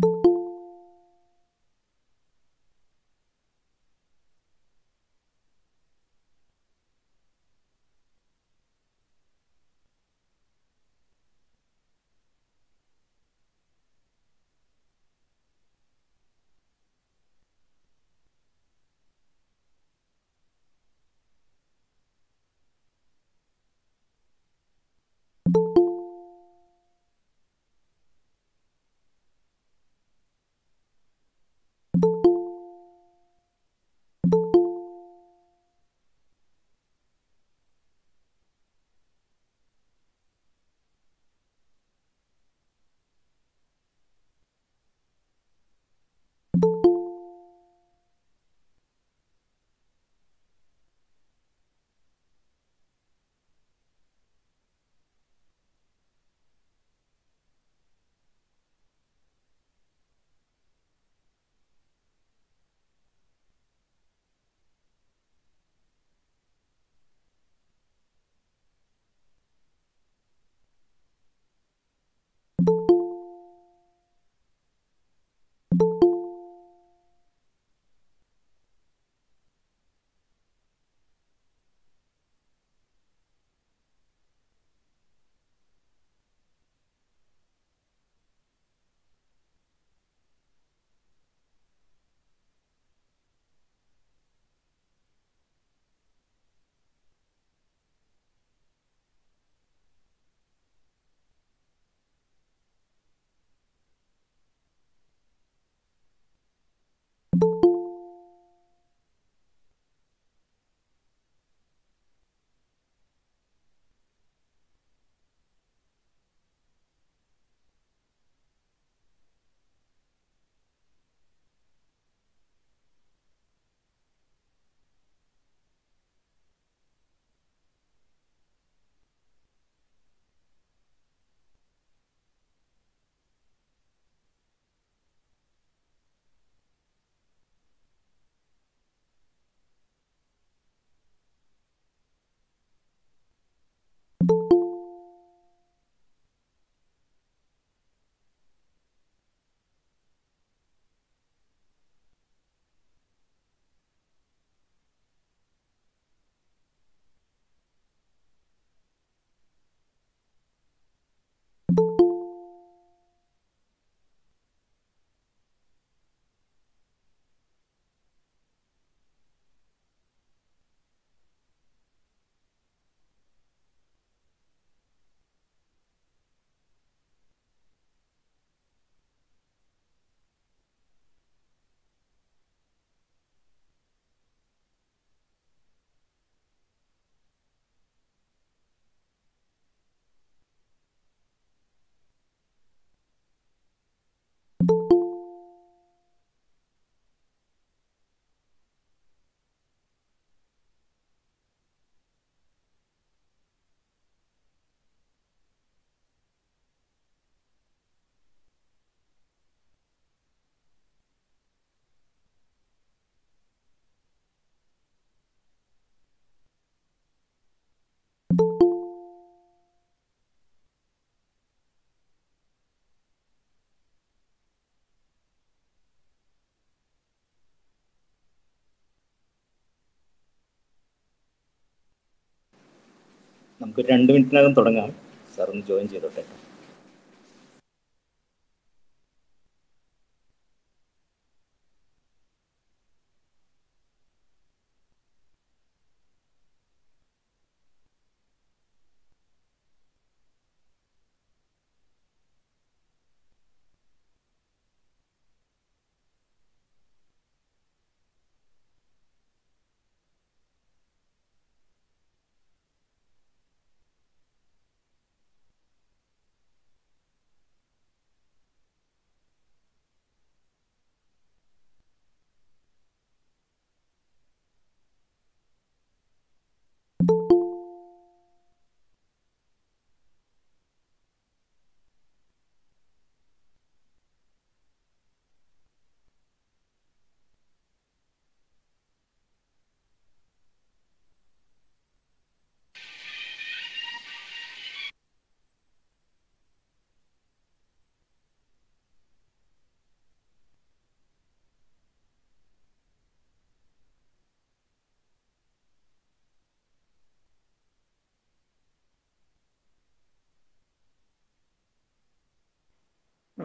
നമുക്ക് രണ്ട് മിനിറ്റിനകം തുടങ്ങാം സാർ ഒന്ന് ജോയിൻ ചെയ്തോട്ടെ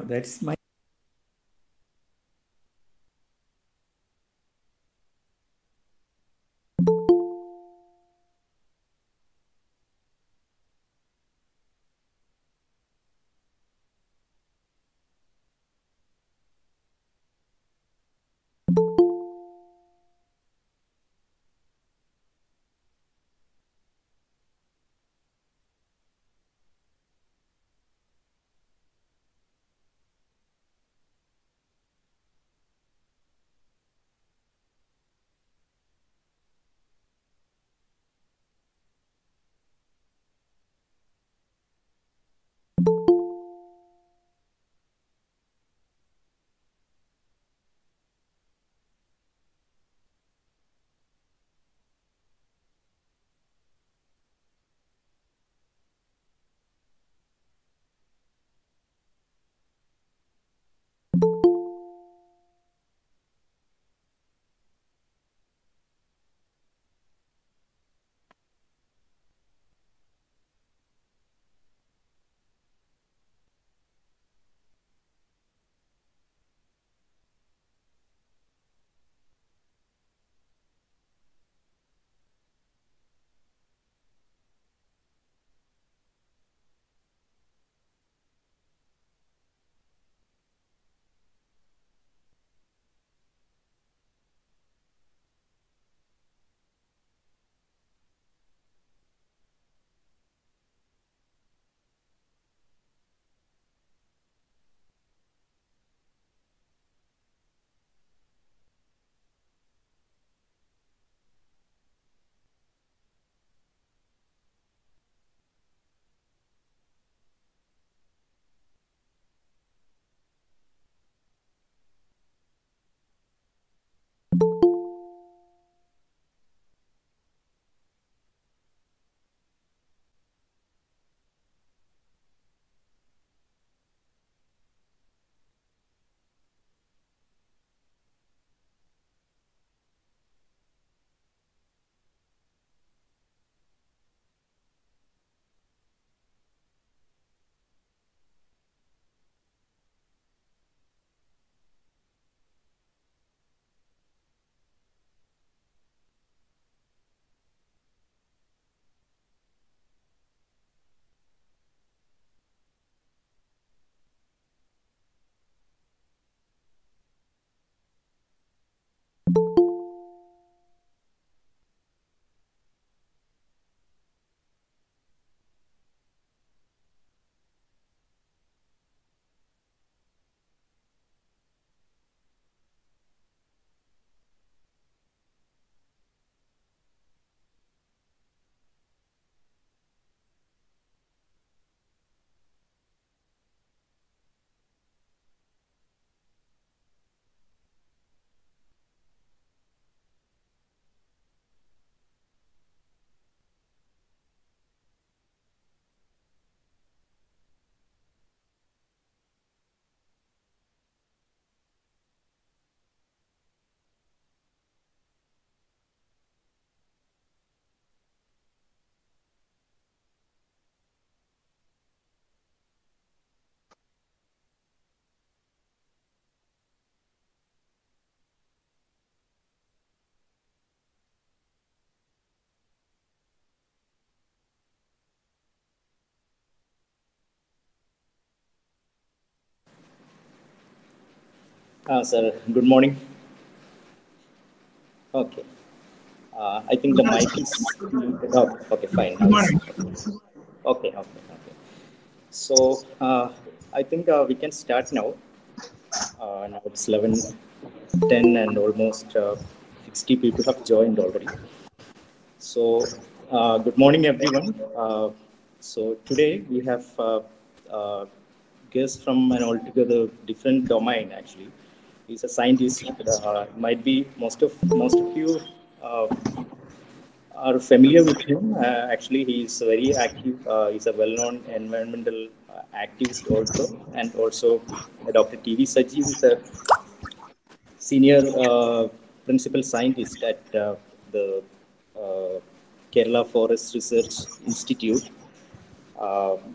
that's my Uh, sir, good morning. Okay. Uh, I think the mic is. Oh, okay, fine. Good morning. Okay, okay, okay. So uh, I think uh, we can start now. Uh, now it's 11, 10 and almost uh, 60 people have joined already. So uh, good morning, everyone. Uh, so today we have uh, uh, guests from an altogether different domain. Actually, he's a scientist. Uh, might be most of most of you uh, are familiar with him. Uh, actually, he is very active. Uh, he's a well-known environmental uh, activist also, and also uh, Dr. T.V. Saji is a senior uh, principal scientist at uh, the uh, Kerala Forest Research Institute. Uh,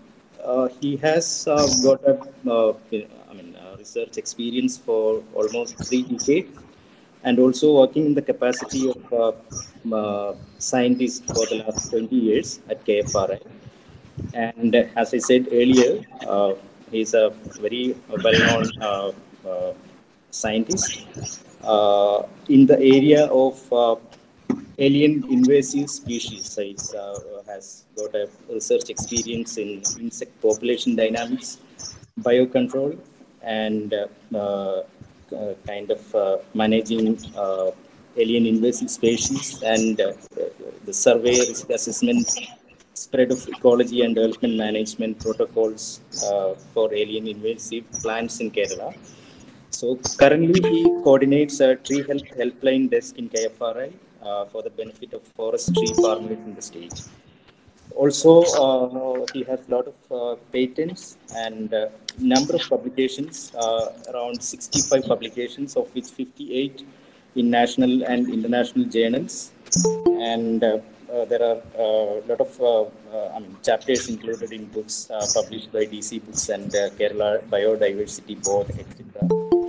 uh, he has uh, got a, uh, I mean, uh, research experience for almost three decades, and also working in the capacity of uh, uh, scientist for the last 20 years at KFRI. And as I said earlier, uh, he's a very well-known uh, uh, scientist uh, in the area of uh, alien invasive species. He uh, has got a research experience in insect population dynamics, biocontrol, and uh, uh, uh, kind of uh, managing uh, alien invasive species and uh, the survey risk assessment spread of ecology and development management protocols uh, for alien invasive plants in Kerala. So currently he coordinates a tree health helpline desk in KFRI uh, for the benefit of forest tree farmers in the state. Also, uh, he has a lot of uh, patents and uh, number of publications, uh, around 65 publications, of which 58 in national and international journals. And uh, uh, there are a lot of uh, uh, I mean, chapters included in books uh, published by DC Books and uh, Kerala Biodiversity Board, etc.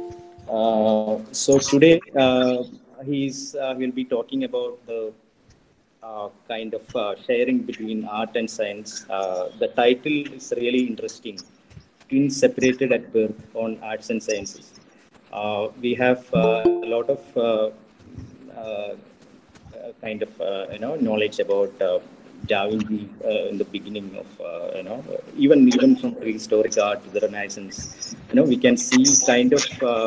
Uh, so today uh, he's uh, will be talking about the uh, kind of uh, sharing between art and science. Uh, the title is really interesting. Twins separated at birth on arts and sciences. Uh, we have uh, a lot of uh, uh, uh, kind of uh, you know knowledge about uh, Da Vinci uh, in the beginning of uh, you know even even from prehistoric art to the Renaissance. You know we can see kind of uh,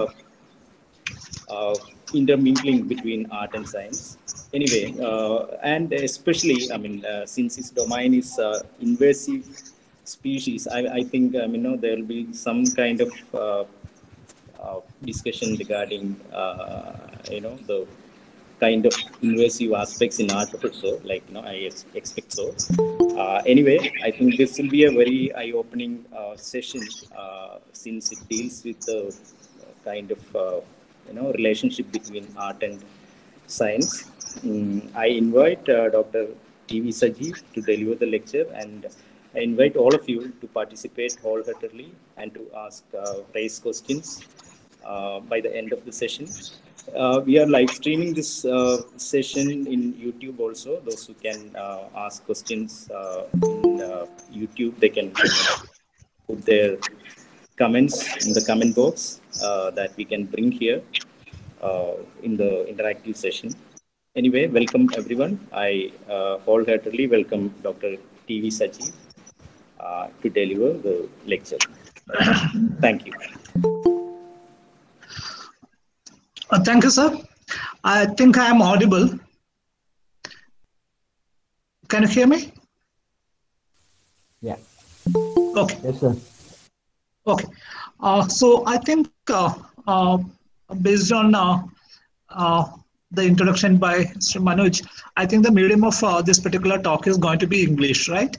uh, intermingling between art and science. Anyway, uh, and especially, I mean, uh, since his domain is uh, invasive species, I, I think, I mean, you know, there will be some kind of uh, uh, discussion regarding, uh, you know, the kind of invasive aspects in art also, like, you know, I ex- expect so. Uh, anyway, I think this will be a very eye-opening uh, session uh, since it deals with the kind of uh, you know relationship between art and science. Mm, I invite uh, Dr. T.V. Saji to deliver the lecture, and I invite all of you to participate wholeheartedly and to ask uh, raise questions uh, by the end of the session. Uh, we are live streaming this uh, session in YouTube also. Those who can uh, ask questions uh, in uh, YouTube, they can put their comments in the comment box uh, that we can bring here uh, in the interactive session. Anyway, welcome everyone. I uh, wholeheartedly welcome Dr. T.V. Saji uh, to deliver the lecture. Thank you. Uh, thank you, sir. I think I am audible. Can you hear me? Yeah. Okay. Yes, sir. Okay. Uh, so I think uh, uh, based on uh, uh, the introduction by Mr. Manoj, I think the medium of uh, this particular talk is going to be English, right?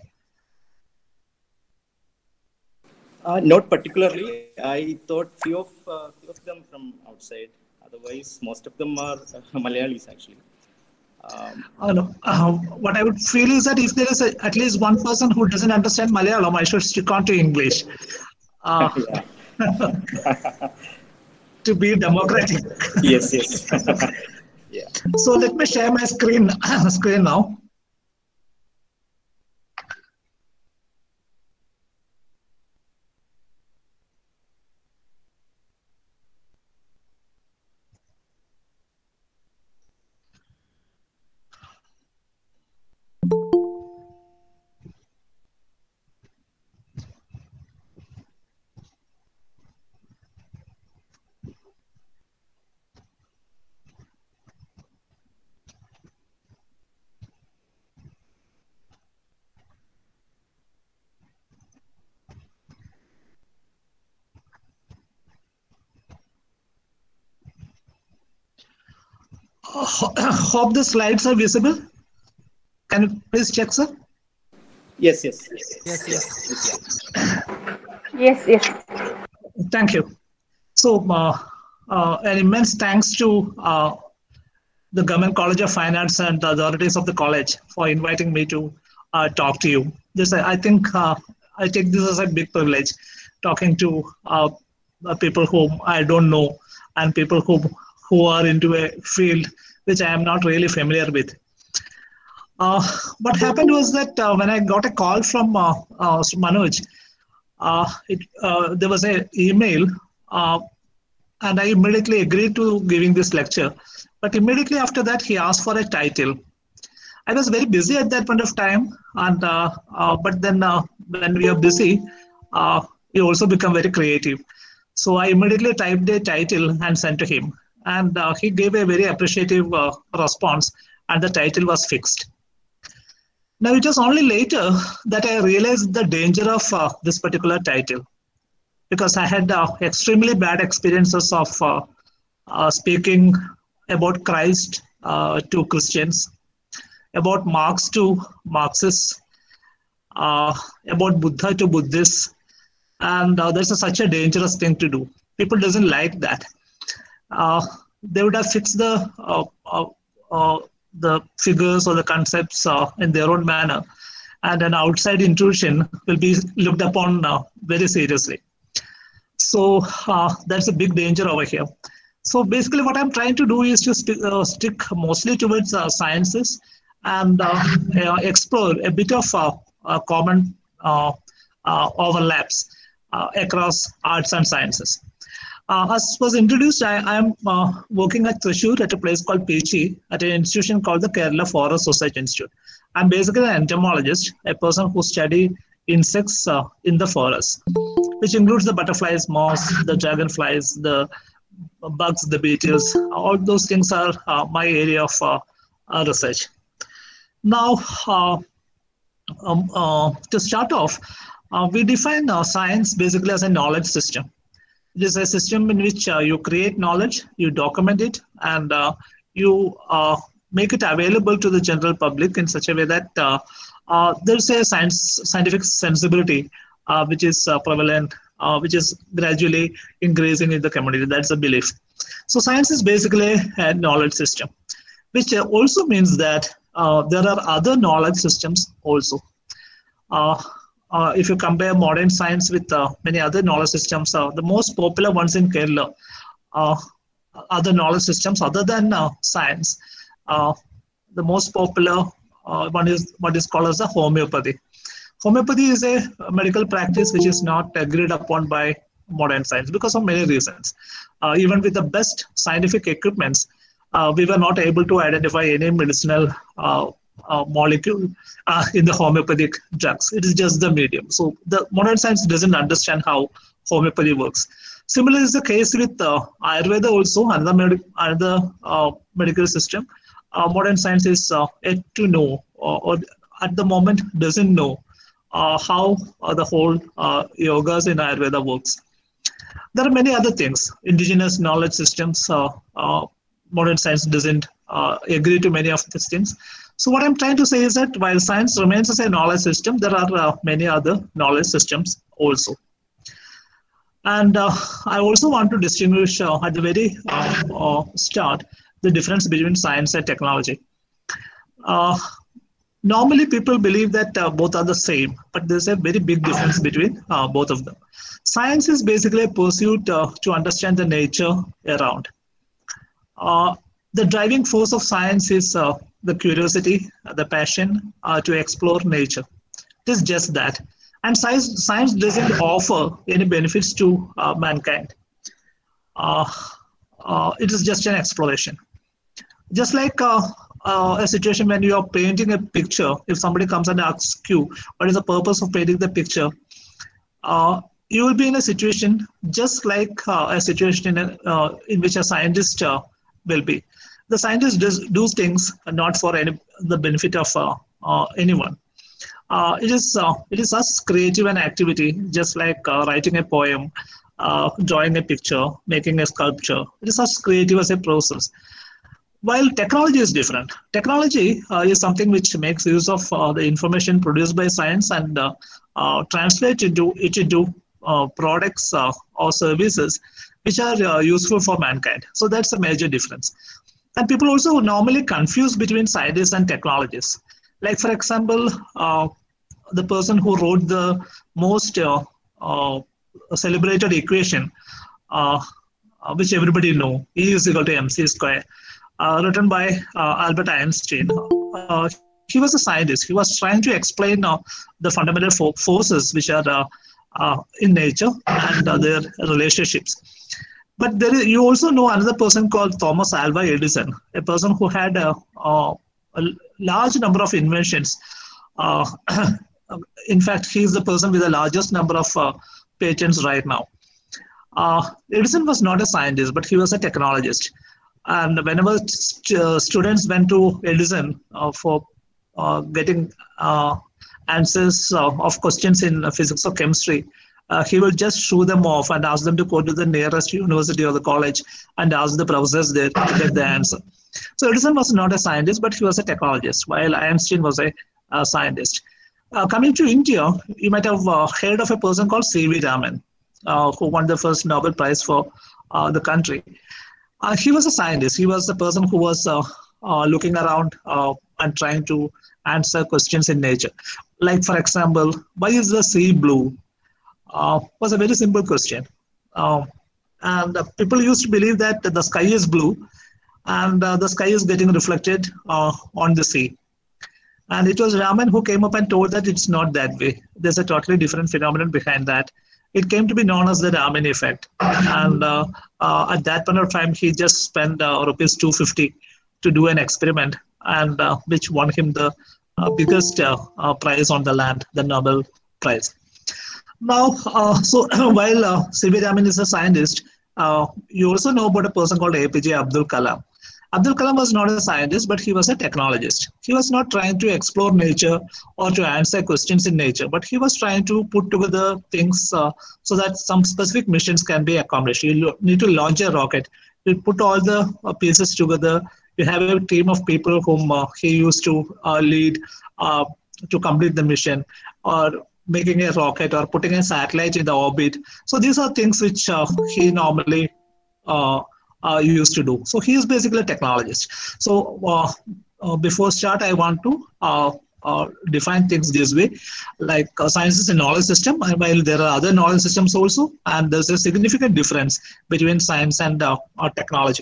Uh, not particularly. I thought few of uh, few of them from outside. Otherwise, most of them are uh, Malayalis actually. Um, Uh, no. Uh, what I would feel is that if there is a, at least one person who doesn't understand Malayalam, I should stick on to English uh, yeah. to be democratic. yes, yes. yeah. So let me share my screen screen now. Uh, ho- Hope the slides are visible. Can you please check, sir? Yes, yes. Yes, yes. Yes, yes. Thank you. So, uh, uh, an immense thanks to uh, the Government College of Fine Arts and the authorities of the college for inviting me to uh, talk to you. This, I I think, uh, I take this as a big privilege, talking to uh, people whom I don't know and people who who are into a field which I am not really familiar with. Uh, what happened was that uh, when I got a call from uh, uh, Manoj, uh, it, uh, there was an email, uh, and I immediately agreed to giving this lecture. But immediately after that, he asked for a title. I was very busy at that point of time, and uh, uh, but then uh, when we are busy, uh, you also become very creative. So I immediately typed a title and sent to him, and uh, he gave a very appreciative uh, response, and the title was fixed. Now it was only later that I realized the danger of uh, this particular title, because I had uh, extremely bad experiences of uh, uh, speaking about Christ uh, to Christians, about Marx to Marxists, uh, about Buddha to Buddhists, and uh, that's a, such a dangerous thing to do. People doesn't like that. Uh, they would have fixed the uh, uh, uh, the figures or the concepts uh, in their own manner, and an outside intrusion will be looked upon uh, very seriously. So uh, that's a big danger over here. So basically, what I'm trying to do is to st- uh, stick mostly towards uh, sciences and uh, uh, explore a bit of uh, uh, common uh, uh, overlaps uh, across arts and sciences. Uh, as was introduced, I am uh, working at Thrissur at a place called Pechi at an institution called the Kerala Forest Society Institute. I'm basically an entomologist, a person who study insects uh, in the forest, which includes the butterflies, moths, the dragonflies, the bugs, the beetles. All those things are uh, my area of uh, uh, research. Now, uh, um, uh, to start off, uh, we define uh, science basically as a knowledge system. It is a system in which uh, you create knowledge, you document it, and uh, you uh, make it available to the general public in such a way that uh, uh, there's a science, scientific sensibility uh, which is uh, prevalent, uh, which is gradually increasing in the community. That's a belief. So science is basically a knowledge system, which uh, also means that uh, there are other knowledge systems also. Uh, uh, if you compare modern science with uh, many other knowledge systems, uh, the most popular ones in Kerala uh, other knowledge systems other than uh, science. Uh, the most popular uh, one is what is called as the homeopathy. Homeopathy is a medical practice which is not agreed upon by modern science because of many reasons. Uh, even with the best scientific equipments, uh, we were not able to identify any medicinal uh, uh, molecule uh, in the homeopathic drugs. It is just the medium. So the modern science doesn't understand how homeopathy works. Similar is the case with uh, Ayurveda also, another, med- another uh, medical system. Uh, modern science is uh, yet to know, or, or at the moment doesn't know uh, how uh, the whole uh, yogas in Ayurveda works. There are many other things, indigenous knowledge systems. Uh, uh, modern science doesn't uh, agree to many of these things. So what I'm trying to say is that while science remains as a knowledge system, there are uh, many other knowledge systems also. And uh, I also want to distinguish uh, at the very uh, uh, start the difference between science and technology. Uh, normally, people believe that uh, both are the same, but there's a very big difference between uh, both of them. Science is basically a pursuit uh, to understand the nature around. Uh, the driving force of science is uh, the curiosity, uh, the passion uh, to explore nature. It is just that. And science, science doesn't offer any benefits to uh, mankind. Uh, uh, it is just an exploration. Just like uh, uh, a situation when you are painting a picture, if somebody comes and asks you, what is the purpose of painting the picture? Uh, you will be in a situation just like uh, a situation in, a, uh, in which a scientist uh, will be. The scientist does do things not for any the benefit of uh, uh, anyone. Uh, it is uh, it is as creative an activity, just like uh, writing a poem, uh, drawing a picture, making a sculpture. It is as creative as a process. While technology is different, technology uh, is something which makes use of uh, the information produced by science and uh, uh, translate into it into uh, products uh, or services which are uh, useful for mankind. So that's a major difference. And people also normally confuse between scientists and technologists. Like for example, uh, the person who wrote the most uh, uh, celebrated equation, uh, uh, which everybody know, E is equal to mc square, uh, written by uh, Albert Einstein. Uh, he was a scientist. He was trying to explain uh, the fundamental fo- forces which are uh, uh, in nature and uh, their relationships. But there is, you also know another person called Thomas Alva Edison, a person who had a, uh, a large number of inventions. Uh, in fact, he is the person with the largest number of uh, patents right now. Uh, Edison was not a scientist, but he was a technologist. And whenever st- uh, students went to Edison uh, for uh, getting uh, answers uh, of questions in uh, physics or chemistry, uh, he will just shoo them off and ask them to go to the nearest university or the college and ask the professors there to get the answer. So Edison was not a scientist, but he was a technologist, while Einstein was a, a scientist. Uh, coming to India, you might have uh, heard of a person called C.V. Raman, uh, who won the first Nobel Prize for uh, the country. Uh, he was a scientist. He was the person who was uh, uh, looking around uh, and trying to answer questions in nature. Like, for example, why is the sea blue? Uh, was a very simple question. Um, and uh, people used to believe that the sky is blue and uh, the sky is getting reflected uh, on the sea. And it was Raman who came up and told that it's not that way. There's a totally different phenomenon behind that. It came to be known as the Raman effect. And uh, uh, at that point of time, he just spent uh, rupees 250 to do an experiment, and uh, which won him the uh, biggest uh, uh, prize on the land, the Nobel Prize. Now, uh, so while uh, C.V. Raman is a scientist, uh, you also know about a person called APJ Abdul Kalam. Abdul Kalam was not a scientist, but he was a technologist. He was not trying to explore nature or to answer questions in nature, but he was trying to put together things uh, so that some specific missions can be accomplished. You lo- need to launch a rocket. You put all the uh, pieces together. You have a team of people whom uh, he used to uh, lead uh, to complete the mission, or making a rocket or putting a satellite in the orbit. So these are things which uh, he normally uh, uh, used to do. So he is basically a technologist. So uh, uh, before start, I want to uh, uh, define things this way, like uh, science is a knowledge system, and while there are other knowledge systems also, and there's a significant difference between science and uh, uh, technology.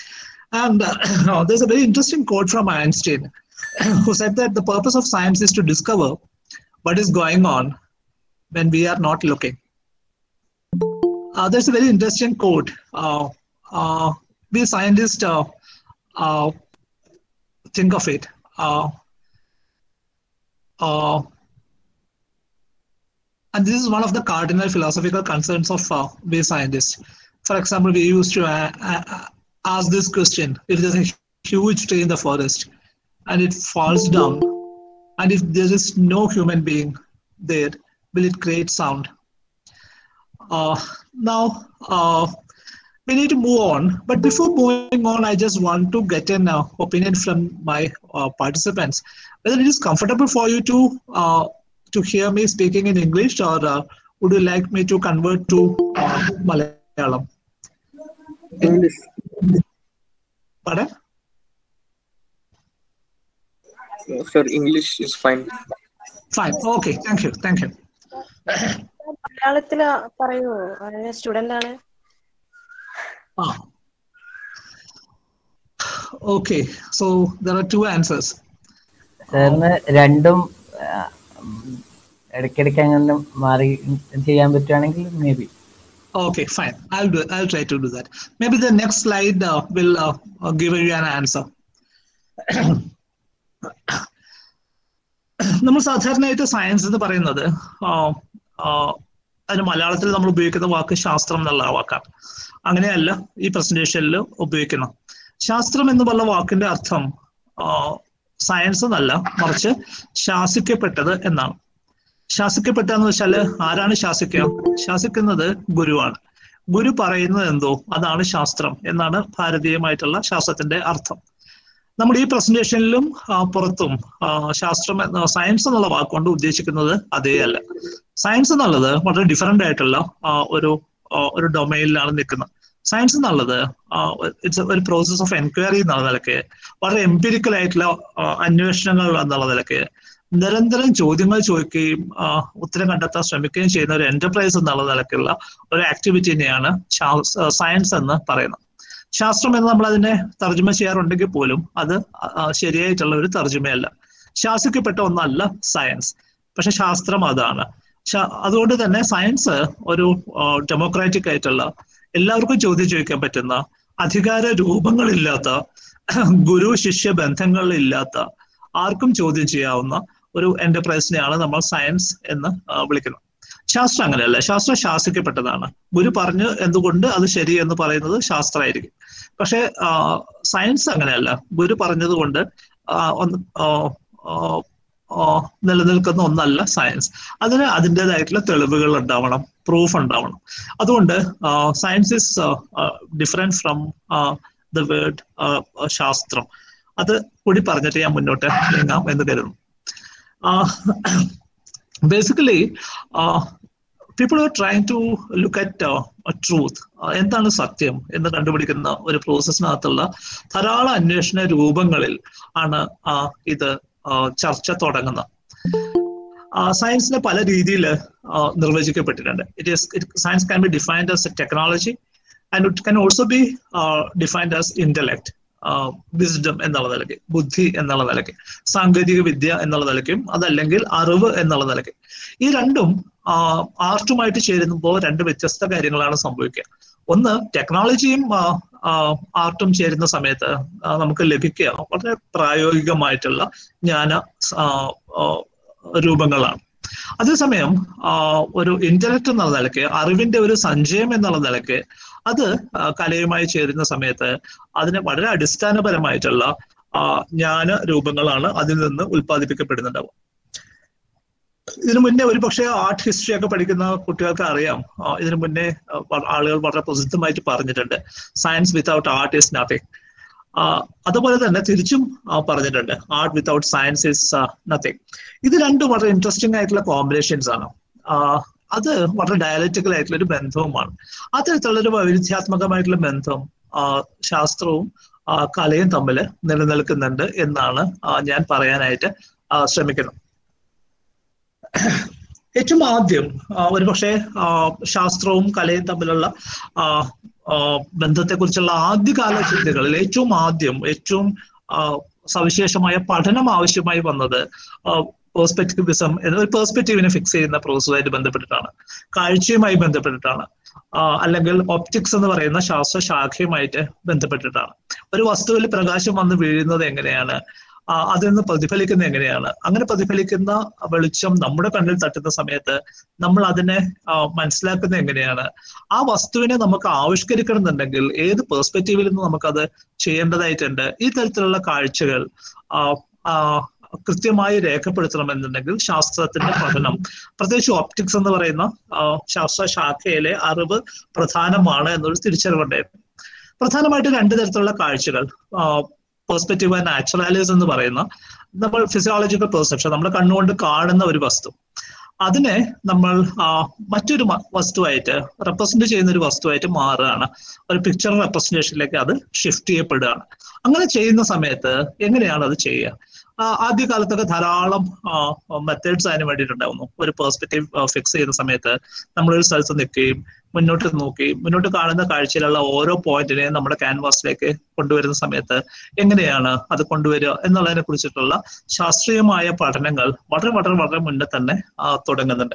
And uh, there's a very interesting quote from Einstein, who said that the purpose of science is to discover what is going on when we are not looking. Uh, there's a very interesting quote. Uh, uh, we scientists uh, uh, think of it. Uh, uh, and this is one of the cardinal philosophical concerns of uh, we scientists. For example, we used to uh, uh, ask this question if there's a huge tree in the forest and it falls down, and if there is no human being there, will it create sound? Uh, now, uh, we need to move on. But before moving on, I just want to get an uh, opinion from my uh, participants whether it is comfortable for you to uh, to hear me speaking in English, or uh, would you like me to convert to uh, Malayalam? English. Pardon? Uh, Sir, English is fine. Fine. Okay. Thank you. Thank you. മലയാളത്തില് പറയൂ student ആണ് Ah. Okay. So there are two answers. സാറിന് രണ്ടും ആ, ഉം, ഇടയ്ക്കിടയ്ക്ക് അങ്ങനെ മാറി ചെയ്യാൻ പറ്റുവാണെങ്കിൽ may be Okay, fine. I'll do. I'll try to do that. Maybe the next slide uh, will uh, uh, give you an answer. നമ്മൾ സാധാരണയായിട്ട് സയൻസ് എന്ന് പറയുന്നത് ആ, ആ, അതിന് മലയാളത്തിൽ നമ്മൾ ഉപയോഗിക്കുന്ന വാക്ക് ശാസ്ത്രം എന്നുള്ള വാക്കാണ് അങ്ങനെയല്ല ഈ പ്രസന്റേഷനിൽ ഉപയോഗിക്കുന്നത് ശാസ്ത്രം എന്ന് പറഞ്ഞ വാക്കിന്റെ അർത്ഥം സയൻസ് എന്നല്ല മറിച്ച് ശാസിക്കപ്പെട്ടത് എന്നാണ് ശാസിക്കപ്പെട്ടതെന്ന് വെച്ചാല് ആരാണ് ശാസിക്കുക ശാസിക്കുന്നത് ഗുരുവാണ് ഗുരു പറയുന്നത് എന്തോ അതാണ് ശാസ്ത്രം എന്നാണ് ഭാരതീയമായിട്ടുള്ള ശാസ്ത്രത്തിന്റെ അർത്ഥം നമ്മുടെ ഈ പ്രസന്റേഷനിലും ആ, പുറത്തും ആ, ശാസ്ത്രം എന്ന സയൻസ് എന്നുള്ള വാക്കുകൊണ്ട് ഉദ്ദേശിക്കുന്നത് അതേ അല്ല സയൻസ് എന്നുള്ളത് വളരെ ഡിഫറെന്റ് ആയിട്ടുള്ള ആ, ഒരു ആ, ഒരു ഡൊമൈനിലാണ് നിൽക്കുന്നത് സയൻസ് എന്നുള്ളത് ഇറ്റ്സ് ഒരു പ്രോസസ് ഓഫ് എൻക്വയറി എന്നുള്ള നിലയ്ക്ക് വളരെ എംപിരിക്കൽ ആയിട്ടുള്ള ആ, അന്വേഷണങ്ങൾ എന്നുള്ള നിലയ്ക്ക് നിരന്തരം ചോദ്യങ്ങൾ ചോദിക്കുകയും ആ, ഉത്തരം കണ്ടെത്താൻ ശ്രമിക്കുകയും ചെയ്യുന്ന ഒരു എന്റർപ്രൈസ് എന്നുള്ള നിലയ്ക്കുള്ള ഒരു ആക്ടിവിറ്റിനെയാണ് സയൻസ് എന്ന് പറയുന്നത് ശാസ്ത്രം എന്ന് നമ്മൾ അതിനെ തർജ്ജമ ചെയ്യാറുണ്ടെങ്കിൽ പോലും അത് ആ, ശരിയായിട്ടുള്ള ഒരു തർജ്ജമയല്ല ശാസിക്കപ്പെട്ട ഒന്നല്ല സയൻസ് പക്ഷെ ശാസ്ത്രം അതാണ് ശാ- അതുകൊണ്ട് തന്നെ സയൻസ് ഒരു ഡെമോക്രാറ്റിക് ആയിട്ടുള്ള എല്ലാവർക്കും ചോദ്യം ചോദിക്കാൻ പറ്റുന്ന അധികാര രൂപങ്ങളില്ലാത്ത ഗുരു ശിഷ്യ ബന്ധങ്ങളില്ലാത്ത ആർക്കും ചോദ്യം ചെയ്യാവുന്ന ഒരു എന്റർപ്രൈസിനെയാണ് നമ്മൾ സയൻസ് എന്ന് ആ, വിളിക്കുന്നത് ശാസ്ത്രം അങ്ങനെയല്ല ശാസ്ത്രം ശാസിക്കപ്പെട്ടതാണ് ഗുരു പറഞ്ഞ് എന്തുകൊണ്ട് അത് ശരി എന്ന് പറയുന്നത് ശാസ്ത്രമായിരിക്കും പക്ഷെ സയൻസ് അങ്ങനെയല്ല ഗുരു പറഞ്ഞത് കൊണ്ട് ആ, ഒന്ന് ആ, ആ, ആ, നിലനിൽക്കുന്ന ഒന്നല്ല സയൻസ് അതിന് അതിൻ്റെതായിട്ടുള്ള തെളിവുകൾ ഉണ്ടാവണം പ്രൂഫ് ഉണ്ടാവണം അതുകൊണ്ട് science is different from the word ശാസ്ത്രം അത് കൂടി പറഞ്ഞിട്ട് ഞാൻ മുന്നോട്ട് നീങ്ങാം എന്ന് കരുതുന്നു basically people are trying to look at truth എന്താണ് സത്യം എന്ന് കണ്ടുപിടിക്കുന്ന ഒരു പ്രോസസ്സിനകത്തുള്ള ധാരാളം അന്വേഷണ രൂപങ്ങളിൽ ആണ് ആ, ഇത് ആ, ചർച്ച തുടങ്ങുന്നത് സയൻസിനെ പല രീതിയിൽ നിർവചിക്കപ്പെട്ടിട്ടുണ്ട് it is science can be defined as a technology and it can also be defined as intellect wisdom എന്നുള്ള നിലയ്ക്ക് ബുദ്ധി എന്നുള്ള നിലയ്ക്ക് സാങ്കേതിക വിദ്യ എന്നുള്ള നിലയ്ക്കും അതല്ലെങ്കിൽ അറിവ് എന്നുള്ള നിലയ്ക്ക് ഈ രണ്ടും ആർട്ടുമായിട്ട് ചേരുമ്പോൾ രണ്ട് വ്യത്യസ്ത കാര്യങ്ങളാണ് സംഭവിക്കുക ഒന്ന് ടെക്നോളജിയും ആർട്ടും ചേരുന്ന സമയത്ത് ആ, നമുക്ക് ലഭിക്കുക വളരെ പ്രായോഗികമായിട്ടുള്ള ജ്ഞാന ആ, ആ, രൂപങ്ങളാണ് അതേസമയം ആ, ഒരു ഇന്റലക്ട് എന്നുള്ള നിലയ്ക്ക് അറിവിന്റെ ഒരു സഞ്ചയം എന്നുള്ള നിലയ്ക്ക് അത് ആ, കലയുമായി ചേരുന്ന സമയത്ത് അതിന് വളരെ അടിസ്ഥാനപരമായിട്ടുള്ള ആ, ജ്ഞാന രൂപങ്ങളാണ് അതിൽ നിന്ന് ഉൽപ്പാദിപ്പിക്കപ്പെടുന്നുണ്ടാവുക ഇതിനു മുന്നേ ഒരു പക്ഷേ ആർട്ട് ഹിസ്റ്ററി ഒക്കെ പഠിക്കുന്ന കുട്ടികൾക്ക് അറിയാം ആ, ഇതിനു മുന്നേ ആ, വ- ആളുകൾ വളരെ പ്രസിദ്ധമായിട്ട് പറഞ്ഞിട്ടുണ്ട് science without art is nothing അതുപോലെ തന്നെ തിരിച്ചും ആ, പറഞ്ഞിട്ടുണ്ട് art without science is nothing ഇത് രണ്ടും വളരെ ഇൻട്രസ്റ്റിംഗ് ആയിട്ടുള്ള കോമ്പിനേഷൻസ് ആണ് ആ, അത് വളരെ ഡയലക്റ്റിക്കൽ ആയിട്ടുള്ള ഒരു ബന്ധവുമാണ് അത്തരത്തിലുള്ള ഒരു വൈരുദ്ധ്യാത്മകമായിട്ടുള്ള ബന്ധം ആ, ശാസ്ത്രവും ആ, കലയും തമ്മിൽ നിലനിൽക്കുന്നുണ്ട് എന്നാണ് ആ, ഞാൻ പറയാനായിട്ട് ആ, ശ്രമിക്കുന്നത് ഏറ്റവും ആദ്യം ആ, ഒരുപക്ഷെ ആ, ശാസ്ത്രവും കലയും തമ്മിലുള്ള ആ, ആ, ബന്ധത്തെക്കുറിച്ചുള്ള ആദ്യകാല ചിന്തകളിൽ ഏറ്റവും ആദ്യം ഏറ്റവും ആ, സവിശേഷമായ പഠനം ആവശ്യമായി വന്നത് പേഴ്സ്പെക്ടിവിസം എന്ന ഒരു പേഴ്സ്പെക്റ്റീവിനെ ഫിക്സ് ചെയ്യുന്ന പ്രോസസ്സുമായിട്ട് ബന്ധപ്പെട്ടിട്ടാണ് കാഴ്ചയുമായി ബന്ധപ്പെട്ടിട്ടാണ് ആ, അല്ലെങ്കിൽ ഒപ്റ്റിക്സ് എന്ന് പറയുന്ന ശാസ്ത്ര ശാഖയുമായിട്ട് ബന്ധപ്പെട്ടിട്ടാണ് ഒരു വസ്തുവിൽ പ്രകാശം വന്ന് വീഴുന്നത് എങ്ങനെയാണ് ആ, അതിൽ നിന്ന് പ്രതിഫലിക്കുന്നത് എങ്ങനെയാണ് അങ്ങനെ പ്രതിഫലിക്കുന്ന വെളിച്ചം നമ്മുടെ കണ്ണിൽ തട്ടുന്ന സമയത്ത് നമ്മൾ അതിനെ ആ, മനസ്സിലാക്കുന്നത് എങ്ങനെയാണ് ആ വസ്തുവിനെ നമുക്ക് ആവിഷ്കരിക്കണമെന്നുണ്ടെങ്കിൽ ഏത് പേഴ്സ്പെക്റ്റീവിൽ നിന്ന് നമുക്കത് ചെയ്യേണ്ടതായിട്ടുണ്ട് ഈ തരത്തിലുള്ള കാഴ്ചകൾ ആ, ആ, കൃത്യമായി രേഖപ്പെടുത്തണമെന്നുണ്ടെങ്കിൽ ശാസ്ത്രത്തിന്റെ പഠനം പ്രത്യേകിച്ച് ഓപ്റ്റിക്സ് എന്ന് പറയുന്ന ആ, ശാസ്ത്ര ശാഖയിലെ അറിവ് പ്രധാനമാണ് എന്നൊരു തിരിച്ചറിവുണ്ടായിരുന്നു പ്രധാനമായിട്ട് രണ്ട് തരത്തിലുള്ള കാഴ്ചകൾ പെർസ്പെക്റ്റീവ് ആൻഡ് നാച്ചുറാലിസ് എന്ന് പറയുന്ന നമ്മൾ ഫിസിയോളജിക്കൽ പെർസെപ്ഷൻ നമ്മൾ കണ്ണുകൊണ്ട് കാണുന്ന ഒരു വസ്തു അതിനെ നമ്മൾ ആ, മറ്റൊരു മ- വസ്തുവായിട്ട് റെപ്രസെന്റ് ചെയ്യുന്ന ഒരു വസ്തുവായിട്ട് മാറുകയാണ് ഒരു പിക്ചർ റെപ്രസെന്റേഷനിലേക്ക് അത് ഷിഫ്റ്റ് ചെയ്യപ്പെടുകയാണ് അങ്ങനെ ചെയ്യുന്ന സമയത്ത് എങ്ങനെയാണ് അത് ചെയ്യുക ആ, ആദ്യകാലത്തൊക്കെ ധാരാളം മെത്തേഡ്സ് അതിന് വേണ്ടിയിട്ടുണ്ടാവുന്നു ഒരു പെർസ്പെക്റ്റീവ് ഫിക്സ് ചെയ്യുന്ന സമയത്ത് നമ്മളൊരു സ്ഥലത്ത് നിൽക്കുകയും മുന്നോട്ട് നോക്കി മുന്നോട്ട് കാണുന്ന കാഴ്ചയിലുള്ള ഓരോ പോയിന്റിനെയും നമ്മുടെ ക്യാൻവാസിലേക്ക് കൊണ്ടുവരുന്ന സമയത്ത് എങ്ങനെയാണ് അത് കൊണ്ടുവരിക എന്നുള്ളതിനെ കുറിച്ചിട്ടുള്ള ശാസ്ത്രീയമായ പഠനങ്ങൾ വളരെ വളരെ വളരെ മുന്നേ തന്നെ ആ, തുടങ്ങുന്നുണ്ട്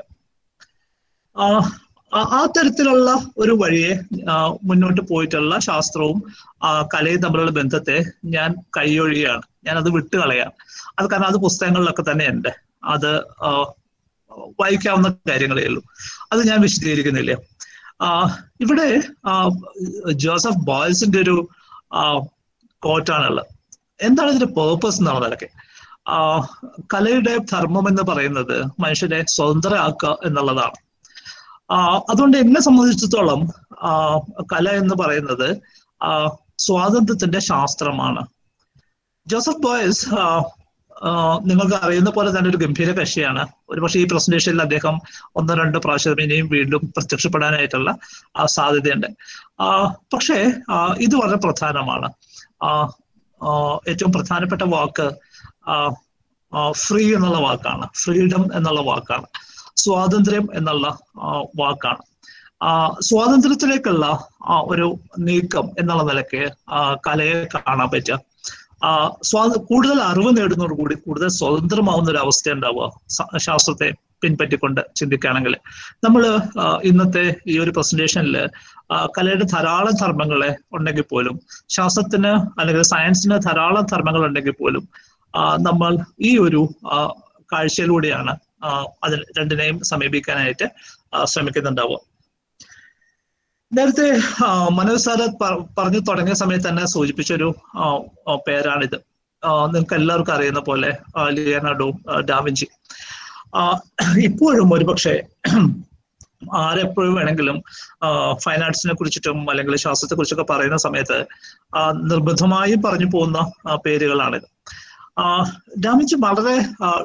ആ, ആ- ആ തരത്തിലുള്ള ഒരു വഴിയെ ആ, മുന്നോട്ട് പോയിട്ടുള്ള ശാസ്ത്രവും ആ, കലയും തമ്മിലുള്ള ബന്ധത്തെ ഞാൻ കൈയൊഴിയാണ് ഞാൻ അത് വിട്ടുകളയാം അത് കാരണം അത് പുസ്തകങ്ങളിലൊക്കെ തന്നെ ഉണ്ട് അത് ആ, വായിക്കാവുന്ന കാര്യങ്ങളേ ഉള്ളൂ അത് ഞാൻ വിശദീകരിക്കുന്നില്ല ആ, ഇവിടെ ആ, ജോസഫ് ബോയ്സിന്റെ ഒരു കോട്ടാണുള്ളത് എന്താണ് ഇതിന്റെ പേർപ്പസ് എന്നുള്ളതൊക്കെ ആ, കലയുടെ ധർമ്മം എന്ന് പറയുന്നത് മനുഷ്യരെ സ്വതന്ത്രരാക്കുക എന്നുള്ളതാണ് ആ, അതുകൊണ്ട് എന്നെ സംബന്ധിച്ചിടത്തോളം ആ, കല എന്ന് പറയുന്നത് ആ, സ്വാതന്ത്ര്യത്തിന്റെ ശാസ്ത്രമാണ് ജോസഫ് ബോയ്സ് ആ, ആ, നിങ്ങൾക്ക് അറിയുന്ന പോലെ തന്നെ ഒരു ഗംഭീര കക്ഷിയാണ് ഒരുപക്ഷെ ഈ പ്രസന്റേഷനിൽ അദ്ദേഹം ഒന്നോ രണ്ടോ പ്രാവശ്യം ഇനിയും വീണ്ടും പ്രത്യക്ഷപ്പെടാനായിട്ടുള്ള ആ, സാധ്യതയുണ്ട് ആ, പക്ഷേ ആ, ഇത് വളരെ പ്രധാനമാണ് ആ, ആ, ഏറ്റവും പ്രധാനപ്പെട്ട വാക്ക് ആ, ഫ്രീ എന്നുള്ള വാക്കാണ് ഫ്രീഡം എന്നുള്ള വാക്കാണ് സ്വാതന്ത്ര്യം എന്നുള്ള ആ, വാക്കാണ് ആ, സ്വാതന്ത്ര്യത്തിലേക്കുള്ള ആ, ഒരു നീക്കം എന്നുള്ള നിലയ്ക്ക് ആ, കലയെ കാണാൻ പറ്റുക ആ, സ്വാ കൂടുതൽ അറിവ് നേടുന്നതോടുകൂടി കൂടുതൽ സ്വതന്ത്രമാവുന്ന ഒരു അവസ്ഥ ഉണ്ടാവുക സ- ശാസ്ത്രത്തെ പിൻപറ്റിക്കൊണ്ട് ചിന്തിക്കുകയാണെങ്കിൽ നമ്മൾ ഇന്നത്തെ ഈ ഒരു പ്രസന്റേഷനിൽ കലയുടെ ധാരാളം ധർമ്മങ്ങളെ ഉണ്ടെങ്കിൽ പോലും ശാസ്ത്രത്തിന് അല്ലെങ്കിൽ സയൻസിന് ധാരാളം ധർമ്മങ്ങൾ ഉണ്ടെങ്കിൽ പോലും ആ, നമ്മൾ ഈ ഒരു ആ, കാഴ്ചയിലൂടെയാണ് ആ, അതിൽ രണ്ടിനെയും സമീപിക്കാനായിട്ട് ആ, ശ്രമിക്കുന്നുണ്ടാവുക നേരത്തെ ആ, മനോജ് സാറ് പ- പറഞ്ഞു തുടങ്ങിയ സമയത്ത് തന്നെ സൂചിപ്പിച്ചൊരു ആ, ആ, പേരാണിത് ആ, നിങ്ങൾക്ക് എല്ലാവർക്കും അറിയുന്ന പോലെ ആ, ലിയനാർഡോ ആ, ഡാവിഞ്ചി ആ, ഇപ്പോഴും ഒരുപക്ഷെ ആരെപ്പോഴും വേണമെങ്കിലും ഫൈൻ ആർട്സിനെ കുറിച്ചിട്ടും അല്ലെങ്കിൽ ശാസ്ത്രത്തെ കുറിച്ചൊക്കെ പറയുന്ന സമയത്ത് ആ, നിർബന്ധമായും പറഞ്ഞു പോകുന്ന ആ, പേരുകളാണിത് ആ, ഡാമിഞ്ചി വളരെ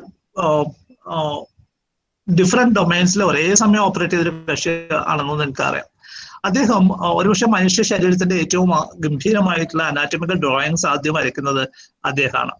ഡിഫറെന്റ് ഡൊമൈൻസിൽ ഒരേ സമയം ഓപ്പറേറ്റ് ചെയ്തൊരു കക്ഷി ആണെന്ന് എനിക്കറിയാം അദ്ദേഹം ആ, ഒരുപക്ഷെ മനുഷ്യ ശരീരത്തിന്റെ ഏറ്റവും ആ, ഗംഭീരമായിട്ടുള്ള അനാറ്റമിക്കൽ ഡ്രോയിങ്സ് ആദ്യം വരയ്ക്കുന്നത് അദ്ദേഹമാണ്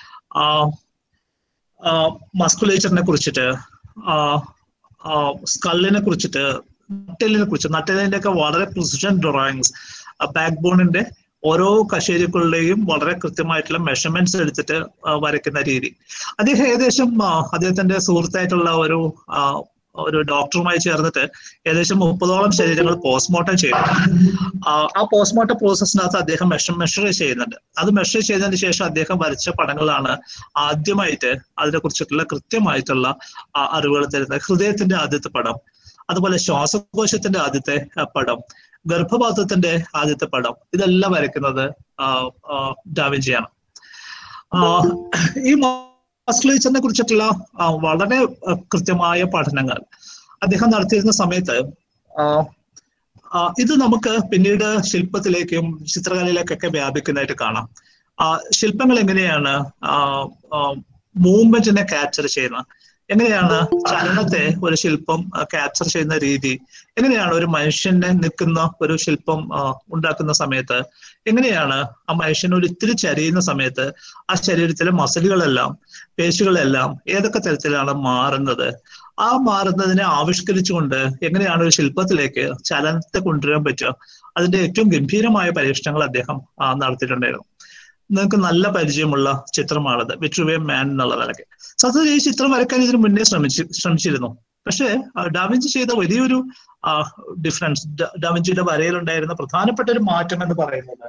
മസ്കുലേച്ചറിനെ കുറിച്ചിട്ട് സ്കള്ളിനെ കുറിച്ചിട്ട് നട്ടലിനെ കുറിച്ച് നട്ടലിന്റെ ഒക്കെ വളരെ പ്രിസിഷൻ ഡ്രോയിങ്സ് ബാക്ക് ബോണിന്റെ ഓരോ കശേരുക്കളുടെയും വളരെ കൃത്യമായിട്ടുള്ള മെഷർമെന്റ്സ് എടുത്തിട്ട് ആ, വരയ്ക്കുന്ന രീതി അദ്ദേഹം ഏകദേശം ആ, അദ്ദേഹത്തിന്റെ സുഹൃത്തായിട്ടുള്ള ഒരു ആ, ഒരു ഡോക്ടറുമായി ചേർന്നിട്ട് ഏകദേശം മുപ്പതോളം ശരീരങ്ങൾ പോസ്റ്റ്മോർട്ടം ചെയ്തു ആ, ആ പോസ്റ്റ്മോർട്ടം പ്രോസസ്സിനകത്ത് അദ്ദേഹം മെഷർ മെഷർ ചെയ്യുന്നുണ്ട് അത് മെഷർ ചെയ്തതിന് ശേഷം അദ്ദേഹം വരച്ച പടങ്ങളാണ് ആദ്യമായിട്ട് അതിനെ കുറിച്ചിട്ടുള്ള കൃത്യമായിട്ടുള്ള ആ, അറിവുകൾ തരുന്നത് ഹൃദയത്തിന്റെ ആദ്യത്തെ പടം അതുപോലെ ശ്വാസകോശത്തിന്റെ ആദ്യത്തെ ആ, പടം ഗർഭപാത്രത്തിന്റെ ആദ്യത്തെ പടം ഇതെല്ലാം വരയ്ക്കുന്നത് ആ, ആ, ഡാവിഞ്ചിയാണ് ആ, ഈ മസ്കുലേച്ചറിനെ കുറിച്ചിട്ടുള്ള ആ, വളരെ ആ, കൃത്യമായ പഠനങ്ങൾ അദ്ദേഹം നടത്തിയിരുന്ന സമയത്ത് ആ, ആ, ഇത് നമുക്ക് പിന്നീട് ശില്പത്തിലേക്കും ചിത്രകലയിലേക്കൊക്കെ വ്യാപിക്കുന്നതായിട്ട് കാണാം ആ, ശില്പങ്ങൾ എങ്ങനെയാണ് മൂവ്മെന്റിനെ ക്യാപ്ചർ ചെയ്യുന്നത് എങ്ങനെയാണ് ചലനത്തെ ഒരു ശില്പം ക്യാപ്ചർ ചെയ്യുന്ന രീതി എങ്ങനെയാണ് ഒരു മനുഷ്യനെ നിൽക്കുന്ന ഒരു ശില്പം ആ, ഉണ്ടാക്കുന്ന സമയത്ത് എങ്ങനെയാണ് ആ മനുഷ്യൻ ഒരു ഇത്തിരി ചരിയുന്ന സമയത്ത് ആ ശരീരത്തിലെ മസിലുകളെല്ലാം പേശികളെല്ലാം ഏതൊക്കെ തരത്തിലാണ് മാറുന്നത് ആ മാറുന്നതിനെ ആവിഷ്കരിച്ചുകൊണ്ട് എങ്ങനെയാണ് ഒരു ശില്പത്തിലേക്ക് ചലനത്തെ കൊണ്ടുവരാൻ പറ്റുക അതിന്റെ ഏറ്റവും ഗംഭീരമായ പരീക്ഷണങ്ങൾ അദ്ദേഹം ആ, നടത്തിയിട്ടുണ്ടായിരുന്നു നിങ്ങൾക്ക് നല്ല പരിചയമുള്ള ചിത്രമാണത് വിട്രുവേ മാൻ എന്നുള്ള നിലയ്ക്ക് സത്യത്തിൽ ഈ ചിത്രം വരയ്ക്കാൻ ഇതിനു മുന്നേ ശ്രമിച്ചു ശ്രമിച്ചിരുന്നു പക്ഷേ ആ, ഡാവിഞ്ചി ചെയ്ത വലിയൊരു ഡിഫറൻസ് ഡാവിഞ്ചിയുടെ വരയിലുണ്ടായിരുന്ന പ്രധാനപ്പെട്ട ഒരു മാറ്റം എന്ന് പറയുന്നത്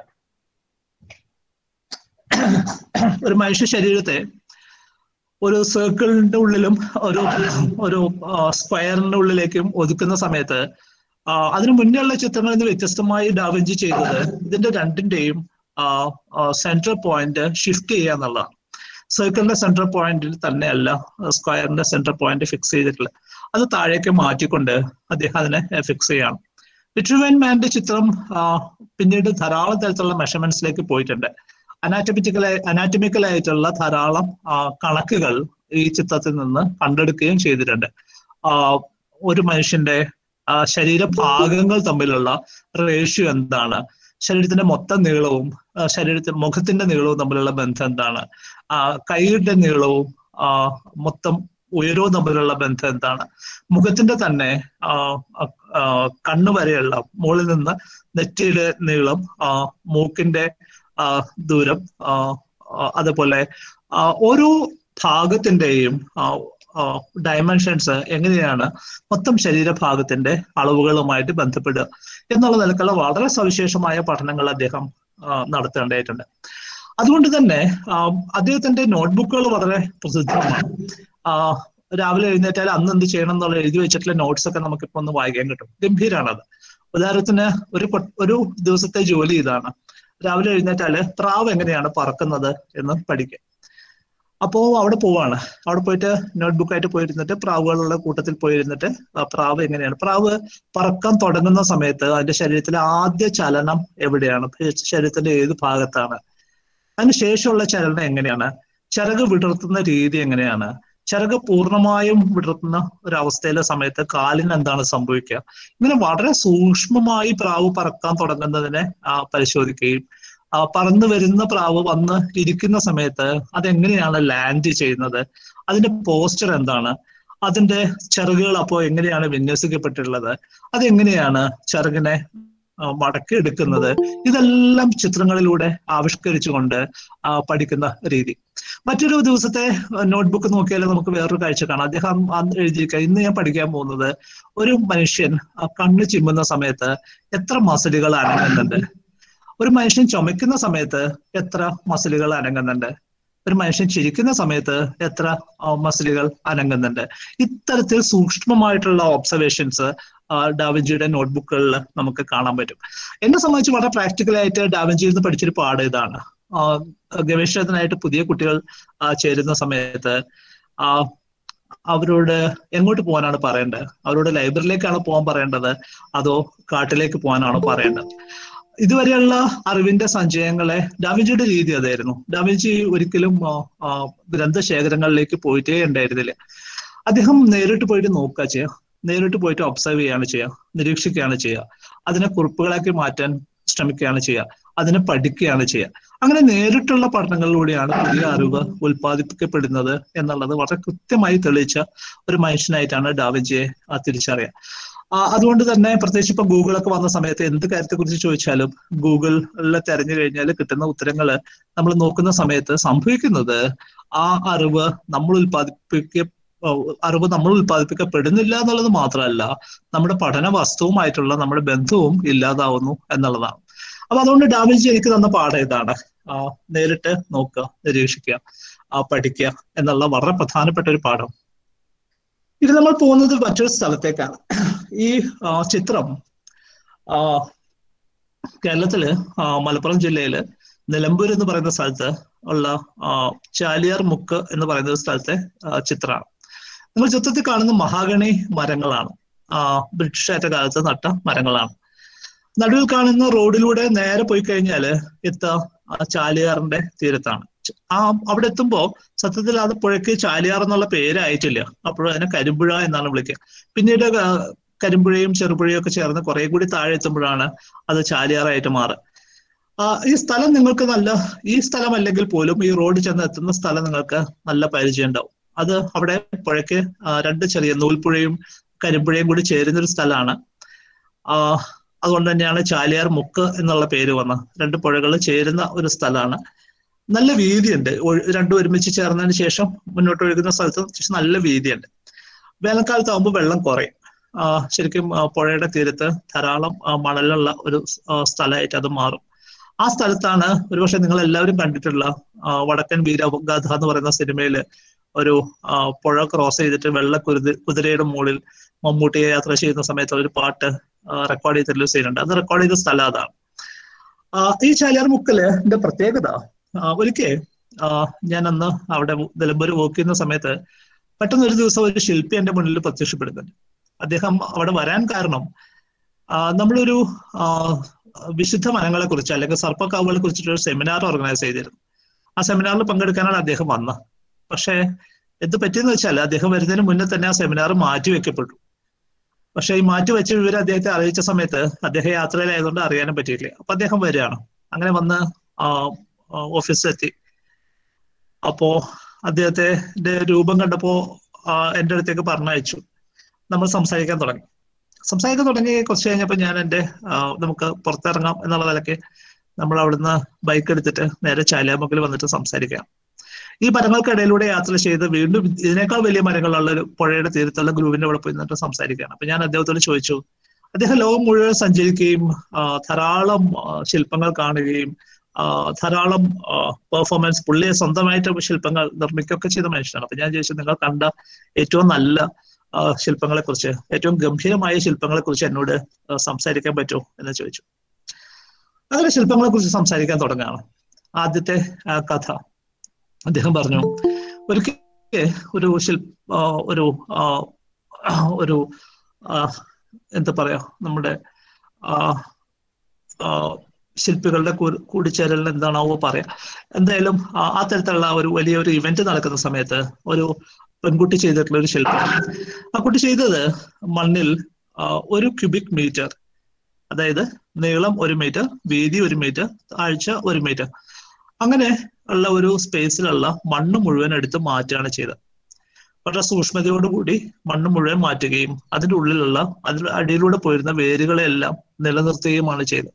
ഒരു മനുഷ്യ ശരീരത്തെ ഒരു സർക്കിളിന്റെ ഉള്ളിലും ഒരു ഒരു സ്ക്വയറിന്റെ ഉള്ളിലേക്കും ഒതുക്കുന്ന സമയത്ത് ആ, അതിനു മുന്നേ ഉള്ള ചിത്രങ്ങളിൽ നിന്ന് വ്യത്യസ്തമായി ഡാവിഞ്ചി ചെയ്തത് ഇതിന്റെ രണ്ടിന്റെയും സെൻട്രൽ പോയിന്റ് ഷിഫ്റ്റ് ചെയ്യുക എന്നുള്ളതാണ് സർക്കിളിന്റെ സെൻട്രൽ പോയിന്റിൽ തന്നെയല്ല സ്ക്വയറിന്റെ സെൻട്രൽ പോയിന്റ് ഫിക്സ് ചെയ്തിട്ടുള്ളത് അത് താഴേക്ക് മാറ്റിക്കൊണ്ട് അദ്ദേഹം അതിനെ ഫിക്സ് ചെയ്യാണ് വിട്രുവൻ മാന്റെ ചിത്രം ആ, പിന്നീട് ധാരാളം തരത്തിലുള്ള മെഷർമെന്റ്സിലേക്ക് പോയിട്ടുണ്ട് അനാറ്റമിക്കലായി അനാറ്റമിക്കൽ ആയിട്ടുള്ള ധാരാളം ആ, കണക്കുകൾ ഈ ചിത്രത്തിൽ നിന്ന് കണ്ടെടുക്കുകയും ചെയ്തിട്ടുണ്ട് ആ, ഒരു മനുഷ്യന്റെ ആ, ശരീരഭാഗങ്ങൾ തമ്മിലുള്ള റേഷ്യോ എന്താണ് ശരീരത്തിന്റെ മൊത്തം നീളവും ആ, ശരീരത്തിന്റെ മുഖത്തിന്റെ നീളവും തമ്മിലുള്ള ബന്ധം എന്താണ് ആ, കൈയുടെ നീളവും ആ, മൊത്തം ഉയരവും തമ്മിലുള്ള ബന്ധം എന്താണ് മുഖത്തിന്റെ തന്നെ ആ, ആ, ആ, കണ്ണ് വരെയുള്ള മുകളിൽ നിന്ന് നെറ്റിയുടെ നീളം ആ, മൂക്കിന്റെ ആ, ദൂരം ആ, ആ, അതുപോലെ ആ, ഓരോ ഭാഗത്തിന്റെയും ഡയമെൻഷൻസ് എങ്ങനെയാണ് മൊത്തം ശരീരഭാഗത്തിന്റെ അളവുകളുമായിട്ട് ബന്ധപ്പെടുക എന്നുള്ള നിലക്കുള്ള വളരെ സവിശേഷമായ പഠനങ്ങൾ അദ്ദേഹം ആ, നടത്തേണ്ടതായിട്ടുണ്ട് അതുകൊണ്ട് തന്നെ ആ, അദ്ദേഹത്തിന്റെ നോട്ട്ബുക്കുകൾ വളരെ പ്രസിദ്ധമാണ് ആ, രാവിലെ എഴുന്നേറ്റാൽ അന്ന് എന്ത് ചെയ്യണം എന്നുള്ള എഴുതി വെച്ചിട്ടുള്ള നോട്ട്സ് ഒക്കെ നമുക്കിപ്പോ ഒന്ന് വായിക്കാൻ കിട്ടും ഗംഭീരാണത് ഉദാഹരണത്തിന് ഒരു കൊ- ഒരു ദിവസത്തെ ജോലി ഇതാണ് രാവിലെ എഴുന്നേറ്റാല് പ്രാവ് എങ്ങനെയാണ് പറക്കുന്നത് എന്ന് പഠിക്കുക അപ്പോ അവിടെ പോവാണ് അവിടെ പോയിട്ട് നോട്ട്ബുക്കായിട്ട് പോയിരുന്നിട്ട് പ്രാവുകളുള്ള കൂട്ടത്തിൽ പോയിരുന്നിട്ട് ആ പ്രാവ് എങ്ങനെയാണ് പ്രാവ് പറക്കാൻ തുടങ്ങുന്ന സമയത്ത് അതിന്റെ ശരീരത്തിലെ ആദ്യ ചലനം എവിടെയാണ് ശരീരത്തിന്റെ ഏത് ഭാഗത്താണ് അതിന് ശേഷമുള്ള ചലനം എങ്ങനെയാണ് ചിറക് വിടർത്തുന്ന രീതി എങ്ങനെയാണ് ചിറക് പൂർണ്ണമായും വിടർത്തുന്ന ഒരു അവസ്ഥയിലെ സമയത്ത് കാലിന് എന്താണ് സംഭവിക്കുക ഇങ്ങനെ വളരെ സൂക്ഷ്മമായി പ്രാവ് പറക്കാൻ തുടങ്ങുന്നതിനെ ആ, പരിശോധിക്കുകയും ആ, പറന്നു വരുന്ന പ്രാവ് വന്ന് ഇരിക്കുന്ന സമയത്ത് അതെങ്ങനെയാണ് ലാൻഡ് ചെയ്യുന്നത് അതിന്റെ പോസ്റ്റർ എന്താണ് അതിന്റെ ചിറകുകൾ അപ്പോൾ എങ്ങനെയാണ് വിന്യസിക്കപ്പെട്ടിട്ടുള്ളത് അതെങ്ങനെയാണ് ചിറകിനെ ആ, മടക്കിയെടുക്കുന്നത് ഇതെല്ലാം ചിത്രങ്ങളിലൂടെ ആവിഷ്കരിച്ചുകൊണ്ട് ആ, പഠിക്കുന്ന രീതി മറ്റൊരു ദിവസത്തെ നോട്ട്ബുക്ക് നോക്കിയാൽ നമുക്ക് വേറൊരു കാഴ്ച കാണാം അദ്ദേഹം അന്ന് എഴുതിയിരിക്കുക ഇന്ന് ഞാൻ പഠിക്കാൻ പോകുന്നത് ഒരു മനുഷ്യൻ ആ, കണ്ണ് ചിമ്മുന്ന സമയത്ത് എത്ര മസിലുകൾ അനങ്ങുന്നുണ്ട് ഒരു മനുഷ്യൻ ചുമക്കുന്ന സമയത്ത് എത്ര മസിലുകൾ അനങ്ങുന്നുണ്ട് ഒരു മനുഷ്യൻ ചിരിക്കുന്ന സമയത്ത് എത്ര ആ, മസിലുകൾ അനങ്ങുന്നുണ്ട് ഇത്തരത്തിൽ സൂക്ഷ്മമായിട്ടുള്ള ഒബ്സർവേഷൻസ് ഡാവിഞ്ചിയുടെ നോട്ട്ബുക്കുകളിൽ നമുക്ക് കാണാൻ പറ്റും എന്നെ സംബന്ധിച്ച് വളരെ പ്രാക്ടിക്കലായിട്ട് ഡാവിഞ്ചിയിൽ നിന്ന് പഠിച്ചൊരു പാഠം ഇതാണ് ആ, ഗവേഷണത്തിനായിട്ട് പുതിയ കുട്ടികൾ ആ, ചേരുന്ന സമയത്ത് ആ അവരോട് എങ്ങോട്ട് പോകാനാണ് പറയേണ്ടത് അവരോട് ലൈബ്രറിയിലേക്കാണ് പോകാൻ പറയേണ്ടത് അതോ കാട്ടിലേക്ക് പോകാനാണോ പറയേണ്ടത് ഇതുവരെയുള്ള അറിവിന്റെ സഞ്ചയങ്ങളെ ഡാവിഞ്ചിയുടെ രീതി അതായിരുന്നു ഡാവിഞ്ചി ഒരിക്കലും ആ, ആ, ഗ്രന്ഥശേഖരങ്ങളിലേക്ക് പോയിട്ടേ ഉണ്ടായിരുന്നില്ല അദ്ദേഹം നേരിട്ട് പോയിട്ട് നോക്കുക ചെയ്യുക നേരിട്ട് പോയിട്ട് ഒബ്സർവ് ചെയ്യുകയാണ് ചെയ്യുക നിരീക്ഷിക്കുകയാണ് ചെയ്യുക അതിനെ കുറിപ്പുകളാക്കി മാറ്റാൻ ശ്രമിക്കുകയാണ് ചെയ്യുക അതിനെ പഠിക്കുകയാണ് ചെയ്യുക അങ്ങനെ നേരിട്ടുള്ള പഠനങ്ങളിലൂടെയാണ് പുതിയ അറിവ് ഉൽപ്പാദിപ്പിക്കപ്പെടുന്നത് എന്നുള്ളത് വളരെ കൃത്യമായി തെളിയിച്ച ഒരു മനുഷ്യനായിട്ടാണ് ഡാവിഞ്ചിയെ ആ, തിരിച്ചറിയുക ആ, അതുകൊണ്ട് തന്നെ പ്രത്യേകിച്ച് ഇപ്പൊ ഗൂഗിളൊക്കെ വന്ന സമയത്ത് എന്ത് കാര്യത്തെ കുറിച്ച് ചോദിച്ചാലും ഗൂഗിളിൽ തെരഞ്ഞു കഴിഞ്ഞാൽ കിട്ടുന്ന ഉത്തരങ്ങൾ നമ്മൾ നോക്കുന്ന സമയത്ത് സംഭവിക്കുന്നത് ആ അറിവ് നമ്മൾ ഉൽപ്പാദിപ്പിക്ക ഓ, അറിവ് നമ്മൾ ഉൽപ്പാദിപ്പിക്കപ്പെടുന്നില്ല എന്നുള്ളത് മാത്രമല്ല നമ്മുടെ പഠന വസ്തുവുമായിട്ടുള്ള നമ്മുടെ ബന്ധവും ഇല്ലാതാവുന്നു എന്നുള്ളതാണ് അപ്പൊ അതുകൊണ്ട് ഡാവിഞ്ചി എനിക്ക് തന്ന പാഠം ഇതാണ് ആ, നേരിട്ട് നോക്കുക നിരീക്ഷിക്കുക ആ, പഠിക്കുക എന്നുള്ള വളരെ പ്രധാനപ്പെട്ട ഒരു പാഠം ഇത് നമ്മൾ പോകുന്നത് മറ്റൊരു സ്ഥലത്തേക്കാണ് ഈ ആ, ചിത്രം ആ, കേരളത്തില് ആ, മലപ്പുറം ജില്ലയില് നിലമ്പൂർ എന്ന് പറയുന്ന സ്ഥലത്ത് ഉള്ള ആ, ചാലിയാർ മുക്ക് എന്ന് പറയുന്ന ഒരു സ്ഥലത്തെ ആ, ചിത്രമാണ് നിങ്ങൾ ചിത്രത്തിൽ കാണുന്ന മഹാഗണി മരങ്ങളാണ് ആ ബ്രിട്ടീഷാറ്റ കാലത്ത് നട്ട മരങ്ങളാണ് നടുവിൽ കാണുന്ന റോഡിലൂടെ നേരെ പോയി കഴിഞ്ഞാൽ എത്ത ചാലിയാറിന്റെ തീരത്താണ് ച- ആ അവിടെ എത്തുമ്പോ സത്യത്തിൽ അത് പുഴയ്ക്ക് ചാലിയാർ എന്നുള്ള പേരായിട്ടില്ല അപ്പോഴും അതിനെ കരിമ്പുഴ എന്നാണ് വിളിക്കുക പിന്നീട് ആ, കരിമ്പുഴയും ചെറുപുഴയും ഒക്കെ ചേർന്ന് കുറെ കൂടി താഴെ എത്തുമ്പോഴാണ് അത് ചാലിയാറായിട്ട് മാറുക ആ, ഈ സ്ഥലം നിങ്ങൾക്ക് നല്ല ഈ സ്ഥലം അല്ലെങ്കിൽ പോലും ഈ റോഡ് ചെന്ന് എത്തുന്ന സ്ഥലം നിങ്ങൾക്ക് നല്ല പരിചയം ഉണ്ടാവും അത് അവിടെ പുഴയ്ക്ക് ആ, രണ്ട് ചെറിയ നൂൽപ്പുഴയും കരിമ്പുഴയും കൂടി ചേരുന്ന ഒരു സ്ഥലമാണ് ആ അതുകൊണ്ട് തന്നെയാണ് ചാലിയാർ മുക്ക് എന്നുള്ള പേര് വന്നത് രണ്ട് പുഴകൾ ചേരുന്ന ഒരു സ്ഥലമാണ് നല്ല വീതിയുണ്ട് ഒഴു- രണ്ടും ഒരുമിച്ച് ചേർന്നതിന് ശേഷം മുന്നോട്ട് ഒഴുകുന്ന സ്ഥലത്ത് അത്യാവശ്യം നല്ല വീതിയുണ്ട് വേനൽക്കാലത്ത് ആകുമ്പോൾ വെള്ളം കുറയും ആ, ശരിക്കും ആ, പുഴയുടെ തീരത്ത് ധാരാളം ആ, മണലുള്ള ഒരു സ്- ആ, സ്ഥലമായിട്ട് അത് മാറും ആ സ്ഥലത്താണ് ഒരുപക്ഷെ നിങ്ങൾ എല്ലാവരും കണ്ടിട്ടുള്ള ആ, വടക്കൻ വീരഗാഥ എന്ന് പറയുന്ന സിനിമയില് ഒരു ആ, പുഴ ക്രോസ് ചെയ്തിട്ട് വെള്ള കുരുതി കുതിരയുടെ മുകളിൽ മമ്മൂട്ടിയെ യാത്ര ചെയ്യുന്ന സമയത്ത് ഒരു പാട്ട് റെക്കോർഡ് ചെയ്തിട്ടുള്ള സീനുണ്ട് അത് റെക്കോർഡ് ചെയ്ത സ്ഥലം അതാണ് ആ, ഈ ചാലിയാർ മുക്കല് എന്റെ പ്രത്യേകത ആ, ഒരിക്കൽ ആ, ഞാൻ അന്ന് അവിടെ നിലമ്പൂർ വർക്ക് ചെയ്യുന്ന സമയത്ത് പെട്ടെന്ന് ഒരു ദിവസം ഒരു ശില്പി എന്റെ മുന്നിൽ പ്രത്യക്ഷപ്പെടുന്നുണ്ട് അദ്ദേഹം അവിടെ വരാൻ കാരണം ആ, നമ്മളൊരു ആ, വിശുദ്ധ വനങ്ങളെ കുറിച്ച് അല്ലെങ്കിൽ സർപ്പക്കാവുകളെ കുറിച്ചിട്ടൊരു സെമിനാർ ഓർഗനൈസ് ചെയ്തിരുന്നു ആ സെമിനാറിൽ പങ്കെടുക്കാനാണ് അദ്ദേഹം വന്നത് പക്ഷേ എന്ത് പറ്റിയെന്ന് വെച്ചാൽ അദ്ദേഹം വരുന്നതിന് മുന്നേ തന്നെ ആ സെമിനാർ മാറ്റിവെക്കപ്പെട്ടു പക്ഷേ ഈ മാറ്റിവെച്ച വിവരം അദ്ദേഹത്തെ അറിയിച്ച സമയത്ത് അദ്ദേഹം യാത്രയിലായതുകൊണ്ട് അറിയാനും പറ്റിയില്ല അപ്പൊ അദ്ദേഹം വരികയാണ് അങ്ങനെ വന്ന് ആ ഓഫീസിലെത്തി അപ്പോ അദ്ദേഹത്തിന്റെ രൂപം കണ്ടപ്പോ ആ, എന്റെ അടുത്തേക്ക് പറഞ്ഞയച്ചു നമ്മൾ സംസാരിക്കാൻ തുടങ്ങി സംസാരിക്കാൻ തുടങ്ങി കുറച്ച് കഴിഞ്ഞപ്പോൾ ഞാൻ എൻ്റെ ആ, നമുക്ക് പുറത്തിറങ്ങാം എന്നുള്ള നിലയ്ക്ക് നമ്മൾ അവിടുന്ന് ബൈക്ക് എടുത്തിട്ട് നേരെ ചാലിയാമുക്കിൽ വന്നിട്ട് സംസാരിക്കാം ഈ മരങ്ങൾക്കിടയിലൂടെ യാത്ര ചെയ്ത് വീണ്ടും ഇതിനേക്കാൾ വലിയ മരങ്ങളുള്ള ഒരു പുഴയുടെ തീരത്തുള്ള ഗ്രൂവിന്റെ അവിടെ പോയി നിന്നിട്ട് സംസാരിക്കുകയാണ് അപ്പൊ ഞാൻ അദ്ദേഹത്തോട് ചോദിച്ചു അദ്ദേഹം ലോകം മുഴുവൻ സഞ്ചരിക്കുകയും ആ, ധാരാളം ആ, ശില്പങ്ങൾ കാണുകയും ആ, ധാരാളം പെർഫോമൻസ് പുള്ളിയെ സ്വന്തമായിട്ട് ശില്പങ്ങൾ നിർമ്മിക്കുകയൊക്കെ ചെയ്ത മനുഷ്യനാണ് അപ്പൊ ഞാൻ ചോദിച്ചു നിങ്ങൾ കണ്ട ഏറ്റവും നല്ല ശില്പങ്ങളെ കുറിച്ച് ഏറ്റവും ഗംഭീരമായ ശില്പങ്ങളെ കുറിച്ച് എന്നോട് ആ, സംസാരിക്കാൻ പറ്റുമോ എന്ന് ചോദിച്ചു അങ്ങനെ ശില്പങ്ങളെ കുറിച്ച് സംസാരിക്കാൻ തുടങ്ങുകയാണ് ആദ്യത്തെ ആ, കഥ അദ്ദേഹം പറഞ്ഞു ഒരിക്കൽ ഒരു ശില്പ ആ, ഒരു ആ, ഒരു ആ, എന്താ പറയാ നമ്മുടെ ആ, ആ, ശില്പികളുടെ കൂ- കൂടിച്ചേരലിന് എന്താണാവോ പറയാ എന്തായാലും ആ ആ തരത്തിലുള്ള ഒരു വലിയൊരു ഇവന്റ് നടക്കുന്ന സമയത്ത് ഒരു പെൺകുട്ടി ചെയ്തിട്ടുള്ള ഒരു ശില്പം ആ കുട്ടി ചെയ്തത് മണ്ണിൽ ആ, ഒരു ക്യൂബിക് മീറ്റർ അതായത് നീളം ഒരു മീറ്റർ വീതി ഒരു മീറ്റർ താഴ്ച ഒരു മീറ്റർ അങ്ങനെ ഉള്ള ഒരു സ്പേസിലുള്ള മണ്ണ് മുഴുവൻ എടുത്ത് മാറ്റുകയാണ് ചെയ്തത് വളരെ സൂക്ഷ്മതയോടുകൂടി മണ്ണ് മുഴുവൻ മാറ്റുകയും അതിന്റെ ഉള്ളിലുള്ള അതിന്റെ അടിയിലൂടെ പോയിരുന്ന വേരുകളെല്ലാം നിലനിർത്തുകയുമാണ് ചെയ്തത്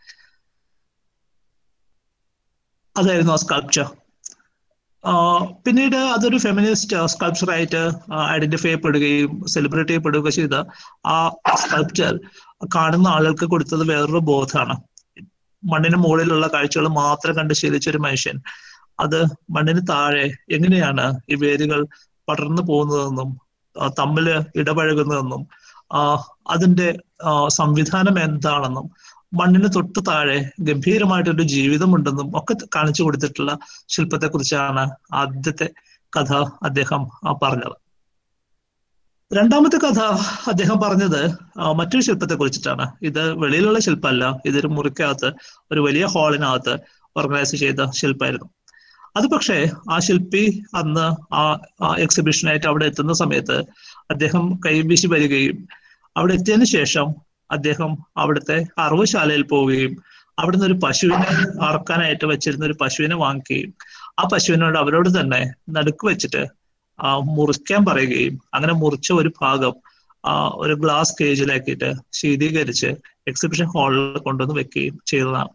അതായിരുന്നു ആ സ്കൾപ്ചർ പിന്നീട് അതൊരു ഫെമിനിസ്റ്റ് സ്കൾപ്ചർ ആയിട്ട് ഐഡന്റിഫൈ ചെയ്യപ്പെടുകയും സെലിബ്രേറ്റ് ചെയ്യപ്പെടുകയും ചെയ്ത ആ സ്കൾപ്ചർ കാണുന്ന ആളുകൾക്ക് കൊടുത്തത് വേറൊരു ബോധമാണ് മണ്ണിന് മുകളിലുള്ള കാഴ്ചകൾ മാത്രം കണ്ട് ശീലിച്ച ഒരു മനുഷ്യൻ അത് മണ്ണിന് താഴെ എങ്ങനെയാണ് ഈ വേരുകൾ പടർന്നു പോകുന്നതെന്നും തമ്മിൽ ഇടപഴകുന്നതെന്നും അതിന്റെ സംവിധാനം എന്താണെന്നും മണ്ണിന് തൊട്ട് താഴെ ഗംഭീരമായിട്ടൊരു ജീവിതമുണ്ടെന്നും ഒക്കെ കാണിച്ചു കൊടുത്തിട്ടുള്ള ശില്പത്തെ കുറിച്ചാണ് ആദ്യത്തെ കഥ അദ്ദേഹം പറഞ്ഞത് രണ്ടാമത്തെ കഥ അദ്ദേഹം പറഞ്ഞത് മറ്റൊരു ശില്പത്തെ കുറിച്ചിട്ടാണ് ഇത് വെളിയിലുള്ള ശില്പമല്ല ഇതൊരു മുറിക്കകത്ത് ഒരു വലിയ ഹാളിനകത്ത് ഓർഗനൈസ് ചെയ്ത ശില്പമായിരുന്നു അത് പക്ഷേ ആ ശില്പി അന്ന് ആ എക്സിബിഷനായിട്ട് അവിടെ എത്തുന്ന സമയത്ത് അദ്ദേഹം കൈവീശി വരികയും അവിടെ എത്തിയതിനു ശേഷം അദ്ദേഹം അവിടുത്തെ അറവുശാലയിൽ പോവുകയും അവിടുന്ന് ഒരു പശുവിനെ അറക്കാനായിട്ട് വെച്ചിരുന്ന ഒരു പശുവിനെ വാങ്ങിക്കുകയും ആ പശുവിനോട് അവരോട് തന്നെ നടുക്ക് വെച്ചിട്ട് ആ മുറിക്കാൻ പറയുകയും അങ്ങനെ മുറിച്ച ഒരു ഭാഗം ആ ഒരു ഗ്ലാസ് കേജിലാക്കിയിട്ട് ശീതീകരിച്ച് എക്സിബിഷൻ ഹാളിൽ കൊണ്ടുവന്ന് വെക്കുകയും ചെയ്തതാണ്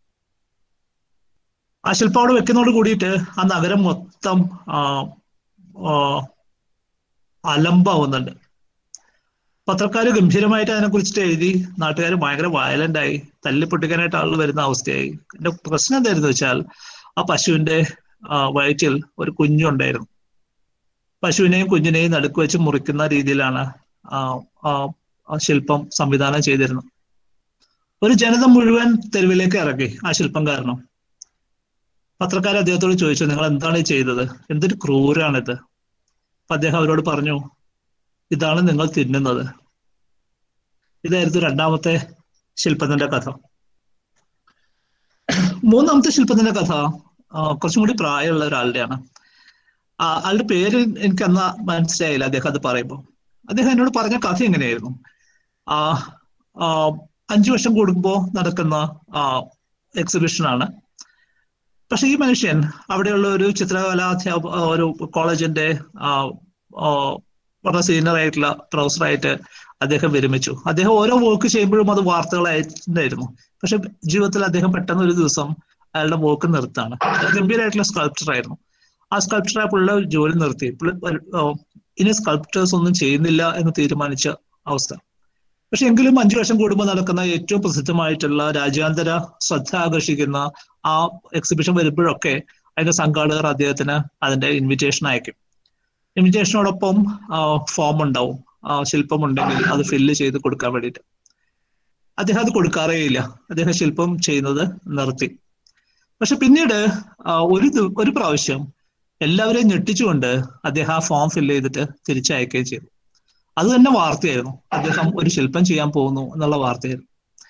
ആ ശില്പം അവിടെ വെക്കുന്നതോട് കൂടിയിട്ട് ആ നഗരം മൊത്തം അലമ്പാവുന്നുണ്ട് പത്രക്കാർ ഗംഭീരമായിട്ട് അതിനെ കുറിച്ചിട്ട് എഴുതി നാട്ടുകാർ ഭയങ്കര വയലന്റ് ആയി തല്ലിപ്പൊട്ടിക്കാനായിട്ട് ആളുകൾ വരുന്ന അവസ്ഥയായി എന്റെ പ്രശ്നം എന്തായിരുന്നു വെച്ചാൽ ആ പശുവിന്റെ വയറ്റിൽ ഒരു കുഞ്ഞുണ്ടായിരുന്നു പശുവിനെയും കുഞ്ഞിനെയും നടുക്ക് വെച്ച് മുറിക്കുന്ന രീതിയിലാണ് ആ ശില്പം സംവിധാനം ചെയ്തിരുന്നത് ഒരു ജനത മുഴുവൻ തെരുവിലേക്ക് ഇറങ്ങി ആ ശില്പം കാരണം പത്രക്കാർ അദ്ദേഹത്തോട് ചോദിച്ചു നിങ്ങൾ എന്താണ് ഈ ചെയ്തത് എന്തൊരു ക്രൂരാണിത് അപ്പൊ അദ്ദേഹം അവരോട് പറഞ്ഞു ഇതാണ് നിങ്ങൾ തിന്നുന്നത് ഇതായിരുന്നു രണ്ടാമത്തെ ശില്പത്തിന്റെ കഥ മൂന്നാമത്തെ ശില്പത്തിന്റെ കഥ കുറച്ചും കൂടി പ്രായമുള്ള ഒരാളുടെയാണ് ആളുടെ പേര് എനിക്ക് അന്ന് മനസ്സിലായില്ല അദ്ദേഹം അത് പറയുമ്പോൾ അദ്ദേഹം എന്നോട് പറഞ്ഞ കഥ എങ്ങനെയായിരുന്നു ആ അഞ്ചു വർഷം കൂടുമ്പോൾ നടക്കുന്ന എക്സിബിഷനാണ് പക്ഷെ ഈ മനുഷ്യൻ അവിടെയുള്ള ഒരു ചിത്രകലാ അധ്യാപ ഒരു കോളേജിന്റെ വളരെ സീനിയർ ആയിട്ടുള്ള പ്രൊഫസറായിട്ട് അദ്ദേഹം വിരമിച്ചു അദ്ദേഹം ഓരോ വർക്ക് ചെയ്യുമ്പോഴും അത് വാർത്തകളായിട്ടുണ്ടായിരുന്നു പക്ഷെ ജീവിതത്തിൽ അദ്ദേഹം പെട്ടെന്ന് ഒരു ദിവസം അയാളുടെ വർക്ക് നിർത്താണ് ഗംഭീരമായിട്ടുള്ള സ്കൾപ്ചർ ആയിരുന്നു ആ സ്കൾപ്ചർ പുള്ള ജോലി നിർത്തി ഇനി സ്കൾപ്ചേഴ്സ് ഒന്നും ചെയ്യുന്നില്ല എന്ന് തീരുമാനിച്ച അവസ്ഥ പക്ഷെ എങ്കിലും അഞ്ചു വർഷം കൂടുമ്പോൾ നടക്കുന്ന ഏറ്റവും പ്രസിദ്ധമായിട്ടുള്ള രാജ്യാന്തര ശ്രദ്ധ ആകർഷിക്കുന്ന ആ എക്സിബിഷൻ വരുമ്പോഴൊക്കെ അതിന്റെ സംഘാടകർ അദ്ദേഹത്തിന് അതിന്റെ ഇൻവിറ്റേഷൻ അയക്കും ഇൻവിറ്റേഷനോടൊപ്പം ഫോം ഉണ്ടാവും ശില്പം ഉണ്ടെങ്കിൽ അത് ഫില്ല് ചെയ്ത് കൊടുക്കാൻ വേണ്ടിയിട്ട് അദ്ദേഹം അത് കൊടുക്കാറേ ഇല്ല അദ്ദേഹം ശില്പം ചെയ്യുന്നത് നിർത്തി പക്ഷെ പിന്നീട് ഒരു ഒരു പ്രാവശ്യം എല്ലാവരെയും ഞെട്ടിച്ചുകൊണ്ട് അദ്ദേഹം ആ ഫോം ഫില്ല് ചെയ്തിട്ട് തിരിച്ചയക്കുകയും ചെയ്തു അത് തന്നെ വാർത്തയായിരുന്നു അദ്ദേഹം ഒരു ശില്പം ചെയ്യാൻ പോകുന്നു എന്നുള്ള വാർത്തയായിരുന്നു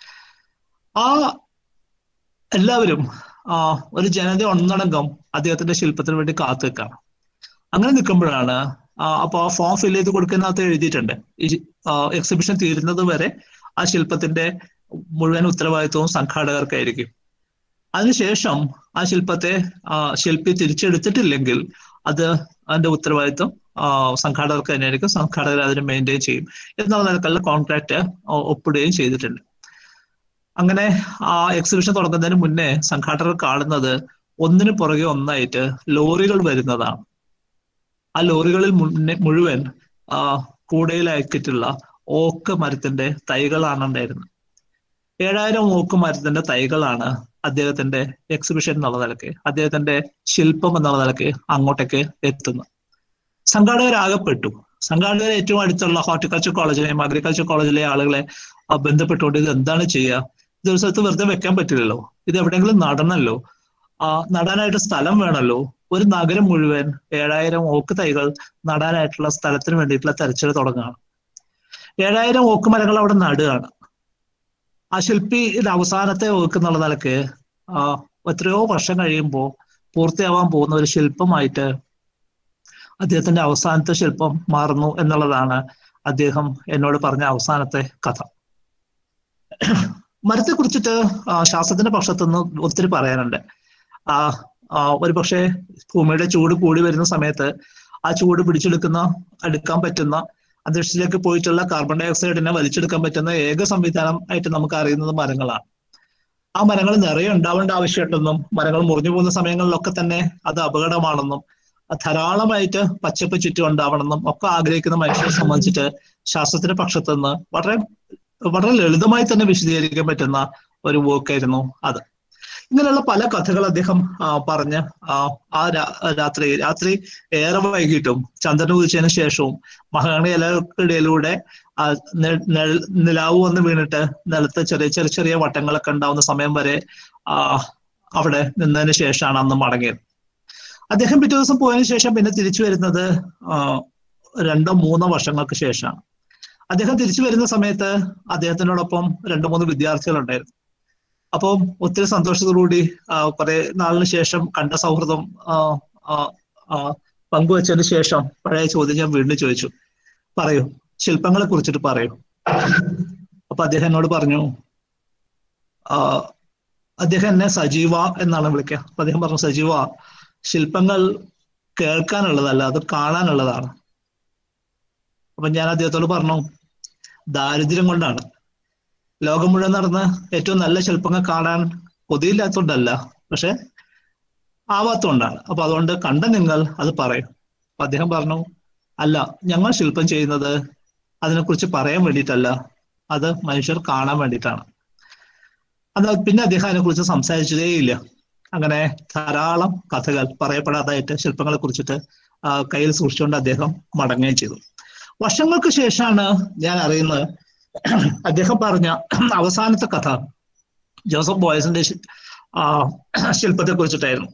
ആ എല്ലാവരും ആ ഒരു ജനത ഒന്നടങ്കം അദ്ദേഹത്തിന്റെ ശില്പത്തിന് വേണ്ടി കാത്തു നിൽക്കുകയാണ് അങ്ങനെ നിൽക്കുമ്പോഴാണ് അപ്പൊ ആ ഫോം ഫിൽ ചെയ്ത് കൊടുക്കുന്നതിനകത്ത് എഴുതിയിട്ടുണ്ട് ഈ എക്സിബിഷൻ തീരുന്നത് വരെ ആ ശില്പത്തിന്റെ മുഴുവൻ ഉത്തരവാദിത്വവും സംഘാടകർക്കായിരിക്കും അതിനുശേഷം ആ ശില്പത്തെ ശില്പി തിരിച്ചെടുത്തിട്ടില്ലെങ്കിൽ അത് അതിന്റെ ഉത്തരവാദിത്വം സംഘാടകർക്ക് തന്നെയായിരിക്കും സംഘാടകർ അതിനെ മെയിൻറ്റെയിൻ ചെയ്യും എന്നുള്ള നിലക്കുള്ള കോൺട്രാക്ട് ഒപ്പിടുകയും ചെയ്തിട്ടുണ്ട് അങ്ങനെ ആ എക്സിബിഷൻ തുടങ്ങുന്നതിന് മുന്നേ സംഘാടകർ കാണുന്നത് ഒന്നിനു പുറകെ ഒന്നായിട്ട് ലോറികൾ വരുന്നതാണ് ആ ലോറികളിൽ മുന്നേ മുഴുവൻ ആ കൂടയിലാക്കിയിട്ടുള്ള ഓക്ക് മരത്തിന്റെ തൈകളാണ് ഉണ്ടായിരുന്നത് ഏഴായിരം ഓക്ക് മരത്തിന്റെ തൈകളാണ് അദ്ദേഹത്തിന്റെ എക്സിബിഷൻ എന്നുള്ള നിലക്ക് അദ്ദേഹത്തിന്റെ ശില്പം എന്നുള്ള നിലക്ക് അങ്ങോട്ടേക്ക് എത്തുന്നത് സംഘാടകരാകപ്പെട്ടു സംഘാടകർ ഏറ്റവും അടുത്തുള്ള ഹോർട്ടിക്കൾച്ചർ കോളേജിലെയും അഗ്രികൾച്ചർ കോളേജിലെ ആളുകളെ ബന്ധപ്പെട്ടുകൊണ്ട് ഇത് എന്താണ് ചെയ്യുക ഇത് ഒരു സ്ഥലത്ത് വെറുതെ വെക്കാൻ പറ്റില്ലല്ലോ ഇത് എവിടെയെങ്കിലും നടണല്ലോ ആ നടാനായിട്ട് സ്ഥലം വേണമല്ലോ ഒരു നഗരം മുഴുവൻ ഏഴായിരം ഓക്ക് തൈകൾ നടാനായിട്ടുള്ള സ്ഥലത്തിന് വേണ്ടിയിട്ടുള്ള തെരച്ചിൽ തുടങ്ങുകയാണ് ഏഴായിരം ഓക്ക് മരങ്ങൾ അവിടെ നടുകയാണ് ആ ശില്പി ഇത് അവസാനത്തെ ഓക്ക് എന്നുള്ള നിലക്ക് ആ എത്രയോ വർഷം കഴിയുമ്പോൾ പൂർത്തിയാവാൻ പോകുന്ന ഒരു ശില്പമായിട്ട് അദ്ദേഹത്തിന്റെ അവസാനത്തെ ശില്പം മാറുന്നു എന്നുള്ളതാണ് അദ്ദേഹം എന്നോട് പറഞ്ഞ അവസാനത്തെ കഥ മരത്തെ കുറിച്ചിട്ട് ശാസ്ത്രത്തിന്റെ പക്ഷത്തുനിന്ന് ഒത്തിരി പറയാനുണ്ട് ആ ആ, ഒരു പക്ഷേ ഭൂമിയുടെ ചൂട് കൂടി വരുന്ന സമയത്ത് ആ ചൂട് പിടിച്ചെടുക്കുന്ന എടുക്കാൻ പറ്റുന്ന അന്തരീക്ഷത്തിലേക്ക് പോയിട്ടുള്ള കാർബൺ ഡൈ ഓക്സൈഡിനെ വലിച്ചെടുക്കാൻ പറ്റുന്ന ഏക സംവിധാനം ആയിട്ട് നമുക്ക് അറിയുന്നത് മരങ്ങളാണ് ആ മരങ്ങൾ നിറയെ ഉണ്ടാവേണ്ട ആവശ്യമുണ്ടെന്നും മരങ്ങൾ മുറിഞ്ഞു പോകുന്ന സമയങ്ങളിലൊക്കെ തന്നെ അത് അപകടമാണെന്നും അത് ധാരാളമായിട്ട് പച്ചപ്പ് ചുറ്റും ഉണ്ടാവണമെന്നും ഒക്കെ ആഗ്രഹിക്കുന്ന മനുഷ്യരെ സംബന്ധിച്ചിട്ട് ശാസ്ത്രത്തിന്റെ പക്ഷത്തു നിന്ന് വളരെ വളരെ ലളിതമായി തന്നെ വിശദീകരിക്കാൻ പറ്റുന്ന ഒരു വർക്കായിരുന്നു അത് ഇങ്ങനെയുള്ള പല കഥകൾ അദ്ദേഹം ആ, പറഞ്ഞ് ആ, ആ രാ- രാത്രി രാത്രി ഏറെ വൈകിട്ടും ചന്ദ്രൻ ഉദിച്ചതിന് ശേഷവും മഹാഗണി ഇലകൾക്കിടയിലൂടെ ആ നെ- നെഴൽ- നിലാവ് വന്ന് വീണിട്ട് നിലത്ത് ചെറിയ ചെറിയ ചെറിയ വട്ടങ്ങളൊക്കെ ഉണ്ടാവുന്ന സമയം വരെ ആ അവിടെ നിന്നതിന് ശേഷമാണ് അന്ന് മടങ്ങിയത് അദ്ദേഹം പിറ്റേ ദിവസം പോയതിനു ശേഷം പിന്നെ തിരിച്ചു വരുന്നത് ആ, രണ്ടോ മൂന്നോ വർഷങ്ങൾക്ക് ശേഷമാണ് അദ്ദേഹം തിരിച്ചു വരുന്ന സമയത്ത് അദ്ദേഹത്തിനോടൊപ്പം രണ്ടു മൂന്ന് വിദ്യാർത്ഥികളുണ്ടായിരുന്നു അപ്പം ഒത്തിരി സന്തോഷത്തോടുകൂടി ആ, കുറെ നാളിന് ശേഷം കണ്ട സൗഹൃദം ആ, ആ, ആ, പങ്കുവച്ചതിന് ശേഷം പഴയ ചോദ്യം ഞാൻ വീണ്ടും ചോദിച്ചു പറയൂ ശില്പങ്ങളെ കുറിച്ചിട്ട് പറയൂ അപ്പൊ അദ്ദേഹം എന്നോട് പറഞ്ഞു ആ, അദ്ദേഹം എന്നെ സജീവ എന്നാണ് വിളിക്കുക അപ്പൊ അദ്ദേഹം പറഞ്ഞു സജീവ ശില്പങ്ങൾ കേൾക്കാനുള്ളതല്ല അത് കാണാനുള്ളതാണ് അപ്പൊ ഞാൻ അദ്ദേഹത്തോട് പറഞ്ഞു ദാരിദ്ര്യം കൊണ്ടാണ് ലോകം മുഴുവൻ നടന്ന് ഏറ്റവും നല്ല ശില്പങ്ങൾ കാണാൻ കൊതിയില്ലാത്തതുകൊണ്ടല്ല പക്ഷെ ആവാത്തതുകൊണ്ടാണ് അപ്പൊ അതുകൊണ്ട് കണ്ട നിങ്ങൾ അത് പറയും അപ്പൊ അദ്ദേഹം പറഞ്ഞു അല്ല ഞങ്ങൾ ശില്പം ചെയ്യുന്നത് അതിനെക്കുറിച്ച് പറയാൻ വേണ്ടിയിട്ടല്ല അത് മനുഷ്യർ കാണാൻ വേണ്ടിയിട്ടാണ് എന്നാൽ പിന്നെ അദ്ദേഹം അതിനെക്കുറിച്ച് സംസാരിച്ചതേയില്ല അങ്ങനെ ധാരാളം കഥകൾ പറയപ്പെടാതായിട്ട് ശില്പങ്ങളെ കുറിച്ചിട്ട് ആ, കയ്യിൽ സൂക്ഷിച്ചുകൊണ്ട് അദ്ദേഹം മടങ്ങുകയും ചെയ്തു വർഷങ്ങൾക്ക് ശേഷമാണ് ഞാൻ അറിയുന്നത് അദ്ദേഹം പറഞ്ഞ അവസാനത്തെ കഥ ജോസഫ് ബോയ്സിന്റെ ശി- ആ, ശില്പത്തെ കുറിച്ചിട്ടായിരുന്നു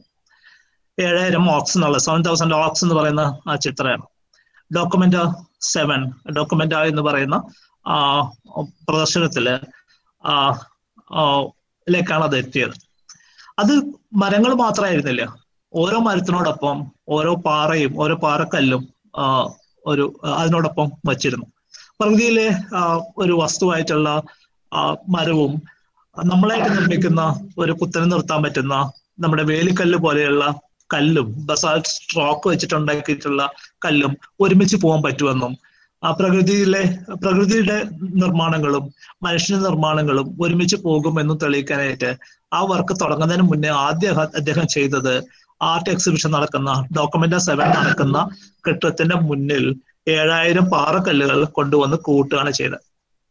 ഏഴായിരം ഓക്സ് എന്നുള്ള സെവൻ തൗസൻഡ് ഓക്സ് എന്ന് പറയുന്ന ആ ചിത്രമാണ് ഡോക്യുമെന്റ് സെവൻ ഡോക്യുമെന്റ് എന്ന് പറയുന്ന ആ പ്രദർശനത്തില് ആ ആ, ലേക്കാണ് അത് എത്തിയത് അത് മരങ്ങൾ മാത്രമായിരുന്നില്ല ഓരോ മരത്തിനോടൊപ്പം ഓരോ പാറയും ഓരോ പാറക്കല്ലും ആ, ഒരു അതിനോടൊപ്പം വച്ചിരുന്നു പ്രകൃതിയിലെ ആ, ഒരു വസ്തുവായിട്ടുള്ള ആ, മരവും നമ്മളായിട്ട് നിർമ്മിക്കുന്ന ഒരു കുത്തനെ നിർത്താൻ പറ്റുന്ന നമ്മുടെ വേലിക്കല്ല് പോലെയുള്ള കല്ലും ബസാൾട്ട് സ്ട്രോക്ക് വെച്ചിട്ടുണ്ടാക്കിയിട്ടുള്ള കല്ലും ഒരുമിച്ച് പോകാൻ പറ്റുമെന്നും ആ പ്രകൃതിയിലെ പ്രകൃതിയുടെ നിർമ്മാണങ്ങളും മനുഷ്യന്റെ നിർമ്മാണങ്ങളും ഒരുമിച്ച് പോകുമെന്നും തെളിയിക്കാനായിട്ട് ആ വർക്ക് തുടങ്ങുന്നതിന് മുന്നേ ആദ്യം അദ്ദേഹം ചെയ്തത് ആർട്ട് എക്സിബിഷൻ നടക്കുന്ന ഡോക്യുമെന്റ് സെവൻ നടക്കുന്ന കെട്ടിടത്തിന്റെ മുന്നിൽ ഏഴായിരം പാറക്കല്ലുകൾ കൊണ്ടുവന്ന് കൂട്ടുകയാണ് ചെയ്തത്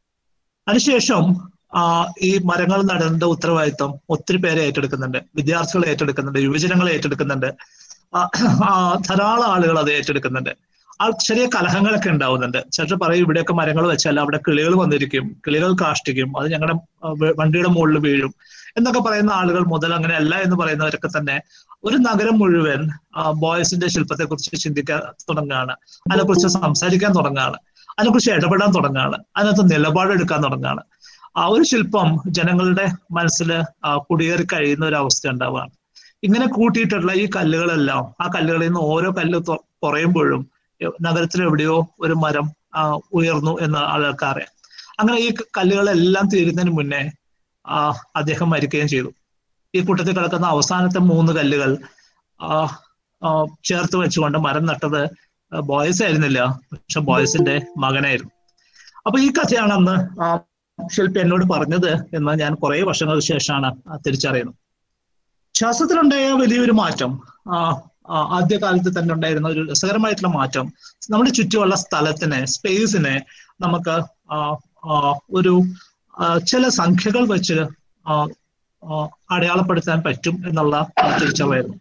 അതിനുശേഷം ആ ഈ മരങ്ങൾ നടേണ്ട ഉത്തരവാദിത്വം ഒത്തിരി പേരെ ഏറ്റെടുക്കുന്നുണ്ട് വിദ്യാർത്ഥികൾ ഏറ്റെടുക്കുന്നുണ്ട് യുവജനങ്ങൾ ഏറ്റെടുക്കുന്നുണ്ട് ആ, ആ, ധാരാളം ആളുകൾ അത് ഏറ്റെടുക്കുന്നുണ്ട് ആ ചെറിയ കലഹങ്ങളൊക്കെ ഉണ്ടാവുന്നുണ്ട് ചിലർ പറയും ഇവിടെയൊക്കെ മരങ്ങൾ വെച്ചാൽ അവിടെ കിളികൾ വന്നിരിക്കും കിളികൾ കാഷ്ടിക്കും അത് ഞങ്ങളുടെ ആ, വ- വണ്ടിയുടെ മുകളിൽ വീഴും എന്നൊക്കെ പറയുന്ന ആളുകൾ മുതൽ അങ്ങനെ അല്ല എന്ന് പറയുന്നവരൊക്കെ തന്നെ ഒരു നഗരം മുഴുവൻ ബോയ്സിന്റെ ശില്പത്തെ കുറിച്ച് ചിന്തിക്കാൻ തുടങ്ങുകയാണ് അതിനെക്കുറിച്ച് സംസാരിക്കാൻ തുടങ്ങുകയാണ് അതിനെക്കുറിച്ച് ഇടപെടാൻ തുടങ്ങുകയാണ് അതിനകത്ത് നിലപാടെടുക്കാൻ തുടങ്ങുകയാണ് ആ ഒരു ശില്പം ജനങ്ങളുടെ മനസ്സിൽ കുടിയേറി കഴിയുന്ന ഒരു അവസ്ഥ ഉണ്ടാവുകയാണ് ഇങ്ങനെ കൂട്ടിയിട്ടുള്ള ഈ കല്ലുകളെല്ലാം ആ കല്ലുകളിൽ നിന്ന് ഓരോ കല്ല് തൊ- കുറയുമ്പോഴും എ- നഗരത്തിൽ എവിടെയോ ഒരു മരം ആ, ഉയർന്നു എന്ന് ആളുകൾക്ക് അറിയാം അങ്ങനെ ഈ ക- കല്ലുകളെല്ലാം തീരുന്നതിന് മുന്നേ ആ, അദ്ദേഹം മരിക്കുകയും ചെയ്തു ഈ കൂട്ടത്തിൽ കിടക്കുന്ന അവസാനത്തെ മൂന്ന് കല്ലുകൾ ആ, ആ, ചേർത്ത് വെച്ചുകൊണ്ട് മരം നട്ടത് ബോയ്സ് ആയിരുന്നില്ല പക്ഷെ ബോയ്സിന്റെ മകനായിരുന്നു അപ്പൊ ഈ കഥയാണ് അന്ന് ആ ശില്പി എന്നോട് പറഞ്ഞത് എന്ന് ഞാൻ കുറെ വർഷങ്ങൾക്ക് ശേഷമാണ് ആ തിരിച്ചറിയുന്നത് ശാസ്ത്രത്തിലുണ്ടായ വലിയൊരു മാറ്റം ആ ആ, ആദ്യകാലത്ത് തന്നെ ഉണ്ടായിരുന്ന ഒരു രസകരമായിട്ടുള്ള മാറ്റം നമ്മുടെ ചുറ്റുമുള്ള സ്ഥലത്തിനെ സ്പേസിനെ നമുക്ക് ആ, ആ, ഒരു ആ, ചില സംഖ്യകൾ വെച്ച് ആ, ആ, അടയാളപ്പെടുത്താൻ പറ്റും എന്നുള്ള ആ, തിരിച്ചറിവായിരുന്നു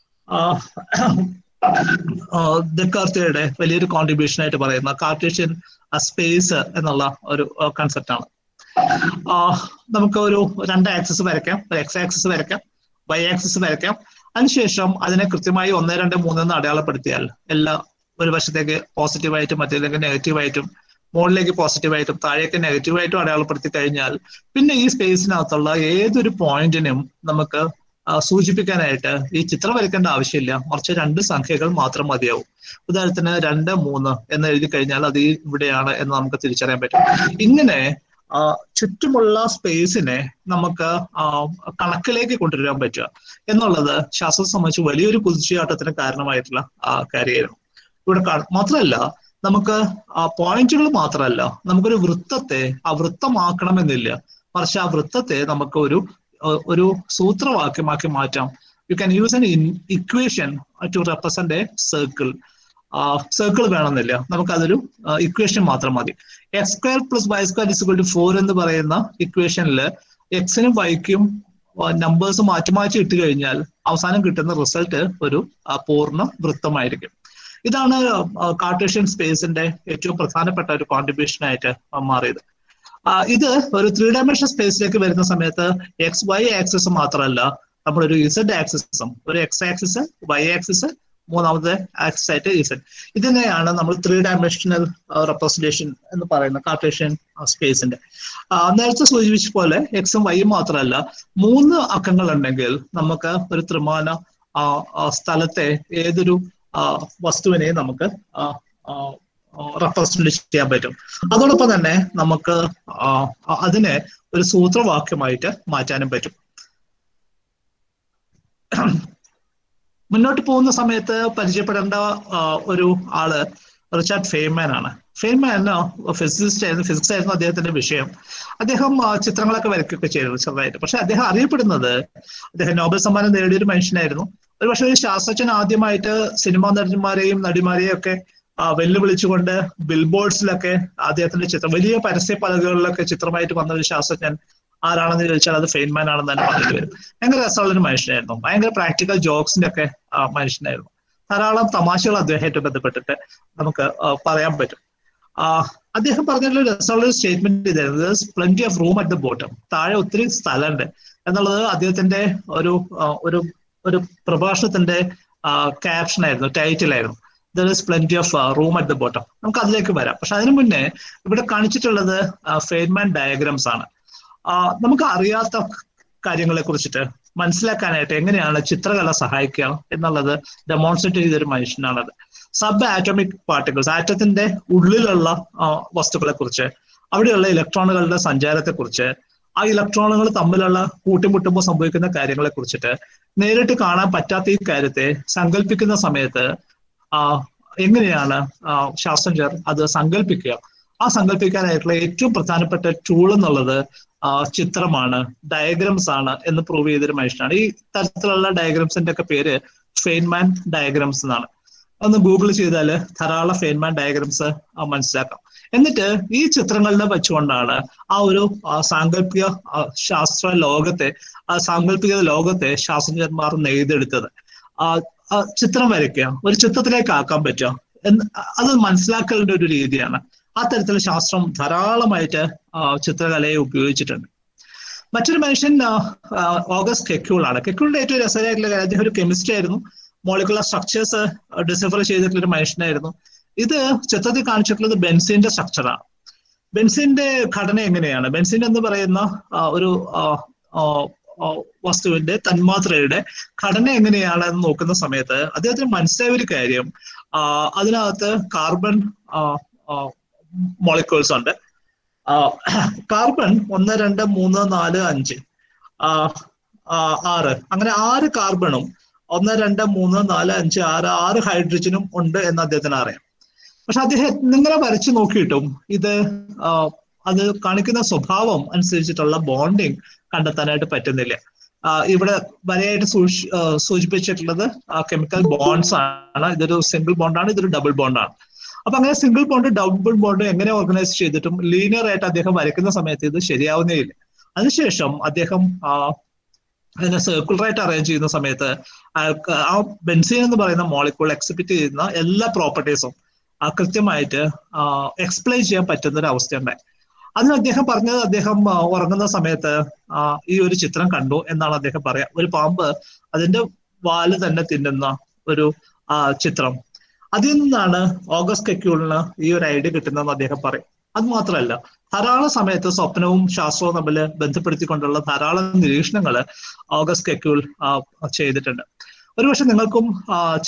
ദക്കാർത്തയുടെ വലിയൊരു കോൺട്രിബ്യൂഷൻ ആയിട്ട് പറയുന്ന കാർട്ടേഷ്യൻ സ്പേസ് എന്നുള്ള ഒരു കൺസെപ്റ്റ് ആണ് ആ, നമുക്ക് ഒരു രണ്ട് ആക്സസ് വരയ്ക്കാം ഒരു എക്സ് ആക്സസ് വരയ്ക്കാം വൈ ആക്സസ് വരയ്ക്കാം അതിനുശേഷം അതിനെ കൃത്യമായി ഒന്ന് രണ്ട് മൂന്ന് എന്ന് അടയാളപ്പെടുത്തിയാൽ എല്ലാ ഒരു വശത്തേക്ക് പോസിറ്റീവായിട്ടും മറ്റേതെങ്കിലും നെഗറ്റീവായിട്ടും മുകളിലേക്ക് പോസിറ്റീവായിട്ടും താഴേക്ക് നെഗറ്റീവായിട്ടും അടയാളപ്പെടുത്തി കഴിഞ്ഞാൽ പിന്നെ ഈ സ്പേസിനകത്തുള്ള ഏതൊരു പോയിന്റിനും നമുക്ക് ആ, സൂചിപ്പിക്കാനായിട്ട് ഈ ചിത്രം വരയ്ക്കേണ്ട ആവശ്യമില്ല മറിച്ച് രണ്ട് സംഖ്യകൾ മാത്രം മതിയാവും ഉദാഹരണത്തിന് രണ്ട് മൂന്ന് എന്ന് എഴുതി കഴിഞ്ഞാൽ അത് ഈ ഇവിടെയാണ് എന്ന് നമുക്ക് തിരിച്ചറിയാൻ പറ്റും ഇങ്ങനെ ആ, ചുറ്റുമുള്ള സ്പേസിനെ നമുക്ക് ആ, കണക്കിലേക്ക് കൊണ്ടുവരാൻ പറ്റുക എന്നുള്ളത് ശാസ്ത്രത്തെ സംബന്ധിച്ച് വലിയൊരു കുതിച്ചുചാട്ടത്തിന് കാരണമായിട്ടുള്ള ആ, കാര്യമായിരുന്നു ഇവിടെ കാ- മാത്രമല്ല നമുക്ക് ആ പോയിന്റുകൾ മാത്രമല്ല നമുക്കൊരു വൃത്തത്തെ ആ വൃത്തമാക്കണമെന്നില്ല മറിച്ച് ആ വൃത്തത്തെ നമുക്ക് ഒരു ഏർ ഒരു സൂത്രവാക്യമാക്കി മാറ്റാം you can use an equation to represent a circle circle വേണമെന്നില്ല നമുക്കതൊരു ഇക്വേഷൻ മാത്രം മതി X square plus Y square is to four എന്ന് പറയുന്ന ഇക്വേഷനിൽ എക്സിനും വൈക്കും നമ്പേഴ്സ് മാറ്റി മാറ്റി ഇട്ട് കഴിഞ്ഞാൽ അവസാനം കിട്ടുന്ന റിസൾട്ട് ഒരു ആ, പൂർണ്ണ വൃത്തമായിരിക്കും ഇതാണ് കാർട്ടേഷ്യൻ സ്പേസിന്റെ ഏറ്റവും പ്രധാനപ്പെട്ട ഒരു കോൺട്രിബ്യൂഷൻ ആയിട്ട് മാറിയത് ആ, ഇത് ഒരു ത്രീ ഡയമെൻഷൻ സ്പേസിലേക്ക് വരുന്ന സമയത്ത് എക്സ് വൈ ആക്സിസ് മാത്രമല്ല നമ്മളൊരു ഇസഡ് ആക്സിസും ഒരു എക്സ് ആക്സിസ് വൈ ആക്സിസ് മൂന്നാമത്തെ ആക്സിസ് ആയിട്ട് ഇസഡ് ഇതിനെയാണ് നമ്മൾ ത്രീ ഡയമെൻഷണൽ റെപ്രസെന്റേഷൻ എന്ന് പറയുന്ന കാർട്ടേഷ്യൻ സ്പേസിന്റെ നേരത്തെ സൂചിപ്പിച്ച പോലെ എക്സും വൈയും മാത്രമല്ല മൂന്ന് അക്കങ്ങൾ ഉണ്ടെങ്കിൽ നമുക്ക് ഒരു ത്രിമാന ആ, ആ, സ്ഥലത്തെ ഏതൊരു ആ, വസ്തുവിനെയും നമുക്ക് റെപ്രസെന്റ് ചെയ്യാൻ പറ്റും അതോടൊപ്പം തന്നെ നമുക്ക് ആ, അ- അതിനെ ഒരു സൂത്രവാക്യമായിട്ട് മാറ്റാനും പറ്റും മുന്നോട്ട് പോകുന്ന സമയത്ത് പരിചയപ്പെടേണ്ട ആ, ഒരു ആള് റിച്ചാർഡ് ഫെയ്മാൻ ആണ് ഫെയ്മാൻ ഫിസിസിസ്റ്റ് ആയിരുന്നു ഫിസിക്സ് ആയിരുന്നു അദ്ദേഹത്തിന്റെ വിഷയം അദ്ദേഹം ആ, ചിത്രങ്ങളൊക്കെ വരയ്ക്കുകയൊക്കെ ചെയ്തിരുന്നു ചെറുതായിട്ട് പക്ഷെ അദ്ദേഹം അറിയപ്പെടുന്നത് അദ്ദേഹം നോബൽ സമ്മാനം നേടിയ ഒരു മനുഷ്യനായിരുന്നു ഒരു പക്ഷേ ഒരു ശാസ്ത്രജ്ഞൻ ആദ്യമായിട്ട് സിനിമാ നടന്മാരെയും നടിമാരെയും ഒക്കെ ആ, വെല്ലുവിളിച്ചുകൊണ്ട് ബിൽ ബോർഡ്സിലൊക്കെ അദ്ദേഹത്തിന്റെ ചിത്രം വലിയ പരസ്യ പലകകളിലൊക്കെ ചിത്രമായിട്ട് വന്ന ഒരു ശാസ്ത്രജ്ഞൻ ആരാണെന്ന് ചോദിച്ചാൽ അത് ഫെയിൻമാൻ ആണെന്ന് തന്നെ പറഞ്ഞു വരും ഭയങ്കര രസമുള്ള ഒരു മനുഷ്യനായിരുന്നു ഭയങ്കര പ്രാക്ടിക്കൽ ജോക്സിന്റെ ഒക്കെ ആ, മനുഷ്യനായിരുന്നു ധാരാളം തമാശകൾ അദ്ദേഹമായിട്ട് ബന്ധപ്പെട്ടിട്ട് നമുക്ക് ആ, പറയാൻ പറ്റും ആ, അദ്ദേഹം പറഞ്ഞിട്ടുള്ള ഒരു രസമുള്ള ഒരു സ്റ്റേറ്റ്മെന്റ് ഇതായിരുന്നു plenty of room at the bottom താഴെ ഒത്തിരി സ്ഥലമുണ്ട് എന്നുള്ളത് അദ്ദേഹത്തിന്റെ ഒരു ആ, ഒരു ഒരു പ്രഭാഷണത്തിന്റെ ക്യാപ്ഷൻ ആയിരുന്നു ടൈറ്റിൽ ആയിരുന്നു there is plenty of room at the bottom നമുക്ക് അതിലേക്ക് വരാം പക്ഷെ അതിനു മുന്നേ ഇവിടെ കാണിച്ചിട്ടുള്ളത് ഫെയ്ഡ്മാൻ ഡയഗ്രാംസ് ആണ് ആ, നമുക്ക് അറിയാത്ത കാര്യങ്ങളെ കുറിച്ചിട്ട് മനസ്സിലാക്കാനായിട്ട് എങ്ങനെയാണ് ചിത്രകല സഹായിക്കുക എന്നുള്ളത് ഡെമോൺസ്ട്രേറ്റ് ചെയ്തൊരു മനുഷ്യനാണത് സബ് ആറ്റോമിക് പാർട്ടിക്കിൾസ് ആറ്റത്തിന്റെ ഉള്ളിലുള്ള ആ, വസ്തുക്കളെ കുറിച്ച് അവിടെയുള്ള ഇലക്ട്രോണുകളുടെ സഞ്ചാരത്തെ കുറിച്ച് ആ ഇലക്ട്രോണുകൾ തമ്മിലുള്ള കൂട്ടിമുട്ടുമ്പോൾ സംഭവിക്കുന്ന കാര്യങ്ങളെ കുറിച്ചിട്ട് നേരിട്ട് കാണാൻ പറ്റാത്ത ഈ കാര്യത്തെ സങ്കല്പിക്കുന്ന സമയത്ത് ആ എങ്ങനെയാണ് ആ, ശാസ്ത്രജ്ഞർ അത് സങ്കല്പിക്കുക ആ സങ്കല്പിക്കാനായിട്ടുള്ള ഏറ്റവും പ്രധാനപ്പെട്ട ടൂൾ എന്നുള്ളത് ആ, ചിത്രമാണ് ഡയഗ്രംസ് ആണ് എന്ന് പ്രൂവ് ചെയ്തൊരു മനുഷ്യനാണ് ഈ തരത്തിലുള്ള ഡയഗ്രംസിന്റെ ഒക്കെ പേര് ഫെയിൻമാൻ ഡയഗ്രംസ് എന്നാണ് ഒന്ന് ഗൂഗിൾ ചെയ്താൽ ധാരാളം ഫെയിൻമാൻ ഡയഗ്രംസ് മനസ്സിലാക്കാം എന്നിട്ട് ഈ ചിത്രങ്ങളിനെ വെച്ചുകൊണ്ടാണ് ആ ഒരു ആ, സാങ്കല്പിക ആ, ശാസ്ത്ര ലോകത്തെ ആ സാങ്കല്പിക ലോകത്തെ ശാസ്ത്രജ്ഞന്മാർ നെയ്തെടുത്തത് ആ ആ, ചിത്രം വരയ്ക്കുക ഒരു ചിത്രത്തിലേക്ക് ആക്കാൻ പറ്റുക എന്ന് അത് മനസ്സിലാക്കലിന്റെ ഒരു രീതിയാണ് ആ തരത്തിൽ ശാസ്ത്രം ധാരാളമായിട്ട് ആ, ചിത്രകലയെ ഉപയോഗിച്ചിട്ടുണ്ട് മറ്റൊരു മനുഷ്യൻ ആ, ആ, ഓഗസ്റ്റ് കെക്യൂൾ ആണ് കെക്യൂളിന്റെ ഏറ്റവും രസകരമായിട്ടുള്ള കാര്യം അദ്ദേഹം ഒരു കെമിസ്ട്രി ആയിരുന്നു മോളിക്കുലർ സ്ട്രക്ചേഴ്സ് ഡിസിഫർ ചെയ്തിട്ടുള്ള ഒരു മനുഷ്യനായിരുന്നു ഇത് ചിത്രത്തിൽ കാണിച്ചിട്ടുള്ളത് ബെൻസിന്റെ സ്ട്രക്ചറാണ് ബെൻസിന്റെ ഘടന എങ്ങനെയാണ് ബെൻസിൻ എന്ന് പറയുന്ന ആ, ഒരു ആ, ആ, ആ, വസ്തുവിന്റെ തന്മാത്രയുടെ ഘടന എങ്ങനെയാണ് എന്ന് നോക്കുന്ന സമയത്ത് അദ്ദേഹത്തിന് മനസ്സിലായ ഒരു കാര്യം ആ, അതിനകത്ത് കാർബൺ മോളിക്യൂൾസ് ഉണ്ട് ആ, കാർബൺ ഒന്ന് രണ്ട് മൂന്ന് നാല് അഞ്ച് ആ, ആ, ആറ് അങ്ങനെ ആറ് കാർബണും ഒന്ന് രണ്ട് മൂന്ന് നാല് അഞ്ച് ആറ് ആറ് ഹൈഡ്രജനും ഉണ്ട് എന്ന് അദ്ദേഹത്തിന് അറിയാം പക്ഷെ അദ്ദേഹം നിങ്ങളെ വരച്ചു നോക്കിയിട്ടും ഇത് ആ, അത് കാണിക്കുന്ന സ്വഭാവം അനുസരിച്ചിട്ടുള്ള ബോണ്ടിങ് കണ്ടെത്താനായിട്ട് പറ്റുന്നില്ല ആ, ഇവിടെ വരെയായിട്ട് സൂക്ഷി ആ, സൂചിപ്പിച്ചിട്ടുള്ളത് കെമിക്കൽ ബോണ്ട്സ് ആണ് ഇതൊരു സിംഗിൾ ബോണ്ടാണ് ഇതൊരു ഡബിൾ ബോണ്ടാണ് അപ്പൊ അങ്ങനെ സിംഗിൾ ബോണ്ട് ഡബിൾ ബോണ്ട് എങ്ങനെ ഓർഗനൈസ് ചെയ്തിട്ടും ലീനിയർ ആയിട്ട് അദ്ദേഹം വരയ്ക്കുന്ന സമയത്ത് ഇത് ശരിയാവുന്നേ ഇല്ല അതിനുശേഷം അദ്ദേഹം ആ, അതിനെ സർക്കുലർ ആയിട്ട് അറേഞ്ച് ചെയ്യുന്ന സമയത്ത് അയാൾക്ക് ആ ബെൻസീൻ എന്ന് പറയുന്ന മോളിക്കൂൾ എക്സിബിറ്റ് ചെയ്യുന്ന എല്ലാ പ്രോപ്പർട്ടീസും കൃത്യമായിട്ട് എക്സ്പ്ലെയിൻ ചെയ്യാൻ പറ്റുന്ന ഒരു അവസ്ഥയുണ്ടായി അതിന് അദ്ദേഹം പറഞ്ഞത് അദ്ദേഹം ആ, ഉറങ്ങുന്ന സമയത്ത് ആ, ഈ ഒരു ചിത്രം കണ്ടു എന്നാണ് അദ്ദേഹം പറയാ ഒരു പാമ്പ് അതിന്റെ വാല് തന്നെ തിന്നുന്ന ഒരു ആ, ചിത്രം അതിൽ നിന്നാണ് ഓഗസ്റ്റ് കെക്യൂളിന് ഈ ഒരു ഐഡിയ കിട്ടുന്നതെന്ന് അദ്ദേഹം പറയും അത് മാത്രമല്ല ധാരാളം സമയത്ത് സ്വപ്നവും ശാസ്ത്രവും തമ്മിൽ ബന്ധപ്പെടുത്തിക്കൊണ്ടുള്ള ധാരാളം നിരീക്ഷണങ്ങൾ ഓഗസ്റ്റ് കെക്യൂൾ ആ, ചെയ്തിട്ടുണ്ട് ഒരുപക്ഷെ നിങ്ങൾക്കും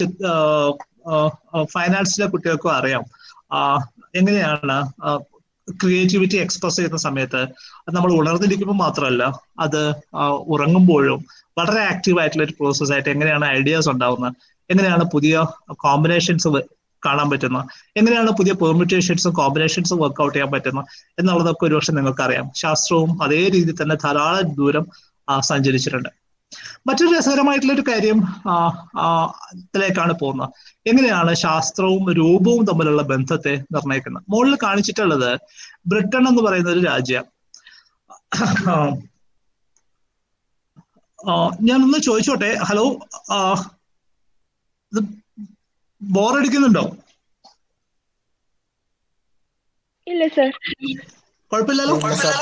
ഫൈനാൻസിലെ കുട്ടികൾക്കും അറിയാം ആ, എങ്ങനെയാണ് ആ, ക്രിയേറ്റിവിറ്റി എക്സ്പ്രസ് ചെയ്യുന്ന സമയത്ത് അത് നമ്മൾ ഉണർന്നിരിക്കുമ്പോൾ മാത്രമല്ല അത് ആ, ഉറങ്ങുമ്പോഴും വളരെ ആക്റ്റീവ് ആയിട്ടുള്ള ഒരു പ്രോസസ് ആയിട്ട് എങ്ങനെയാണ് ഐഡിയാസ് ഉണ്ടാവുന്നത് എങ്ങനെയാണ് പുതിയ കോമ്പിനേഷൻസ് കാണാൻ പറ്റുന്നത് എങ്ങനെയാണ് പുതിയ പെർമിറ്റേഷൻസും കോമ്പിനേഷൻസും വർക്ക്ഔട്ട് ചെയ്യാൻ പറ്റുന്നത് എന്നുള്ളതൊക്കെ ഒരുപക്ഷെ നിങ്ങൾക്കറിയാം ശാസ്ത്രവും അതേ രീതിയിൽ തന്നെ ധാരാളം ദൂരം ആ, സഞ്ചരിച്ചിട്ടുണ്ട് മറ്റൊരു രസകരമായിട്ടുള്ള ഒരു കാര്യം ആ, ആ, ത്തിലേക്കാണ് പോകുന്നത് എങ്ങനെയാണ് ശാസ്ത്രവും രൂപവും തമ്മിലുള്ള ബന്ധത്തെ നിർണ്ണയിക്കുന്നത് മുകളിൽ കാണിച്ചിട്ടുള്ളത് ബ്രിട്ടൻ എന്ന് പറയുന്ന ഒരു രാജ്യം ഞാനൊന്ന് ചോദിച്ചോട്ടെ ഹലോ ആ, ഇത് ബോറടിക്കുന്നുണ്ടോ ഇല്ല സർ കുഴപ്പമില്ലല്ലോ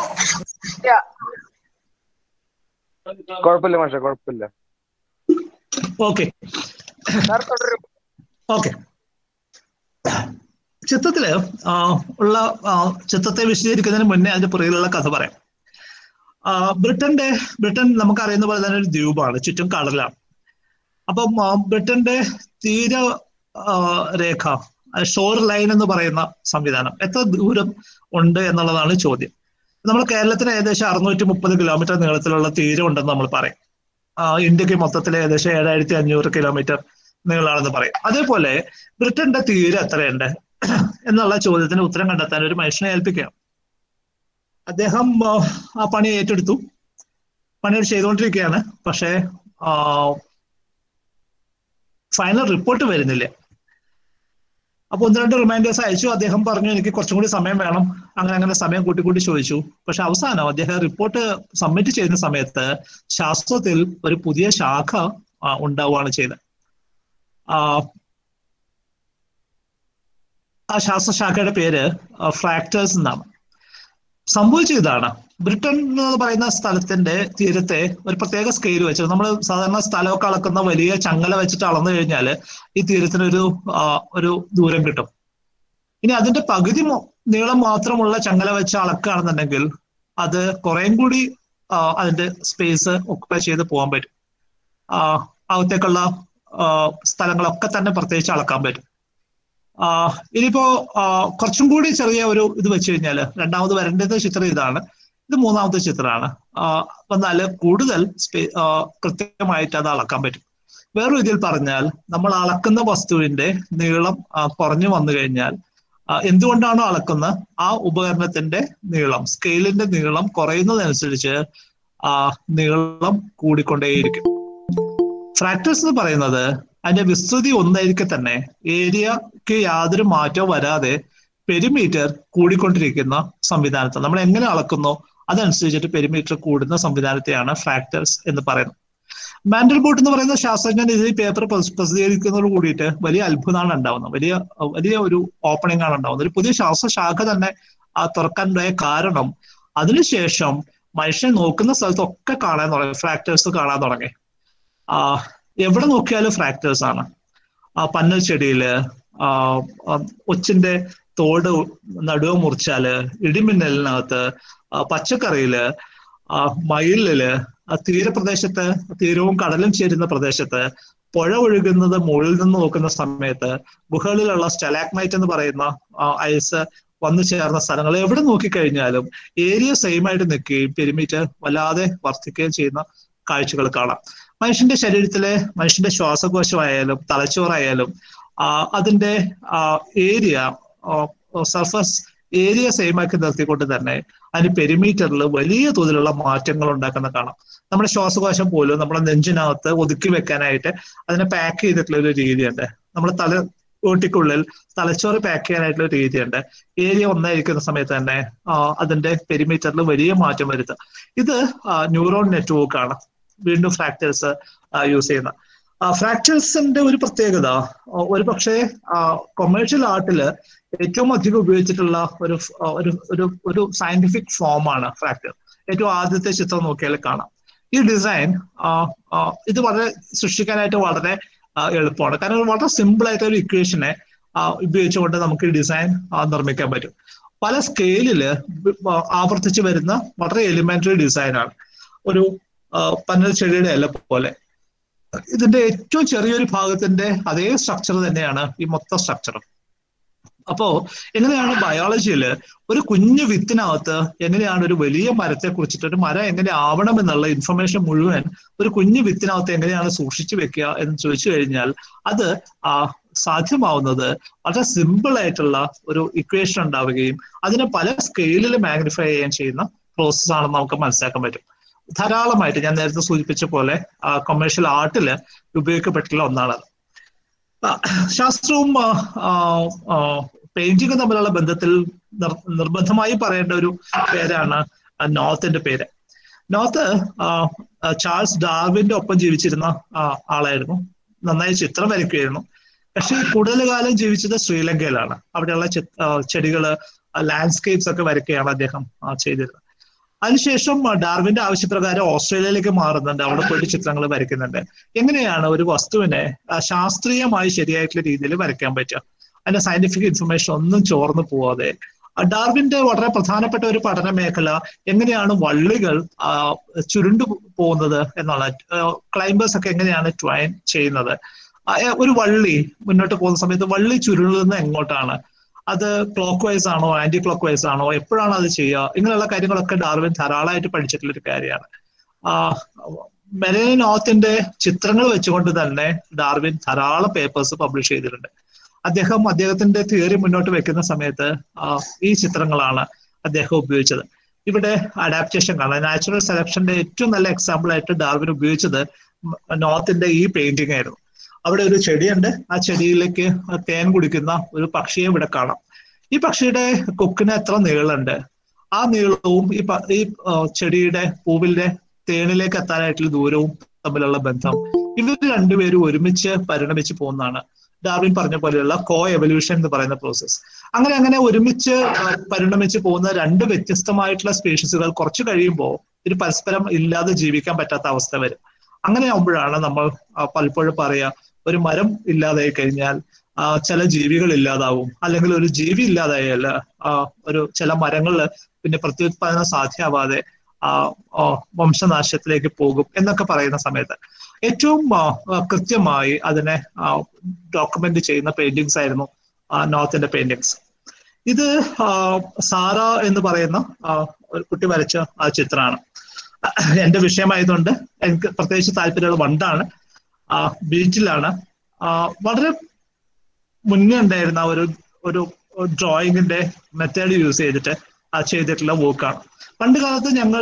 കുഴപ്പമില്ല മാഷെ കുഴപ്പമില്ല ഓക്കെ ഓക്കെ ചിത്രത്തില് ആ, ഉള്ള ആ, ചിത്രത്തെ വിശദീകരിക്കുന്നതിന് മുന്നേ അതിന്റെ പുറകിലുള്ള കഥ പറയാം ആ, ബ്രിട്ടന്റെ ബ്രിട്ടൻ നമുക്കറിയുന്ന പോലെ തന്നെ ഒരു ദ്വീപാണ് ചുറ്റും കടലാണ് അപ്പം ആ, ബ്രിട്ടന്റെ തീര ആ, രേഖ ഷോർ ലൈൻ എന്ന് പറയുന്ന സംവിധാനം എത്ര ദൂരം ഉണ്ട് എന്നുള്ളതാണ് ചോദ്യം നമ്മൾ കേരളത്തിന് ഏകദേശം അറുന്നൂറ്റി മുപ്പത് കിലോമീറ്റർ നീളത്തിലുള്ള തീരം ഉണ്ടെന്ന് നമ്മൾ പറയും ആ, ഇന്ത്യക്ക് മൊത്തത്തിൽ ഏകദേശം ഏഴായിരത്തി അഞ്ഞൂറ് കിലോമീറ്റർ നീളമാണെന്ന് പറയും അതേപോലെ ബ്രിട്ടന്റെ തീരം എത്രയുണ്ട് എന്നുള്ള ചോദ്യത്തിന് ഉത്തരം കണ്ടെത്താൻ ഒരു മനുഷ്യനെ ഏൽപ്പിക്കാം അദ്ദേഹം ആ, ആ പണി ഏറ്റെടുത്തു പണി ചെയ്തുകൊണ്ടിരിക്കുകയാണ് പക്ഷേ ഫൈനൽ റിപ്പോർട്ട് വരുന്നില്ല അപ്പൊ ഒന്ന് രണ്ട് റിമൈൻഡേഴ്സ് അയച്ചു അദ്ദേഹം പറഞ്ഞു എനിക്ക് കുറച്ചും കൂടി സമയം വേണം അങ്ങനെ അങ്ങനെ സമയം കൂട്ടി കൂട്ടി ചോദിച്ചു പക്ഷെ അവസാനം അദ്ദേഹം റിപ്പോർട്ട് സബ്മിറ്റ് ചെയ്യുന്ന സമയത്ത് ശാസ്ത്രത്തിൽ ഒരു പുതിയ ശാഖ ആ, ഉണ്ടാവുകയാണ് ചെയ്തത് ആ, ആ ശാസ്ത്രശാഖയുടെ പേര് ഫ്രാക്ടേഴ്സ് എന്നാണ് സംഭവിച്ചത് ഇതാണ് ബ്രിട്ടൻ എന്ന് പറയുന്ന സ്ഥലത്തിന്റെ തീരത്തെ ഒരു പ്രത്യേക സ്കെയിൽ വെച്ച് നമ്മൾ സാധാരണ സ്ഥലമൊക്കെ അളക്കുന്ന വലിയ ചങ്ങല വെച്ചിട്ട് അളന്നു കഴിഞ്ഞാൽ ഈ തീരത്തിനൊരു ആ, ഒരു ദൂരം കിട്ടും ഇനി അതിന്റെ പകുതി മൊ- നീളം മാത്രമുള്ള ചങ്ങല വെച്ച് അളക്കുകയാണെന്നുണ്ടെങ്കിൽ അത് കുറേം കൂടി ആ, അതിന്റെ സ്പേസ് ഒക്കുപൈ ചെയ്ത് പോകാൻ പറ്റും ആ, അകത്തേക്കുള്ള ആ, സ്ഥലങ്ങളൊക്കെ തന്നെ പ്രത്യേകിച്ച് അളക്കാൻ പറ്റും ആ, ഇനിയിപ്പോ ആ, കുറച്ചും കൂടി ചെറിയ ഒരു ഇത് വെച്ച് കഴിഞ്ഞാൽ രണ്ടാമത് വരേണ്ടത് ചിത്രം ഇതാണ് ഇത് മൂന്നാമത്തെ ചിത്രമാണ് ആ, വന്നാല് കൂടുതൽ സ്പേ ആ, കൃത്യമായിട്ട് അത് അളക്കാൻ പറ്റും വേറൊരു രീതിയിൽ പറഞ്ഞാൽ നമ്മൾ അളക്കുന്ന വസ്തുവിന്റെ നീളം ആ, കുറഞ്ഞു വന്നു കഴിഞ്ഞാൽ ആ, എന്തുകൊണ്ടാണോ അളക്കുന്നത് ആ ഉപകരണത്തിന്റെ നീളം സ്കെയിലിന്റെ നീളം കുറയുന്നതനുസരിച്ച് ആ നീളം കൂടിക്കൊണ്ടേയിരിക്കും ഫ്രാക്ടേഴ്സ് എന്ന് പറയുന്നത് അതിന്റെ വിസ്തൃതി ഒന്നായിരിക്കെ തന്നെ ഏരിയക്ക് യാതൊരു മാറ്റവും വരാതെ പെരിമീറ്റർ കൂടിക്കൊണ്ടിരിക്കുന്ന സംവിധാനത്തെ നമ്മൾ എങ്ങനെ അളക്കുന്നോ അതനുസരിച്ചിട്ട് പെരിമീറ്റർ കൂടുന്ന സംവിധാനത്തെയാണ് ഫ്രാക്ടേഴ്സ് എന്ന് പറയുന്നത് മാൻഡൽ ബോട്ട് എന്ന് പറയുന്ന ശാസ്ത്രജ്ഞൻ ഇത് ഈ പേപ്പർ പ്രസിദ്ധീകരിക്കുന്നതോട് കൂടിയിട്ട് വലിയ അത്ഭുതമാണ് ഉണ്ടാവുന്നത് വലിയ വലിയ ഒരു ഓപ്പണിംഗ് ആണ് ഉണ്ടാവുന്നത് ഒരു പുതിയ ശാസ്ത്രശാഖ തന്നെ ആ തുറക്കാനുണ്ടായ കാരണം അതിനുശേഷം മനുഷ്യൻ നോക്കുന്ന സ്ഥലത്തൊക്കെ കാണാൻ തുടങ്ങി ഫ്രാക്ടേഴ്സ് കാണാൻ തുടങ്ങി ആ എവിടെ നോക്കിയാലും ഫ്രാക്ടേഴ്സ് ആണ് ആ പന്നൽ ചെടിയില് ആ ആ, ഒച്ചിന്റെ തോട് നടുവ് മുറിച്ചാല് ഇടിമിന്നലിനകത്ത് ആ, പച്ചക്കറിയില് ആ, മയിലില് ആ തീരപ്രദേശത്ത് തീരവും കടലും ചേരുന്ന പ്രദേശത്ത് പുഴ ഒഴുകുന്നത് മുകളിൽ നിന്ന് നോക്കുന്ന സമയത്ത് ഗുഹകളിലുള്ള സ്റ്റലാക്മൈറ്റ് എന്ന് പറയുന്ന ഐസ് വന്നു ചേർന്ന സ്ഥലങ്ങൾ എവിടെ നോക്കിക്കഴിഞ്ഞാലും ഏരിയ സെയിം ആയിട്ട് നിൽക്കുകയും പെരിമീറ്റർ വല്ലാതെ വർദ്ധിക്കുകയും ചെയ്യുന്ന കാഴ്ചകൾ കാണാം മനുഷ്യന്റെ ശരീരത്തിലെ മനുഷ്യന്റെ ശ്വാസകോശമായാലും തലച്ചോറായാലും ആ, അതിന്റെ ഏരിയ സർഫസ് ഏരിയ സെയിം ആക്കി നിർത്തിക്കൊണ്ട് തന്നെ അതിന് പെരിമീറ്ററിൽ വലിയ തോതിലുള്ള മാറ്റങ്ങൾ ഉണ്ടാക്കുന്ന കാണാം നമ്മുടെ ശ്വാസകോശം പോലും നമ്മുടെ നെഞ്ചിനകത്ത് ഒതുക്കി വെക്കാനായിട്ട് അതിനെ പാക്ക് ചെയ്തിട്ടുള്ള ഒരു രീതിയുണ്ട് നമ്മുടെ തല ഓട്ടിക്കുള്ളിൽ തലച്ചോറ് പാക്ക് ചെയ്യാനായിട്ടുള്ള ഒരു രീതിയുണ്ട് ഏരിയ ഒന്നായിരിക്കുന്ന സമയത്ത് തന്നെ ആ, അതിന്റെ പെരിമീറ്ററിൽ വലിയ മാറ്റം വരുത്തുക ഇത് ന്യൂറോൺ നെറ്റ്വർക്ക് ആണ് വീണ്ടും ഫ്രാക്ടേഴ്സ് യൂസ് ചെയ്യുന്ന ഫ്രാക്ചേഴ്സിന്റെ ഒരു പ്രത്യേകത ആ, ഒരു പക്ഷേ കൊമേഴ്ഷ്യൽ ആർട്ടില് ഏറ്റവും അധികം ഉപയോഗിച്ചിട്ടുള്ള ഒരു ഫ്- ആ, ഒരു ഒരു ഒരു സയന്റിഫിക് ഫോമാണ് ഫ്രാക്ചർ ഏറ്റവും ആദ്യത്തെ ചിത്രം നോക്കിയാൽ കാണാം ഈ ഡിസൈൻ ഇത് വളരെ സൃഷ്ടിക്കാനായിട്ട് വളരെ ആ, എളുപ്പമാണ് കാരണം വളരെ സിമ്പിൾ ആയിട്ട് ഒരു ഇക്വേഷനെ ഉപയോഗിച്ചുകൊണ്ട് നമുക്ക് ഈ ഡിസൈൻ നിർമ്മിക്കാൻ പറ്റും പല സ്കെയിലില് ആവർത്തിച്ച് വരുന്ന വളരെ എലിമെന്ററി ഡിസൈനാണ് ഒരു ആ, പന്നൽ ചെടിയുടെ ഇല പോലെ ഇതിന്റെ ഏറ്റവും ചെറിയൊരു ഭാഗത്തിന്റെ അതേ സ്ട്രക്ചർ തന്നെയാണ് ഈ മൊത്തം സ്ട്രക്ചറും അപ്പോ എങ്ങനെയാണ് ബയോളജിയിൽ ഒരു കുഞ്ഞു വിത്തിനകത്ത് എങ്ങനെയാണ് ഒരു വലിയ മരത്തെ കുറിച്ചിട്ട് ഒരു മരം എങ്ങനെ ആവണം എന്നുള്ള ഇൻഫർമേഷൻ മുഴുവൻ ഒരു കുഞ്ഞു വിത്തിനകത്ത് എങ്ങനെയാണ് സൂക്ഷിച്ചു വെക്കുക എന്ന് ചോദിച്ചു കഴിഞ്ഞാൽ അത് ആ സാധ്യമാവുന്നത് വളരെ സിമ്പിൾ ആയിട്ടുള്ള ഒരു ഇക്വേഷൻ ഉണ്ടാവുകയും അതിനെ പല സ്കെയിലിൽ മാഗ്നിഫൈ ചെയ്യാൻ ചെയ്യുന്ന പ്രോസസ് ആണെന്ന് നമുക്ക് മനസ്സിലാക്കാൻ പറ്റും ധാരാളമായിട്ട് ഞാൻ നേരത്തെ സൂചിപ്പിച്ച പോലെ കൊമേഴ്ഷ്യൽ ആർട്ടിൽ ഉപയോഗിക്കപ്പെട്ടിട്ടുള്ള ഒന്നാണ് ശാസ്ത്രവും പെയിന്റിങ്ങും തമ്മിലുള്ള ബന്ധത്തിൽ നിർബന്ധമായി പറയേണ്ട ഒരു പേരാണ് നോത്തിന്റെ പേര് നോത്ത് ചാൾസ് ഡാർവിന്റെ ഒപ്പം ജീവിച്ചിരുന്ന ആളായിരുന്നു നന്നായി ചിത്രം വരയ്ക്കുമായിരുന്നു പക്ഷേ കൂടുതൽ കാലം ജീവിച്ചത് ശ്രീലങ്കയിലാണ് അവിടെയുള്ള ചെടികള് ലാൻഡ്സ്കേപ്സ് ഒക്കെ വരയ്ക്കുകയാണ് അദ്ദേഹം ചെയ്തിരുന്നത് അതിനുശേഷം ഡാർവിന്റെ ആവശ്യപ്രകാരം ഓസ്ട്രേലിയയിലേക്ക് മാറുന്നുണ്ട് അവിടെ പോയിട്ട് ചിത്രങ്ങൾ വരയ്ക്കുന്നുണ്ട് എങ്ങനെയാണ് ഒരു വസ്തുവിനെ ശാസ്ത്രീയമായി ശരിയായിട്ടുള്ള രീതിയിൽ വരയ്ക്കാൻ പറ്റുക അതിന്റെ സയന്റിഫിക് ഇൻഫർമേഷൻ ഒന്നും ചോർന്നു പോവാതെ ഡാർവിന്റെ വളരെ പ്രധാനപ്പെട്ട ഒരു പഠന മേഖല എങ്ങനെയാണ് വള്ളികൾ ചുരുണ്ടു പോകുന്നത് എന്നുള്ള ക്ലൈംബേഴ്സ് ഒക്കെ എങ്ങനെയാണ് ട്വൈൻ ചെയ്യുന്നത് ഒരു വള്ളി മുന്നോട്ട് പോകുന്ന സമയത്ത് വള്ളി ചുരുളുന്നത് എങ്ങോട്ടാണ് അത് ക്ലോക്ക് വൈസ് ആണോ ആന്റി ക്ലോക്ക് വൈസ് ആണോ എപ്പോഴാണ് അത് ചെയ്യുക ഇങ്ങനെയുള്ള കാര്യങ്ങളൊക്കെ ഡാർവിൻ ധാരാളമായിട്ട് പഠിച്ചിട്ടുള്ള ഒരു കാര്യമാണ് മെലനി നോത്തിന്റെ ചിത്രങ്ങൾ വെച്ചുകൊണ്ട് തന്നെ ഡാർവിൻ ധാരാളം പേപ്പേഴ്സ് പബ്ലിഷ് ചെയ്തിട്ടുണ്ട് അദ്ദേഹം അദ്ദേഹത്തിന്റെ തിയറി മുന്നോട്ട് വെക്കുന്ന സമയത്ത് ഈ ചിത്രങ്ങളാണ് അദ്ദേഹം ഉപയോഗിച്ചത് ഇവിടെ അഡാപ്റ്റേഷൻ കാണാം നാച്ചുറൽ സെലക്ഷന്റെ ഏറ്റവും നല്ല എക്സാമ്പിൾ ആയിട്ട് ഡാർവിൻ ഉപയോഗിച്ചത് നോത്തിന്റെ ഈ പെയിന്റിംഗ് ആയിരുന്നു അവിടെ ഒരു ചെടിയുണ്ട് ആ ചെടിയിലേക്ക് തേൻ കുടിക്കുന്ന ഒരു പക്ഷിയെ ഇവിടെ കാണാം ഈ പക്ഷിയുടെ കൊക്കിന് എത്ര നീളമുണ്ട് ആ നീളവും ഈ ഈ ചെടിയുടെ പൂവിന്റെ തേനിലേക്ക് എത്താനായിട്ടുള്ള ദൂരവും തമ്മിലുള്ള ബന്ധം ഇവർ രണ്ടുപേരും ഒരുമിച്ച് പരിണമിച്ച് പോകുന്നതാണ് ഡാർവിൻ പറഞ്ഞ പോലെയുള്ള കോ എവല്യൂഷൻ എന്ന് പറയുന്ന പ്രോസസ്സ് അങ്ങനെ അങ്ങനെ ഒരുമിച്ച് പരിണമിച്ച് പോകുന്ന രണ്ട് വ്യത്യസ്തമായിട്ടുള്ള സ്പീഷീസുകൾ കുറച്ച് കഴിയുമ്പോൾ ഇത് പരസ്പരം ഇല്ലാതെ ജീവിക്കാൻ പറ്റാത്ത അവസ്ഥ വരും അങ്ങനെ ആകുമ്പോഴാണ് നമ്മൾ പലപ്പോഴും പറയാ ഒരു മരം ഇല്ലാതായി കഴിഞ്ഞാൽ ചില ജീവികൾ ഇല്ലാതാവും അല്ലെങ്കിൽ ഒരു ജീവി ഇല്ലാതായാൽ ഒരു ചില മരങ്ങളിൽ പിന്നെ പ്രത്യുത്പാദനം സാധ്യമാവാതെ വംശനാശത്തിലേക്ക് പോകും എന്നൊക്കെ പറയുന്ന സമയത്ത് ഏറ്റവും കൃത്യമായി അതിനെ ഡോക്യുമെന്റ് ചെയ്യുന്ന പെയിന്റിങ്സ് ആയിരുന്നു നോർത്തിന്റെ പെയിന്റിങ്സ് ഇത് സാറ എന്ന് പറയുന്ന ഒരു കുട്ടി വരച്ച ആ ചിത്രമാണ് എന്റെ വിഷയമായതുകൊണ്ട് എനിക്ക് പ്രത്യേകിച്ച് താല്പര്യമുള്ള വണ്ടാണ് ബീച്ചിലാണ് വളരെ മുന്നേ ഉണ്ടായിരുന്ന ഒരു ഒരു ഡ്രോയിങ്ങിന്റെ മെത്തേഡ് യൂസ് ചെയ്തിട്ട് ചെയ്തിട്ടുള്ള വർക്കാണ് പണ്ട് കാലത്ത് ഞങ്ങൾ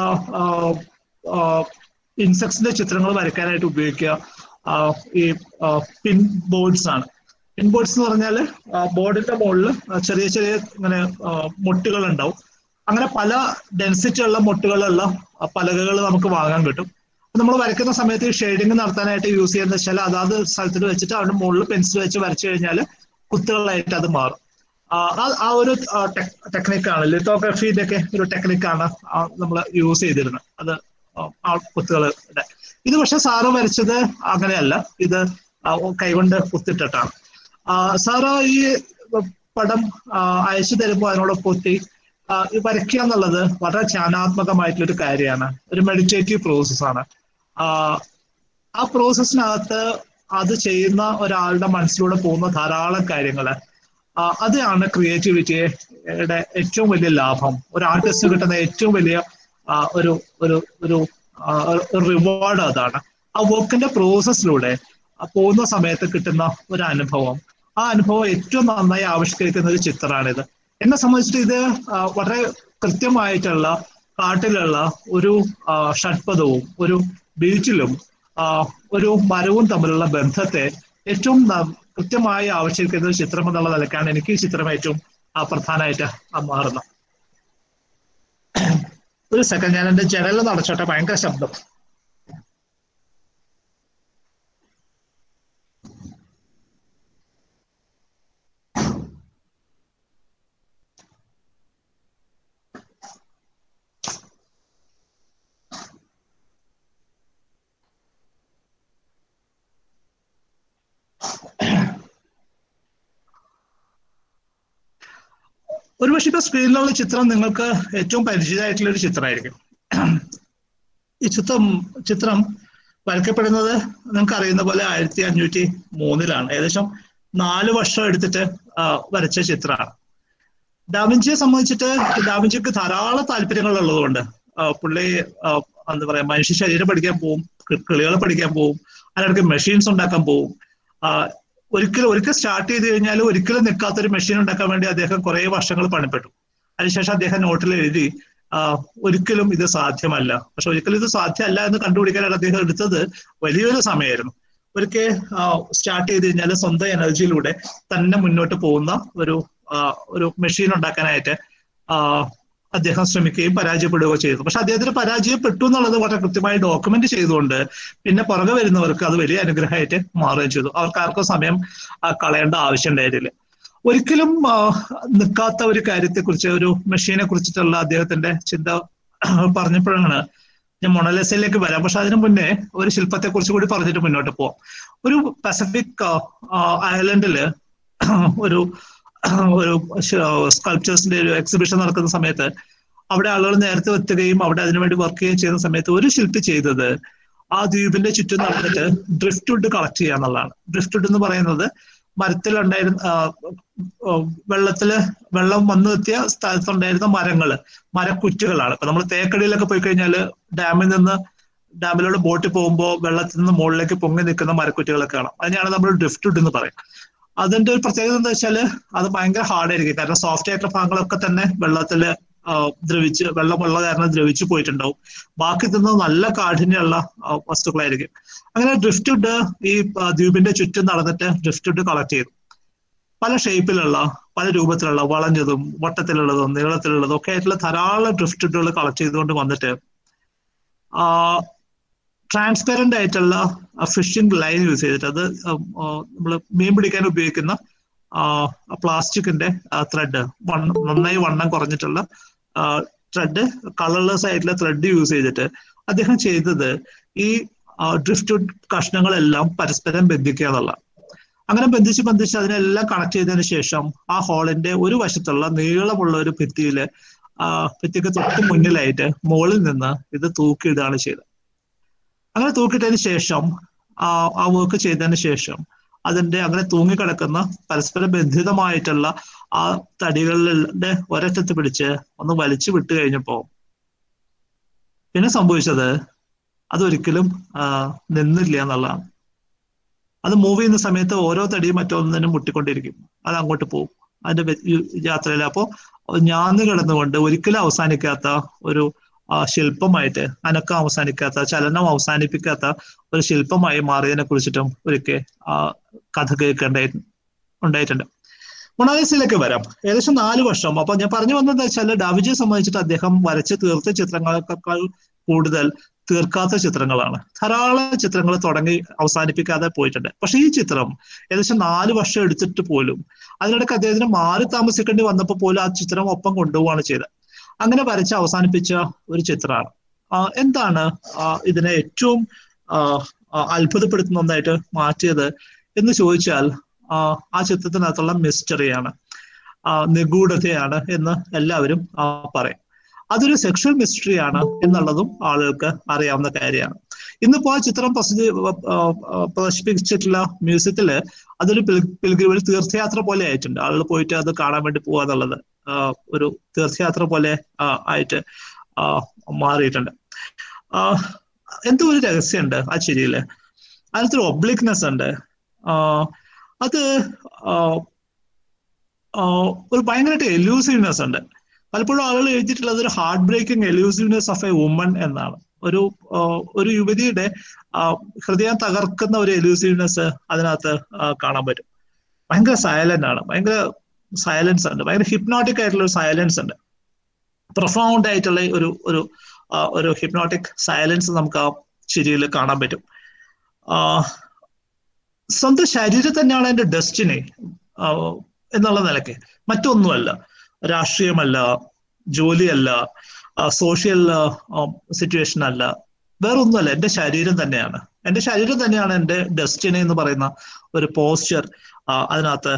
ഇൻസെക്ട്സിന്റെ ചിത്രങ്ങൾ വരയ്ക്കാനായിട്ട് ഉപയോഗിക്കുക ഈ പിൻ ബോർഡ്സ് ആണ് പിൻ ബോർഡ്സ് എന്ന് പറഞ്ഞാൽ ബോർഡിന്റെ മുകളിൽ ചെറിയ ചെറിയ ഇങ്ങനെ മുട്ടുകൾ ഉണ്ടാവും അങ്ങനെ പല ഡെൻസിറ്റി ഉള്ള മുട്ടുകളുള്ള പലകകൾ നമുക്ക് വാങ്ങാൻ കിട്ടും നമ്മൾ വരയ്ക്കുന്ന സമയത്ത് ഷെയ്ഡിങ് നടത്താനായിട്ട് യൂസ് ചെയ്യുന്ന വെച്ചാൽ അതാത് സ്ഥലത്തിൽ വെച്ചിട്ട് അവിടെ മുകളിൽ പെൻസിൽ വെച്ച് വരച്ചു കഴിഞ്ഞാൽ കുത്തുകളായിട്ട് അത് മാറും ആ ഒരു ടെക്നിക്കാണ് ലിത്തോഗ്രഫിയുടെ ഒക്കെ ഒരു ടെക്നിക്കാണ് നമ്മൾ യൂസ് ചെയ്തിരുന്നത് അത് ആ കുത്തുകളുടെ ഇത് പക്ഷെ സാറ് വരച്ചത് അങ്ങനെയല്ല ഇത് കൈകൊണ്ട് കുത്തിട്ടിട്ടാണ് സാറ് ഈ പടം അയച്ചു തരുമ്പോൾ അതിനോട് പൊത്തി വരയ്ക്കുക എന്നുള്ളത് വളരെ ധ്യാനാത്മകമായിട്ടുള്ള ഒരു കാര്യമാണ് ഒരു മെഡിറ്റേറ്റീവ് പ്രോസസ്സാണ് ആ പ്രോസസ്സിനകത്ത് അത് ചെയ്യുന്ന ഒരാളുടെ മനസ്സിലൂടെ പോകുന്ന ധാരാളം കാര്യങ്ങൾ അതാണ് ക്രിയേറ്റിവിറ്റിയുടെ ഏറ്റവും വലിയ ലാഭം ഒരു ആർട്ടിസ്റ്റിന് കിട്ടുന്ന ഏറ്റവും വലിയ ഒരു ഒരു ഒരു റിവാർഡ് അതാണ് ആ വർക്കിന്റെ പ്രോസസ്സിലൂടെ പോകുന്ന സമയത്ത് കിട്ടുന്ന ഒരു അനുഭവം ആ അനുഭവം ഏറ്റവും നന്നായി ആവിഷ്കരിക്കുന്ന ഒരു ചിത്രമാണിത് എന്നെ സംബന്ധിച്ചിട്ട് ഇത് വളരെ കൃത്യമായിട്ടുള്ള കാട്ടിലുള്ള ഒരു ഷഡ്പഥവും ഒരു ബീച്ചിലും ഒരു മരവും തമ്മിലുള്ള ബന്ധത്തെ ഏറ്റവും കൃത്യമായി ആവിഷ്കരിക്കുന്ന ഒരു ചിത്രം എന്നുള്ള നിലക്കാണ് എനിക്ക് ഈ ചിത്രം ഏറ്റവും പ്രധാനമായിട്ട് മാറുന്നത് ഒരു സെക്കൻഡ് ഞാൻ എന്റെ ജനലിൽ നടച്ചോട്ടെ ഭയങ്കര ശബ്ദം ഒരുപക്ഷെ ഇപ്പൊ സ്ക്രീനിലുള്ള ചിത്രം നിങ്ങൾക്ക് ഏറ്റവും പരിചിതമായിട്ടുള്ള ഒരു ചിത്രമായിരിക്കും ഈ ചിത്രം ചിത്രം വരയ്ക്കപ്പെടുന്നത് നിങ്ങൾക്ക് അറിയുന്ന പോലെ ആയിരത്തി അഞ്ഞൂറ്റി മൂന്നിലാണ് ഏകദേശം നാല് വർഷം എടുത്തിട്ട് ആ, വരച്ച ചിത്രമാണ് ഡാവിഞ്ചിയെ സംബന്ധിച്ചിട്ട് ഡാവിഞ്ചിക്ക് ധാരാളം താല്പര്യങ്ങൾ ഉള്ളതുകൊണ്ട് ആ, പുള്ളി ആ, എന്താ പറയാ മനുഷ്യ ശരീരം പഠിക്കാൻ പോവും കിളികളെ പഠിക്കാൻ പോവും അതിനിടയ്ക്ക് മെഷീൻസ് ഉണ്ടാക്കാൻ പോവും ആ, ഒരിക്കലും ഒരിക്കൽ സ്റ്റാർട്ട് ചെയ്ത് കഴിഞ്ഞാൽ ഒരിക്കലും നിൽക്കാത്ത ഒരു മെഷീൻ ഉണ്ടാക്കാൻ വേണ്ടി അദ്ദേഹം കുറെ വർഷങ്ങൾ പണിപ്പെട്ടു അതിനുശേഷം അദ്ദേഹം നോട്ടിൽ എഴുതി ആ, ഒരിക്കലും ഇത് സാധ്യമല്ല പക്ഷെ ഒരിക്കലും ഇത് സാധ്യമല്ല എന്ന് കണ്ടുപിടിക്കാനാണ് അദ്ദേഹം എടുത്തത് വലിയൊരു സമയമായിരുന്നു ഒരിക്കൽ സ്റ്റാർട്ട് ചെയ്ത് കഴിഞ്ഞാൽ സ്വന്തം എനർജിയിലൂടെ തന്നെ മുന്നോട്ട് പോകുന്ന ഒരു ആ, ഒരു മെഷീൻ ഉണ്ടാക്കാനായിട്ട് ആ, അദ്ദേഹം ശ്രമിക്കുകയും പരാജയപ്പെടുകയോ ചെയ്തു പക്ഷെ അദ്ദേഹത്തിന് പരാജയപ്പെട്ടു എന്നുള്ളത് വളരെ കൃത്യമായി ഡോക്യുമെന്റ് ചെയ്തുകൊണ്ട് പിന്നെ പുറകെ വരുന്നവർക്ക് അത് വലിയ അനുഗ്രഹമായിട്ട് മാറുകയും ചെയ്തു അവർക്ക് ആർക്കും സമയം ആ, കളയേണ്ട ആവശ്യം ഉണ്ടായിരുന്നില്ല ഒരിക്കലും ആ, നിൽക്കാത്ത ഒരു കാര്യത്തെക്കുറിച്ച് ഒരു മെഷീനെ കുറിച്ചിട്ടുള്ള അദ്ദേഹത്തിന്റെ ചിന്ത പറഞ്ഞപ്പോഴാണ് ഞാൻ മൊണലസയിലേക്ക് വരാം പക്ഷെ അതിനു മുന്നേ ഒരു ശില്പത്തെ കുറിച്ച് കൂടി പറഞ്ഞിട്ട് മുന്നോട്ട് പോവാം ഒരു പസഫിക് ഐലൻഡില് ഒരു ഒരു സ്കൾപ്ചേഴ്സിന്റെ ഒരു എക്സിബിഷൻ നടക്കുന്ന സമയത്ത് അവിടെ ആളുകൾ നേരത്തെ എത്തുകയും അവിടെ അതിനുവേണ്ടി വർക്ക് ചെയ്യുകയും ചെയ്യുന്ന സമയത്ത് ഒരു ശില്പി ചെയ്തത് ആ ദ്വീപിന്റെ ചുറ്റും നടന്നിട്ട് ഡ്രിഫ്റ്റ് വുഡ് കളക്ട് ചെയ്യുക എന്നുള്ളതാണ് ഡ്രിഫ്റ്റ് വുഡ് എന്ന് പറയുന്നത് മരത്തിലുണ്ടായിരുന്ന ആ, ആ, വെള്ളത്തില് വെള്ളം വന്നു എത്തിയ സ്ഥലത്തുണ്ടായിരുന്ന മരങ്ങള് മരക്കുറ്റുകളാണ് ഇപ്പൊ നമ്മൾ തേക്കടിയിലൊക്കെ പോയി കഴിഞ്ഞാൽ ഡാമിൽ നിന്ന് ഡാമിലൂടെ ബോട്ടിൽ പോകുമ്പോൾ വെള്ളത്തിൽ നിന്ന് മുകളിലേക്ക് പൊങ്ങി നിൽക്കുന്ന മരക്കുറ്റികളൊക്കെ കാണാം അതിനെയാണ് നമ്മൾ ഡ്രിഫ്റ്റ് വുഡ് എന്ന് പറയും അതിന്റെ ഒരു പ്രത്യേകത എന്താ വെച്ചാൽ അത് ഭയങ്കര ഹാർഡായിരിക്കും കാരണം സോഫ്റ്റ് ആയിട്ടുള്ള ഭാഗങ്ങളൊക്കെ തന്നെ വെള്ളത്തില് ആ, ദ്രവിച്ച് വെള്ളമുള്ള കാരണം ദ്രവിച്ചു പോയിട്ടുണ്ടാവും ബാക്കി തന്നെ നല്ല കാഠിന്യമുള്ള ആ, വസ്തുക്കളായിരിക്കും അങ്ങനെ ഡ്രിഫ്റ്റ് വുഡ് ഈ ആ, ദ്വീപിന്റെ ചുറ്റും നടന്നിട്ട് ഡ്രിഫ്റ്റ് വുഡ് കളക്ട് ചെയ്തു പല ഷേപ്പിലുള്ള പല രൂപത്തിലുള്ള വളഞ്ഞതും വട്ടത്തിലുള്ളതും നീളത്തിലുള്ളതും ഒക്കെ ആയിട്ടുള്ള ധാരാളം ഡ്രിഫ്റ്റ് വുഡുകൾ കളക്ട് ചെയ്തുകൊണ്ട് വന്നിട്ട് ആ ട്രാൻസ്പെറന്റ് ആയിട്ടുള്ള ഫിഷിംഗ് ലൈൻ യൂസ് ചെയ്തിട്ട് അത് നമ്മൾ മീൻ പിടിക്കാൻ ഉപയോഗിക്കുന്ന പ്ലാസ്റ്റിക്കിന്റെ ത്രെഡ് നന്നായി വണ്ണം കുറഞ്ഞിട്ടുള്ള ത്രെഡ് കളർലെസ് ആയിട്ടുള്ള ത്രെഡ് യൂസ് ചെയ്തിട്ട് അദ്ദേഹം ചെയ്തത് ഈ ഡ്രിഫ്റ്റ് കഷ്ണങ്ങളെല്ലാം പരസ്പരം ബന്ധിക്കുക എന്നുള്ള അങ്ങനെ ബന്ധിച്ച് ബന്ധിച്ച് അതിനെല്ലാം കണക്ട് ചെയ്തതിന് ശേഷം ആ ഹാളിന്റെ ഒരു വശത്തുള്ള നീളമുള്ള ഒരു ഭിത്തിയില് ആ ഭിത്തിക്ക് തൊട്ട് മുന്നിലായിട്ട് മുകളിൽ നിന്ന് ഇത് തൂക്കിയിടുകയാണ് ചെയ്തത് അങ്ങനെ തൂക്കിയിട്ടതിന് ശേഷം ആ ആ വർക്ക് ചെയ്തതിന് ശേഷം അതിന്റെ അങ്ങനെ തൂങ്ങിക്കിടക്കുന്ന പരസ്പരം ബന്ധിതമായിട്ടുള്ള ആ തടികളുടെ ഒരറ്റത്ത് പിടിച്ച് ഒന്ന് വലിച്ചു വിട്ടു കഴിഞ്ഞപ്പോ പിന്നെ സംഭവിച്ചത് അതൊരിക്കലും ആ, നിന്നില്ല എന്നുള്ളതാണ് അത് മൂവ് ചെയ്യുന്ന സമയത്ത് ഓരോ തടിയും മറ്റൊന്നിനും മുട്ടിക്കൊണ്ടിരിക്കും അത് അങ്ങോട്ട് പോകും അതിന്റെ വ്യ- ഈ യാത്രയിൽ അപ്പോ ഞാന്ന് കിടന്നുകൊണ്ട് ഒരിക്കലും അവസാനിക്കാത്ത ഒരു ആ, ശില്പമായിട്ട് അനക്കം അവസാനിക്കാത്ത ചലനം അവസാനിപ്പിക്കാത്ത ഒരു ശില്പമായി മാറിയതിനെ കുറിച്ചിട്ടും ഒരിക്കൽ ആ കഥ കേൾക്കേണ്ടായി ഉണ്ടായിട്ടുണ്ട് മൊണാലിസയിലേക്ക് വരാം ഏകദേശം നാല് വർഷം അപ്പൊ ഞാൻ പറഞ്ഞു വന്നത് വെച്ചാൽ ഡാവിജിയെ സംബന്ധിച്ചിട്ട് അദ്ദേഹം വരച്ച് തീർത്ത ചിത്രങ്ങളെക്കാൾ കൂടുതൽ തീർക്കാത്ത ചിത്രങ്ങളാണ് ധാരാളം ചിത്രങ്ങൾ തുടങ്ങി അവസാനിപ്പിക്കാതെ പോയിട്ടുണ്ട് പക്ഷെ ഈ ചിത്രം ഏകദേശം നാല് വർഷം എടുത്തിട്ട് പോലും അതിനിടയ്ക്ക് അദ്ദേഹത്തിന് മാറി താമസിക്കേണ്ടി വന്നപ്പോൾ പോലും ആ ചിത്രം ഒപ്പം കൊണ്ടുപോവാണ് ചെയ്തത് അങ്ങനെ വരച്ച് അവസാനിപ്പിച്ച ഒരു ചിത്രമാണ് ആ, എന്താണ് ആ, ഇതിനെ ഏറ്റവും ആ, ആ, അത്ഭുതപ്പെടുത്തുന്ന ഒന്നായിട്ട് മാറ്റിയത് എന്ന് ചോദിച്ചാൽ ആ, ആ ചിത്രത്തിനകത്തുള്ള മിസ്റ്ററിയാണ് ആ, നിഗൂഢതയാണ് എന്ന് എല്ലാവരും ആ, പറയും അതൊരു സെക്ഷൽ മിസ്റ്ററി ആണ് എന്നുള്ളതും ആളുകൾക്ക് അറിയാവുന്ന കാര്യമാണ് ഇന്നിപ്പോ ആ ചിത്രം പ്രസിദ്ധി ആ, ആ, പ്രദർശിപ്പിച്ചിട്ടുള്ള മ്യൂസിയത്തില് അതൊരു പിൽഗ്രിമേജ് തീർത്ഥയാത്ര പോലെ ആയിട്ടുണ്ട് ആളുകൾ പോയിട്ട് അത് കാണാൻ വേണ്ടി പോവുക എന്നുള്ളത് ആ, ഒരു തീർത്ഥയാത്ര പോലെ ആ, ആയിട്ട് ആ, മാറിയിട്ടുണ്ട് ആ, എന്തോ ഒരു രഹസ്യമുണ്ട് ആ ചിരിയില് അതിനകത്തൊരു ഒബ്ലിക്നെസ് ഉണ്ട് ആ, അത് ആ, ആ, ഒരു ഭയങ്കരമായിട്ട് എലൂസീവ്നെസ് ഉണ്ട് പലപ്പോഴും ആളുകൾ എഴുതിയിട്ടുള്ളത് ഒരു heartbreaking elusiveness of a woman എന്നാണ് ഒരു ആ, ഒരു യുവതിയുടെ ആ, ഹൃദയം തകർക്കുന്ന ഒരു എലൂസീവ്നെസ് അതിനകത്ത് ആ, കാണാൻ പറ്റും ഭയങ്കര സൈലന്റ് ആണ് ഭയങ്കര സൈലൻസ് ഉണ്ട് ഭയങ്കര ഹിപ്നോട്ടിക് ആയിട്ടുള്ള ഒരു സൈലൻസ് ഉണ്ട് പ്രൊഫൗണ്ട് ആയിട്ടുള്ള ഒരു ഒരു ആ, ഒരു ഹിപ്നോട്ടിക് സൈലൻസ് നമുക്ക് ആ ചിരിയിൽ കാണാൻ പറ്റും ആ, സ്വന്തം ശരീരം തന്നെയാണ് എന്റെ ഡെസ്റ്റിനി എന്നുള്ള നിലയ്ക്ക് മറ്റൊന്നുമല്ല രാഷ്ട്രീയമല്ല ജോലിയല്ല സോഷ്യൽ സിറ്റുവേഷൻ അല്ല വേറൊന്നുമല്ല എന്റെ ശരീരം തന്നെയാണ് എന്റെ ശരീരം തന്നെയാണ് എന്റെ ഡെസ്റ്റിനി എന്ന് പറയുന്ന ഒരു പോസ്ചർ അതിനകത്ത്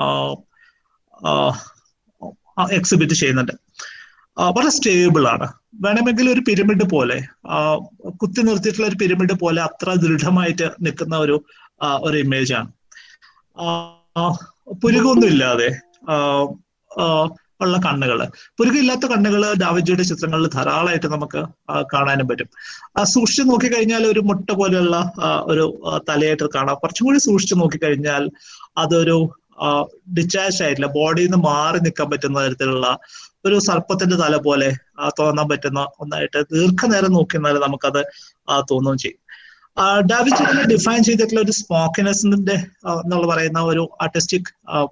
എക്സിബിറ്റ് ചെയ്യുന്നുണ്ട് ആ, വളരെ സ്റ്റേബിൾ ആണ് വേണമെങ്കിൽ ഒരു പിരമിഡ് പോലെ ആ, കുത്തി നിർത്തിയിട്ടുള്ള ഒരു പിരമിഡ് പോലെ അത്ര ദൃഢമായിട്ട് നിൽക്കുന്ന ഒരു ആ, ഒരു ഇമേജ് ആണ് ആ, ആ, പുരുകൊന്നും ഇല്ലാതെ ആ, ആ, ഉള്ള കണ്ണുകള് പുരുകില്ലാത്ത കണ്ണുകള് ഡാവിജിയുടെ ചിത്രങ്ങളിൽ ധാരാളമായിട്ട് നമുക്ക് ആ, കാണാനും പറ്റും ആ സൂക്ഷിച്ചു നോക്കിക്കഴിഞ്ഞാൽ ഒരു മുട്ട പോലെയുള്ള ആ, ഒരു ആ, തലയായിട്ട് കാണാം കുറച്ചും കൂടി സൂക്ഷിച്ചു നോക്കിക്കഴിഞ്ഞാൽ അതൊരു ഡിറ്റാച്ച് ആയിട്ടില്ല ബോഡിയിൽ നിന്ന് മാറി നിൽക്കാൻ പറ്റുന്ന തരത്തിലുള്ള ഒരു സർപ്പത്തിന്റെ തല പോലെ ആ, തോന്നാൻ പറ്റുന്ന ഒന്നായിട്ട് ദീർഘനേരം നോക്കിയാൽ നമുക്കത് ആ, തോന്നുകയും ചെയ്യും ഡാവിച്ച് തന്നെ ഡിഫൈൻ ചെയ്തിട്ടുള്ള ഒരു സ്പോക്കിനെസിന്റെ എന്നുള്ള പറയുന്ന ഒരു ആർട്ടിസ്റ്റിക്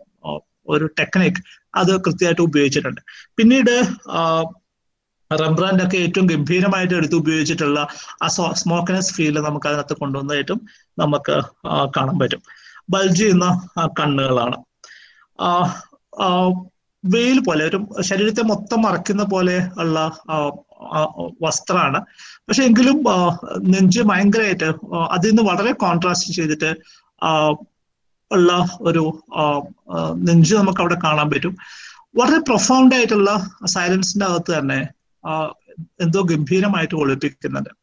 ഒരു ടെക്നിക് അത് കൃത്യമായിട്ട് ഉപയോഗിച്ചിട്ടുണ്ട് പിന്നീട് റംബ്രാൻഡ് ഒക്കെ ഏറ്റവും ഗംഭീരമായിട്ട് എടുത്ത് ഉപയോഗിച്ചിട്ടുള്ള ആ സ്മോക്കിനെസ് ഫീൽ നമുക്ക് അതിനകത്ത് കൊണ്ടുവന്നതായിട്ടും നമുക്ക് ആ, കാണാൻ പറ്റും ബൾജ് ചെയ്യുന്ന ആ, കണ്ണുകളാണ് ആ, ആ, വെയിൽ പോലെ ഒരു ശരീരത്തെ മൊത്തം മറയ്ക്കുന്ന പോലെ ഉള്ള ആ, ആ, വസ്ത്രമാണ് പക്ഷെ എങ്കിലും ആ, നെഞ്ച് ഭയങ്കരമായിട്ട് ആ, അതിൽ നിന്ന് വളരെ കോൺട്രാസ്റ്റ് ചെയ്തിട്ട് ആ, ഉള്ള ഒരു ആ, ആ, നെഞ്ച് നമുക്ക് അവിടെ കാണാൻ പറ്റും വളരെ പ്രൊഫൗണ്ട് ആയിട്ടുള്ള സൈലൻസിന്റെ അകത്ത് തന്നെ ആ, എന്തോ ഗംഭീരമായിട്ട് ഒളിപ്പിക്കുന്നുണ്ട്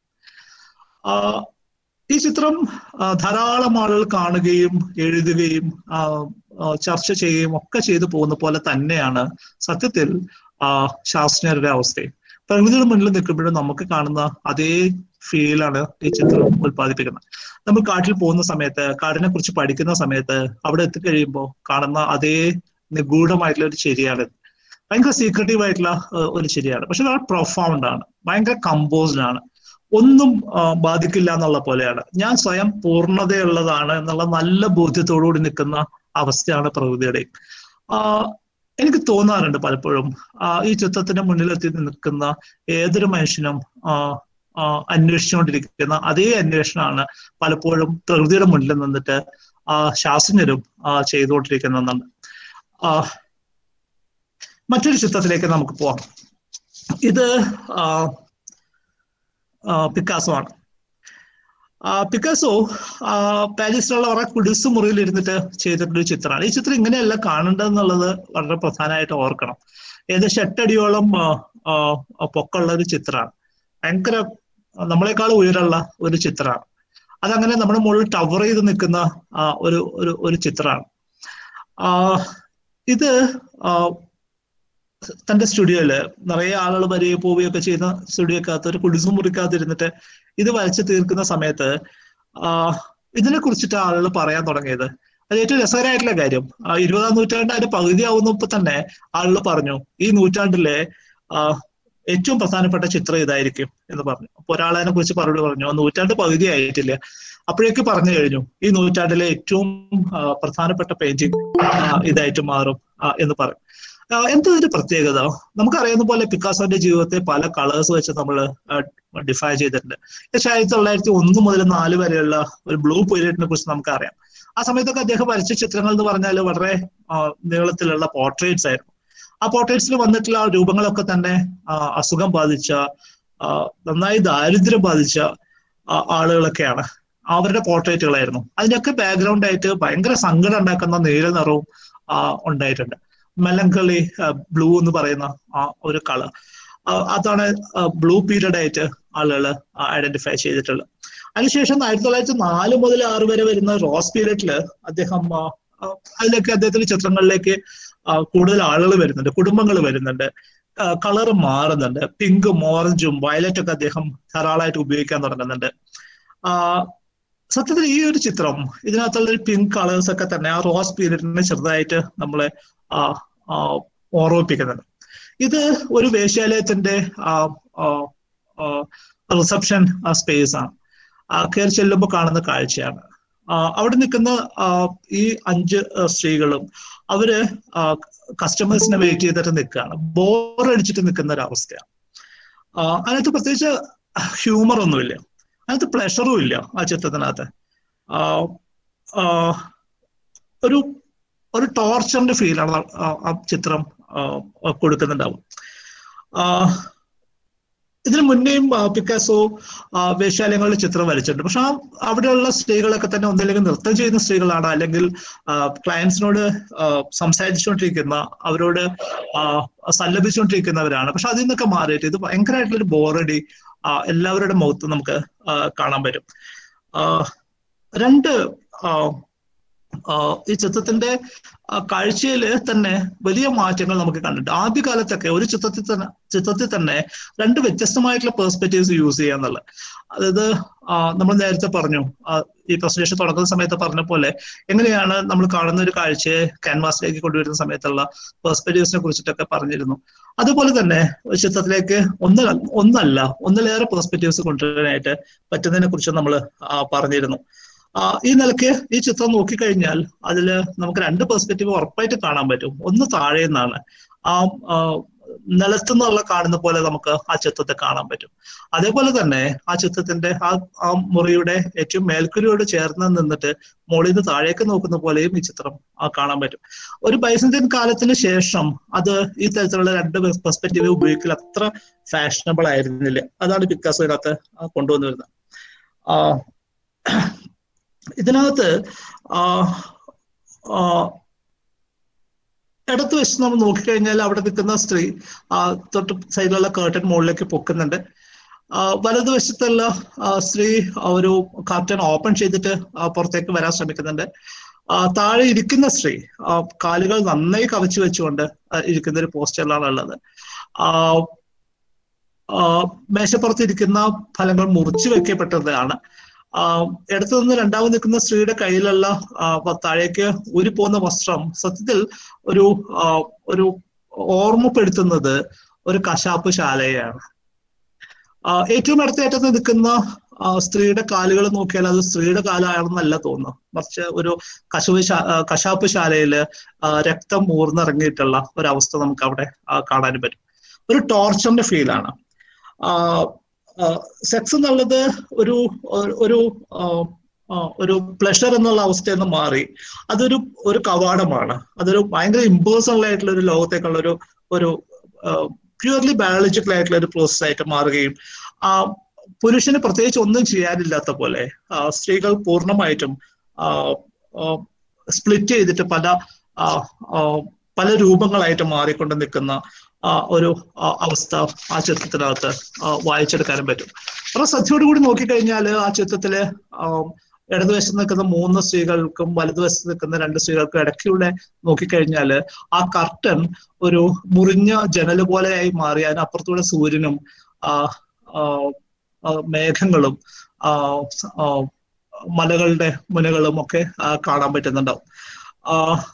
ആ, ഈ ചിത്രം ആ, ധാരാളം ആളുകൾ കാണുകയും എഴുതുകയും ആ, ആ, ചർച്ച ചെയ്യുകയും ഒക്കെ ചെയ്തു പോകുന്ന പോലെ തന്നെയാണ് സത്യത്തിൽ ആ ശാസ്ത്രജ്ഞരുടെ അവസ്ഥയും പ്രകൃതിയുടെ മുന്നിൽ നിൽക്കുമ്പോഴും നമുക്ക് കാണുന്ന അതേ ഫീലാണ് ഈ ചിത്രം ഉത്പാദിപ്പിക്കുന്നത് നമ്മൾ കാട്ടിൽ പോകുന്ന സമയത്ത് കാടിനെ കുറിച്ച് പഠിക്കുന്ന സമയത്ത് അവിടെ എത്തിക്കഴിയുമ്പോൾ കാണുന്ന അതേ നിഗൂഢമായിട്ടുള്ള ഒരു ശരിയാണ് ഭയങ്കര സീക്രട്ടീവ് ആയിട്ടുള്ള ഏഹ്, ഒരു ശരിയാണ് പക്ഷെ വളരെ പ്രൊഫൗണ്ട് ആണ് ഭയങ്കര കമ്പോസ്ഡ് ആണ് ഒന്നും ആ, ബാധിക്കില്ല എന്നുള്ള പോലെയാണ് ഞാൻ സ്വയം പൂർണ്ണതയുള്ളതാണ് എന്നുള്ള നല്ല ബോധ്യത്തോടുകൂടി നിൽക്കുന്ന അവസ്ഥയാണ് പ്രകൃതിയുടെ ആ, എനിക്ക് തോന്നാറുണ്ട് പലപ്പോഴും ആ, ഈ ചിത്രത്തിന്റെ മുന്നിലെത്തി നിൽക്കുന്ന ഏതൊരു മനുഷ്യനും ആ, ആ, അന്വേഷിച്ചുകൊണ്ടിരിക്കുന്ന അതേ അന്വേഷണമാണ് പലപ്പോഴും പ്രകൃതിയുടെ മുന്നിൽ നിന്നിട്ട് ആ ശാസ്ത്രജ്ഞരും ആ, ചെയ്തുകൊണ്ടിരിക്കുന്നതെന്നുണ്ട് ആ, മറ്റൊരു ചിത്രത്തിലേക്ക് നമുക്ക് പോവാം ഇത് ആ, ആ, പിക്കാസോ ആണ് ആ, പിക്കാസോ ആ, പാരീസിലുള്ള വളരെ കുടിസ് മുറിയിൽ ഇരുന്നിട്ട് ചെയ്തിട്ടൊരു ചിത്രമാണ് ഈ ചിത്രം ഇങ്ങനെയല്ല കാണേണ്ടതെന്നുള്ളത് വളരെ പ്രധാനമായിട്ട് ഓർക്കണം ഏകദേശം എട്ടടിയോളം ആ, ആ, പൊക്കമുള്ള ഒരു ചിത്രമാണ് ഭയങ്കര നമ്മളെക്കാൾ ഉയരമുള്ള ഒരു ചിത്രമാണ് അതങ്ങനെ നമ്മുടെ മുകളിൽ ടവർ ചെയ്ത് നിൽക്കുന്ന ആ, ഒരു ഒരു ഒരു ചിത്രമാണ് ആ, ഇത് ആ, തന്റെ സ്റ്റുഡിയോയില് നിറയെ ആളുകൾ വരികയും പോവുകയൊക്കെ ചെയ്യുന്ന സ്റ്റുഡിയോക്കകത്ത് ഒരു കുടിസും മുറിക്കകത്തിരുന്നിട്ട് ഇത് വരച്ച് തീർക്കുന്ന സമയത്ത് ആ ഇതിനെ കുറിച്ചിട്ട് ആളുകൾ പറയാൻ തുടങ്ങിയത് അത് ഏറ്റവും രസകരമായിട്ടുള്ള കാര്യം ആ ഇരുപതാം നൂറ്റാണ്ട് അതിന്റെ പകുതി ആവുന്നപ്പോ തന്നെ ആളുകൾ പറഞ്ഞു ഈ നൂറ്റാണ്ടിലെ ആ ഏറ്റവും പ്രധാനപ്പെട്ട ചിത്രം ഇതായിരിക്കും എന്ന് പറഞ്ഞു അപ്പൊ ഒരാളതിനെ കുറിച്ച് പറഞ്ഞു പറഞ്ഞു "ആ, നൂറ്റാണ്ട് പകുതി ആയിട്ടില്ല അപ്പോഴേക്ക് പറഞ്ഞു കഴിഞ്ഞു ഈ നൂറ്റാണ്ടിലെ ഏറ്റവും ആ, പ്രധാനപ്പെട്ട പെയിന്റിംഗ് ഇതായിട്ട് മാറും ആ, എന്ന് പറയും ആ, എന്താ ഇതിന്റെ പ്രത്യേകത നമുക്കറിയാവുന്ന പോലെ പിക്കാസോന്റെ ജീവിതത്തെ പല കളേഴ്സ് വെച്ച് നമ്മൾ ഡിഫൈൻ ചെയ്തിട്ടുണ്ട് ഏകദേശം ആയിരത്തി തൊള്ളായിരത്തി ഒന്ന് മുതൽ നാല് വരെയുള്ള ഒരു ബ്ലൂ പീരീഡിനെ കുറിച്ച് നമുക്കറിയാം ആ സമയത്തൊക്കെ അദ്ദേഹം വരച്ച ചിത്രങ്ങൾ എന്ന് പറഞ്ഞാൽ വളരെ ആ, നീളത്തിലുള്ള പോർട്രേറ്റ്സ് ആയിരുന്നു ആ പോർട്രേറ്റ്സിൽ വന്നിട്ടുള്ള ആ രൂപങ്ങളൊക്കെ തന്നെ ആ, അസുഖം ബാധിച്ച ആ, നന്നായി ദാരിദ്ര്യം ബാധിച്ച ആ, ആളുകളൊക്കെയാണ് അവരുടെ പോർട്രേറ്റുകളായിരുന്നു അതിന്റെയൊക്കെ ബാക്ക്ഗ്രൗണ്ട് ആയിട്ട് ഭയങ്കര സങ്കടം ഉണ്ടാക്കുന്ന നീല നിറവും ആ, ഉണ്ടായിട്ടുണ്ട് മെലങ്കളി ബ്ലൂ എന്ന് പറയുന്ന ആ ഒരു കളർ അതാണ് ബ്ലൂ പീരീഡ് ആയിട്ട് ആളുകൾ ഐഡന്റിഫൈ ചെയ്തിട്ടുള്ളത് അതിനുശേഷം ആയിരത്തി തൊള്ളായിരത്തി നാല് മുതൽ ആറ് വരെ വരുന്ന റോസ് പീരീഡില് അദ്ദേഹം ആ, ആ, അതിലേക്ക് അദ്ദേഹത്തിന്റെ ചിത്രങ്ങളിലേക്ക് ആ, കൂടുതൽ ആളുകൾ വരുന്നുണ്ട് കുടുംബങ്ങൾ വരുന്നുണ്ട് കളർ മാറുന്നുണ്ട് പിങ്കും ഓറഞ്ചും വയലറ്റും ഒക്കെ അദ്ദേഹം ധാരാളമായിട്ട് ഉപയോഗിക്കാൻ തുടങ്ങുന്നുണ്ട് ആ, സത്യത്തിൽ ഈ ഒരു ചിത്രം ഇതിനകത്തുള്ള ഒരു പിങ്ക് കളേഴ്സ് ഒക്കെ തന്നെ ആ റോസ് പീരീഡിനെ ചെറുതായിട്ട് നമ്മളെ ആ, ആ, ഓർമ്മിപ്പിക്കുന്നുണ്ട് ഇത് ഒരു വേശ്യാലയത്തിന്റെ റിസപ്ഷൻ സ്പേസ് ആണ് ആ, കയറി ചെല്ലുമ്പോൾ കാണുന്ന കാഴ്ചയാണ് ആ, അവിടെ നിൽക്കുന്ന ആ, ഈ അഞ്ച് ആ, സ്ത്രീകളും അവര് കസ്റ്റമേഴ്സിനെ വെയിറ്റ് ചെയ്തിട്ട് നിൽക്കുകയാണ് ബോർ അടിച്ചിട്ട് നിൽക്കുന്ന ഒരു അവസ്ഥയാണ് ആ, അതിനകത്ത് പ്രത്യേകിച്ച് ഹ്യൂമർ ഒന്നുമില്ല അതിനകത്ത് പ്ലഷറും ഇല്ല ആ ചിത്രത്തിനകത്ത് ആ, ആ, ഒരു ഒരു ടോർച്ചറിന്റെ ഫീലാണ് ആ ആ ചിത്രം ആ, കൊടുക്കുന്നുണ്ടാവും ആ, ഇതിനു മുന്നേയും ആ, പിക്കാസോ ആ, വേശ്യാലയങ്ങളിൽ ചിത്രം വരച്ചിട്ടുണ്ട് പക്ഷെ ആ അവിടെയുള്ള സ്ത്രീകളൊക്കെ തന്നെ ഒന്നില്ലെങ്കിൽ നൃത്തം ചെയ്യുന്ന സ്ത്രീകളാണ് അല്ലെങ്കിൽ ക്ലയൻസിനോട് സംസാരിച്ചുകൊണ്ടിരിക്കുന്ന അവരോട് ആ, സല്ലപിച്ചുകൊണ്ടിരിക്കുന്നവരാണ് പക്ഷെ അതിൽ നിന്നൊക്കെ മാറിയിട്ട് ഇത് ഭയങ്കരമായിട്ടുള്ള ഒരു ബോറടി എല്ലാവരുടെ മുഖത്ത് നമുക്ക് ആ, കാണാൻ പറ്റും ആ, രണ്ട് ആ, ആഹ് ഈ ചിത്രത്തിന്റെ കാഴ്ചയിൽ തന്നെ വലിയ മാറ്റങ്ങൾ നമുക്ക് കണ്ടിട്ടുണ്ട് ആദ്യകാലത്തൊക്കെ ഒരു ചിത്രത്തിൽ തന്നെ ചിത്രത്തിൽ തന്നെ രണ്ട് വ്യത്യസ്തമായിട്ടുള്ള പെർസ്പെക്റ്റീവ്സ് യൂസ് ചെയ്യാന്നുള്ളത് അതായത് ആഹ് നമ്മൾ നേരത്തെ പറഞ്ഞു ആഹ് ഈ പ്രസന്റേഷൻ തുടങ്ങുന്ന സമയത്ത് പറഞ്ഞ പോലെ എങ്ങനെയാണ് നമ്മൾ കാണുന്ന ഒരു കാഴ്ചയെ ക്യാൻവാസിലേക്ക് കൊണ്ടുവരുന്ന സമയത്തുള്ള പെർസ്പെക്റ്റീവ്സിനെ കുറിച്ചിട്ടൊക്കെ പറഞ്ഞിരുന്നു അതുപോലെ തന്നെ ഒരു ചിത്രത്തിലേക്ക് ഒന്ന് ഒന്നല്ല ഒന്നിലേറെ പെർസ്പെക്റ്റീവ്സ് കൊണ്ടുവരാനായിട്ട് പറ്റുന്നതിനെ കുറിച്ച് നമ്മൾ പറഞ്ഞിരുന്നു ആ, ഈ നിലയ്ക്ക് ഈ ചിത്രം നോക്കിക്കഴിഞ്ഞാൽ അതിൽ നമുക്ക് രണ്ട് പെർസ്പെക്റ്റീവ് ഉറപ്പായിട്ട് കാണാൻ പറ്റും ഒന്ന് താഴെ നിന്നാണ് ആ ആ, നിലത്തു നിന്നുള്ള കാണുന്ന പോലെ നമുക്ക് ആ ചിത്രത്തെ കാണാൻ പറ്റും അതേപോലെ തന്നെ ആ ചിത്രത്തിന്റെ ആ ആ മുറിയുടെ ഏറ്റവും മേൽക്കുരിയോട് ചേർന്ന് നിന്നിട്ട് മുകളിൽ നിന്ന് താഴേക്ക് നോക്കുന്ന പോലെയും ഈ ചിത്രം ആ കാണാൻ പറ്റും ഒരു ബൈസന്റൈൻ കാലത്തിന് ശേഷം അത് ഈ തരത്തിലുള്ള രണ്ട് പെർസ്പെക്റ്റീവ് ഉപയോഗിക്കൽ അത്ര ഫാഷനബിൾ ആയിരുന്നില്ല അതാണ് പിക്കാസോ ഇതിനകത്ത് ആ കൊണ്ടുവന്നു വരുന്നത് ആ, ഇതിനകത്ത് ആ, ആ, ഇടത്ത് വശത്ത് നമ്മൾ നോക്കിക്കഴിഞ്ഞാൽ അവിടെ നിൽക്കുന്ന സ്ത്രീ ആ തൊട്ട് സൈഡിലുള്ള കേർട്ടൻ മുകളിലേക്ക് പൊക്കുന്നുണ്ട് ആ, വലതുവശത്തുള്ള ആ, സ്ത്രീ ആ, ഒരു കർട്ടൻ ഓപ്പൺ ചെയ്തിട്ട് ആ, പുറത്തേക്ക് വരാൻ ശ്രമിക്കുന്നുണ്ട് ആ, താഴെ ഇരിക്കുന്ന സ്ത്രീ ആ, കാലുകൾ നന്നായി കവച്ചു വെച്ചുകൊണ്ട് ആ, ഇരിക്കുന്ന ഒരു പോസ്റ്ററിലാണ് ഉള്ളത് ആ, ആ, മേശപ്പുറത്ത് ഇരിക്കുന്ന ഫലങ്ങൾ മുറിച്ചു വെക്കപ്പെട്ടതാണ് ആ, ഇടത്തു നിന്ന് രണ്ടാമത് നിൽക്കുന്ന സ്ത്രീയുടെ കയ്യിലുള്ള ആ, വ- താഴേക്ക് ഊരി പോകുന്ന വസ്ത്രം സത്യത്തിൽ ഒരു ആ, ഒരു ഓർമ്മപ്പെടുത്തുന്നത് ഒരു കശാപ്പ് ശാലയാണ് ആ, ഏറ്റവും അടുത്തേറ്റത്ത് നിൽക്കുന്ന ആ, സ്ത്രീയുടെ കാലുകൾ നോക്കിയാൽ അത് സ്ത്രീയുടെ കാലാണെന്നല്ല തോന്നുന്നു മറിച്ച് ഒരു കശുവ് ശാ- ആ, കശാപ്പ് ശാലയില് ആ, രക്തം ഊർന്നിറങ്ങിയിട്ടുള്ള ഒരവസ്ഥ നമുക്ക് അവിടെ ആ, കാണാൻ പറ്റും ഒരു ടോർച്ചറിന്റെ ഫീലാണ് സെക്സ് എന്നുള്ളത് ഒരു ഒരു ആ, ആ, ഒരു പ്ലഷർ എന്നുള്ള അവസ്ഥയിൽ നിന്ന് മാറി അതൊരു ഒരു കവാടമാണ് അതൊരു ഭയങ്കര ഇമ്പേഴ്സണൽ ആയിട്ടുള്ള ഒരു ലോകത്തേക്കുള്ള ഒരു ഒരു പ്യൂർലി ബയോളജിക്കൽ ആയിട്ടുള്ള ഒരു പ്രോസസ് ആയിട്ട് മാറുകയും ആ പുരുഷന് പ്രത്യേകിച്ച് ഒന്നും ചെയ്യാനില്ലാത്ത പോലെ ആ, സ്ത്രീകൾ പൂർണ്ണമായിട്ടും സ്പ്ലിറ്റ് ചെയ്തിട്ട് പല ആ, ആ, പല രൂപങ്ങളായിട്ട് മാറിക്കൊണ്ട് നിൽക്കുന്ന ആ, ഒരു ആ, അവസ്ഥ ആ ചിത്രത്തിനകത്ത് ആ, വായിച്ചെടുക്കാനും പറ്റും വളരെ ശ്രദ്ധയോടുകൂടി നോക്കിക്കഴിഞ്ഞാൽ ആ ചിത്രത്തില് ആ, ഇടതുവശത്ത് നിൽക്കുന്ന മൂന്ന് സ്ത്രീകൾക്കും വലതുവശത്ത് നിൽക്കുന്ന രണ്ട് സ്ത്രീകൾക്കും ഇടയ്ക്കൂടെ നോക്കിക്കഴിഞ്ഞാൽ ആ കർട്ടൻ ഒരു മുറിഞ്ഞ ജനൽ പോലെയായി മാറി അതിനപ്പുറത്തൂടെ സൂര്യനും ആ, ആ, ആ, മേഘങ്ങളും ആ, സ- ആ, മലകളുടെ മുനകളും ഒക്കെ ആ, കാണാൻ പറ്റുന്നുണ്ടാവും ആ,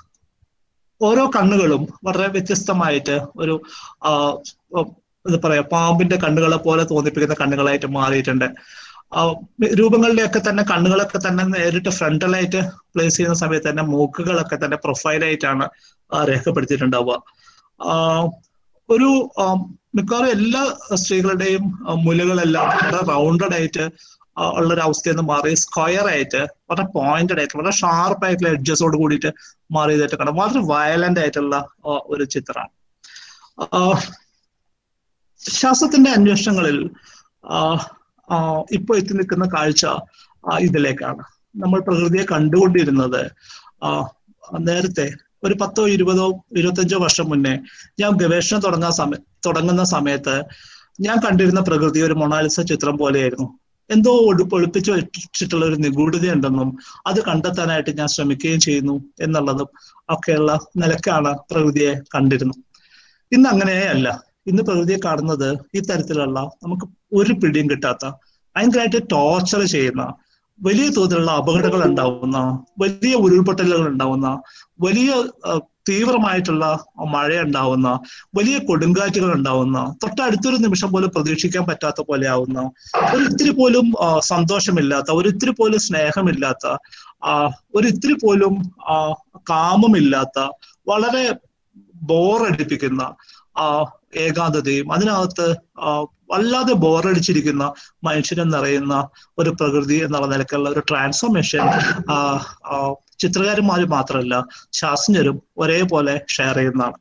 ഓരോ കണ്ണുകളും വളരെ വ്യത്യസ്തമായിട്ട് ഒരു ആ, ഉം, എന്താ പറയാ പാമ്പിന്റെ കണ്ണുകളെ പോലെ തോന്നിപ്പിക്കുന്ന കണ്ണുകളായിട്ട് മാറിയിട്ടുണ്ട് ആ, രൂപങ്ങളുടെയൊക്കെ തന്നെ കണ്ണുകളൊക്കെ തന്നെ നേരിട്ട് ഫ്രണ്ടലായിട്ട് പ്ലേസ് ചെയ്യുന്ന സമയത്ത് തന്നെ മൂക്കുകളൊക്കെ തന്നെ പ്രൊഫൈലായിട്ടാണ് രേഖപ്പെടുത്തിയിട്ടുണ്ടാവുക ആ, ഒരു ആ, മിക്കവാറും എല്ലാ സ്ത്രീകളുടെയും ആ, മുലകളെല്ലാം വളരെ റൗണ്ടഡ് ആയിട്ട് ആ, ഉള്ള ഒരു അവസ്ഥയിൽ നിന്ന് മാറി സ്ക്വയർ ആയിട്ട് വളരെ പോയിന്റഡ് ആയിട്ട് വളരെ ഷാർപ്പ് ആയിട്ടുള്ള എഡ്ജസോട് കൂടിയിട്ട് മാറിയതായിട്ട് കാണാം വളരെ വയലന്റ് ആയിട്ടുള്ള ആ, ഒരു ചിത്രമാണ് ആ, ശാസ്ത്രത്തിന്റെ അന്വേഷണങ്ങളിൽ ആ, ആ, ഇപ്പൊ എത്തി നിൽക്കുന്ന കാഴ്ച ആ, ഇതിലേക്കാണ് നമ്മൾ പ്രകൃതിയെ കണ്ടുകൊണ്ടിരുന്നത് ആ, നേരത്തെ ഒരു പത്തോ ഇരുപതോ ഇരുപത്തഞ്ചോ വർഷം മുന്നേ ഞാൻ ഗവേഷണം തുടങ്ങാൻ സമയ തുടങ്ങുന്ന സമയത്ത് ഞാൻ കണ്ടിരുന്ന പ്രകൃതി ഒരു മൊണാലിസ ചിത്രം പോലെയായിരുന്നു എന്തോ ഒഴി ഒളിപ്പിച്ചു വെച്ചിട്ടുള്ള ഒരു നിഗൂഢതയുണ്ടെന്നും അത് കണ്ടെത്താനായിട്ട് ഞാൻ ശ്രമിക്കുകയും ചെയ്യുന്നു എന്നുള്ളതും ഒക്കെയുള്ള നിലക്കാണ് പ്രകൃതിയെ കണ്ടിരുന്നു ഇന്ന് അങ്ങനെയല്ല ഇന്ന് പ്രകൃതിയെ കാണുന്നത് ഈ തരത്തിലുള്ള നമുക്ക് ഒരു പിടിയും കിട്ടാത്ത ഭയങ്കരമായിട്ട് ടോർച്ചർ ചെയ്യുന്ന വലിയ തോതിലുള്ള അപകടങ്ങൾ ഉണ്ടാവുന്ന വലിയ ഉരുൾപൊട്ടലുകൾ ഉണ്ടാവുന്ന വലിയ ആ, തീവ്രമായിട്ടുള്ള മഴ ഉണ്ടാവുന്ന വലിയ കൊടുങ്കാറ്റുകൾ ഉണ്ടാവുന്ന തൊട്ടടുത്തൊരു നിമിഷം പോലും പ്രതീക്ഷിക്കാൻ പറ്റാത്ത പോലെ ആവുന്ന ഒരു ഇത്തിരി പോലും ആ, സന്തോഷമില്ലാത്ത ഒരു ഇത്തിരി പോലും സ്നേഹമില്ലാത്ത ആ, ഒരു ഇത്തിരി പോലും ആ, കാമമില്ലാത്ത വളരെ ബോറടിപ്പിക്കുന്ന ആ ഏകാന്തതയും അതിനകത്ത് ആ, വല്ലാതെ ബോറടിച്ചിരിക്കുന്ന മനുഷ്യനെ നിറയുന്ന ഒരു പ്രകൃതി എന്നുള്ള നിലക്കുള്ള ഒരു ട്രാൻസ്ഫോർമേഷൻ ചിത്രകാരന്മാർ മാത്രമല്ല ശാസ്ത്രജ്ഞരും ഒരേപോലെ ഷെയർ ചെയ്യുന്നതാണ്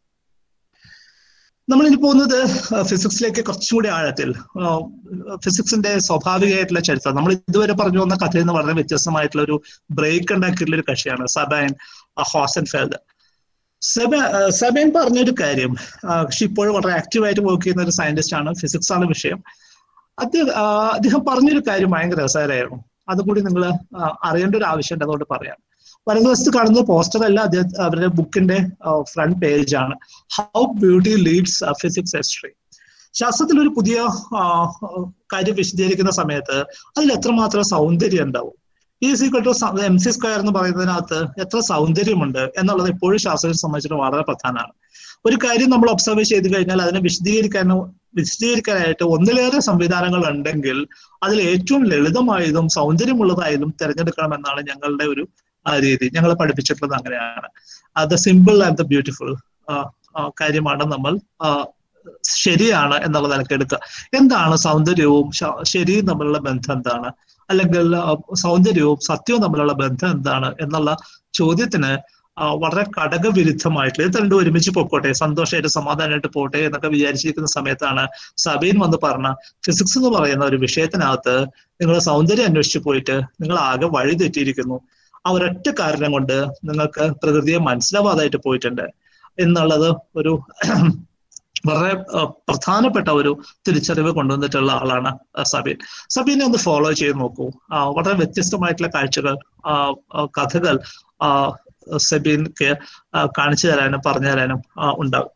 നമ്മൾ ഇനി പോകുന്നത് ഫിസിക്സിലേക്ക് കുറച്ചുകൂടി ആഴത്തിൽ ഫിസിക്സിന്റെ സ്വാഭാവികമായിട്ടുള്ള ചരിത്രം നമ്മൾ ഇതുവരെ പറഞ്ഞു വന്ന കഥയിൽ നിന്ന് വളരെ വ്യത്യസ്തമായിട്ടുള്ള ഒരു ബ്രേക്ക് ഉണ്ടാക്കിയിട്ടുള്ള ഒരു കക്ഷിയാണ് സബൈൻ ഹോസൻഫെൽഡ് സെബ സെബൈൻ പറഞ്ഞൊരു കാര്യം ആ, കക്ഷി ഇപ്പോഴും വളരെ ആക്റ്റീവായിട്ട് വർക്ക് ചെയ്യുന്ന ഒരു സയന്റിസ്റ്റ് ആണ് ഫിസിക്സ് ആണ് വിഷയം അദ്ദേഹം ആ, അദ്ദേഹം പറഞ്ഞൊരു കാര്യം ഭയങ്കര രസകരമായിരുന്നു അതുകൂടി നിങ്ങൾ അറിയേണ്ട ഒരു ആവശ്യമുണ്ട് അതുകൊണ്ട് പറയാം വലതുവശത്ത് കാണുന്നത് പോസ്റ്റർ അല്ല അദ്ദേഹം അവരുടെ ബുക്കിന്റെ ഫ്രണ്ട് പേജ് ആണ് how beauty leads physics history ശാസ്ത്രത്തിൽ ഒരു പുതിയ ആ, കാര്യം വിശദീകരിക്കുന്ന സമയത്ത് അതിൽ എത്രമാത്രം സൗന്ദര്യം ഉണ്ടാവും E equal to M C square എന്ന് പറയുന്നതിനകത്ത് എത്ര സൗന്ദര്യമുണ്ട് എന്നുള്ളത് എപ്പോഴും ശാസ്ത്രത്തെ സംബന്ധിച്ചിട്ട് വളരെ പ്രധാനമാണ് ഒരു കാര്യം നമ്മൾ ഒബ്സർവ് ചെയ്ത് കഴിഞ്ഞാൽ അതിനെ വിശദീകരിക്കാനോ വിശദീകരിക്കാനായിട്ട് ഒന്നിലേറെ സംവിധാനങ്ങൾ ഉണ്ടെങ്കിൽ അതിൽ ഏറ്റവും ലളിതമായതും സൗന്ദര്യമുള്ളതായതും തിരഞ്ഞെടുക്കണമെന്നാണ് ഞങ്ങളുടെ ഒരു ആ, രീതി ഞങ്ങളെ പഠിപ്പിച്ചിട്ടുള്ളത് അങ്ങനെയാണ് the simple and the beautiful കാര്യമാണ് നമ്മൾ ആ, ശരിയാണ് എന്നുള്ള നിലക്ക് എടുക്കുക എന്താണ് സൗന്ദര്യവും ശ- ശരിയും തമ്മിലുള്ള ബന്ധം എന്താണ് അല്ലെങ്കിൽ ആ, സൗന്ദര്യവും സത്യവും തമ്മിലുള്ള ബന്ധം എന്താണ് എന്നുള്ള ചോദ്യത്തിന് ആ, വളരെ ഘടകവിരുദ്ധമായിട്ടുള്ള ഇത് രണ്ടും ഒരുമിച്ച് പൊക്കോട്ടെ സന്തോഷമായിട്ട് സമാധാനമായിട്ട് പോട്ടെ എന്നൊക്കെ വിചാരിച്ചിരിക്കുന്ന സമയത്താണ് സബീൻ വന്ന് പറഞ്ഞ ഫിസിക്സ് എന്ന് പറയുന്ന ഒരു വിഷയത്തിനകത്ത് നിങ്ങൾ സൗന്ദര്യം അന്വേഷിച്ചു പോയിട്ട് നിങ്ങൾ ആകെ വഴി തെറ്റിയിരിക്കുന്നു ആ ഒരൊറ്റ കാരണം കൊണ്ട് നിങ്ങൾക്ക് പ്രകൃതിയെ മനസ്സിലാവാതായിട്ട് പോയിട്ടുണ്ട് എന്നുള്ളത് ഒരു വളരെ ആ, പ്രധാനപ്പെട്ട ഒരു തിരിച്ചറിവ് കൊണ്ടുവന്നിട്ടുള്ള ആളാണ് ആ, സബീൻ സബീനെ ഒന്ന് ഫോളോ ചെയ്ത് നോക്കൂ ആ, വളരെ വ്യത്യസ്തമായിട്ടുള്ള കാഴ്ചകൾ ആ, ആ, കഥകൾ ആ, സബീൻക്ക് ആ, കാണിച്ചു തരാനും പറഞ്ഞു തരാനും ആ, ഉണ്ടാകും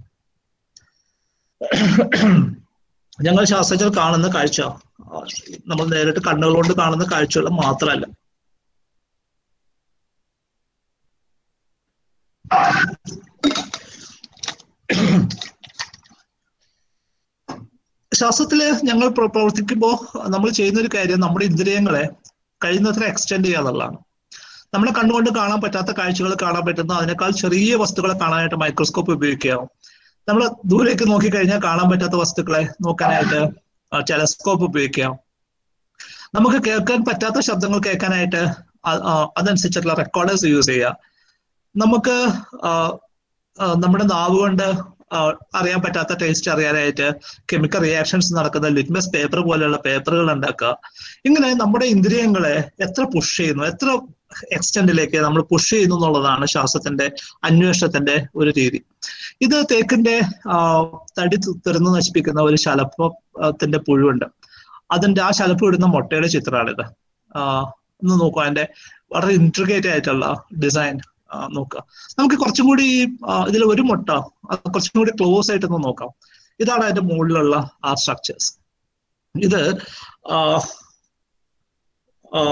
ഞങ്ങൾ ശാസ്ത്രജ്ഞർ കാണുന്ന കാഴ്ച ആ, നമ്മൾ നേരിട്ട് കണ്ണുകൾ കൊണ്ട് കാണുന്ന കാഴ്ചകൾ മാത്രമല്ല ശാസ്ത്രത്തില് ഞങ്ങൾ പ്ര- പ്രവർത്തിക്കുമ്പോൾ നമ്മൾ ചെയ്യുന്ന ഒരു കാര്യം നമ്മുടെ ഇന്ദ്രിയങ്ങളെ കഴിയുന്നത്ര എക്സ്റ്റെൻഡ് ചെയ്യുക എന്നുള്ളതാണ് നമ്മളെ കണ്ണുകൊണ്ട് കാണാൻ പറ്റാത്ത കാഴ്ചകൾ കാണാൻ പറ്റുന്ന അതിനേക്കാൾ ചെറിയ വസ്തുക്കളെ കാണാനായിട്ട് മൈക്രോസ്കോപ്പ് ഉപയോഗിക്കാം നമ്മൾ ദൂരേക്ക് നോക്കിക്കഴിഞ്ഞാൽ കാണാൻ പറ്റാത്ത വസ്തുക്കളെ നോക്കാനായിട്ട് ടെലസ്കോപ്പ് ഉപയോഗിക്കാം നമുക്ക് കേൾക്കാൻ പറ്റാത്ത ശബ്ദങ്ങൾ കേൾക്കാനായിട്ട് അ- ആ, അതനുസരിച്ചിട്ടുള്ള റെക്കോർഡേഴ്സ് യൂസ് ചെയ്യാം നമുക്ക് ആ, ആ, നമ്മുടെ നാവ് കൊണ്ട് ആ, അറിയാൻ പറ്റാത്ത ടേസ്റ്റ് അറിയാനായിട്ട് കെമിക്കൽ റിയാക്ഷൻസ് നടക്കുന്ന ലിറ്റ്മസ് പേപ്പർ പോലെയുള്ള പേപ്പറുകൾ ഉണ്ടാക്കുക ഇങ്ങനെ നമ്മുടെ ഇന്ദ്രിയങ്ങളെ എത്ര പുഷ് ചെയ്യുന്നു എത്ര എക്സ്റ്റെൻഡിലേക്ക് നമ്മൾ പുഷ് ചെയ്യുന്നു എന്നുള്ളതാണ് ശാസ്ത്രത്തിന്റെ അന്വേഷണത്തിന്റെ ഒരു രീതി ഇത് തേക്കിന്റെ ആ, തടി തു- തുറന്ന് നശിപ്പിക്കുന്ന ഒരു ശലഭത്തിന്റെ പുഴുണ്ട് അതിന്റെ ആ ശലഭം ഇടുന്ന മുട്ടയുടെ ചിത്രമാണിത് ആ, ഒന്ന് നോക്കുക അതിന്റെ വളരെ ഇൻട്രിഗേറ്റ് ആയിട്ടുള്ള ഡിസൈൻ നോക്കുക നമുക്ക് കുറച്ചും കൂടി ഇതിൽ ഒരു മുട്ട അത് കുറച്ചും കൂടി ക്ലോസ് ആയിട്ടൊന്ന് നോക്കാം ഇതാണ് അതിന്റെ മുകളിലുള്ള ആ സ്ട്രക്ചേഴ്സ് ഇത് ആ, ആ,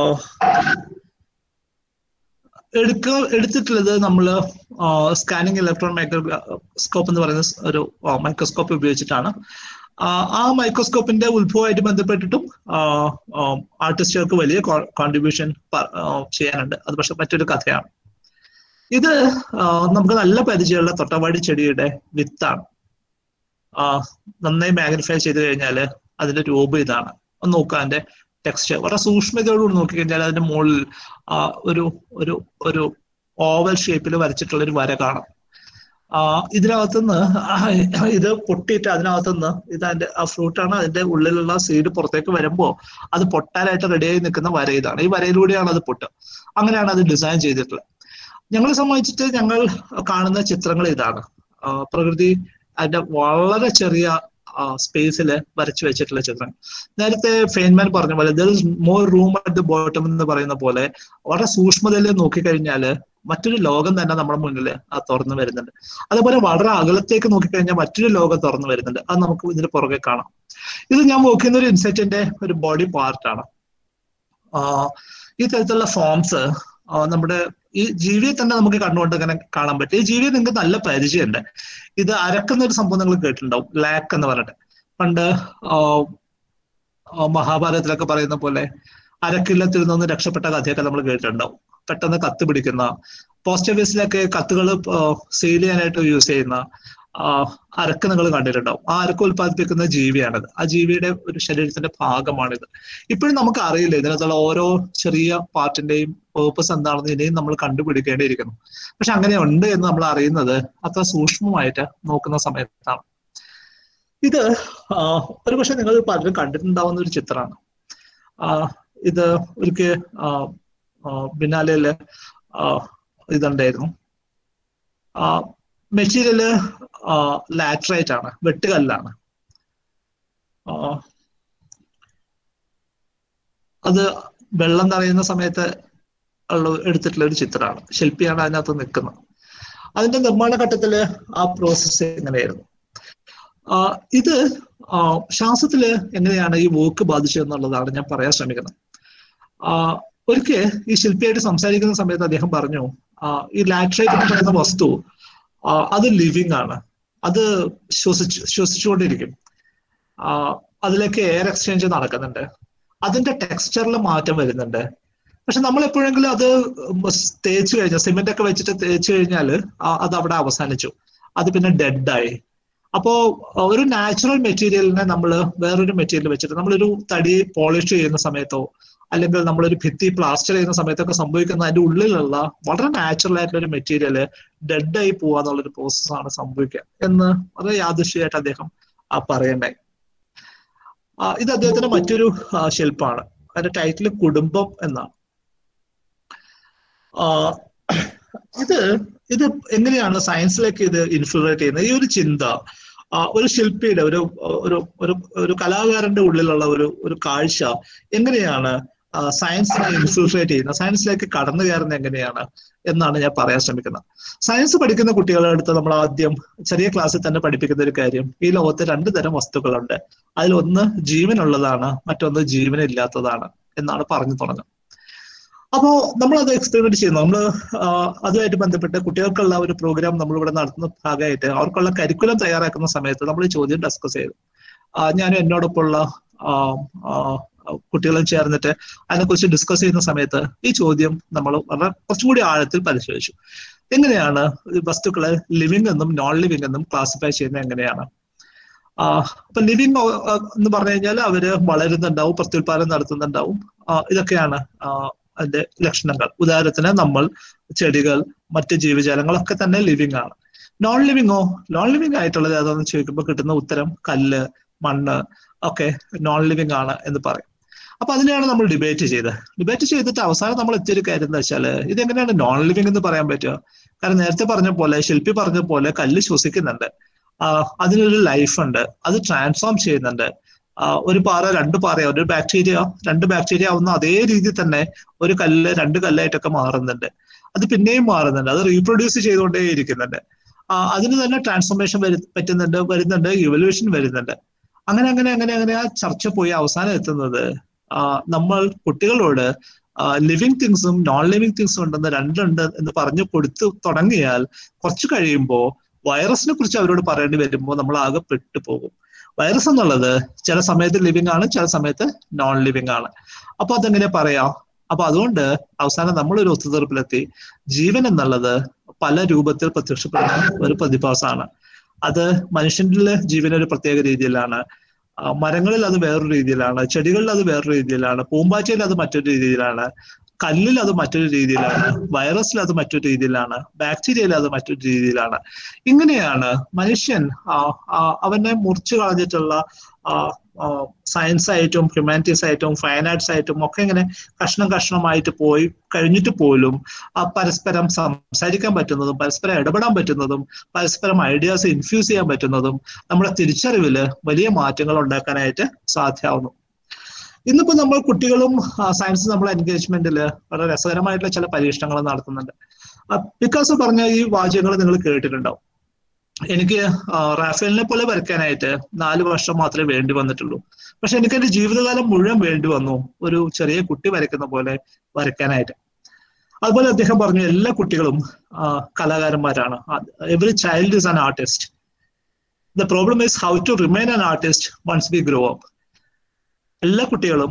എടുക്ക എടുത്തിട്ടുള്ളത് നമ്മൾ സ്കാനിങ് ഇലക്ട്രോൺ മൈക്രോസ്കോപ്പ് എന്ന് പറയുന്ന സ് ഒരു മൈക്രോസ്കോപ്പ് ഉപയോഗിച്ചിട്ടാണ് ആ, ആ മൈക്രോസ്കോപ്പിന്റെ ഉത്ഭവമായിട്ട് ബന്ധപ്പെട്ടിട്ടും ആർട്ടിസ്റ്റുകൾക്ക് വലിയ കോൺട്രിബ്യൂഷൻ ചെയ്യാനുണ്ട് അത് പക്ഷെ മറ്റൊരു കഥയാണ് ഇത് ആ, നമുക്ക് നല്ല പരിചയമുള്ള തൊട്ടവാടി ചെടിയുടെ വിത്താണ് ആ, നന്നായി മാഗ്നിഫൈ ചെയ്ത് കഴിഞ്ഞാൽ അതിന്റെ രൂപം ഇതാണ് ഒന്ന് നോക്കുക അതിന്റെ ടെക്സ്ചർ വളരെ സൂക്ഷ്മതയോടുകൂടി നോക്കിക്കഴിഞ്ഞാൽ അതിന്റെ മുകളിൽ ആ, ഒരു ഒരു ഒരു ഓവൽ ഷേപ്പിൽ വരച്ചിട്ടുള്ള ഒരു വര കാണാം ആ ഇതിനകത്തുനിന്ന് ആ, ഇത് പൊട്ടിയിട്ട് അതിനകത്തുനിന്ന് ഇത് അതിന്റെ ആ ഫ്രൂട്ടാണ് അതിന്റെ ഉള്ളിലുള്ള സീഡ് പുറത്തേക്ക് വരുമ്പോൾ അത് പൊട്ടാനായിട്ട് റെഡിയായി നിൽക്കുന്ന വര ഇതാണ് ഈ വരയിലൂടെയാണ് അത് പൊട്ടുക അങ്ങനെയാണ് അത് ഡിസൈൻ ചെയ്തിട്ടുള്ളത് ഞങ്ങളെ സംബന്ധിച്ചിട്ട് ഞങ്ങൾ കാണുന്ന ചിത്രങ്ങൾ ഇതാണ് ആ, പ്രകൃതി അതിന്റെ വളരെ ചെറിയ സ്പേസിൽ വരച്ചു വെച്ചിട്ടുള്ള ചിത്രം നേരത്തെ ഫെയിൻമാൻ പറഞ്ഞ പോലെ there is more room at the bottom എന്ന് പറയുന്ന പോലെ വളരെ സൂക്ഷ്മതയിൽ നോക്കിക്കഴിഞ്ഞാൽ മറ്റൊരു ലോകം തന്നെ നമ്മുടെ മുന്നിൽ ആ തുറന്നു വരുന്നുണ്ട് അതുപോലെ വളരെ അകലത്തേക്ക് നോക്കിക്കഴിഞ്ഞാൽ മറ്റൊരു ലോകം തുറന്നു വരുന്നുണ്ട് അത് നമുക്ക് ഇതിന് പുറകെ കാണാം ഇത് ഞാൻ നോക്കുന്ന ഒരു ഇൻസെക്റ്റിന്റെ ഒരു ബോഡി പാർട്ടാണ് ഈ തരത്തിലുള്ള ഫോംസ് നമ്മുടെ ഈ ജീവിയെ തന്നെ നമുക്ക് കണ്ടുകൊണ്ട് ഇങ്ങനെ കാണാൻ പറ്റും ഈ ജീവിയെ നിങ്ങൾക്ക് നല്ല പരിചയമുണ്ട് ഇത് അരക്കുന്ന ഒരു സംഭവം നിങ്ങൾ കേട്ടിട്ടുണ്ടാവും ലാക്ക് എന്ന് പറഞ്ഞിട്ട് പണ്ട് ആ, ആ, മഹാഭാരതത്തിലൊക്കെ പറയുന്ന പോലെ അരക്കില്ലത്തിൽ നിന്ന് രക്ഷപ്പെട്ട കഥയൊക്കെ നമ്മൾ കേട്ടിട്ടുണ്ടാവും പെട്ടെന്ന് കത്ത് പിടിക്കുന്ന പോസ്റ്റ് ഓഫീസിലൊക്കെ കത്തുകൾ സെയിൽ ചെയ്യാനായിട്ട് യൂസ് ചെയ്യുന്ന ആ, അരക്ക് നിങ്ങൾ കണ്ടിട്ടുണ്ടാവും ആ അരക്ക് ഉൽപ്പാദിപ്പിക്കുന്ന ജീവിയാണിത് ആ ജീവിയുടെ ഒരു ശരീരത്തിന്റെ ഭാഗമാണിത് ഇപ്പോഴും നമുക്ക് അറിയില്ല ഇതിനകത്തുള്ള ഓരോ ചെറിയ പാർട്ടിന്റെയും പേർപ്പസ് എന്താണെന്ന് ഇനിയും നമ്മൾ കണ്ടുപിടിക്കേണ്ടിയിരിക്കുന്നു പക്ഷെ അങ്ങനെ ഉണ്ട് എന്ന് നമ്മൾ അറിയുന്നത് അത്ര സൂക്ഷ്മമായിട്ട് നോക്കുന്ന സമയത്താണ് ഇത് ആ, ഒരു പക്ഷെ നിങ്ങൾ പലരും കണ്ടിട്ടുണ്ടാവുന്ന ഒരു ചിത്രമാണ് ആ, ഇത് ഒരിക്കൽ ബിനാലയില് ഇതുണ്ടായിരുന്നു മെറ്റീരിയല് ലാറ്ററൈറ്റ് ആണ് വെട്ടുകല്ലാണ് ആ, അത് വെള്ളം നിറയുന്ന സമയത്ത് ഉള്ള എടുത്തിട്ടുള്ള ഒരു ചിത്രമാണ് ശില്പിയാണ് അതിനകത്ത് നിൽക്കുന്നത് അതിന്റെ നിർമ്മാണ ഘട്ടത്തില് ആ പ്രോസസ്സ് എങ്ങനെയായിരുന്നു ആ, ഇത് ആ, ശാസ്ത്രത്തില് എങ്ങനെയാണ് ഈ വോക്ക് ബാധിച്ചത് എന്നുള്ളതാണ് ഞാൻ പറയാൻ ശ്രമിക്കുന്നത് ആ, ഒരിക്കൽ ഈ ശില്പിയായിട്ട് സംസാരിക്കുന്ന സമയത്ത് അദ്ദേഹം പറഞ്ഞു ആ, ഈ ലാട്രൈറ്റ് എന്ന് പറയുന്ന വസ്തു ആ, അത് ലിവിങ് ആണ് അത് ശ്വസിച്ച് ശ്വസിച്ചുകൊണ്ടിരിക്കും ആ, അതിലേക്ക് എയർ എക്സ്ചേഞ്ച് നടക്കുന്നുണ്ട് അതിന്റെ ടെക്സ്ചറിൽ മാറ്റം വരുന്നുണ്ട് പക്ഷെ നമ്മൾ എപ്പോഴെങ്കിലും അത് തേച്ച് കഴിഞ്ഞാൽ സിമെന്റ് ഒക്കെ വെച്ചിട്ട് തേച്ച് കഴിഞ്ഞാൽ അത് അവിടെ അവസാനിച്ചു അത് പിന്നെ ഡെഡായി അപ്പോ ഒരു നാച്ചുറൽ മെറ്റീരിയലിനെ നമ്മൾ വേറൊരു മെറ്റീരിയൽ വെച്ചിട്ട് നമ്മളൊരു തടി പോളിഷ് ചെയ്യുന്ന സമയത്തോ അല്ലെങ്കിൽ നമ്മളൊരു ഭിത്തി പ്ലാസ്റ്റർ ചെയ്യുന്ന സമയത്തൊക്കെ സംഭവിക്കുന്ന അതിന്റെ ഉള്ളിലുള്ള വളരെ നാച്ചുറൽ ആയിട്ടുള്ള ഒരു മെറ്റീരിയൽ ഡെഡായി പോവുക എന്നുള്ളൊരു പ്രോസസ്സാണ് സംഭവിക്കുക എന്ന് വളരെ യാദൃശ്യമായിട്ട് അദ്ദേഹം ആ പറയണ്ടായി ആ, ഇത് അദ്ദേഹത്തിന്റെ മറ്റൊരു ആ, ശില്പമാണ് അതിന്റെ ടൈറ്റിൽ കുടുംബം എന്നാണ് ആ, ഇത് ഇത് എങ്ങനെയാണ് സയൻസിലേക്ക് ഇത് ഇൻഫ്ലുവേറ്റ് ചെയ്യുന്നത് ഈ ഒരു ചിന്ത ആ, ഒരു ശില്പിയുടെ ഒരു ഒരു ഒരു ഒരു കലാകാരന്റെ ഉള്ളിലുള്ള ഒരു ഒരു കാഴ്ച എങ്ങനെയാണ് ആ, സയൻസിനെ ഇൻഫിൽട്രേറ്റ് ചെയ്യുന്നത് സയൻസിലേക്ക് കടന്നു കയറുന്നത് എങ്ങനെയാണ് എന്നാണ് ഞാൻ പറയാൻ ശ്രമിക്കുന്നത് സയൻസ് പഠിക്കുന്ന കുട്ടികളുടെ അടുത്ത് നമ്മൾ ആദ്യം ചെറിയ ക്ലാസ്സിൽ തന്നെ പഠിപ്പിക്കുന്ന ഒരു കാര്യം ഈ ലോകത്ത് രണ്ട് തരം വസ്തുക്കളുണ്ട് അതിൽ ഒന്ന് ജീവനുള്ളതാണ് മറ്റൊന്ന് ജീവനില്ലാത്തതാണ് എന്നാണ് പറഞ്ഞു തുടങ്ങുന്നത് അപ്പോ നമ്മൾ അത് എക്സ്പെരിമെന്റ് ചെയ്യുന്നു നമ്മൾ അതുമായിട്ട് ബന്ധപ്പെട്ട് കുട്ടികൾക്കുള്ള ഒരു പ്രോഗ്രാം നമ്മളിവിടെ നടത്തുന്ന ഭാഗമായിട്ട് അവർക്കുള്ള കരിക്കുലം തയ്യാറാക്കുന്ന സമയത്ത് നമ്മൾ ഈ ചോദ്യം ഡിസ്കസ് ചെയ്തു ആ, ഞാനും എന്നോടൊപ്പമുള്ള ആ, ആ, കുട്ടികളും ചേർന്നിട്ട് അതിനെക്കുറിച്ച് ഡിസ്കസ് ചെയ്യുന്ന സമയത്ത് ഈ ചോദ്യം നമ്മൾ വളരെ കുറച്ചും കൂടി ആഴത്തിൽ പരിശോധിച്ചു എങ്ങനെയാണ് ഈ വസ്തുക്കളെ ലിവിങ് എന്നും നോൺ ലിവിങ് എന്നും ക്ലാസിഫൈ ചെയ്യുന്നത് എങ്ങനെയാണ് ആ, അപ്പൊ ലിവിങ് എന്ന് പറഞ്ഞു കഴിഞ്ഞാൽ അവര് വളരുന്നുണ്ടാവും പ്രത്യുൽപാദനം നടത്തുന്നുണ്ടാവും ആ, ഇതൊക്കെയാണ് ആ, അതിന്റെ ലക്ഷണങ്ങൾ ഉദാഹരണത്തിന് നമ്മൾ ചെടികൾ മറ്റ് ജീവജാലങ്ങളൊക്കെ തന്നെ ലിവിങ് ആണ് നോൺ ലിവിങ്ങോ നോൺ ലിവിങ് ആയിട്ടുള്ളത് ഏതാണെന്ന് ചോദിക്കുമ്പോൾ കിട്ടുന്ന ഉത്തരം കല്ല് മണ്ണ് ഒക്കെ നോൺ ലിവിങ് ആണ് എന്ന് പറയും അപ്പൊ അതിനെയാണ് നമ്മൾ ഡിബേറ്റ് ചെയ്തത് ഡിബേറ്റ് ചെയ്തിട്ട് അവസാനം നമ്മൾ എത്തിയൊരു കാര്യം എന്താ വെച്ചാൽ ഇതെങ്ങനെയാണ് നോൺ ലിവിങ് എന്ന് പറയാൻ പറ്റുക കാരണം നേരത്തെ പറഞ്ഞ പോലെ ശില്പി പറഞ്ഞ പോലെ കല്ല് ശ്വസിക്കുന്നുണ്ട് ആ, അതിനൊരു ലൈഫ് ഉണ്ട് അത് ട്രാൻസ്ഫോം ചെയ്യുന്നുണ്ട് ആ, ഒരു പാറ രണ്ട് പാറയോ ഒരു ബാക്ടീരിയ രണ്ട് ബാക്ടീരിയ ആവുന്ന അതേ രീതിയിൽ തന്നെ ഒരു കല്ല് രണ്ട് കല്ലായിട്ടൊക്കെ മാറുന്നുണ്ട് അത് പിന്നെയും മാറുന്നുണ്ട് അത് റീപ്രൊഡ്യൂസ് ചെയ്തുകൊണ്ടേ ഇരിക്കുന്നുണ്ട് ആ, അതിന് തന്നെ ട്രാൻസ്ഫോർമേഷൻ വരു പറ്റുന്നുണ്ട് വരുന്നുണ്ട് ഇവല്യൂഷൻ വരുന്നുണ്ട് അങ്ങനെ അങ്ങനെ അങ്ങനെ അങ്ങനെ ആ ചർച്ച പോയി അവസാനം എത്തുന്നത് ആ, നമ്മൾ കുട്ടികളോട് ലിവിങ് തിങ്സും നോൺ ലിവിങ് തിങ്സും ഉണ്ടെന്ന് രണ്ടുണ്ട് എന്ന് പറഞ്ഞു കൊടുത്തു തുടങ്ങിയാൽ കുറച്ച് കഴിയുമ്പോൾ വൈറസിനെ കുറിച്ച് അവരോട് പറയേണ്ടി വരുമ്പോൾ നമ്മൾ ആകെ പെട്ടുപോകും വൈറസ് എന്നുള്ളത് ചില സമയത്ത് ലിവിങ് ആണ് ചില സമയത്ത് നോൺ ലിവിങ് ആണ് അപ്പൊ അതെങ്ങനെ പറയാം അപ്പൊ അതുകൊണ്ട് അവസാനം നമ്മൾ ഒരു ഒത്തുതീർപ്പിലെത്തി ജീവൻ എന്നുള്ളത് പല രൂപത്തിൽ പ്രത്യക്ഷപ്പെടുന്ന ഒരു പ്രതിഭാസമാണ് അത് മനുഷ്യന്റെ ജീവൻ ഒരു പ്രത്യേക രീതിയിലാണ് ആ, മരങ്ങളിൽ അത് വേറൊരു രീതിയിലാണ് ചെടികളിൽ അത് വേറൊരു രീതിയിലാണ് പൂമ്പാറ്റയിൽ അത് മറ്റൊരു രീതിയിലാണ് കല്ലിൽ അത് മറ്റൊരു രീതിയിലാണ് വൈറസിൽ അത് മറ്റൊരു രീതിയിലാണ് ബാക്ടീരിയയിൽ അത് മറ്റൊരു രീതിയിലാണ് ഇങ്ങനെയാണ് മനുഷ്യൻ ആ, ആ, അവനെ മുറിച്ചു കളഞ്ഞിട്ടുള്ള സയൻസ് ആയിട്ടും ഹ്യൂമാനിറ്റീസ് ആയിട്ടും ഫൈൻ ആർട്സ് ആയിട്ടും ഒക്കെ ഇങ്ങനെ കഷ്ണം കഷ്ണമായിട്ട് പോയി കഴിഞ്ഞിട്ട് പോലും ആ പരസ്പരം സംസാരിക്കാൻ പറ്റുന്നതും പരസ്പരം ഇടപെടാൻ പറ്റുന്നതും പരസ്പരം ഐഡിയാസ് ഇൻഫ്യൂസ് ചെയ്യാൻ പറ്റുന്നതും നമ്മുടെ തിരിച്ചറിവില് വലിയ മാറ്റങ്ങൾ ഉണ്ടാക്കാനായിട്ട് സാധ്യമാവുന്നു ഇന്നിപ്പോ നമ്മൾ കുട്ടികളും സയൻസ് നമ്മൾ എൻഗേജ്മെന്റിൽ വളരെ രസകരമായിട്ടുള്ള ചില പരീക്ഷണങ്ങൾ നടത്തുന്നുണ്ട് പിക്കാസ് പറഞ്ഞ ഈ വാചകങ്ങൾ നിങ്ങൾ കേട്ടിട്ടുണ്ടാവും എനിക്ക് ആ, റാഫേലിനെ പോലെ വരയ്ക്കാനായിട്ട് നാല് വർഷം മാത്രമേ വേണ്ടി വന്നിട്ടുള്ളൂ പക്ഷെ എനിക്ക് എന്റെ ജീവിതകാലം മുഴുവൻ വേണ്ടി വന്നു ഒരു ചെറിയ കുട്ടി വരയ്ക്കുന്ന പോലെ വരയ്ക്കാനായിട്ട് അതുപോലെ അദ്ദേഹം പറഞ്ഞു എല്ലാ കുട്ടികളും ആ, കലാകാരന്മാരാണ് every child is an artist the problem is how to remain an artist once we grow up എല്ലാ കുട്ടികളും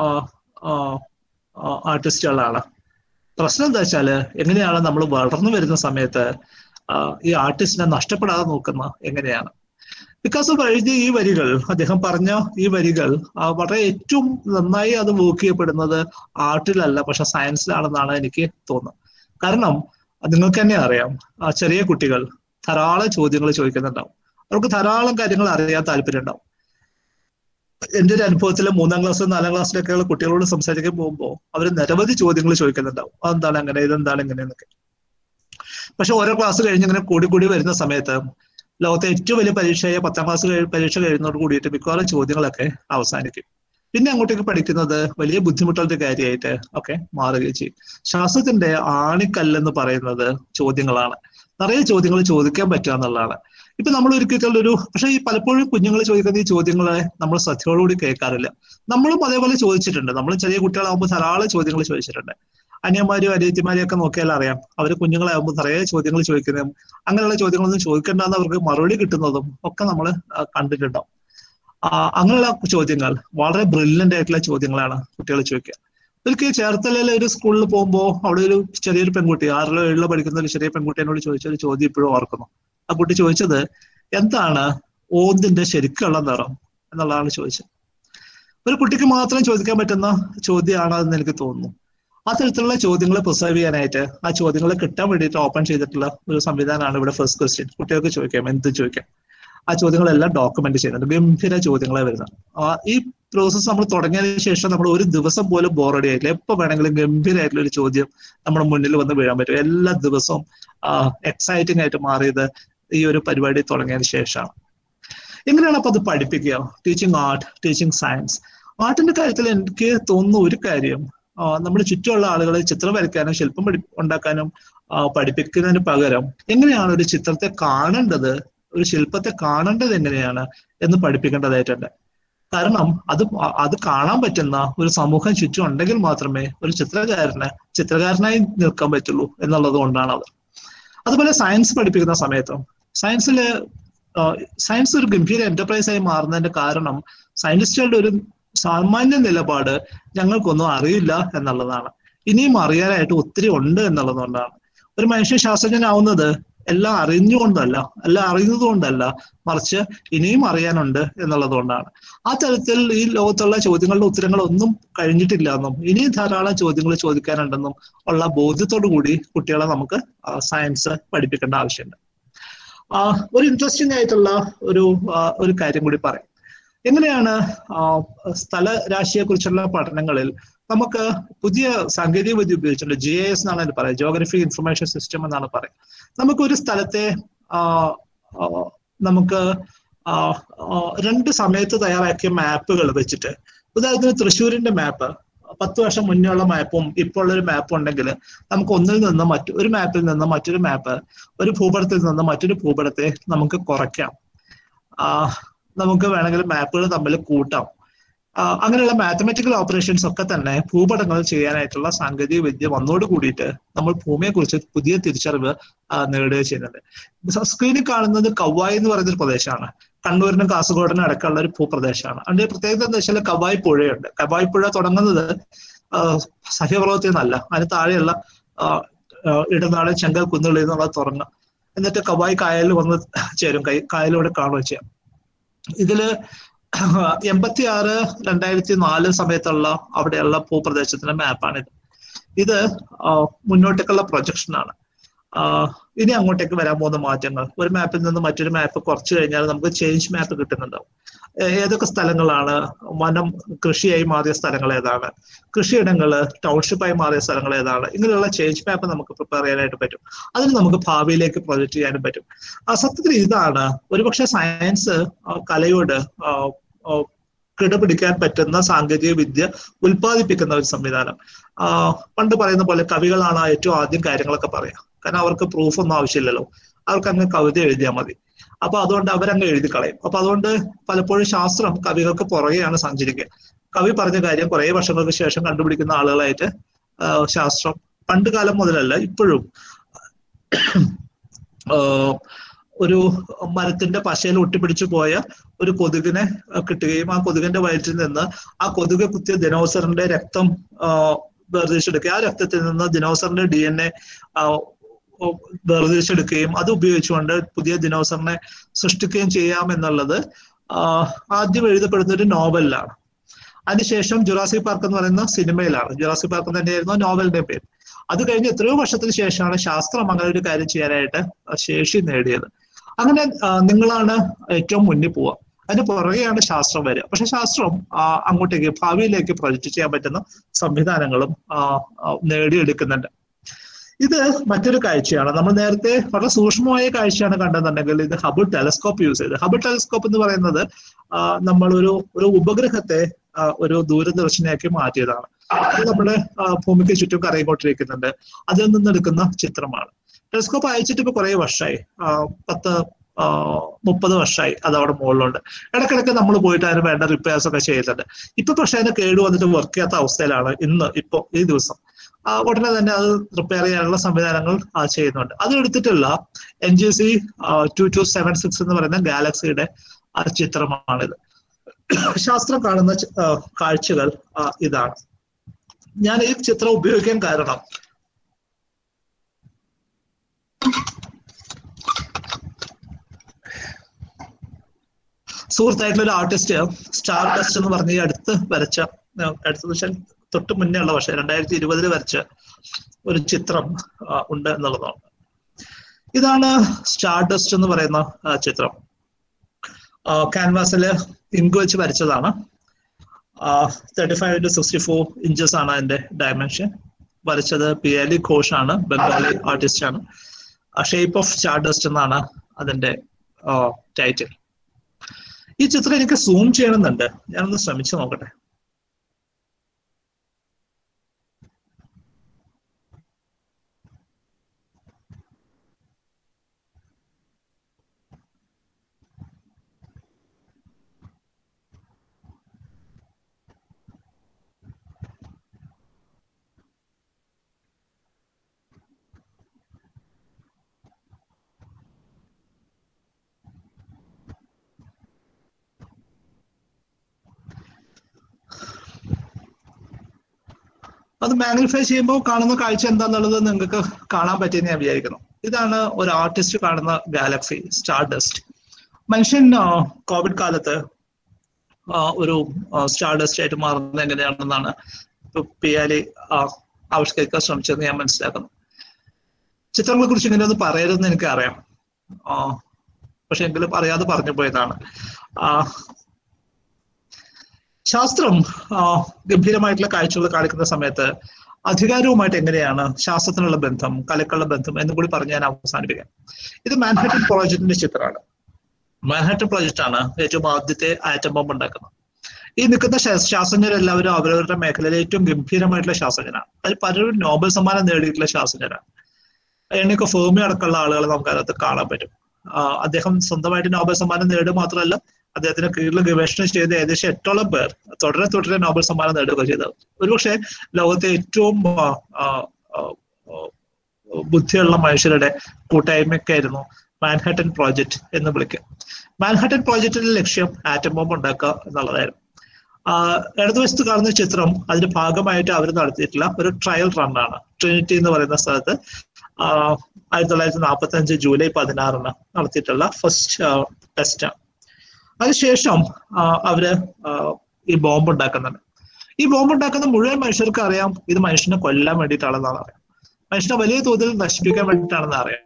ആർട്ടിസ്റ്റുകളാണ് പ്രശ്നം എന്താ വെച്ചാല് എങ്ങനെയാണ് നമ്മൾ വളർന്നു വരുന്ന സമയത്ത് ആ, ഈ ആർട്ടിസ്റ്റിനെ നഷ്ടപ്പെടാതെ നോക്കുന്ന എങ്ങനെയാണ് ബിക്കോസ് ഓഫ് എഴുതിയ ഈ വരികൾ അദ്ദേഹം പറഞ്ഞ ഈ വരികൾ ആ, വളരെ ഏറ്റവും നന്നായി അത് വർക്ക് ചെയ്യപ്പെടുന്നത് ആർട്ടിലല്ല പക്ഷെ സയൻസിലാണെന്നാണ് എനിക്ക് തോന്നുന്നത് കാരണം നിങ്ങൾക്ക് തന്നെ അറിയാം ആ, ചെറിയ കുട്ടികൾ ധാരാളം ചോദ്യങ്ങൾ ചോദിക്കുന്നുണ്ടാവും അവർക്ക് ധാരാളം കാര്യങ്ങൾ അറിയാൻ താല്പര്യം ഉണ്ടാവും എന്റെ ഒരു അനുഭവത്തിൽ മൂന്നാം ക്ലാസ് നാലാം ക്ലാസ്സിലൊക്കെയുള്ള കുട്ടികളോട് സംസാരിക്കാൻ പോകുമ്പോൾ അവർ നിരവധി ചോദ്യങ്ങൾ ചോദിക്കുന്നുണ്ടാവും അതെന്താണ് അങ്ങനെ ഇതെന്താണ് ഇങ്ങനെ എന്നൊക്കെ പക്ഷെ ഓരോ ക്ലാസ് കഴിഞ്ഞ് ഇങ്ങനെ കൂടി കൂടി വരുന്ന സമയത്ത് ലോകത്തെ ഏറ്റവും വലിയ പരീക്ഷയായ പത്താം ക്ലാസ് കഴി പരീക്ഷ കഴിയുന്നതോട് കൂടിയിട്ട് മിക്കവാറും ചോദ്യങ്ങളൊക്കെ അവസാനിക്കും പിന്നെ അങ്ങോട്ടേക്ക് പഠിക്കുന്നത് വലിയ ബുദ്ധിമുട്ടുള്ള കാര്യമായിട്ട് ഒക്കെ മാറുകയും ചെയ്യും ശാസ്ത്രത്തിന്റെ ആണിക്കല്ലെന്ന് പറയുന്നത് ചോദ്യങ്ങളാണ് നിറയെ ചോദ്യങ്ങൾ ചോദിക്കാൻ പറ്റുക എന്നുള്ളതാണ് ഇപ്പൊ നമ്മൾ ഒരിക്കലും ഒരു പക്ഷെ ഈ പലപ്പോഴും കുഞ്ഞുങ്ങൾ ചോദിക്കുന്ന ഈ ചോദ്യങ്ങളെ നമ്മൾ ശ്രദ്ധയോടുകൂടി കേൾക്കാറില്ല നമ്മളും അതേപോലെ ചോദിച്ചിട്ടുണ്ട് നമ്മൾ ചെറിയ കുട്ടികളാകുമ്പോൾ ധാരാളം ചോദ്യങ്ങൾ ചോദിച്ചിട്ടുണ്ട് അനിയന്മാരും അനിയത്തിമാരെയും ഒക്കെ നോക്കിയാൽ അറിയാം അവർ കുഞ്ഞുങ്ങളാകുമ്പോൾ നിറയെ ചോദ്യങ്ങൾ ചോദിക്കുന്നതും അങ്ങനെയുള്ള ചോദ്യങ്ങളൊന്നും ചോദിക്കേണ്ടെന്ന് അവർക്ക് മറുപടി കിട്ടുന്നതും ഒക്കെ നമ്മൾ കണ്ടിട്ടുണ്ടാവും ആ, അങ്ങനെയുള്ള ചോദ്യങ്ങൾ വളരെ ബ്രില്യൻ്റ് ആയിട്ടുള്ള ചോദ്യങ്ങളാണ് കുട്ടികൾ ചോദിക്കുക ഒരിക്കൽ ചേർത്തലയിലെ ഒരു സ്കൂളിൽ പോകുമ്പോൾ അവിടെ ഒരു ചെറിയൊരു പെൺകുട്ടി ആറിലോ ഏഴിലോ പഠിക്കുന്ന ഒരു ചെറിയ പെൺകുട്ടി എന്നോട് ചോദിച്ച ഒരു ചോദ്യം ഇപ്പോഴും ഓർക്കുന്നു ആ കുട്ടി ചോദിച്ചത് എന്താണ് ഓന്തിന്റെ ശരിക്കുള്ള നിറം എന്നുള്ളതാണ് ചോദിച്ചത് ഒരു കുട്ടിക്ക് മാത്രം ചോദിക്കാൻ പറ്റുന്ന ചോദ്യമാണ് അതെന്ന് എനിക്ക് തോന്നുന്നു ആ തരത്തിലുള്ള ചോദ്യങ്ങൾ പ്രിസർവ് ചെയ്യാനായിട്ട് ആ ചോദ്യങ്ങൾ കിട്ടാൻ വേണ്ടിയിട്ട് ഓപ്പൺ ചെയ്തിട്ടുള്ള ഒരു സംവിധാനമാണ് ഇവിടെ ഫസ്റ്റ് ക്വസ്റ്റ്യൻ കുട്ടികൾക്ക് ചോദിക്കാം എന്ത് ചോദിക്കാം ആ ചോദ്യങ്ങളെല്ലാം ഡോക്യുമെന്റ് ചെയ്യുന്നുണ്ട് ഗംഭീര ചോദ്യങ്ങളെ വരുന്നത് ആ ഈ പ്രോസസ്സ് നമ്മൾ തുടങ്ങിയതിന് ശേഷം നമ്മൾ ഒരു ദിവസം പോലും ബോറടി ആയില്ല എപ്പോ വേണമെങ്കിലും ഗംഭീരമായിട്ടുള്ള ഒരു ചോദ്യം നമ്മുടെ മുന്നിൽ വന്ന് വീഴാൻ പറ്റും എല്ലാ ദിവസവും എക്സൈറ്റിംഗ് ആയിട്ട് മാറിയത് ഈ ഒരു പരിപാടി തുടങ്ങിയതിന് ശേഷമാണ് എങ്ങനെയാണ് അപ്പൊ അത് പഠിപ്പിക്കുക ടീച്ചിങ് ആർട്ട് ടീച്ചിങ് സയൻസ് ആർട്ടിന്റെ കാര്യത്തിൽ എനിക്ക് തോന്നുന്ന ഒരു കാര്യം ആ, നമ്മുടെ ചുറ്റുമുള്ള ആളുകളെ ചിത്രം വരയ്ക്കാനും ശില്പം പഠി ഉണ്ടാക്കാനും ആ, പഠിപ്പിക്കുന്നതിന് പകരം എങ്ങനെയാണ് ഒരു ചിത്രത്തെ കാണേണ്ടത് ഒരു ശില്പത്തെ കാണേണ്ടത് എങ്ങനെയാണ് എന്ന് പഠിപ്പിക്കേണ്ടതായിട്ടുണ്ട് കാരണം അത് അ- അത് കാണാൻ പറ്റുന്ന ഒരു സമൂഹം ചുറ്റും ഉണ്ടെങ്കിൽ മാത്രമേ ഒരു ചിത്രകാരന് ചിത്രകാരനായി നിൽക്കാൻ പറ്റുള്ളൂ എന്നുള്ളത് കൊണ്ടാണ് അത് അതുപോലെ സയൻസ് പഠിപ്പിക്കുന്ന സമയത്തും സയൻസില് സയൻസ് ഒരു ഗംഭീര എന്റർപ്രൈസ് ആയി മാറുന്നതിന്റെ കാരണം സയന്റിസ്റ്റുകളുടെ ഒരു സാമാന്യ നിലപാട് ഞങ്ങൾക്കൊന്നും അറിയില്ല എന്നുള്ളതാണ് ഇനിയും അറിയാനായിട്ട് ഒത്തിരി ഉണ്ട് എന്നുള്ളത് കൊണ്ടാണ് ഒരു മനുഷ്യ ശാസ്ത്രജ്ഞനാവുന്നത് എല്ലാം അറിഞ്ഞുകൊണ്ടല്ല എല്ലാം അറിയുന്നത് കൊണ്ടല്ല മറിച്ച് ഇനിയും അറിയാനുണ്ട് എന്നുള്ളത് കൊണ്ടാണ് ആ തരത്തിൽ ഈ ലോകത്തുള്ള ചോദ്യങ്ങളുടെ ഉത്തരങ്ങൾ ഒന്നും കഴിഞ്ഞിട്ടില്ല എന്നും ഇനിയും ധാരാളം ചോദ്യങ്ങൾ ചോദിക്കാനുണ്ടെന്നും ഉള്ള ബോധ്യത്തോടു കൂടി കുട്ടികളെ നമുക്ക് സയൻസ് പഠിപ്പിക്കേണ്ട ആവശ്യമുണ്ട് ആ, ഒരു ഇൻട്രസ്റ്റിംഗ് ആയിട്ടുള്ള ഒരു ആ, ഒരു കാര്യം കൂടി പറയാം എങ്ങനെയാണ് ആ, സ്ഥല രാശിയെ കുറിച്ചുള്ള പഠനങ്ങളിൽ നമുക്ക് പുതിയ സാങ്കേതിക വിദ്യ ഉപയോഗിച്ചുകൊണ്ട് ജി എ എസ് എന്നാണ് അതിന് പറയുക ജോഗ്രഫി ഇൻഫർമേഷൻ സിസ്റ്റം എന്നാണ് പറയുക നമുക്ക് ഒരു സ്ഥലത്തെ ആ, ആ, നമുക്ക് ആ, ആ, രണ്ട് സമയത്ത് തയ്യാറാക്കിയ മാപ്പുകൾ വെച്ചിട്ട് ഉദാഹരണത്തിന് തൃശ്ശൂരിന്റെ മാപ്പ് പത്ത് വർഷം മുന്നേ ഉള്ള മാപ്പും ഇപ്പോൾ ഉള്ള ഒരു മാപ്പും ഉണ്ടെങ്കിൽ നമുക്ക് ഒന്നിൽ നിന്ന് മറ്റു ഒരു മാപ്പിൽ നിന്ന് മറ്റൊരു മാപ്പ് ഒരു ഭൂപടത്തിൽ നിന്ന് മറ്റൊരു ഭൂപടത്തെ നമുക്ക് കുറയ്ക്കാം ആ, നമുക്ക് വേണമെങ്കിൽ മാപ്പുകൾ തമ്മിൽ കൂട്ടാം ആ, അങ്ങനെയുള്ള മാത്തമാറ്റിക്കൽ ഓപ്പറേഷൻസ് ഒക്കെ തന്നെ ഭൂപടങ്ങൾ ചെയ്യാനായിട്ടുള്ള സാങ്കേതിക വിദ്യ വന്നോട് കൂടിയിട്ട് നമ്മൾ ഭൂമിയെ കുറിച്ച് പുതിയ തിരിച്ചറിവ് ആ, നേടുകയും ചെയ്യുന്നുണ്ട് സ- സ്ക്രീനിൽ കാണുന്നത് കവായി എന്ന് പറയുന്ന ഒരു പ്രദേശമാണ് കണ്ണൂരിനും കാസർഗോഡിനും അടക്കമുള്ള ഒരു ഭൂപ്രദേശമാണ് അതിന്റെ പ്രത്യേകത എന്താ വെച്ചാൽ കവായി പുഴയുണ്ട് കവായി പുഴ തുടങ്ങുന്നത് ആ, സഹ്യപർവ്വതത്തിൽ നിന്നല്ല അതിന് താഴെയുള്ള ആ, ആ, ഇടനാട് ചെങ്കൽ കുന്നുകളിൽ നിന്നുള്ള തുറങ്ങുക എന്നിട്ട് കവായി കായലിൽ വന്ന് ചേരും കൈ കായലിലൂടെ കാണുകയും ചെയ്യാം ഇതില് എൺപത്തി ആറ് രണ്ടായിരത്തി നാല് സമയത്തുള്ള അവിടെയുള്ള ഭൂപ്രദേശത്തിന്റെ മാപ്പാണിത് ഇത് ആ, മുന്നോട്ടേക്കുള്ള പ്രൊജക്ഷൻ ആണ് ആ, ഇനി അങ്ങോട്ടേക്ക് വരാൻ പോകുന്ന മാറ്റങ്ങൾ ഒരു മാപ്പിൽ നിന്ന് മറ്റൊരു മാപ്പ് കുറച്ച് കഴിഞ്ഞാൽ നമുക്ക് ചേഞ്ച് മാപ്പ് കിട്ടുന്നുണ്ടാവും ഏ- ഏതൊക്കെ സ്ഥലങ്ങളാണ് വനം കൃഷിയായി മാറിയ സ്ഥലങ്ങൾ ഏതാണ് കൃഷിയിടങ്ങള് ടൗൺഷിപ്പായി മാറിയ സ്ഥലങ്ങൾ ഏതാണ് ഇങ്ങനെയുള്ള ചേഞ്ച് മാപ്പ് നമുക്ക് പ്രിപ്പയർ ചെയ്യാനായിട്ട് പറ്റും അതിന് നമുക്ക് ഭാവിയിലേക്ക് പ്രൊജക്ട് ചെയ്യാനും പറ്റും ആ സത്യത്തിൽ ഇതാണ് ഒരുപക്ഷെ സയൻസ് ആ, കലയോട് ആ, ആ, കിടപിടിക്കാൻ പറ്റുന്ന സാങ്കേതിക വിദ്യ ഉൽപ്പാദിപ്പിക്കുന്ന ഒരു സംവിധാനം ആ, പണ്ട് പറയുന്ന പോലെ കവികളാണ് ഏറ്റവും ആദ്യം കാര്യങ്ങളൊക്കെ പറയാ കാരണം അവർക്ക് പ്രൂഫ് ഒന്നും ആവശ്യമില്ലല്ലോ അവർക്ക് അങ്ങ് കവിത എഴുതിയാൽ മതി അപ്പൊ അതുകൊണ്ട് അവരങ്ങ് എഴുതി കളയും അപ്പൊ അതുകൊണ്ട് പലപ്പോഴും ശാസ്ത്രം കവികൾക്ക് പുറകെയാണ് സഞ്ചരിക്കുക കവി പറഞ്ഞ കാര്യം കുറെ വർഷങ്ങൾക്ക് ശേഷം കണ്ടുപിടിക്കുന്ന ആളുകളായിട്ട് ആ, ശാസ്ത്രം പണ്ട് കാലം മുതലല്ല ഇപ്പോഴും ആ, ഒരു മരത്തിന്റെ പശയിൽ ഒട്ടിപ്പിടിച്ചു പോയ ഒരു കൊതുകിനെ ആ, കിട്ടുകയും ആ കൊതുകിന്റെ വയറ്റിൽ നിന്ന് ആ കൊതുക് കുത്തിയ ദിനോസറിന്റെ രക്തം ആ, വേർതിരിച്ചെടുക്കുക ആ രക്തത്തിൽ നിന്ന് ദിനോസറിന്റെ ഡി എൻ എ വേർതിരിച്ചെടുക്കുകയും അത് ഉപയോഗിച്ചുകൊണ്ട് പുതിയ ദിനോസറിനെ സൃഷ്ടിക്കുകയും ചെയ്യാം എന്നുള്ളത് ആ, ആദ്യം എഴുതപ്പെടുന്ന ഒരു നോവലിലാണ് അതിനുശേഷം ജുറാസിക് പാർക്ക് എന്ന് പറയുന്ന സിനിമയിലാണ് ജുറാസിക് പാർക്ക് തന്നെയായിരുന്നു നോവലിന്റെ പേര് അത് കഴിഞ്ഞ് എത്രയോ വർഷത്തിന് ശേഷമാണ് ശാസ്ത്രം അങ്ങനെ ഒരു കാര്യം ചെയ്യാനായിട്ട് ശേഷി നേടിയത് അങ്ങനെ ആ, നിങ്ങളാണ് ഏറ്റവും മുന്നിൽ പോവുക അതിന് പുറകെയാണ് ശാസ്ത്രം വരിക പക്ഷെ ശാസ്ത്രം ആ, അങ്ങോട്ടേക്ക് ഭാവിയിലേക്ക് പ്രൊജക്ട് ചെയ്യാൻ പറ്റുന്ന സംവിധാനങ്ങളും ആ, ആ, നേടിയെടുക്കുന്നുണ്ട് ഇത് മറ്റൊരു കാഴ്ചയാണ് നമ്മൾ നേരത്തെ വളരെ സൂക്ഷ്മമായ കാഴ്ചയാണ് കണ്ടെന്നുണ്ടെങ്കിൽ ഇത് ഹബിൾ ടെലസ്കോപ്പ് യൂസ് ചെയ്ത് ഹബിൾ ടെലസ്കോപ്പ് എന്ന് പറയുന്നത് ആ, നമ്മൾ ഒരു ഒരു ഉപഗ്രഹത്തെ ആ, ഒരു ദൂരദർശിനിയാക്കി മാറ്റിയതാണ് അത് നമ്മുടെ ആ, ഭൂമിക്ക് ചുറ്റും കറങ്ങിക്കൊണ്ടിരിക്കുന്നുണ്ട് അതിൽ നിന്ന് എടുക്കുന്ന ചിത്രമാണ് ടെലിസ്കോപ്പ് അയച്ചിട്ട് ഇപ്പൊ കുറെ വർഷമായി ആ, പത്ത് ആ, മുപ്പത് വർഷമായി അത് അവിടെ മുകളിലുണ്ട് ഇടയ്ക്കിടയ്ക്ക് നമ്മൾ പോയിട്ട് അതിന് വേണ്ട റിപ്പയർസ് ഒക്കെ ചെയ്യുന്നുണ്ട് ഇപ്പൊ പക്ഷെ അതിന് കേട് വന്നിട്ട് വർക്ക് ചെയ്യാത്ത അവസ്ഥയിലാണ് ഇന്ന് ഇപ്പൊ ഈ ദിവസം ആ, ഉടനെ തന്നെ അത് റിപ്പയർ ചെയ്യാനുള്ള സംവിധാനങ്ങൾ ആ, ചെയ്യുന്നുണ്ട് അതിലെടുത്തിട്ടുള്ള N G C two two seven six എന്ന് പറയുന്ന ഗാലക്സിയുടെ ആ ചിത്രമാണിത് ശാസ്ത്രം കാണുന്ന ച- ആ, കാഴ്ചകൾ ആ, ഇതാണ് ഞാൻ ഈ ചിത്രം ഉപയോഗിക്കാൻ കാരണം സുഹൃത്തായിട്ടുള്ള ഒരു ആർട്ടിസ്റ്റ് സ്റ്റാർ ഡസ്റ്റ് എന്ന് പറഞ്ഞ് ഈ അടുത്ത് വരച്ച ആ, അടുത്തെന്ന് വെച്ചാൽ തൊട്ട് മുന്നേ ഉള്ള വർഷം രണ്ടായിരത്തി ഇരുപതിൽ വരച്ച ഒരു ചിത്രം ആ, ഉണ്ട് എന്നുള്ളതാണ് ഇതാണ് സ്റ്റാർ ഡസ്റ്റ് എന്ന് പറയുന്ന ആ, ചിത്രം ക്യാൻവാസിൽ ഇങ്ക് വെച്ച് വരച്ചതാണ് thirty five to sixty four inches ആണ് അതിന്റെ ഡയമെൻഷൻ വരച്ചത് പി എലി ഘോഷ് ആണ് ബംഗാളി ആർട്ടിസ്റ്റ് ആണ് ഷേപ്പ് ഓഫ് സ്റ്റാർ ഡസ്റ്റ് എന്നാണ് അതിന്റെ ടൈറ്റിൽ ഈ ചിത്രം എനിക്ക് സൂം ചെയ്യണമെന്നുണ്ട് ഞാനൊന്ന് ശ്രമിച്ചു നോക്കട്ടെ അത് മാഗ്നിഫൈ ചെയ്യുമ്പോൾ കാണുന്ന കാഴ്ച എന്താന്നുള്ളത് നിങ്ങൾക്ക് കാണാൻ പറ്റിയെന്ന് ഞാൻ വിചാരിക്കുന്നു ഇതാണ് ഒരു ആർട്ടിസ്റ്റ് കാണുന്ന ഗാലക്സി സ്റ്റാർ ഡസ്റ്റ് മനുഷ്യൻ കോവിഡ് കാലത്ത് ആ, ഒരു സ്റ്റാർ ഡസ്റ്റ് ആയിട്ട് മാറുന്നത് എങ്ങനെയാണെന്നാണ് ഇപ്പൊ പിയാലി ആവിഷ്കരിക്കാൻ ശ്രമിച്ചതെന്ന് ഞാൻ മനസ്സിലാക്കുന്നു ചിത്രങ്ങളെ കുറിച്ച് ഇങ്ങനെയൊന്നും പറയരുതെന്ന് എനിക്ക് അറിയാം ആ, പക്ഷെ എങ്കിലും അറിയാതെ പറഞ്ഞു പോയതാണ് ആ, ശാസ്ത്രം ആ, ഗംഭീരമായിട്ടുള്ള കാഴ്ചകൾ കാണിക്കുന്ന സമയത്ത് അധികാരവുമായിട്ട് എങ്ങനെയാണ് ശാസ്ത്രത്തിനുള്ള ബന്ധം കലക്കുള്ള ബന്ധം എന്നും കൂടി പറഞ്ഞ് ഞാൻ അവസാനിപ്പിക്കാം ഇത് മാൻഹട്ടൻ പ്രോജക്റ്റിന്റെ ചിത്രമാണ് മാൻഹട്ടൻ പ്രോജക്റ്റ് ആണ് ഏറ്റവും ആദ്യത്തെ ആറ്റം ബോംബ് ഉണ്ടാക്കുന്നത് ഈ നിൽക്കുന്ന ശാ- ശാസ്ത്രജ്ഞരെല്ലാവരും അവരവരുടെ മേഖലയിലെ ഏറ്റവും ഗംഭീരമായിട്ടുള്ള ശാസ്ത്രജ്ഞരാണ് അതിൽ പലരും നോബൽ സമ്മാനം നേടിയിട്ടുള്ള ശാസ്ത്രജ്ഞരാണ് എണ്ണയൊക്കെ ഫേമി അടക്കമുള്ള ആളുകളെ നമുക്ക് അതിനകത്ത് കാണാൻ പറ്റും ആ, അദ്ദേഹം സ്വന്തമായിട്ട് നോബൽ സമ്മാനം നേടുക മാത്രമല്ല അദ്ദേഹത്തിന് കീഴിൽ ഗവേഷണം ചെയ്ത ഏകദേശം എട്ടോളം പേർ തുടരെ തുടരെ നോബൽ സമ്മാനം നേടുക ചെയ്തത് ഒരുപക്ഷെ ലോകത്തെ ഏറ്റവും ആ, ആ, ആ, ആ, ബുദ്ധിയുള്ള മനുഷ്യരുടെ കൂട്ടായ്മയ്ക്കായിരുന്നു മാൻഹട്ടൻ പ്രോജക്റ്റ് എന്ന് വിളിക്കുക മാൻഹട്ടൻ പ്രോജക്റ്റിന്റെ ലക്ഷ്യം ആറ്റം ബോംബ് ഉണ്ടാക്കുക എന്നുള്ളതായിരുന്നു ആ, ഇടതുവശത്ത് കാണുന്ന ചിത്രം അതിന്റെ ഭാഗമായിട്ട് അവർ നടത്തിയിട്ടുള്ള ഒരു ട്രയൽ റണ്ണാണ് ട്രിനിറ്റി എന്ന് പറയുന്ന സ്ഥലത്ത് ആ, ആയിരത്തി തൊള്ളായിരത്തി നാൽപ്പത്തി അഞ്ച് ജൂലൈ പതിനാറിന് നടത്തിയിട്ടുള്ള ഫസ്റ്റ് ടെസ്റ്റ് അതിനുശേഷം ആ, അവര് ആ, ഈ ബോംബ് ഉണ്ടാക്കുന്നുണ്ട് ഈ ബോംബ് ഉണ്ടാക്കുന്ന മുഴുവൻ മനുഷ്യർക്ക് അറിയാം ഇത് മനുഷ്യനെ കൊല്ലാൻ വേണ്ടിയിട്ടാണെന്നാണ് അറിയാം മനുഷ്യനെ വലിയ തോതിൽ നശിപ്പിക്കാൻ വേണ്ടിയിട്ടാണെന്ന് അറിയാം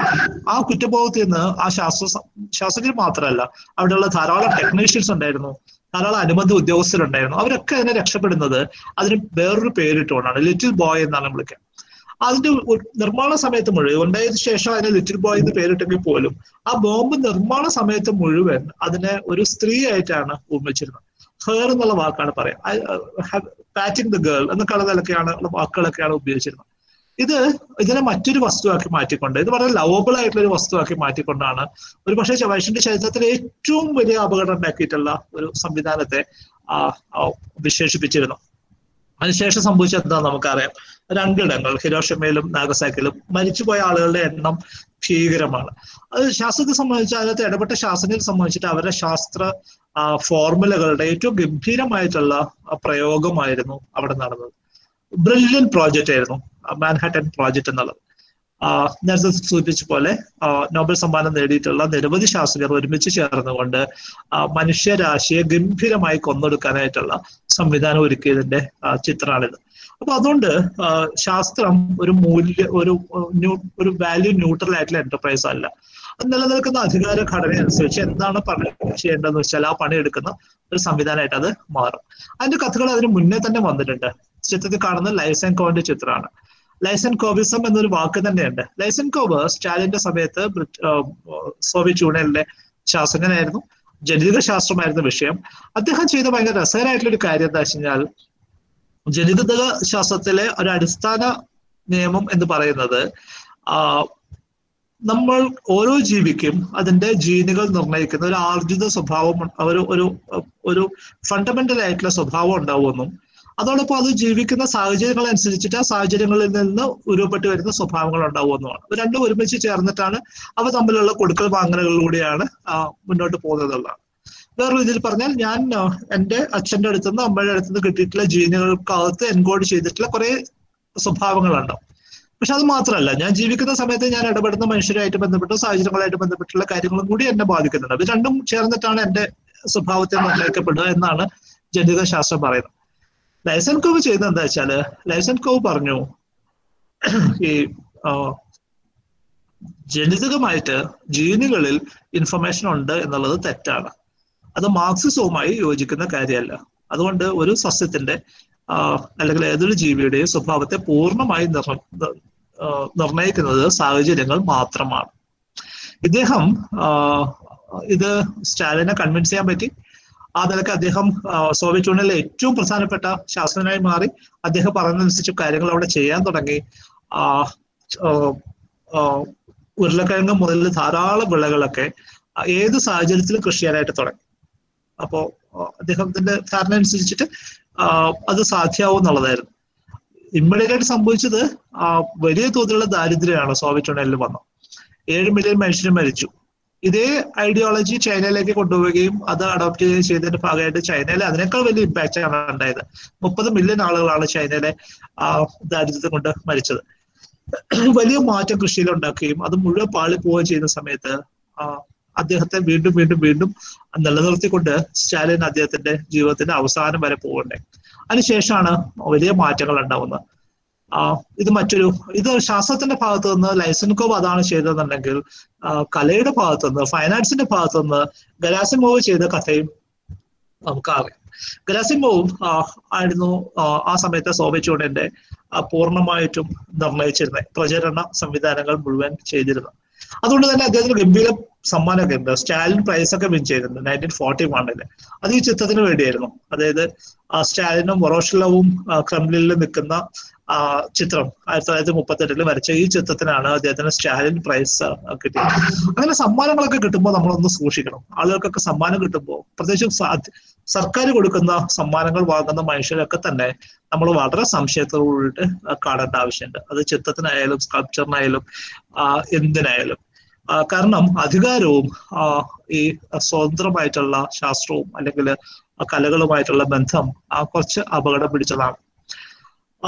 ആ കുറ്റബോധത്തിൽ നിന്ന് ആ ശാസ്ത്ര ശാസ്ത്രജ്ഞർ മാത്രമല്ല അവിടെയുള്ള ധാരാളം ടെക്നീഷ്യൻസ് ഉണ്ടായിരുന്നു ധാരാളം അനുബന്ധ ഉദ്യോഗസ്ഥരുണ്ടായിരുന്നു അവരൊക്കെ അതിനെ രക്ഷപ്പെടുന്നത് അതിന് വേറൊരു പേരിട്ടുകൊണ്ടാണ് ലിറ്റിൽ ബോയ് എന്നാണ് വിളിക്കുക അതിന്റെ ഒരു നിർമ്മാണ സമയത്ത് മുഴുവൻ ഉണ്ടായതിനു ശേഷം അതിന് ലിറ്റിൽ ബോയ് എന്ന് പേരിട്ടെങ്കിൽ പോലും ആ ബോംബ് നിർമ്മാണ സമയത്ത് മുഴുവൻ അതിനെ ഒരു സ്ത്രീ ആയിട്ടാണ് ഉപയോഗിച്ചിരുന്നത് ഹെയർ എന്നുള്ള വാക്കാണ് പറയാം പാറ്റിംഗ് ദ ഗേൾ എന്നൊക്കെയുള്ള നിലയ്ക്കാണ് ഉള്ള വാക്കുകളൊക്കെയാണ് ഉപയോഗിച്ചിരുന്നത് ഇത് ഇതിനെ മറ്റൊരു വസ്തുവാക്കി മാറ്റിക്കൊണ്ട് ഇത് വളരെ ലവബിൾ ആയിട്ടുള്ള ഒരു വസ്തുവാക്കി മാറ്റിക്കൊണ്ടാണ് ഒരു പക്ഷേ മനുഷ്യന്റെ ചരിത്രത്തിലെ ഏറ്റവും വലിയ അപകടം ഉണ്ടാക്കിയിട്ടുള്ള ഒരു സംവിധാനത്തെ ആ, ആ, വിശേഷിപ്പിച്ചിരുന്നു അതിനുശേഷം സംഭവിച്ചത് എന്താ നമുക്കറിയാം രണ്ടിടങ്ങൾ ഹിരോഷമയിലും നാഗസാക്കിലും മരിച്ചുപോയ ആളുകളുടെ എണ്ണം ഭീകരമാണ് അത് ശാസ്ത്രത്തെ സംബന്ധിച്ച് അതിനകത്ത് ഇടപെട്ട ശാസ്ത്രജ്ഞരെ സംബന്ധിച്ചിട്ട് അവരുടെ ശാസ്ത്ര ആ, ഫോർമുലകളുടെ ഏറ്റവും ഗംഭീരമായിട്ടുള്ള ആ, പ്രയോഗമായിരുന്നു അവിടെ നടന്നത് ബ്രില്യൻ പ്രോജക്റ്റ് ആയിരുന്നു മാൻഹാട്ടൻ പ്രോജക്റ്റ് എന്നുള്ളത് ആ, നേരത്തെ സൂചിപ്പിച്ച പോലെ ആ, നോബൽ സമ്മാനം നേടിയിട്ടുള്ള നിരവധി ശാസ്ത്രജ്ഞർ ഒരുമിച്ച് ചേർന്നുകൊണ്ട് ആ, മനുഷ്യരാശിയെ ഗംഭീരമായി കൊന്നൊടുക്കാനായിട്ടുള്ള സംവിധാനം ഒരുക്കിയതിന്റെ ആ, ചിത്രമാണിത് അപ്പൊ അതുകൊണ്ട് ആ, ശാസ്ത്രം ഒരു മൂല്യ ഒരു ന്യൂ- ഒരു വാല്യൂ ന്യൂട്രൽ ആയിട്ടുള്ള എന്റർപ്രൈസ് അല്ല അത് നിലനിൽക്കുന്ന അധികാര ഘടന അനുസരിച്ച് എന്താണ് പണി ചെയ്യേണ്ടതെന്ന് വെച്ചാൽ ആ പണിയെടുക്കുന്ന ഒരു സംവിധാനമായിട്ട് അത് മാറും അതിന്റെ കഥകൾ അതിന് മുന്നേ തന്നെ വന്നിട്ടുണ്ട് ചിത്രത്തിൽ കാണുന്ന ലൈസൻ കോവിന്റെ ചിത്രമാണ് ലൈസൻ കോവിസം എന്നൊരു വാക്ക് തന്നെയുണ്ട് ലൈസൻ കോവ് സ്റ്റാലിന്റെ സമയത്ത് ബ്രിട്ട്- ആ, സോവിയറ്റ് യൂണിയനിലെ ശാസകനായിരുന്നു ജനിതക ശാസ്ത്രമായിരുന്ന വിഷയം അദ്ദേഹം ചെയ്ത ഭയങ്കര രസകരമായിട്ടുള്ള ഒരു കാര്യം എന്താ വെച്ച് കഴിഞ്ഞാൽ ജനിതക ശാസ്ത്രത്തിലെ ഒരു അടിസ്ഥാന നിയമം എന്ന് പറയുന്നത് ആ നമ്മൾ ഓരോ ജീവിക്കും അതിന്റെ ജീനുകൾ നിർണ്ണയിക്കുന്ന ഒരു ആർജിത സ്വഭാവം ഒരു ഒരു ഒരു ഫണ്ടമെന്റൽ ആയിട്ടുള്ള സ്വഭാവം ഉണ്ടാവുമെന്നും അതോടൊപ്പം അത് ജീവിക്കുന്ന സാഹചര്യങ്ങൾ അനുസരിച്ചിട്ട് ആ സാഹചര്യങ്ങളിൽ നിന്ന് ഉരുവപ്പെട്ട് വരുന്ന സ്വഭാവങ്ങൾ ഉണ്ടാവുമെന്നുമാണ് ഇത് രണ്ടും ഒരുമിച്ച് ചേർന്നിട്ടാണ് അവ തമ്മിലുള്ള കൊടുക്കൽ വാങ്ങലുകളിലൂടെയാണ് ആ, മുന്നോട്ട് പോകുന്നതെന്നുള്ളതാണ് വേറൊരു രീതിയിൽ പറഞ്ഞാൽ ഞാൻ ആ, എൻ്റെ അച്ഛൻ്റെ അടുത്ത് നിന്ന് അമ്മയുടെ അടുത്ത് നിന്ന് കിട്ടിയിട്ടുള്ള ജീനുകൾക്കകത്ത് എൻകോഡ് ചെയ്തിട്ടുള്ള കുറെ സ്വഭാവങ്ങളുണ്ടാവും പക്ഷെ അത് മാത്രമല്ല ഞാൻ ജീവിക്കുന്ന സമയത്ത് ഞാൻ ഇടപെടുന്ന മനുഷ്യരായിട്ട് ബന്ധപ്പെട്ട സാഹചര്യങ്ങളായിട്ട് ബന്ധപ്പെട്ടുള്ള കാര്യങ്ങളും കൂടി എന്നെ ബാധിക്കുന്നുണ്ട് ഇത് രണ്ടും ചേർന്നിട്ടാണ് എന്റെ സ്വഭാവത്തെ നിർണ്ണയിക്കപ്പെടുക എന്നാണ് ജനിതക ശാസ്ത്രം പറയുന്നത് ലൈസൻ കോവ് ചെയ്തത് എന്താ വെച്ചാല് ലൈസൻ കോവ് പറഞ്ഞു ഈ ആ, ജനിതകമായിട്ട് ജീനുകളിൽ ഇൻഫർമേഷൻ ഉണ്ട് എന്നുള്ളത് തെറ്റാണ് അത് മാർക്സിസവുമായി യോജിക്കുന്ന കാര്യമല്ല അതുകൊണ്ട് ഒരു സസ്യത്തിന്റെ ആ, അല്ലെങ്കിൽ ഏതൊരു ജീവിയുടെയും സ്വഭാവത്തെ പൂർണ്ണമായി നിർ ആ, നിർണ്ണയിക്കുന്നത് സാഹചര്യങ്ങൾ മാത്രമാണ് ഇദ്ദേഹം ആ, ഇത് സ്റ്റാലിനെ കൺവിൻസ് ചെയ്യാൻ പറ്റി ആ നിലക്ക് അദ്ദേഹം ആ, സോവിയറ്റ് യൂണിയനിലെ ഏറ്റവും പ്രധാനപ്പെട്ട ശാസ്ത്രജ്ഞനായി മാറി അദ്ദേഹം പറഞ്ഞതനുസരിച്ച് കാര്യങ്ങൾ അവിടെ ചെയ്യാൻ തുടങ്ങി ആ, ആ, ആ, ഉരുളക്കിഴങ്ങ് മുതൽ ധാരാളം വിളകളൊക്കെ ആ, ഏത് സാഹചര്യത്തിലും കൃഷി ചെയ്യാനായിട്ട് തുടങ്ങി അപ്പോ ആ, അദ്ദേഹത്തിന്റെ ധാരണ അനുസരിച്ചിട്ട് ആ, അത് സാധ്യമാവും എന്നുള്ളതായിരുന്നു ഇമ്മീഡിയറ്റ് ആയിട്ട് സംഭവിച്ചത് ആ, വലിയ തോതിലുള്ള ദാരിദ്ര്യമാണ് സോവിയറ്റ് യൂണിയനിൽ വന്നത് ഏഴ് മില്യൺ മനുഷ്യർ മരിച്ചു ഇതേ ഐഡിയോളജി ചൈനയിലേക്ക് കൊണ്ടുപോവുകയും അത് അഡോപ്റ്റ് ചെയ്യുകയും ചെയ്തതിന്റെ ഭാഗമായിട്ട് ചൈനയിൽ അതിനേക്കാൾ വലിയ ഇമ്പാക്റ്റ് ആണ് ഉണ്ടായത് മുപ്പത് മില്യൺ ആളുകളാണ് ചൈനയിലെ ആ ദാരിദ്ര്യത്തെ കൊണ്ട് മരിച്ചത് വലിയ മാറ്റം കൃഷിയിൽ ഉണ്ടാക്കുകയും അത് മുഴുവൻ പാളി പോവുകയും ചെയ്യുന്ന സമയത്ത് ആ, അദ്ദേഹത്തെ വീണ്ടും വീണ്ടും വീണ്ടും നിലനിർത്തിക്കൊണ്ട് സ്റ്റാലിൻ അദ്ദേഹത്തിന്റെ ജീവിതത്തിന്റെ അവസാനം വരെ പോകണ്ടേ അതിനുശേഷമാണ് വലിയ മാറ്റങ്ങൾ ഉണ്ടാവുന്നത് ആ ഇത് മറ്റൊരു ഇത് ശാസ്ത്രത്തിന്റെ ഭാഗത്ത് നിന്ന് ലൈസൻകോവ് അതാണ് ചെയ്തതെന്നുണ്ടെങ്കിൽ ആ, കലയുടെ ഭാഗത്ത് നിന്ന് ഫൈനാൻസിന്റെ ഭാഗത്ത് നിന്ന് ഗലാസിമോവ് ചെയ്ത കഥയും നമുക്കറിയാം ഗലാസിമോവും ആ, ആയിരുന്നു ആ, ആ സമയത്തെ സോവിയറ്റ് യൂണിയന്റെ ആ, പൂർണ്ണമായിട്ടും നിർണയിച്ചിരുന്നത് പ്രചരണ സംവിധാനങ്ങൾ മുഴുവൻ ചെയ്തിരുന്നത് അതുകൊണ്ട് തന്നെ അദ്ദേഹത്തിന് ഗംഭീര സമ്മാനമൊക്കെ ഉണ്ട് സ്റ്റാലിൻ പ്രൈസ് ഒക്കെ വിൻ ചെയ്തിട്ടുണ്ട് നയൻറ്റീൻ ഫോർട്ടി വണ്ണില് അത് ഈ ചിത്രത്തിന് വേണ്ടിയായിരുന്നു അതായത് ആ, സ്റ്റാലിനും മൊറോഷിലവും ക്രെംലിനിൽ നിൽക്കുന്ന ആ, ചിത്രം ആയിരത്തി തൊള്ളായിരത്തി മുപ്പത്തെട്ടില് വരച്ച ഈ ചിത്രത്തിനാണ് അദ്ദേഹത്തിന് സ്റ്റാലിൻ പ്രൈസ് ആ, കിട്ടിയത് അങ്ങനെ സമ്മാനങ്ങളൊക്കെ കിട്ടുമ്പോൾ നമ്മളൊന്ന് സൂക്ഷിക്കണം ആളുകൾക്കൊക്കെ സമ്മാനം കിട്ടുമ്പോൾ പ്രത്യേകിച്ചും സാ- സർക്കാർ കൊടുക്കുന്ന സമ്മാനങ്ങൾ വാങ്ങുന്ന മനുഷ്യരൊക്കെ തന്നെ നമ്മൾ വളരെ സംശയത്തോടുകൂടിയിട്ട് കാണേണ്ട ആവശ്യമുണ്ട് അത് ചിത്രത്തിനായാലും സ്കൾപ്ചറിനായാലും ആ, എന്തിനായാലും ആ, കാരണം അധികാരവും ആ, ഈ സ്വതന്ത്രമായിട്ടുള്ള ശാസ്ത്രവും അല്ലെങ്കിൽ കലകളുമായിട്ടുള്ള ബന്ധം ആ, കുറച്ച് അപകടം പിടിച്ചതാണ് ആ,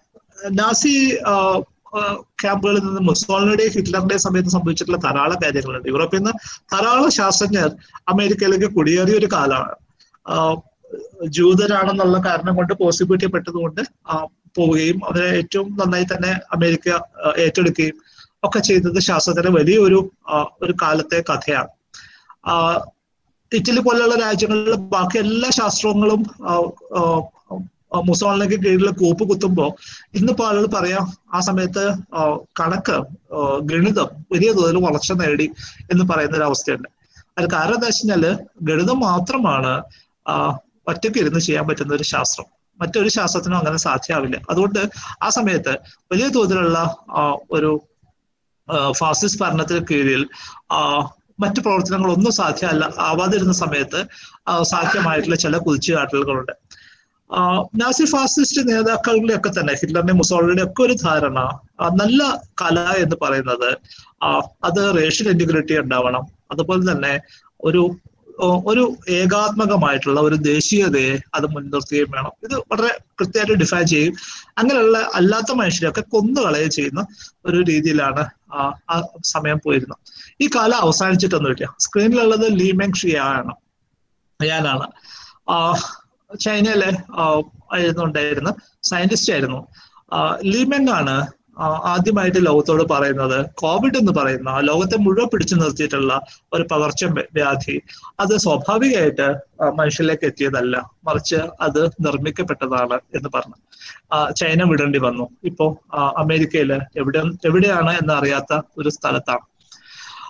നാസി ആ, ആ, ക്യാമ്പുകളിൽ നിന്ന് മുസോളിനിയുടെ ഹിറ്റ്ലറിന്റെ സമയത്ത് സംഭവിച്ചിട്ടുള്ള ധാരാളം കാര്യങ്ങളുണ്ട് യൂറോപ്പിൽ നിന്ന് ധാരാളം ശാസ്ത്രജ്ഞർ അമേരിക്കയിലേക്ക് കുടിയേറിയ ഒരു കാലമാണ് ആ, ജൂതരാണെന്നുള്ള കാരണം കൊണ്ട് പോസിബിലിറ്റി പെട്ടതുകൊണ്ട് ആ, പോവുകയും അവരെ ഏറ്റവും നന്നായി തന്നെ അമേരിക്ക ആ, ഏറ്റെടുക്കുകയും ഒക്കെ ചെയ്തത് ശാസ്ത്രത്തിന്റെ വലിയൊരു ആ, ഒരു കാലത്തെ കഥയാണ് ആ, ഇറ്റലി പോലെയുള്ള രാജ്യങ്ങളിൽ ബാക്കി എല്ലാ ശാസ്ത്രങ്ങളും ആ, ആ, ആ, മുസോളിനിക്ക് കീഴിൽ കൂപ്പ് കുത്തുമ്പോൾ ഇന്നിപ്പോ ആളുകൾ പറയാം ആ സമയത്ത് ആ, കണക്ക് ആ, ഗണിതം വലിയ തോതിൽ വളർച്ച നേടി എന്ന് പറയുന്ന ഒരു അവസ്ഥയുണ്ട് അത് കാരണം എന്താ വെച്ച് കഴിഞ്ഞാല് ഗണിതം മാത്രമാണ് ആ, ഒറ്റയ്ക്ക് ഇരുന്ന് ചെയ്യാൻ പറ്റുന്ന ഒരു ശാസ്ത്രം മറ്റൊരു ശാസ്ത്രത്തിനും അങ്ങനെ സാധ്യമാവില്ല അതുകൊണ്ട് ആ സമയത്ത് വലിയ തോതിലുള്ള ആ, ഒരു ആ, ഫാസിസ്റ്റ് ഭരണത്തിന് കീഴിൽ ആ, മറ്റു പ്രവർത്തനങ്ങളൊന്നും സാധ്യമല്ല ആവാതിരുന്ന സമയത്ത് ആ, സാധ്യമായിട്ടുള്ള ചില കുതിച്ചുകാട്ടലുകളുണ്ട് ആ, നാസി ഫാസിസ്റ്റ് നേതാക്കളുടെ ഒക്കെ തന്നെ ഹിറ്റ്ലറിന്റെ മുസോളിന്റെ ഒക്കെ ഒരു ധാരണ ആ, നല്ല കല എന്ന് പറയുന്നത് ആ, അത് റേഷ്യൽ ഇന്റഗ്രിറ്റി ഉണ്ടാവണം അതുപോലെ തന്നെ ഒരു ഓ, ഒരു ഏകാത്മകമായിട്ടുള്ള ഒരു ദേശീയതയെ അത് മുൻനിർത്തുകയും വേണം ഇത് വളരെ കൃത്യമായിട്ട് ഡിഫൈൻ ചെയ്യും അങ്ങനെയുള്ള അല്ലാത്ത മനുഷ്യരെയൊക്കെ കൊന്നുകളയുകയും ചെയ്യുന്ന ഒരു രീതിയിലാണ് ആ ആ സമയം പോയിരുന്നത് ഈ കാലം അവസാനിച്ചിട്ടൊന്നുമില്ല സ്ക്രീനിലുള്ളത് ലീമെങ് ഷിയാണ് ഞാനാണ് ആ ചൈനയിലെ ആ, ആയിരുന്നു ഉണ്ടായിരുന്ന സയന്റിസ്റ്റ് ആയിരുന്നു ആ, ലീമെങ് ആണ് ആ, ആദ്യമായിട്ട് ലോകത്തോട് പറയുന്നത് കോവിഡ് എന്ന് പറയുന്ന ലോകത്തെ മുഴുവൻ പിടിച്ചു നിർത്തിയിട്ടുള്ള ഒരു പകർച്ച വ്യാധി അത് സ്വാഭാവികമായിട്ട് ആ, മനുഷ്യരിലേക്ക് എത്തിയതല്ല മറിച്ച് അത് നിർമ്മിക്കപ്പെട്ടതാണ് എന്ന് പറഞ്ഞു ആ, ചൈന വിടേണ്ടി വന്നു ഇപ്പോ ആ, അമേരിക്കയില് എവിടെ എവിടെയാണ് എന്ന് അറിയാത്ത ഒരു സ്ഥലത്താണ്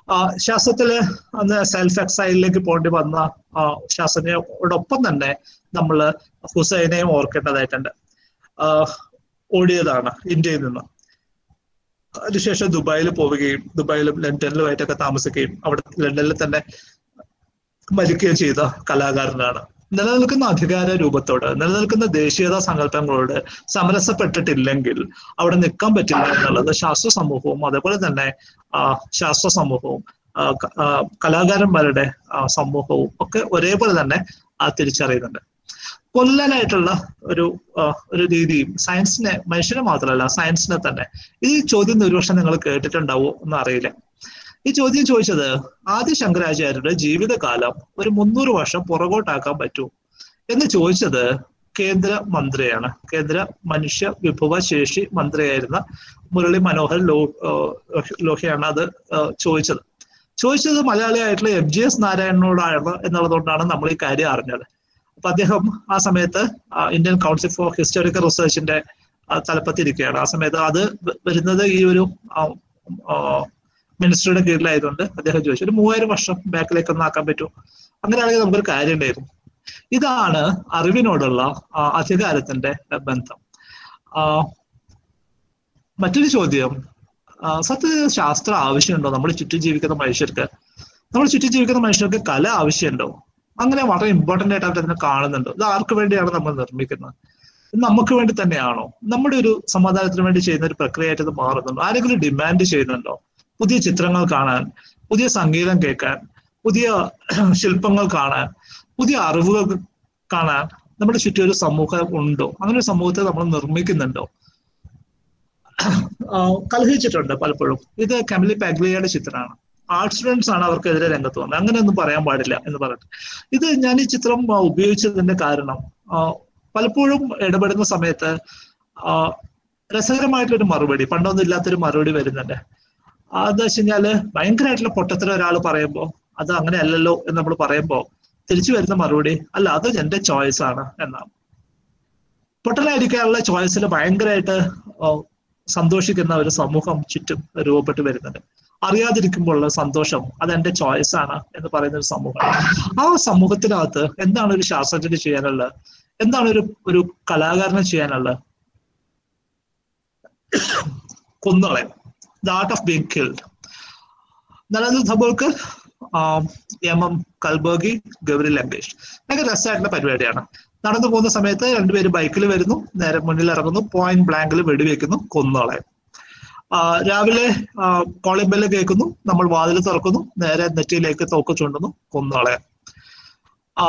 ആ, ശാസ്ത്രത്തില് അന്ന് സെൽഫ് എക്സൈലിലേക്ക് പോണ്ടി വന്ന ആ, ശാസ്ത്രജ്ഞയോടൊപ്പം തന്നെ നമ്മൾ ഹുസൈനെയും ഓർക്കേണ്ടതായിട്ടുണ്ട് ആ, ഓടിയതാണ് ഇന്ത്യയിൽ നിന്ന് അതിനുശേഷം ദുബായിൽ പോവുകയും ദുബായിലും ലണ്ടനിലുമായിട്ടൊക്കെ താമസിക്കുകയും അവിടെ ലണ്ടനിൽ തന്നെ മരിക്കുകയും ചെയ്ത കലാകാരനാണ് നിലനിൽക്കുന്ന അധികാര രൂപത്തോട് നിലനിൽക്കുന്ന ദേശീയതാ സങ്കല്പങ്ങളോട് സമരസപ്പെട്ടിട്ടില്ലെങ്കിൽ അവിടെ നിൽക്കാൻ പറ്റില്ല എന്നുള്ളത് ശാസ്ത്ര സമൂഹവും അതേപോലെ തന്നെ ആ, ശാസ്ത്ര സമൂഹവും ആ, ക- ആ, കലാകാരന്മാരുടെ ആ, സമൂഹവും ഒക്കെ ഒരേപോലെ തന്നെ ആ തിരിച്ചറിയുന്നുണ്ട് കൊല്ലാനായിട്ടുള്ള ഒരു ആ, ഒരു രീതിയും സയൻസിനെ മനുഷ്യനെ മാത്രമല്ല സയൻസിനെ തന്നെ ഈ ചോദ്യം ഒരുപക്ഷെ നിങ്ങൾ കേട്ടിട്ടുണ്ടാവോ എന്ന് അറിയില്ല ഈ ചോദ്യം ചോദിച്ചത് ആദി ശങ്കരാചാര്യരുടെ ജീവിതകാലം ഒരു മുന്നൂറ് വർഷം പുറകോട്ടാക്കാൻ പറ്റൂ എന്ന് ചോദിച്ചത് കേന്ദ്ര മന്ത്രിയാണ് കേന്ദ്ര മനുഷ്യ വിഭവ ശേഷി മന്ത്രിയായിരുന്ന മുരളി മനോഹർ ലോ ഏഹ് ലോഹിയാണ് അത് ഏഹ് ചോദിച്ചത് ചോദിച്ചത് മലയാളിയായിട്ടുള്ള എം ജി എസ് നാരായണനോടാണ് എന്നുള്ളതുകൊണ്ടാണ് നമ്മൾ ഈ കാര്യം അറിഞ്ഞത് അപ്പൊ അദ്ദേഹം ആ സമയത്ത് ആ, ഇന്ത്യൻ കൗൺസിൽ ഫോർ ഹിസ്റ്റോറിക്കൽ റിസർച്ചിന്റെ ആ, തലപ്പത്തിരിക്കുകയാണ് ആ സമയത്ത് അത് വ- വരുന്നത് ഈ ഒരു ആ, ആ, മിനിസ്റ്ററുടെ കീഴിലായതുകൊണ്ട് അദ്ദേഹം ചോദിച്ചു ഒരു മൂവായിരം വർഷം ബാക്കിലേക്ക് ഒന്ന് ആക്കാൻ പറ്റുമോ അങ്ങനെയാണെങ്കിൽ നമുക്കൊരു കാര്യം ഉണ്ടായിരുന്നു ഇതാണ് അറിവിനോടുള്ള ആ, അധികാരത്തിന്റെ ബന്ധം ആ, മറ്റൊരു ചോദ്യം ആ, സത്യത്തിൽ ശാസ്ത്രം ആവശ്യമുണ്ടോ നമ്മൾ ചുറ്റും ജീവിക്കുന്ന മനുഷ്യർക്ക് നമ്മൾ ചുറ്റും ജീവിക്കുന്ന മനുഷ്യർക്ക് കല ആവശ്യമുണ്ടോ അങ്ങനെ വളരെ ഇമ്പോർട്ടന്റ് ആയിട്ട് അവർ അതിനെ കാണുന്നുണ്ടോ ഇത് ആർക്ക് വേണ്ടിയാണ് നമ്മൾ നിർമ്മിക്കുന്നത് ഇത് നമുക്ക് വേണ്ടി തന്നെയാണോ നമ്മുടെ ഒരു സമാധാനത്തിന് വേണ്ടി ചെയ്യുന്ന ഒരു പ്രക്രിയയായിട്ട് ഇത് മാറുന്നുണ്ടോ ആരെങ്കിലും ഡിമാൻഡ് ചെയ്യുന്നുണ്ടോ പുതിയ ചിത്രങ്ങൾ കാണാൻ പുതിയ സംഗീതം കേൾക്കാൻ പുതിയ ശില്പങ്ങൾ കാണാൻ പുതിയ അറിവുകൾ കാണാൻ നമ്മുടെ ചുറ്റും ഒരു സമൂഹം ഉണ്ടോ അങ്ങനെ ഒരു സമൂഹത്തെ നമ്മൾ നിർമ്മിക്കുന്നുണ്ടോ ആ, കലഹിച്ചിട്ടുണ്ട് പലപ്പോഴും ഇത് കെമിലി പാഗ്ലിയയുടെ ചിത്രമാണ് ആർട്ട് സ്റ്റുഡൻസ് ആണ് അവർക്കെതിരെ രംഗത്ത് വന്നത് അങ്ങനെയൊന്നും പറയാൻ പാടില്ല എന്ന് പറഞ്ഞിട്ട് ഇത് ഞാൻ ഈ ചിത്രം ആ, ഉപയോഗിച്ചതിന്റെ കാരണം ആ, പലപ്പോഴും ഇടപെടുന്ന സമയത്ത് ആ, രസകരമായിട്ടൊരു മറുപടി പണ്ടൊന്നും ഇല്ലാത്തൊരു മറുപടി വരുന്നുണ്ട് അതെന്ന് വെച്ച് കഴിഞ്ഞാല് ഭയങ്കരമായിട്ടുള്ള പൊട്ടത്തരം ഒരാൾ പറയുമ്പോൾ അത് അങ്ങനെ അല്ലല്ലോ എന്ന് നമ്മൾ പറയുമ്പോൾ തിരിച്ചു വരുന്ന മറുപടി അല്ല അത് എന്റെ ചോയ്സ് ആണ് എന്നാണ് പൊട്ടനായിരിക്കാനുള്ള ചോയ്സിൽ ഭയങ്കരമായിട്ട് ആ, സന്തോഷിക്കുന്ന ഒരു സമൂഹം ചുറ്റും രൂപപ്പെട്ട് വരുന്നുണ്ട് അറിയാതിരിക്കുമ്പോഴുള്ള സന്തോഷം അത് എന്റെ ചോയ്സ് ആണ് എന്ന് പറയുന്ന ഒരു സമൂഹമാണ് ആ സമൂഹത്തിനകത്ത് എന്താണ് ഒരു ശാസ്ത്രജ്ഞന് ചെയ്യാനുള്ളത് എന്താണ് ഒരു ഒരു കലാകാരന് ചെയ്യാനുള്ളത് കൊന്നുകളെ the art of being killed Narendra Dabholkar M M Kalburgi Gauri Lankesh ഭയങ്കര രസമായിട്ടുള്ള പരിപാടിയാണ് നടന്നു പോകുന്ന സമയത്ത് രണ്ടുപേര് ബൈക്കിൽ വരുന്നു നേരെ മുന്നിൽ ഇറങ്ങുന്നു പോയിന്റ് ബ്ലാങ്കിൽ വെടിവെക്കുന്നു കൊന്നുകളെ രാവിലെ കോളിംഗ് ബെല്ല് കേൾക്കുന്നു നമ്മൾ വാതിൽ തുറക്കുന്നു നേരെ നെറ്റിയിലേക്ക് തോക്ക് ചൂണ്ടുന്നു കൊന്നുകളെ ആ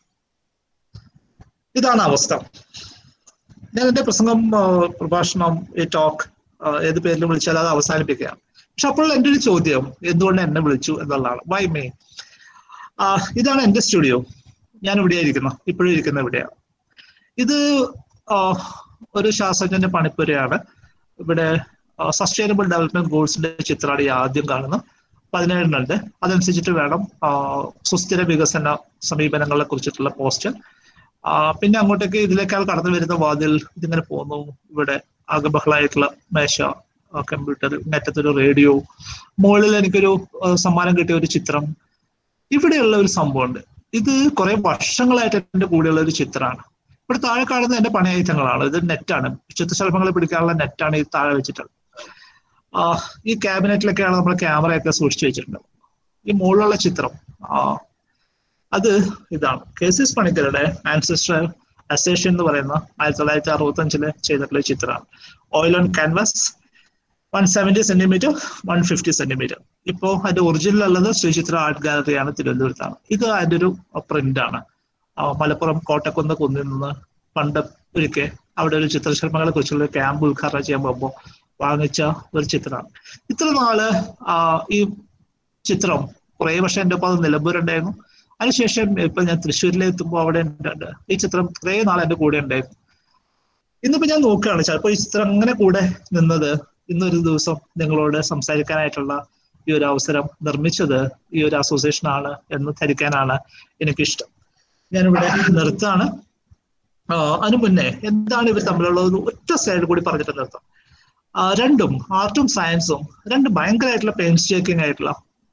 ഇതാണ് അവസ്ഥ ഞാൻ എന്റെ പ്രസംഗം ആ, പ്രഭാഷണം ഈ ടോക്ക് ഏത് പേരിൽ വിളിച്ചാൽ അത് അവസാനിപ്പിക്കുകയാണ് പക്ഷെ അപ്പോൾ എൻ്റെ ഒരു ചോദ്യം എന്തുകൊണ്ട് എന്നെ വിളിച്ചു എന്നുള്ളതാണ് വൈ മേ ഇതാണ് എൻ്റെ സ്റ്റുഡിയോ ഞാൻ ഇവിടെ ഇരിക്കുന്നു ഇപ്പോഴും ഇരിക്കുന്ന ഇവിടെയാണ് ഇത് ആ, ഒരു ശാസ്ത്രജ്ഞന്റെ പണിപ്പുരയാണ് ഇവിടെ സസ്റ്റൈനബിൾ ഡെവലപ്മെന്റ് ഗോൾസിന്റെ ചിത്രമാണ് ഈ ആദ്യം കാണുന്നത് പതിനേഴിനുണ്ട് അതനുസരിച്ചിട്ട് വേണം ആ, സുസ്ഥിര വികസന സമീപനങ്ങളെ കുറിച്ചിട്ടുള്ള പോസ്റ്റർ ആ, പിന്നെ അങ്ങോട്ടേക്ക് ഇതിലേക്കാൾ കടന്നു വരുന്ന വാതിൽ ഇതിങ്ങനെ പോകുന്നു ഇവിടെ ആകെ ബഹളായിട്ടുള്ള മേശ കമ്പ്യൂട്ടർ നെറ്റത്തൊരു റേഡിയോ മുകളിൽ എനിക്കൊരു ആ, സമ്മാനം കിട്ടിയ ഒരു ചിത്രം ഇവിടെയുള്ള ഒരു സംഭവമുണ്ട് ഇത് കുറെ വർഷങ്ങളായിട്ട് എന്റെ കൂടെയുള്ള ഒരു ചിത്രമാണ് ഇവിടെ താഴെ കാണുന്ന എന്റെ പണിയായുധങ്ങളാണ് ഇത് നെറ്റാണ് ചിത്രശലഭങ്ങളെ പിടിക്കാനുള്ള നെറ്റാണ് ഈ താഴെ വെച്ചിട്ടുള്ളത് ആ, ഈ ക്യാബിനറ്റിലൊക്കെയാണ് നമ്മൾ ക്യാമറയൊക്കെ സൂക്ഷിച്ചു വെച്ചിട്ടുണ്ട് ഈ മുകളിലുള്ള ചിത്രം ആ, അത് ഇതാണ് കെ സി എസ് പണിക്കരുടെ ആൻസിസ്റ്റർ അസേഷൻ എന്ന് പറയുന്ന ആയിരത്തി തൊള്ളായിരത്തി അറുപത്തി അഞ്ചില് ചെയ്തിട്ടുള്ള ഒരു ചിത്രമാണ് oil on canvas one seventy centimetre one fifty centimetre ഇപ്പോ അതിന്റെ ഒറിജിനൽ ഉള്ളത് ശ്രീചിത്ര ആർട്ട് ഗാലറിയാണ് തിരുവനന്തപുരത്താണ് ഇത് അതിന്റെ ഒരു പ്രിന്റ് ആണ് ആ, മലപ്പുറം കോട്ടക്കുന്ന് കുന്നിൽ നിന്ന് പണ്ട് ഒരിക്കൽ അവിടെ ഒരു ചിത്രശില്പങ്ങളെ കുറിച്ചുള്ള ഒരു ക്യാമ്പ് ഉദ്ഘാടനം ചെയ്യാൻ പോകുമ്പോൾ വാങ്ങിച്ച ഒരു ചിത്രമാണ് ഇത്ര നാള് ആ, ഈ ചിത്രം കുറേ വർഷം എൻ്റെ ഒപ്പം അത് നിലമ്പൂരുണ്ടായിരുന്നു അതിനുശേഷം ഇപ്പൊ ഞാൻ തൃശ്ശൂരിലേക്ക് എത്തുമ്പോൾ അവിടെ ഉണ്ട് ഈ ചിത്രം കുറേ നാൾ എൻ്റെ കൂടെ ഉണ്ടായിരുന്നു ഇന്നിപ്പോ ഞാൻ നോക്കുകയാണ് ചിലപ്പോൾ ഈ ചിത്രം അങ്ങനെ കൂടെ നിന്നത് ഇന്നൊരു ദിവസം നിങ്ങളോട് സംസാരിക്കാനായിട്ടുള്ള ഈ ഒരു അവസരം നിർമ്മിച്ചത് ഈ ഒരു അസോസിയേഷൻ ആണ് എന്ന് ധരിക്കാനാണ് എനിക്കിഷ്ടം ഞാനിവിടെ നിർത്താണ് ആ, അതിനു മുന്നേ എന്താണ് ഇവർ തമ്മിലുള്ള ഒരു ഒറ്റ സൈഡ് കൂടി പറഞ്ഞിട്ട് നിർത്താം ആ, രണ്ടും ആർട്ടും സയൻസും രണ്ടും ഭയങ്കരമായിട്ടുള്ള പെയിൻസ് ചേക്കിംഗ് ആയിട്ടുള്ള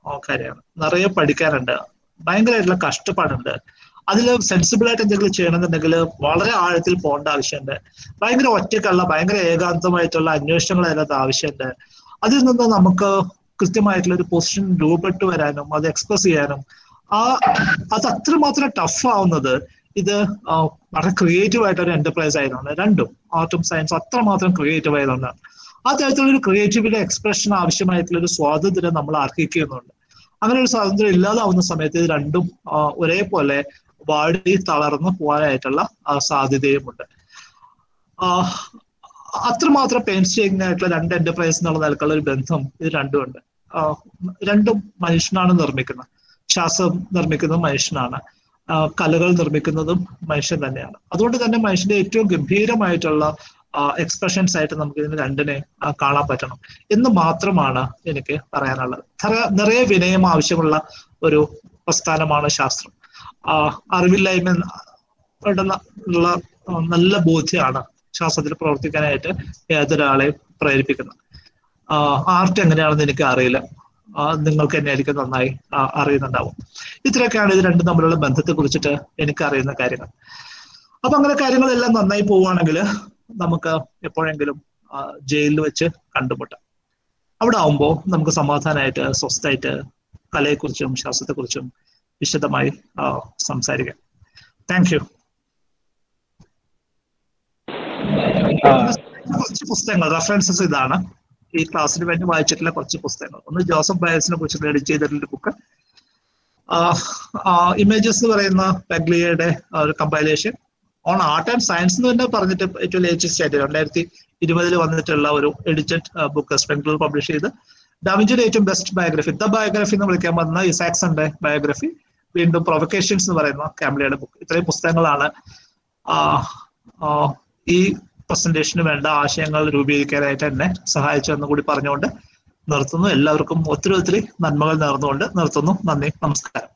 ആ, കാര്യമാണ് നിറയെ പഠിക്കാനുണ്ട് ഭയങ്കരമായിട്ടുള്ള കഷ്ടപ്പാടുണ്ട് അതിൽ സെൻസിബിൾ ആയിട്ട് എന്തെങ്കിലും ചെയ്യണമെന്നുണ്ടെങ്കിൽ വളരെ ആഴത്തിൽ പോകേണ്ട ആവശ്യമുണ്ട് ഭയങ്കര ഒറ്റക്കുള്ള ഭയങ്കര ഏകാന്തമായിട്ടുള്ള അന്വേഷണങ്ങൾ അതിനകത്ത് ആവശ്യമുണ്ട് അതിൽ നിന്ന് നമുക്ക് കൃത്യമായിട്ടുള്ള ഒരു പൊസിഷൻ രൂപപ്പെട്ടു വരാനും അത് എക്സ്പ്രസ് ചെയ്യാനും ആ അത് അത്രമാത്രം ടഫ് ആവുന്നത് ഇത് ആ, വളരെ ക്രിയേറ്റീവ് ആയിട്ട് ഒരു എന്റർപ്രൈസ് ആയതുകൊണ്ട് രണ്ടും ആർട്ടും സയൻസും അത്രമാത്രം ക്രിയേറ്റീവ് ആയതുകൊണ്ടാണ് ആ തരത്തിലുള്ള ഒരു ക്രിയേറ്റീവിന്റെ എക്സ്പ്രഷൻ ആവശ്യമായിട്ടുള്ള ഒരു സ്വാതന്ത്ര്യം നമ്മൾ അർഹിക്കുന്നുണ്ട് അങ്ങനെ ഒരു സ്വാതന്ത്ര്യം ഇല്ലാതാവുന്ന സമയത്ത് ഇത് രണ്ടും ആ, ഒരേപോലെ വാടി തളർന്നു പോകാനായിട്ടുള്ള ആ, സാധ്യതയുമുണ്ട് ആ, അത്രമാത്രം പെയിൻസ്റ്റിങ് ആയിട്ടുള്ള രണ്ട് എന്റർപ്രൈസ് എന്നുള്ള നിലക്കുള്ള ഒരു ബന്ധം ഇത് രണ്ടും ഉണ്ട് ആ, രണ്ടും മനുഷ്യനാണ് നിർമ്മിക്കുന്നത് ശാസ്ത്രം നിർമ്മിക്കുന്നതും മനുഷ്യനാണ് ആ, കലകൾ നിർമ്മിക്കുന്നതും മനുഷ്യൻ തന്നെയാണ് അതുകൊണ്ട് തന്നെ മനുഷ്യന്റെ ഏറ്റവും ഗംഭീരമായിട്ടുള്ള എക്സ്പ്രഷൻസ് ആയിട്ട് നമുക്ക് ഇതിന് രണ്ടിനെ ആ, കാണാൻ പറ്റണം എന്ന് മാത്രമാണ് എനിക്ക് പറയാനുള്ളത് നിറ- നിറയെ വിനയം ആവശ്യമുള്ള ഒരു പ്രസ്ഥാനമാണ് ശാസ്ത്രം ആ, അറിവില്ലായ്മ ഉണ്ടെന്ന- ഉള്ള ആ, നല്ല ബോധ്യമാണ് ശാസ്ത്രത്തിൽ പ്രവർത്തിക്കാനായിട്ട് ഏതൊരാളെയും പ്രേരിപ്പിക്കുന്നത് ആർട്ട് എങ്ങനെയാണെന്ന് എനിക്ക് അറിയില്ല ആ, നിങ്ങൾക്ക് തന്നെ ആയിരിക്കും നന്നായി ആ, അറിയുന്നുണ്ടാവും ഇത്രയൊക്കെയാണ് ഇത് രണ്ടും തമ്മിലുള്ള ബന്ധത്തെ കുറിച്ചിട്ട് എനിക്ക് അറിയുന്ന കാര്യങ്ങൾ അപ്പൊ അങ്ങനെ കാര്യങ്ങളെല്ലാം നന്നായി പോവുകയാണെങ്കിൽ നമുക്ക് എപ്പോഴെങ്കിലും ആ, ജയിലിൽ വെച്ച് കണ്ടുമുട്ടാം അവിടെ ആവുമ്പോൾ നമുക്ക് സമാധാനമായിട്ട് സ്വസ്ഥമായിട്ട് കലയെക്കുറിച്ചും ശാസ്ത്രത്തെക്കുറിച്ചും വിശദമായി ആ, സംസാരിക്കാം താങ്ക് യു കുറച്ച് പുസ്തകങ്ങൾ റെഫറൻസസ് ഇതാണ് ഈ ക്ലാസ്സിന് വേണ്ടി വായിച്ചിട്ടുള്ള കുറച്ച് പുസ്തകങ്ങൾ ഒന്ന് ജോസഫ് ബയസിനെ കുറിച്ച് എഡിറ്റ് ചെയ്തിട്ടുള്ള ബുക്ക് ഇമേജസ് എന്ന് പറയുന്ന പെഗ്ലിയയുടെ ഒരു compilation on art and science എന്ന് തന്നെ പറഞ്ഞിട്ട് ഏറ്റവും ലേറ്റസ്റ്റ് ആയിട്ട് രണ്ടായിരത്തി ഇരുപതിൽ വന്നിട്ടുള്ള ഒരു എഡിറ്റഡ് ബുക്ക് സ്പെൻഡിൽ പബ്ലിഷ് ചെയ്ത് ഡാവിഞ്ചിയുടെ ഏറ്റവും ബെസ്റ്റ് ബയോഗ്രഫി ദ ബയോഗ്രഫി എന്ന് വിളിക്കാൻ പറ്റുന്ന ഇസാക്സന്റെ ബയോഗ്രഫി വീണ്ടും പ്രൊവക്കേഷൻസ് എന്ന് പറയുന്ന കാംലിയുടെ ബുക്ക് ഇത്രയും പുസ്തകങ്ങളാണ് ആ, ആ, ഈ പ്രസന്റേഷന് വേണ്ട ആശയങ്ങൾ രൂപീകരിക്കാനായിട്ട് എന്നെ സഹായിച്ചതെന്ന് കൂടി പറഞ്ഞുകൊണ്ട് നിർത്തുന്നു എല്ലാവർക്കും ഒത്തിരി ഒത്തിരി നന്മകൾ നേർന്നുകൊണ്ട് നിർത്തുന്നു നന്ദി നമസ്കാരം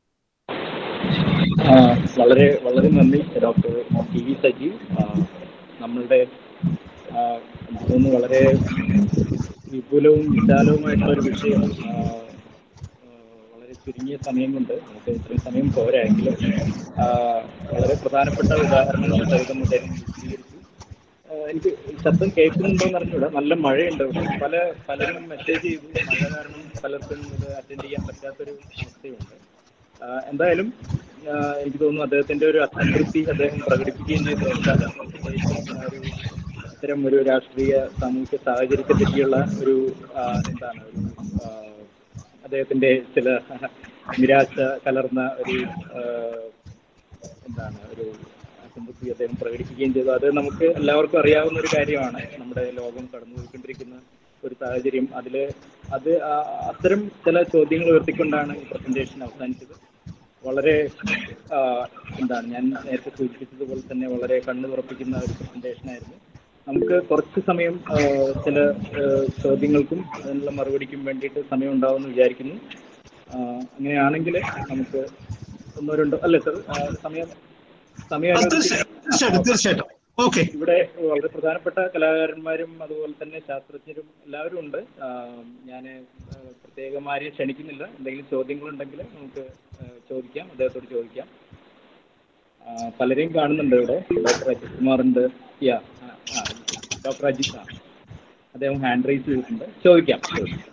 ആ, വളരെ വളരെ നന്ദി ഡോക്ടർ ടി വി സജീവ് ആ, നമ്മളുടെ ആ, എനിക്ക് തോന്നുന്നു വളരെ വിപുലവും വിശാലവുമായിട്ടുള്ള ഒരു വിഷയം ആ, ആ, വളരെ ചുരുങ്ങിയ സമയം കൊണ്ട് നമുക്ക് ഇത്രയും സമയം പോരാ എങ്കിലും ആ, വളരെ പ്രധാനപ്പെട്ട ഉദാഹരണങ്ങൾ സഹിതം അദ്ദേഹം വിശദീകരിച്ചു ആ, എനിക്ക് ശബ്ദം കേൾക്കുന്നുണ്ടോ എന്ന് അറിഞ്ഞൂടാ നല്ല മഴയുണ്ട് ഇവിടെ പല പലരും മെസ്സേജ് ചെയ്തു മഴ കാരണം പലർക്കും ഇത് അറ്റൻഡ് ചെയ്യാൻ പറ്റാത്തൊരു അവസ്ഥയുണ്ട് ആ, എന്തായാലും ആ, എനിക്ക് തോന്നുന്നു അദ്ദേഹത്തിന്റെ ഒരു അസംതൃപ്തി അദ്ദേഹം പ്രകടിപ്പിക്കുകയും ചെയ്തിട്ടുണ്ട് പ്രത്യേകിച്ച് ആ ഒരു ഇത്തരം ഒരു രാഷ്ട്രീയ സാമൂഹ്യ സാഹചര്യത്തെ പറ്റിയുള്ള ഒരു ആ, എന്താണ് ഒരു ആ, അദ്ദേഹത്തിന്റെ ചില നിരാശ കലർന്ന ഒരു ആ, എന്താണ് ഒരു അസംതൃപ്തി അദ്ദേഹം പ്രകടിപ്പിക്കുകയും ചെയ്തു അത് നമുക്ക് എല്ലാവർക്കും അറിയാവുന്ന ഒരു കാര്യമാണ് നമ്മുടെ ലോകം കടന്നുപോയിക്കൊണ്ടിരിക്കുന്ന ഒരു സാഹചര്യം അതിൽ അത് ആ- അത്തരം ചില ചോദ്യങ്ങൾ ഉയർത്തിക്കൊണ്ടാണ് ഈ പ്രസന്റേഷൻ അവസാനിച്ചത് വളരെ ആ, എന്താണ് ഞാൻ നേരത്തെ സൂചിപ്പിച്ചതുപോലെ തന്നെ വളരെ കണ്ണു തുറപ്പിക്കുന്ന ഒരു പ്രസന്റേഷൻ ആയിരുന്നു നമുക്ക് കുറച്ച് സമയം ആ, ചില ആ, ചോദ്യങ്ങൾക്കും അതിനുള്ള മറുപടിക്കും വേണ്ടിയിട്ട് സമയം ഉണ്ടാവുമെന്ന് വിചാരിക്കുന്നു ആ, അങ്ങനെയാണെങ്കിൽ നമുക്ക് ഒന്നോ രണ്ടോ അല്ലേ സർ സമയം സമയം അനുവദിച്ച് തീർച്ചയായിട്ടും തീർച്ചയായിട്ടും തീർച്ചയായിട്ടും ഓക്കെ ഇവിടെ വളരെ പ്രധാനപ്പെട്ട കലാകാരന്മാരും അതുപോലെ തന്നെ ശാസ്ത്രജ്ഞരും എല്ലാവരും ഉണ്ട് ഞാൻ പ്രത്യേകം ആരെയും ക്ഷണിക്കുന്നില്ല എന്തെങ്കിലും ചോദ്യങ്ങളുണ്ടെങ്കിൽ നമുക്ക് ആ, ചോദിക്കാം അദ്ദേഹത്തോട് ചോദിക്കാം ആ, പലരെയും കാണുന്നുണ്ട് ഇവിടെ ഡോക്ടർ അജിത് കുമാർ ഉണ്ട് യാ ഡോക്ടർ അജിത് ആ അദ്ദേഹം ഹാൻഡ് റൈസ് ചെയ്തിട്ടുണ്ട് ചോദിക്കാം ചോദിക്കാം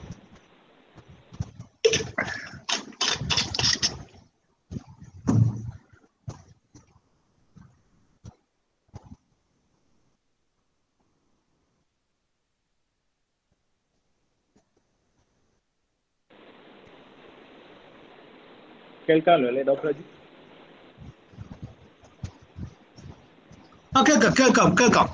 കേൾക്കാമല്ലോ അല്ലേ ഡോക്ടർ അജിത് ആ കേൾക്കാം കേൾക്കാം കേൾക്കാം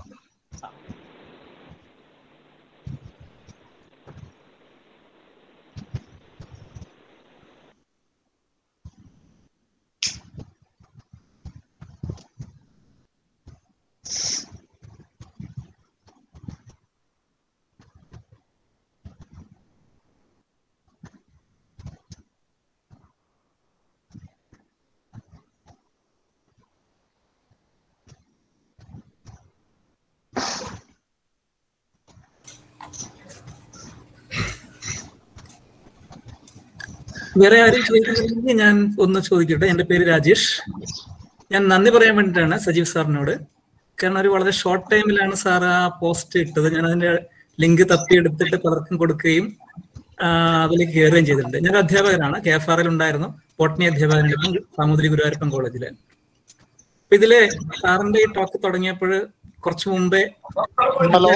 വേറെ ആരും ചോദിക്കുന്നില്ലെങ്കിൽ ഞാൻ ഒന്ന് ചോദിക്കട്ടെ എൻ്റെ പേര് രാജേഷ് ഞാൻ നന്ദി പറയാൻ വേണ്ടിയിട്ടാണ് സജീവ് സാറിനോട് കാരണം ഒരു വളരെ ഷോർട്ട് ടൈമിലാണ് സാർ ആ പോസ്റ്റ് ഇട്ടത് ഞാൻ അതിന്റെ ലിങ്ക് തപ്പിയെടുത്തിട്ട് പലർക്കും കൊടുക്കുകയും ആ, അതിലേക്ക് കയറുകയും ചെയ്തിട്ടുണ്ട് ഞാൻ ഒരു അധ്യാപകനാണ് കെ എഫ് ആറിൽ ഉണ്ടായിരുന്നു ബോട്ടണി അധ്യാപകനായിരുന്നു സാമൂതിരി ഗുരുവായൂരപ്പൻ കോളേജില് അപ്പൊ ഇതില് സാറിന്റെ ഈ ടോക്ക് തുടങ്ങിയപ്പോൾ കുറച്ചു മുമ്പേ ഹലോ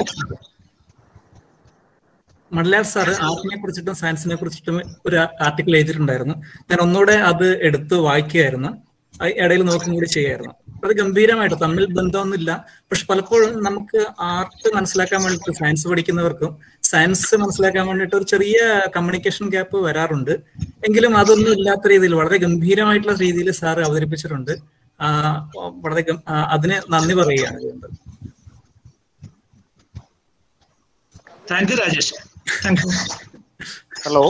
മണ്ഡലാൽ സാറ് ആർട്ടിനെ കുറിച്ചിട്ടും സയൻസിനെ കുറിച്ചിട്ടും ഒരു ആർട്ടിക്കിൾ എഴുതിയിട്ടുണ്ടായിരുന്നു ഞാൻ ഒന്നുകൂടെ അത് എടുത്ത് വായിക്കുകയായിരുന്നു അത് ഇടയിൽ നോക്കും കൂടി ചെയ്യായിരുന്നു അത് ഗംഭീരമായിട്ട് തമ്മിൽ ബന്ധമൊന്നുമില്ല പക്ഷെ പലപ്പോഴും നമുക്ക് ആർട്ട് മനസ്സിലാക്കാൻ വേണ്ടിയിട്ട് സയൻസ് പഠിക്കുന്നവർക്കും സയൻസ് മനസ്സിലാക്കാൻ വേണ്ടിയിട്ട് ഒരു ചെറിയ കമ്മ്യൂണിക്കേഷൻ ഗ്യാപ്പ് വരാറുണ്ട് എങ്കിലും അതൊന്നും ഇല്ലാത്ത രീതിയിൽ വളരെ ഗംഭീരമായിട്ടുള്ള രീതിയിൽ സാർ അവതരിപ്പിച്ചിട്ടുണ്ട് ആ, വളരെ ഗം- ആ, അതിന് നന്ദി പറയുകയാണ് ചെയ്യുന്നത് thank you Rajesh thank you hello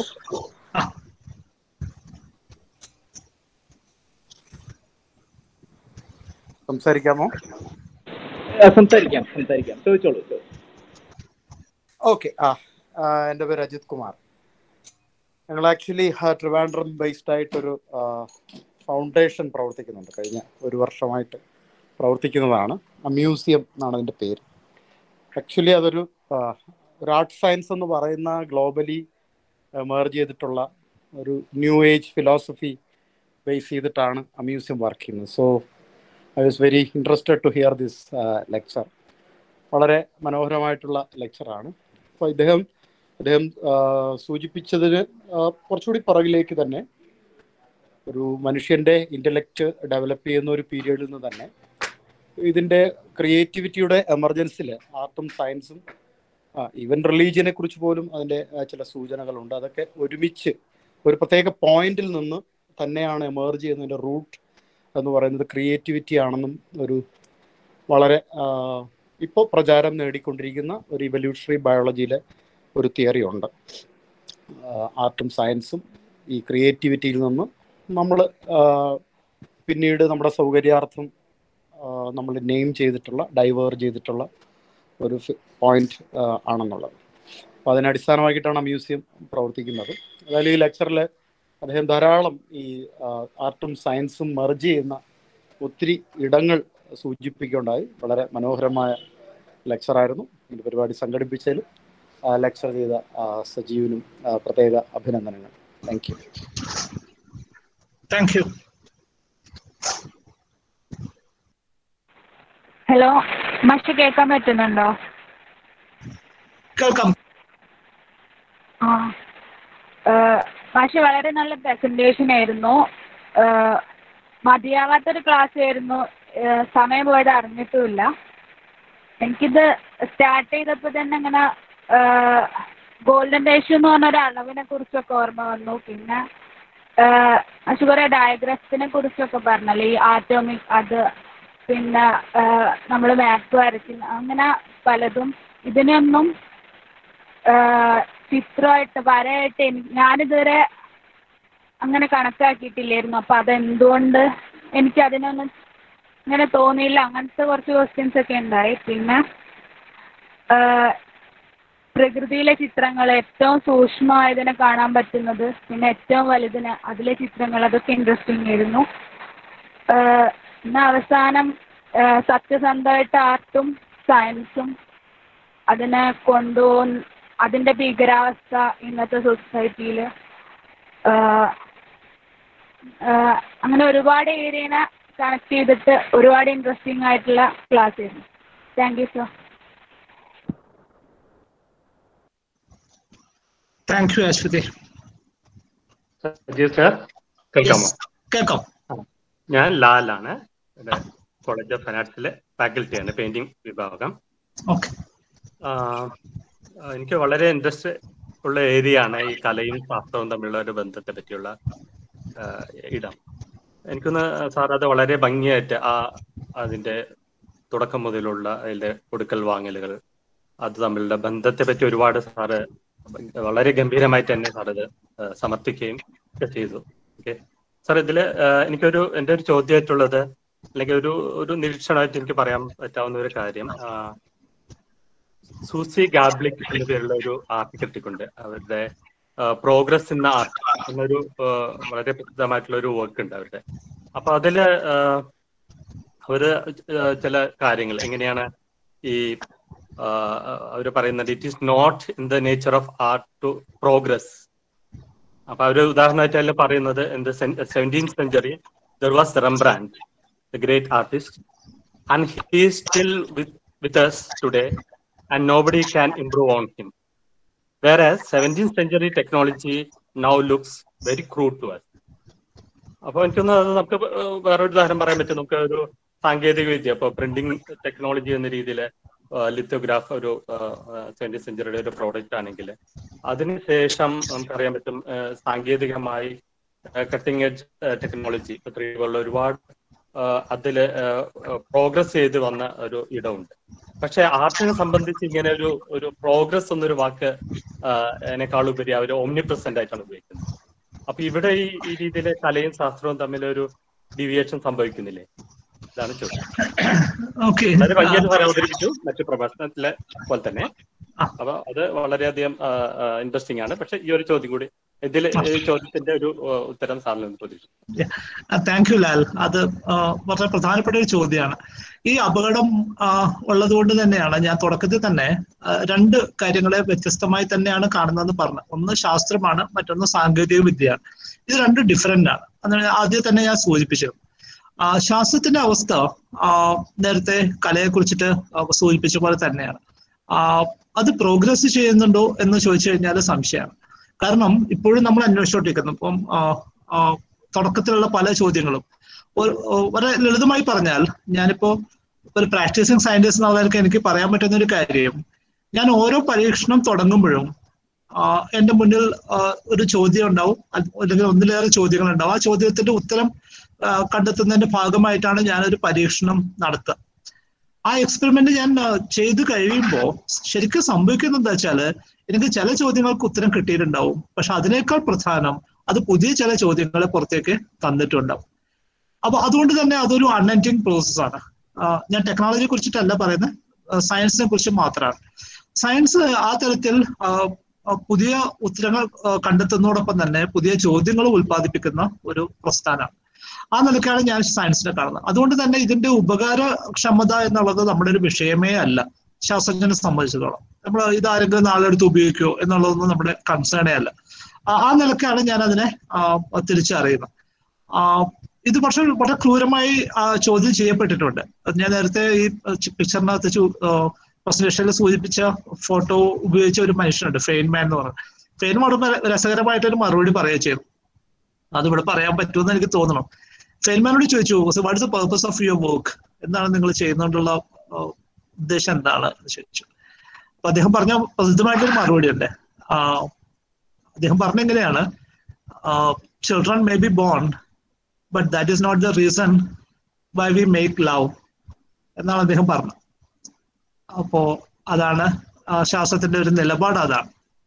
സംസാരിക്കാമോ ആ, സംസാരിക്കാം സംസാരിക്കാം ചോദിച്ചോളൂ ചോദിച്ചോളൂ. ഓക്കെ ആ ആ, എൻ്റെ പേര് അജിത് കുമാർ ഞങ്ങൾ ആക്ച്വലി ട്രിവാൻഡ്രം ബേസ്ഡ് ആയിട്ടൊരു ഫൗണ്ടേഷൻ പ്രവർത്തിക്കുന്നുണ്ട് കഴിഞ്ഞ ഒരു വർഷമായിട്ട് പ്രവർത്തിക്കുന്നതാണ് ആ മ്യൂസിയം എന്നാണ് അതിൻ്റെ പേര് ആക്ച്വലി അതൊരു ആ, ഒരു ആർട്ട് സയൻസ് എന്ന് പറയുന്ന ഗ്ലോബലി മേർജ് ചെയ്തിട്ടുള്ള ഒരു ന്യൂ ഏജ് ഫിലോസഫി ബേസ് ചെയ്തിട്ടാണ് ആ മ്യൂസിയം വർക്ക് ചെയ്യുന്നത് so I was very interested to hear this lecture വളരെ മനോഹരമായിട്ടുള്ള ലെക്ചറാണ് അപ്പോൾ ഇദ്ദേഹം അദ്ദേഹം ആ, സൂചിപ്പിച്ചതിന് ആ, കുറച്ചുകൂടി പുറകിലേക്ക് തന്നെ ഒരു മനുഷ്യൻ്റെ ഇൻ്റലക്റ്റ് ഡെവലപ്പ് ചെയ്യുന്ന ഒരു പീരീഡിൽ നിന്ന് തന്നെ ഇതിൻ്റെ ക്രിയേറ്റിവിറ്റിയുടെ എമർജൻസിൽ ആർട്ടും സയൻസും ഈവൻ റിലീജിയനെ കുറിച്ച് പോലും അതിൻ്റെ ആ, ചില സൂചനകളുണ്ട് അതൊക്കെ ഒരുമിച്ച് ഒരു പ്രത്യേക പോയിന്റിൽ നിന്ന് തന്നെയാണ് എമേർജ് ചെയ്യുന്നതിൻ്റെ റൂട്ട് എന്ന് പറയുന്നത് ക്രിയേറ്റിവിറ്റി ആണെന്നും ഒരു വളരെ ഇപ്പോൾ പ്രചാരം നേടിക്കൊണ്ടിരിക്കുന്ന ഒരു ഇവല്യൂഷണറി ബയോളജിയിലെ ഒരു തിയറി ഉണ്ട് ആർട്ടും സയൻസും ഈ ക്രിയേറ്റിവിറ്റിയിൽ നിന്ന് നമ്മൾ പിന്നീട് നമ്മുടെ സൗകര്യാർത്ഥം നമ്മൾ നെയിം ചെയ്തിട്ടുള്ള ഡൈവേർ ചെയ്തിട്ടുള്ള ഒരു പോയിന്റ് ആണെന്നുള്ളത് അപ്പോൾ അതിനെ അടിസ്ഥാനമാക്കിയിട്ടാണ് ആ മ്യൂസിയം പ്രവർത്തിക്കുന്നത് അതായത് ഈ ലെക്ചറിൽ അദ്ദേഹം ധാരാളം ഈ ആർട്ടും സയൻസും മെർജ് ചെയ്യുന്ന ഒത്തിരി ഇടങ്ങൾ സൂചിപ്പിക്കുകയുണ്ടായി വളരെ മനോഹരമായ ലെക്ചറായിരുന്നു ഈ പരിപാടി സംഘടിപ്പിച്ചതിലും ലെക്ചർ ചെയ്ത ആ, സജീവിനും ആ, പ്രത്യേക അഭിനന്ദനങ്ങൾ thank you thank you hello മാഷ് കേൾക്കാൻ പറ്റുന്നുണ്ടോ കേൾക്കാം ആ ഏഹ്, മാഷ് വളരെ നല്ല പ്രസന്റേഷൻ ആയിരുന്നു ഏഹ്, മതിയാവാത്തൊരു ക്ലാസ് ആയിരുന്നു ഏഹ്, സമയം പോയത് അറിഞ്ഞിട്ടുമില്ല എനിക്കിത് സ്റ്റാർട്ട് ചെയ്തപ്പോൾ തന്നെ ഇങ്ങനെ ഗോൾഡൻ റേഷ്യോ എന്ന് പറഞ്ഞ ഒരു അളവിനെ കുറിച്ചൊക്കെ ഓർമ്മ വന്നു പിന്നെ ഏഹ്, മാഷ് കുറേ ഡയഗ്രഫ്സിനെ കുറിച്ചൊക്കെ പറഞ്ഞല്ലോ ഈ ആറ്റോമിക് അത് പിന്നെ നമ്മൾ മാപ്പ് വരയ്ക്കുന്ന അങ്ങനെ പലതും ഇതിനൊന്നും ഏഹ്, ചിത്രമായിട്ട് വരയായിട്ട് എനിക്ക് ഞാനിതുവരെ അങ്ങനെ കണക്കാക്കിയിട്ടില്ലായിരുന്നു അപ്പോൾ അതെന്തുകൊണ്ട് എനിക്ക് അതിനൊന്നും ഇങ്ങനെ തോന്നിയില്ല അങ്ങനത്തെ കുറച്ച് ക്വസ്റ്റ്യൻസ് ഒക്കെ ഉണ്ടായി പിന്നെ ഏഹ്, പ്രകൃതിയിലെ ചിത്രങ്ങൾ ഏറ്റവും സൂക്ഷ്മമായതിനെ കാണാൻ പറ്റുന്നത് പിന്നെ ഏറ്റവും വലുതിന് അതിലെ ചിത്രങ്ങൾ അതൊക്കെ ഇൻട്രസ്റ്റിംഗ് ആയിരുന്നു ഏഹ്, പിന്നെ അവസാനം ഏഹ്, സത്യസന്ധമായിട്ട് ആർട്ടും സയൻസും അതിനെ കൊണ്ടുപോകുന്ന അതിൻ്റെ ഭീകരാവസ്ഥ ഇന്നത്തെ സൊസൈറ്റിയിൽ അങ്ങനെ ഒരുപാട് ഏരിയനെ കണക്ട് ചെയ്തിട്ട് ഒരുപാട് ഇൻട്രസ്റ്റിംഗ് ആയിട്ടുള്ള ക്ലാസ് ആയിരുന്നു thank you sir thank you Aswathi Sajeev sir കേൾക്കാമോ കേൾക്കാം ഞാൻ ലാലാണ് ഇവിടെ കോളേജ് ഓഫ് ഫൈൻ ആർട്സിലെ ഫാക്കൽറ്റിയാണ് പെയിന്റിംഗ് വിഭാഗം ഓക്കെ ആഹ് ആഹ് എനിക്ക് വളരെ ഇൻട്രസ്റ്റ് ഉള്ള ഏരിയ ആണ് ഈ കലയും ശാസ്ത്രവും തമ്മിലുള്ള ഒരു ബന്ധത്തെ പറ്റിയുള്ള ആഹ് ഇടം എനിക്കൊന്ന് സാർ അത് വളരെ ഭംഗിയായിട്ട് ആ അതിന്റെ തുടക്കം മുതലുള്ള അതിന്റെ കൊടുക്കൽ വാങ്ങലുകൾ അത് തമ്മിലുള്ള ബന്ധത്തെ പറ്റി ഒരുപാട് സാറ് വളരെ ഗംഭീരമായിട്ട് തന്നെ സാർ ഇത് ആഹ് സമർത്ഥിക്കുകയും ഒക്കെ ചെയ്തു ഓക്കെ സാർ ഇതില് ആഹ് എനിക്കൊരു എൻ്റെ ഒരു ചോദ്യമായിട്ടുള്ളത് അല്ലെങ്കിൽ ഒരു ഒരു നിരീക്ഷണമായിട്ട് എനിക്ക് പറയാൻ പറ്റാവുന്ന ഒരു കാര്യം ആഹ് സൂസി ഗാബ്ലിക് എന്ന പേരുള്ള ഒരു ആർട്ട് ക്രിട്ടിക് ഉണ്ട് അവരുടെ പ്രോഗ്രസ് ഇൻ ആർട്ട് എന്നൊരു ആ, വളരെ പ്രസിദ്ധമായിട്ടുള്ള ഒരു വർക്ക് ഉണ്ട് അവരുടെ അപ്പൊ അതില് ആ, അവര് ആ, ചില കാര്യങ്ങൾ എങ്ങനെയാണ് ഈ ആ, അവര് പറയുന്നത് it is not in the nature of art to progress അപ്പൊ അവര് ഉദാഹരണമായിട്ട് അതിൽ പറയുന്നത് in the seventeen century there was Rembrandt the great artist and he is still with with us today and nobody can improve on him whereas 17th century technology now looks very crude to us അപ്പൊ എനിക്കൊന്ന് അത് നമുക്ക് വേറൊരു ഉദാഹരണം പറയാൻ പറ്റും നമുക്ക് ഒരു സാങ്കേതിക വിദ്യ ഇപ്പൊ പ്രിന്റിംഗ് ടെക്നോളജി എന്ന രീതിയിൽ ലിത്തോഗ്രാഫ് ഒരു ട്വന്റി സെഞ്ചുറിയുടെ ഒരു പ്രോഡക്റ്റ് ആണെങ്കിൽ അതിനുശേഷം നമുക്കറിയാൻ പറ്റും ആ, സാങ്കേതികമായി കട്ടിംഗ് എഡ്ജ് ടെക്നോളജി പോലുള്ള ഒരുപാട് ആ, അതില് പ്രോഗ്രസ് ചെയ്ത് വന്ന ഒരു ഇടമുണ്ട് പക്ഷെ ആർട്ടിനെ സംബന്ധിച്ച് ഇങ്ങനെ ഒരു ഒരു പ്രോഗ്രസ് എന്നൊരു വാക്ക് എന്നെക്കാളുപരി അവർ ഓംനി പ്രസന്റ് ആയിട്ടാണ് ഉപയോഗിക്കുന്നത് അപ്പൊ ഇവിടെ ഈ ഈ രീതിയിൽ കലയും ശാസ്ത്രവും തമ്മിൽ ഒരു ഡീവിയേഷൻ സംഭവിക്കുന്നില്ലേ ഇതാണ് ചോദ്യം ഓക്കെ വളരെ ഭംഗിയായിട്ട് സാർ അവതരിപ്പിച്ചു മറ്റു പ്രഭാഷണത്തിലെ പോലെ തന്നെ അപ്പൊ അത് വളരെയധികം ഇൻട്രസ്റ്റിംഗ് ആണ് പക്ഷെ ഈ ഒരു ചോദ്യം കൂടി ഇതിൽ ഈ ചോദ്യത്തിന്റെ ഒരു ആ, ഉത്തരം സാറിൽ നിന്ന് പ്രതീക്ഷിച്ചു താങ്ക് യു ലാൽ അത് ആ, വളരെ പ്രധാനപ്പെട്ട ഒരു ചോദ്യമാണ് ഈ അപകടം ആ, ഉള്ളതുകൊണ്ട് തന്നെയാണ് ഞാൻ തുടക്കത്തിൽ തന്നെ ആ, രണ്ട് കാര്യങ്ങളെ വ്യത്യസ്തമായി തന്നെയാണ് കാണുന്നതെന്ന് പറഞ്ഞത് ഒന്ന് ശാസ്ത്രമാണ് മറ്റൊന്ന് സാങ്കേതിക വിദ്യയാണ് ഇത് രണ്ടും ഡിഫറെന്റ് ആണ് അതാണ് ആദ്യം തന്നെ ഞാൻ സൂചിപ്പിച്ചത് ആ, ശാസ്ത്രത്തിന്റെ അവസ്ഥ ആ, നേരത്തെ കലയെ കുറിച്ചിട്ട് സൂചിപ്പിച്ച പോലെ തന്നെയാണ് ആ, അത് പ്രോഗ്രസ് ചെയ്യുന്നുണ്ടോ എന്ന് ചോദിച്ചു കഴിഞ്ഞാൽ സംശയമാണ് കാരണം ഇപ്പോഴും നമ്മൾ അന്വേഷിച്ചോണ്ടിരിക്കുന്നു ഇപ്പം ആ, ആ, തുടക്കത്തിലുള്ള പല ചോദ്യങ്ങളും ഒരു- ഒ- വളരെ ലളിതമായി പറഞ്ഞാൽ ഞാനിപ്പോ ഒരു പ്രാക്ടീസിങ് സയന്റിസ്റ്റ് എന്ന നിലയ്ക്ക് എനിക്ക് പറയാൻ പറ്റുന്ന ഒരു കാര്യം ഞാൻ ഓരോ പരീക്ഷണം തുടങ്ങുമ്പോഴും ആ, എന്റെ മുന്നിൽ ആ, ഒരു ചോദ്യം ഉണ്ടാവും അത് അല്ലെങ്കിൽ ഒന്നിലേറെ ചോദ്യങ്ങൾ ഉണ്ടാവും ആ ചോദ്യത്തിന്റെ ഉത്തരം ആ, കണ്ടെത്തുന്നതിന്റെ ഭാഗമായിട്ടാണ് ഞാനൊരു പരീക്ഷണം നടത്തുക ആ എക്സ്പെരിമെന്റ് ഞാൻ ആ, ചെയ്ത് കഴിയുമ്പോൾ ശരിക്കും സംഭവിക്കുന്നത് എന്താ വെച്ചാല് എനിക്ക് ചില ചോദ്യങ്ങൾക്ക് ഉത്തരം കിട്ടിയിട്ടുണ്ടാവും പക്ഷെ അതിനേക്കാൾ പ്രധാനം അത് പുതിയ ചില ചോദ്യങ്ങളെ പുറത്തേക്ക് തന്നിട്ടുണ്ടാവും അപ്പൊ അതുകൊണ്ട് തന്നെ അതൊരു അൺഎൻഡിങ് പ്രോസസ് ആണ് ആ, ഞാൻ ടെക്നോളജിയെ കുറിച്ചിട്ടല്ല പറയുന്നത് സയൻസിനെ കുറിച്ച് മാത്രമാണ് സയൻസ് ആ തരത്തിൽ ആ, ആ, പുതിയ ഉത്തരങ്ങൾ ആ, കണ്ടെത്തുന്നതോടൊപ്പം തന്നെ പുതിയ ചോദ്യങ്ങൾ ഉൽപ്പാദിപ്പിക്കുന്ന ഒരു പ്രസ്ഥാനമാണ് ആ നിലയ്ക്കാണ് ഞാൻ സയൻസിനെ കാണുന്നത് അതുകൊണ്ട് തന്നെ ഇതിന്റെ ഉപകാരക്ഷമത എന്നുള്ളത് നമ്മുടെ ഒരു വിഷയമേ അല്ല ശാസ്ത്രജ്ഞനെ സംബന്ധിച്ചിടത്തോളം നമ്മൾ ഇത് ആരെങ്കിലും നാളെ എടുത്ത് ഉപയോഗിക്കുമോ എന്നുള്ളതൊന്നും നമ്മുടെ കൺസേണേ അല്ല ആ- ആ നിലക്കാണ് ഞാൻ അതിനെ ആ, തിരിച്ചറിയുന്നത് ആ, ഇത് പക്ഷെ വളരെ ക്രൂരമായി ആ, ചോദ്യം ചെയ്യപ്പെട്ടിട്ടുണ്ട് അത് ഞാൻ നേരത്തെ ഈ പിക്ചറിനകത്ത് പ്രസന്റേഷനിൽ സൂചിപ്പിച്ച ഫോട്ടോ ഉപയോഗിച്ച ഒരു മനുഷ്യനുണ്ട് ഫെയിൻമാൻ എന്ന് പറയുന്നത് ഫെയിൻമാൻ വളരെ രസകരമായിട്ടൊരു മറുപടി പറയുക ചെയ്തു അത് ഇവിടെ പറയാൻ പറ്റുമെന്ന് എനിക്ക് തോന്നണം ഫെയിൻമാനോട് ചോദിച്ചു what is the purpose of your work എന്താണ് നിങ്ങൾ ചെയ്യുന്നതുകൊണ്ടുള്ള ആ, ഉദ്ദേശം എന്താണ് എന്ന് ചോദിച്ചു അപ്പൊ അദ്ദേഹം പറഞ്ഞ പ്രസിദ്ധമായിട്ടൊരു മറുപടി ഉണ്ട് ആ, അദ്ദേഹം പറഞ്ഞ എങ്ങനെയാണ് children may be born but that is not the reason why we make love എന്നാണ് അദ്ദേഹം പറഞ്ഞത് അപ്പോ അതാണ് ആ, ശാസ്ത്രത്തിന്റെ ഒരു നിലപാട് അതാണ്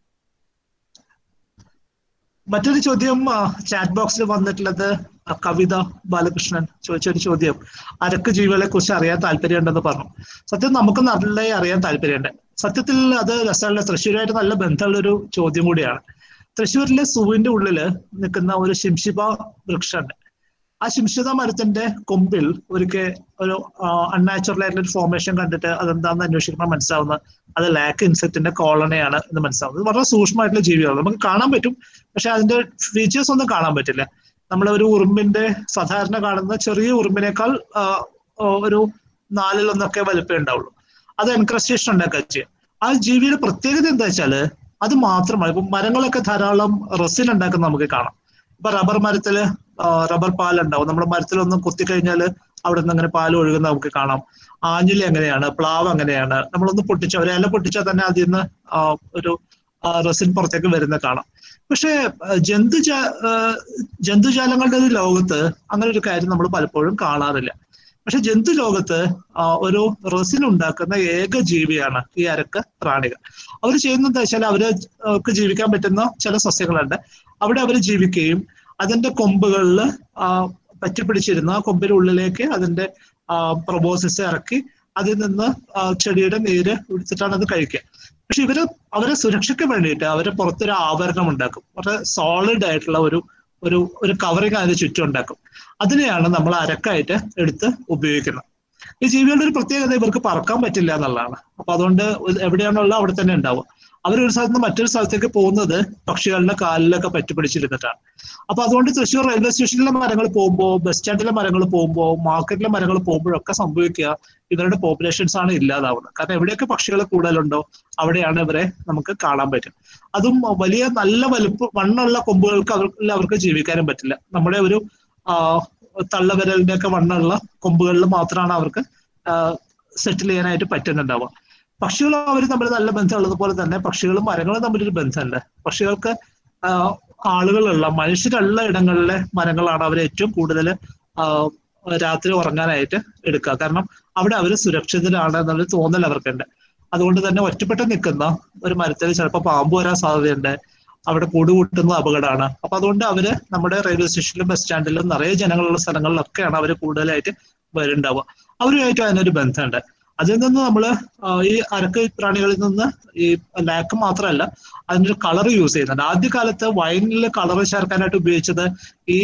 മറ്റൊരു ചോദ്യം ചാറ്റ് ബോക്സിൽ വന്നിട്ടുള്ളത് ആ, കവിത ബാലകൃഷ്ണൻ ചോദിച്ചൊരു ചോദ്യം അരക്ക് ജീവികളെ കുറിച്ച് അറിയാൻ താല്പര്യമുണ്ടെന്ന് പറഞ്ഞു സത്യം നമുക്ക് നല്ല അറിയാൻ താല്പര്യമുണ്ട് സത്യത്തിൽ അത് രസമുള്ള തൃശ്ശൂരുമായിട്ട് നല്ല ബന്ധമുള്ള ഒരു ചോദ്യം കൂടിയാണ് തൃശ്ശൂരിലെ സൂവിന്റെ ഉള്ളില് നിൽക്കുന്ന ഒരു ശിംശിബ വൃക്ഷമുണ്ട് ആ ശിംശിത മരത്തിന്റെ കൊമ്പിൽ ഒരിക്കൽ ഒരു അൺനാച്ചുറൽ ആയിട്ടുള്ള ഒരു ഫോർമേഷൻ കണ്ടിട്ട് അതെന്താണെന്ന് അന്വേഷിക്കുമ്പോൾ മനസ്സിലാവുന്നത് അത് ലാക്ക് ഇൻസെക്റ്റിന്റെ കോളനിയാണ് എന്ന് മനസ്സിലാവുന്നത് ഇത് വളരെ സൂക്ഷ്മമായിട്ടുള്ള ജീവികളാണ് നമുക്ക് കാണാൻ പറ്റും പക്ഷെ അതിന്റെ ഫീച്ചേഴ്സ് ഒന്നും കാണാൻ പറ്റില്ല നമ്മൾ ഒരു ഉറുമ്പിന്റെ സാധാരണ കാണുന്ന ചെറിയ ഉറുമ്പിനേക്കാൾ ആ, ആ, ഒരു നാലിലൊന്നൊക്കെ വലിപ്പമേ ഉണ്ടാവുള്ളൂ അത് എൻക്രസ്റ്റേഷൻ ഉണ്ടാക്കുക ചെയ്യുക ആ ജീവിയുടെ പ്രത്യേകത എന്താ വെച്ചാല് അത് മാത്രമാണ് ഇപ്പൊ മരങ്ങളൊക്കെ ധാരാളം റെസിൻ ഉണ്ടാക്കുന്ന നമുക്ക് കാണാം ഇപ്പൊ റബ്ബർ മരത്തില് റബ്ബർ പാൽ ഉണ്ടാവും നമ്മുടെ മരത്തിലൊന്നും കുത്തിക്കഴിഞ്ഞാൽ അവിടെ നിന്ന് അങ്ങനെ പാൽ ഒഴുകുന്ന നമുക്ക് കാണാം ആഞ്ഞിലി എങ്ങനെയാണ് പ്ലാവ് എങ്ങനെയാണ് നമ്മളൊന്ന് പൊട്ടിച്ച ഒരു ഇല പൊട്ടിച്ചാൽ തന്നെ അതിൽ നിന്ന് ആ, ഒരു റെസിൻ പുറത്തേക്ക് വരുന്ന കാണാം പക്ഷേ ആ, ജന്തുജാ ആ, ജന്തുജാലങ്ങളുടെ ഒരു ലോകത്ത് അങ്ങനെ ഒരു കാര്യം നമ്മൾ പലപ്പോഴും കാണാറില്ല പക്ഷെ ജന്തു ലോകത്ത് ആ, ഒരു റെസിൻ ഉണ്ടാക്കുന്ന ഏക ജീവിയാണ് ഈ അരക്ക് പ്രാണികൾ അവർ ചെയ്യുന്നത് എന്താ വെച്ചാൽ അവര് അവർക്ക് ജീവിക്കാൻ പറ്റുന്ന ചില സസ്യങ്ങളുണ്ട് അവിടെ അവർ ജീവിക്കുകയും അതിന്റെ കൊമ്പുകളിൽ പറ്റിപ്പിടിച്ചിരുന്ന ആ കൊമ്പിന്റെ ഉള്ളിലേക്ക് അതിന്റെ പ്രൊബോസിസ് ഇറക്കി അതിൽ നിന്ന് ആ, ചെടിയുടെ നീര് എടുത്തിട്ടാണ് അത് കഴിക്കുക പക്ഷെ ഇവര് അവരെ സുരക്ഷയ്ക്ക് വേണ്ടിയിട്ട് അവര് പുറത്തൊരു ആവരണം ഉണ്ടാക്കും വളരെ സോളിഡ് ആയിട്ടുള്ള ഒരു ഒരു ഒരു കവറിങ് അതിന് ചുറ്റും ഉണ്ടാക്കും അതിനെയാണ് നമ്മൾ അരക്കായിട്ട് എടുത്ത് ഉപയോഗിക്കുന്നത് ഈ ജീവികളുടെ ഒരു പ്രത്യേകത ഇവർക്ക് പറക്കാൻ പറ്റില്ല എന്നുള്ളതാണ് അപ്പൊ അതുകൊണ്ട് എവിടെയാണുള്ള അവിടെ തന്നെ ഉണ്ടാവുക അവർ ഒരു സ്ഥലത്ത് നിന്ന് മറ്റൊരു സ്ഥലത്തേക്ക് പോകുന്നത് പക്ഷികളുടെ കാലിലൊക്കെ പറ്റിപ്പിടിച്ചിരുന്നിട്ടാണ് അപ്പൊ അതുകൊണ്ട് തൃശ്ശൂർ റെയിൽവേ സ്റ്റേഷനിലെ മരങ്ങൾ പോകുമ്പോൾ ബസ് സ്റ്റാൻഡിലെ മരങ്ങൾ പോകുമ്പോൾ മാർക്കറ്റിലെ മരങ്ങൾ പോകുമ്പോഴൊക്കെ സംഭവിക്കുക ഇവരുടെ പോപ്പുലേഷൻസ് ആണ് ഇല്ലാതാവുന്നത് കാരണം എവിടെയൊക്കെ പക്ഷികൾ കൂടുതലുണ്ടോ അവിടെയാണ് ഇവരെ നമുക്ക് കാണാൻ പറ്റും അതും വലിയ നല്ല വലുപ്പ് വണ്ണുള്ള കൊമ്പുകൾക്ക് അവർക്ക് അവർക്ക് ജീവിക്കാനും പറ്റില്ല നമ്മുടെ ഒരു തള്ളവിരലിന്റെ ഒക്കെ വണ്ണുള്ള കൊമ്പുകളിൽ മാത്രമാണ് അവർക്ക് സെറ്റിൽ ചെയ്യാനായിട്ട് പറ്റുന്നുണ്ടാവുക പക്ഷികളും അവർ തമ്മിൽ നല്ല ബന്ധമുള്ളത് പോലെ തന്നെ പക്ഷികളും മരങ്ങളും തമ്മിലൊരു ബന്ധമുണ്ട് പക്ഷികൾക്ക് ആളുകളുള്ള മനുഷ്യരുള്ള ഇടങ്ങളിലെ മരങ്ങളാണ് അവർ ഏറ്റവും കൂടുതൽ രാത്രി ഉറങ്ങാനായിട്ട് എടുക്കുക കാരണം അവിടെ അവർ സുരക്ഷിതരാണ് എന്നൊരു തോന്നൽ അവർക്കുണ്ട് അതുകൊണ്ട് തന്നെ ഒറ്റപ്പെട്ട് നിൽക്കുന്ന ഒരു മരത്തിൽ ചിലപ്പോൾ പാമ്പ് വരാൻ സാധ്യതയുണ്ട് അവിടെ കൂട് കൂട്ടുന്നത് അപകടമാണ് അപ്പൊ അതുകൊണ്ട് അവര് നമ്മുടെ റെയിൽവേ സ്റ്റേഷനിലും ബസ് സ്റ്റാൻഡിലും നിറയെ ജനങ്ങളുള്ള സ്ഥലങ്ങളിലൊക്കെയാണ് അവർ കൂടുതലായിട്ട് വരുന്നുണ്ടാവുക അവരുമായിട്ട് അതിനൊരു ബന്ധമുണ്ട് അതിൽ നിന്ന് നമ്മൾ ഈ അരക്ക് പ്രാണികളിൽ നിന്ന് ഈ ലാക്ക് മാത്രമല്ല അതിൻ്റെ ഒരു കളർ യൂസ് ചെയ്യുന്നുണ്ട് ആദ്യകാലത്ത് വൈനിൽ കളർ ചേർക്കാനായിട്ട് ഉപയോഗിച്ചത് ഈ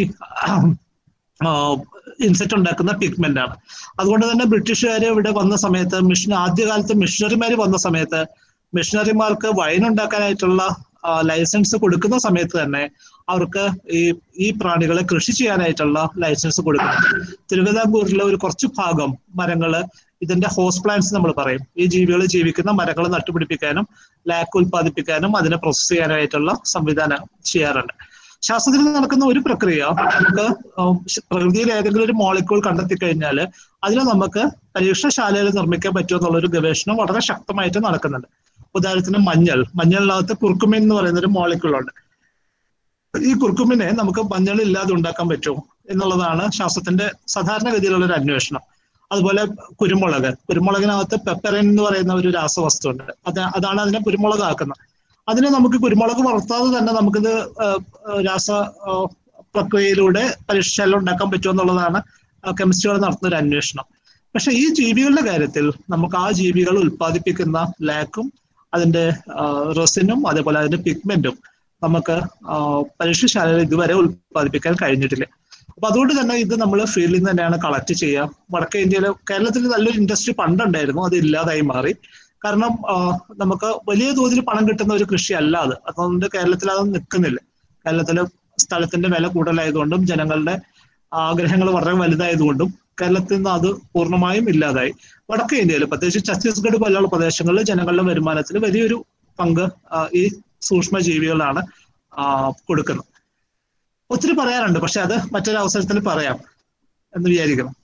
ഇൻസെക്ട് ഉണ്ടാക്കുന്ന പിഗ്മെന്റ് ആണ് അതുകൊണ്ട് തന്നെ ബ്രിട്ടീഷുകാർ ഇവിടെ വന്ന സമയത്ത് മിഷൻ ആദ്യകാലത്ത് മിഷണറിമാർ വന്ന സമയത്ത് മിഷണറിമാർക്ക് വൈൻ ഉണ്ടാക്കാനായിട്ടുള്ള ലൈസൻസ് കൊടുക്കുന്ന സമയത്ത് തന്നെ അവർക്ക് ഈ ഈ പ്രാണികളെ കൃഷി ചെയ്യാനായിട്ടുള്ള ലൈസൻസ് കൊടുക്കുന്നുണ്ട് തിരുവിതാംകൂറിലെ ഒരു കുറച്ച് ഭാഗം മരങ്ങള് ഇതിന്റെ ഹോസ്റ്റ് പ്ലാന്റ്സ് നമ്മൾ പറയും ഈ ജീവികൾ ജീവിക്കുന്ന മരങ്ങൾ നട്ടുപിടിപ്പിക്കാനും ലാക്ക് ഉൽപ്പാദിപ്പിക്കാനും അതിനെ പ്രോസസ് ചെയ്യാനായിട്ടുള്ള സംവിധാനം ചെയ്യാറുണ്ട് ശാസ്ത്രത്തിൽ നടക്കുന്ന ഒരു പ്രക്രിയ നമുക്ക് പ്രകൃതിയിൽ ഏതെങ്കിലും ഒരു മോളിക്കൂൾ കണ്ടെത്തി കഴിഞ്ഞാൽ അതിനെ നമുക്ക് പരീക്ഷണശാലയിൽ നിർമ്മിക്കാൻ പറ്റുമോ എന്നുള്ള ഒരു ഗവേഷണം വളരെ ശക്തമായിട്ട് നടക്കുന്നുണ്ട് ഉദാഹരണത്തിന് മഞ്ഞൾ മഞ്ഞളിനകത്ത് കുർക്കുമിൻ എന്ന് പറയുന്ന ഒരു മോളിക്കൂൾ ഉണ്ട് ഈ കുർക്കുമിനെ നമുക്ക് മഞ്ഞൾ ഇല്ലാതെ ഉണ്ടാക്കാൻ പറ്റുമോ എന്നുള്ളതാണ് ശാസ്ത്രത്തിന്റെ സാധാരണഗതിയിലുള്ള ഒരു അന്വേഷണം അതുപോലെ കുരുമുളക് കുരുമുളകിനകത്ത് പെപ്പറിൻ എന്ന് പറയുന്ന ഒരു രാസവസ്തു ഉണ്ട് അത് അതാണ് അതിനെ കുരുമുളക് ആക്കുന്നത് അതിനെ നമുക്ക് കുരുമുളക് വളർത്താതെ തന്നെ നമുക്കിത് രാസ പ്രക്രിയയിലൂടെ പരീക്ഷശാല ഉണ്ടാക്കാൻ പറ്റുമോ എന്നുള്ളതാണ് കെമിസ്ട്രികൾ നടത്തുന്ന ഒരു അന്വേഷണം പക്ഷെ ഈ ജീവികളുടെ കാര്യത്തിൽ നമുക്ക് ആ ജീവികൾ ഉൽപ്പാദിപ്പിക്കുന്ന ലാക്കും അതിന്റെ റെസിനും അതേപോലെ അതിന്റെ പിഗ്മെന്റും നമുക്ക് പരീക്ഷശാലയിൽ ഇതുവരെ ഉൽപ്പാദിപ്പിക്കാൻ കഴിഞ്ഞിട്ടില്ല അപ്പൊ അതുകൊണ്ട് തന്നെ ഇത് നമ്മൾ ഫീൽഡിൽ നിന്ന് തന്നെയാണ് കളക്ട് ചെയ്യുക വടക്കേ ഇന്ത്യയിൽ കേരളത്തിൽ നല്ലൊരു ഇൻഡസ്ട്രി പണ്ടുണ്ടായിരുന്നു അത് ഇല്ലാതായി മാറി കാരണം നമുക്ക് വലിയ തോതിൽ പണം കിട്ടുന്ന ഒരു കൃഷി അല്ല അത് അതുകൊണ്ട് കേരളത്തിൽ അത് നിൽക്കുന്നില്ല കേരളത്തില് സ്ഥലത്തിന്റെ വില കൂടുതലായതുകൊണ്ടും ജനങ്ങളുടെ ആഗ്രഹങ്ങൾ വളരെ വലുതായതുകൊണ്ടും കേരളത്തിൽ നിന്ന് അത് പൂർണ്ണമായും ഇല്ലാതായി വടക്കേ ഇന്ത്യയിൽ പ്രത്യേകിച്ച് ഛത്തീസ്ഗഡ് പോലെയുള്ള പ്രദേശങ്ങളിൽ ജനങ്ങളുടെ വരുമാനത്തിൽ വലിയൊരു പങ്ക് ഈ സൂക്ഷ്മ ജീവികളാണ് കൊടുക്കുന്നത് ഒത്തിരി പറയാനുണ്ട് പക്ഷെ അത് മറ്റൊരു അവസരത്തിൽ പറയാം എന്ന് വിചാരിക്കണം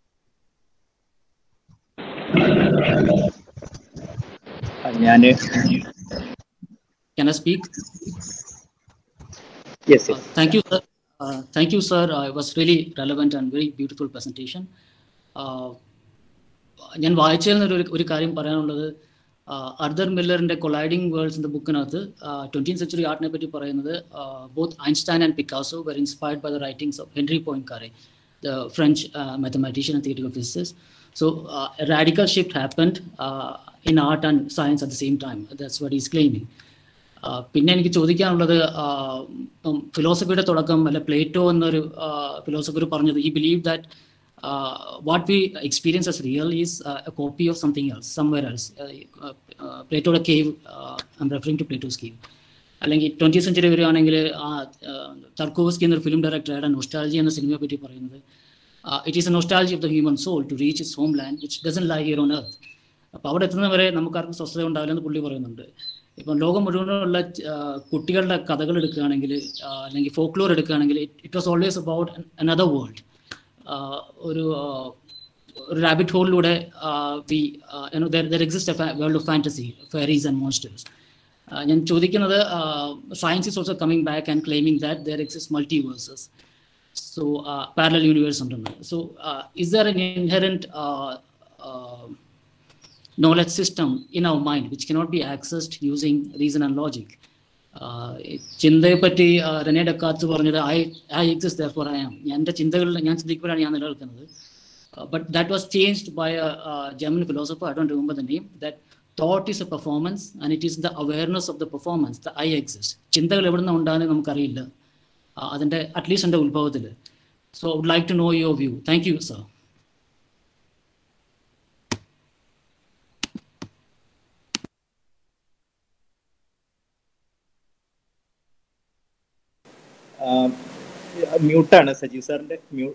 ഞാന് Can I speak? Yes, yes. Uh, thank you, sir. Uh, thank you, sir. Uh, it was really relevant and very beautiful presentation. ഞാൻ വായിച്ചതിൽ ഒരു ഒരു കാര്യം പറയാനുള്ളത് അർദർ മില്ലറിന്റെ കൊളൈഡിംഗ് വേൾഡ്സ് എന്ന ബുക്കിനകത്ത് ട്വന്റീൻ സെഞ്ചുറി ആർട്ടിനെ പറ്റി പറയുന്നത് both Einstein and Picasso were inspired by the writings of Henry Poincare the French mathematician and theory of physics so radical shift happened in art and science at the same time that's what is claiming പിന്നെ എനിക്ക് ചോദിക്കാനുള്ളത് ഫിലോസഫിയുടെ തുടക്കം അല്ലെ Plato എന്നൊരു philosopher പറഞ്ഞത് ഈ believe that what we experience as real is a copy of something else somewhere else പ്ലേറ്റോയുടെ cave I'm referring to Plato's cave അല്ലെങ്കിൽ ട്വൻറ്റി സെഞ്ചുറി വരികയാണെങ്കിൽ തർക്കോവസ്കി എന്നൊരു ഫിലിം ഡയറക്ടറുടെ നൊസ്റ്റാൾജി എന്ന സിനിമയെ പറ്റി പറയുന്നത് it is a nostalgia of the human soul to reach its homeland which doesn't lie here on earth അപ്പോൾ അവിടെ എത്തുന്നവരെ നമുക്കാർക്കും സ്വസ്ഥത ഉണ്ടാവില്ലെന്ന് പുള്ളി പറയുന്നുണ്ട് ഇപ്പം ലോകം മുഴുവനുള്ള കുട്ടികളുടെ കഥകൾ എടുക്കുകയാണെങ്കിൽ അല്ലെങ്കിൽ ഫോക്ലോർ എടുക്കുകയാണെങ്കിൽ it was always about another world ഒരു ഒരു റാബിറ്റ് ഹോളിലൂടെ we there exist a world of fantasy fairies and monsters ഞാൻ ചോദിക്കുന്നത് science is also coming back and claiming that there exist multiverses so parallel universe ഉണ്ടെന്ന് so is there an inherent knowledge system in our mind which cannot be accessed using reason and logic. ചിന്തയെ പറ്റി Rene Descartes പറഞ്ഞത് I I exist therefore I am എൻ്റെ ചിന്തകളിൽ ഞാൻ ചിന്തിക്കുമ്പോഴാണ് ഞാൻ നിലനിൽക്കുന്നത് but that was changed by German philosopher I don't remember the name that thought is a performance and it is the awareness of the performance the I exist ചിന്തകൾ എവിടെ നിന്ന് ഉണ്ടാകുന്നത് നമുക്കറിയില്ല ആ, അതിൻ്റെ അറ്റ്ലീസ്റ്റ് എൻ്റെ ഉത്ഭവത്തിൽ so would like to know your view thank you sir മ്യൂട്ടാണ് സജീവ് സാറിന്റെ മ്യൂട്ട്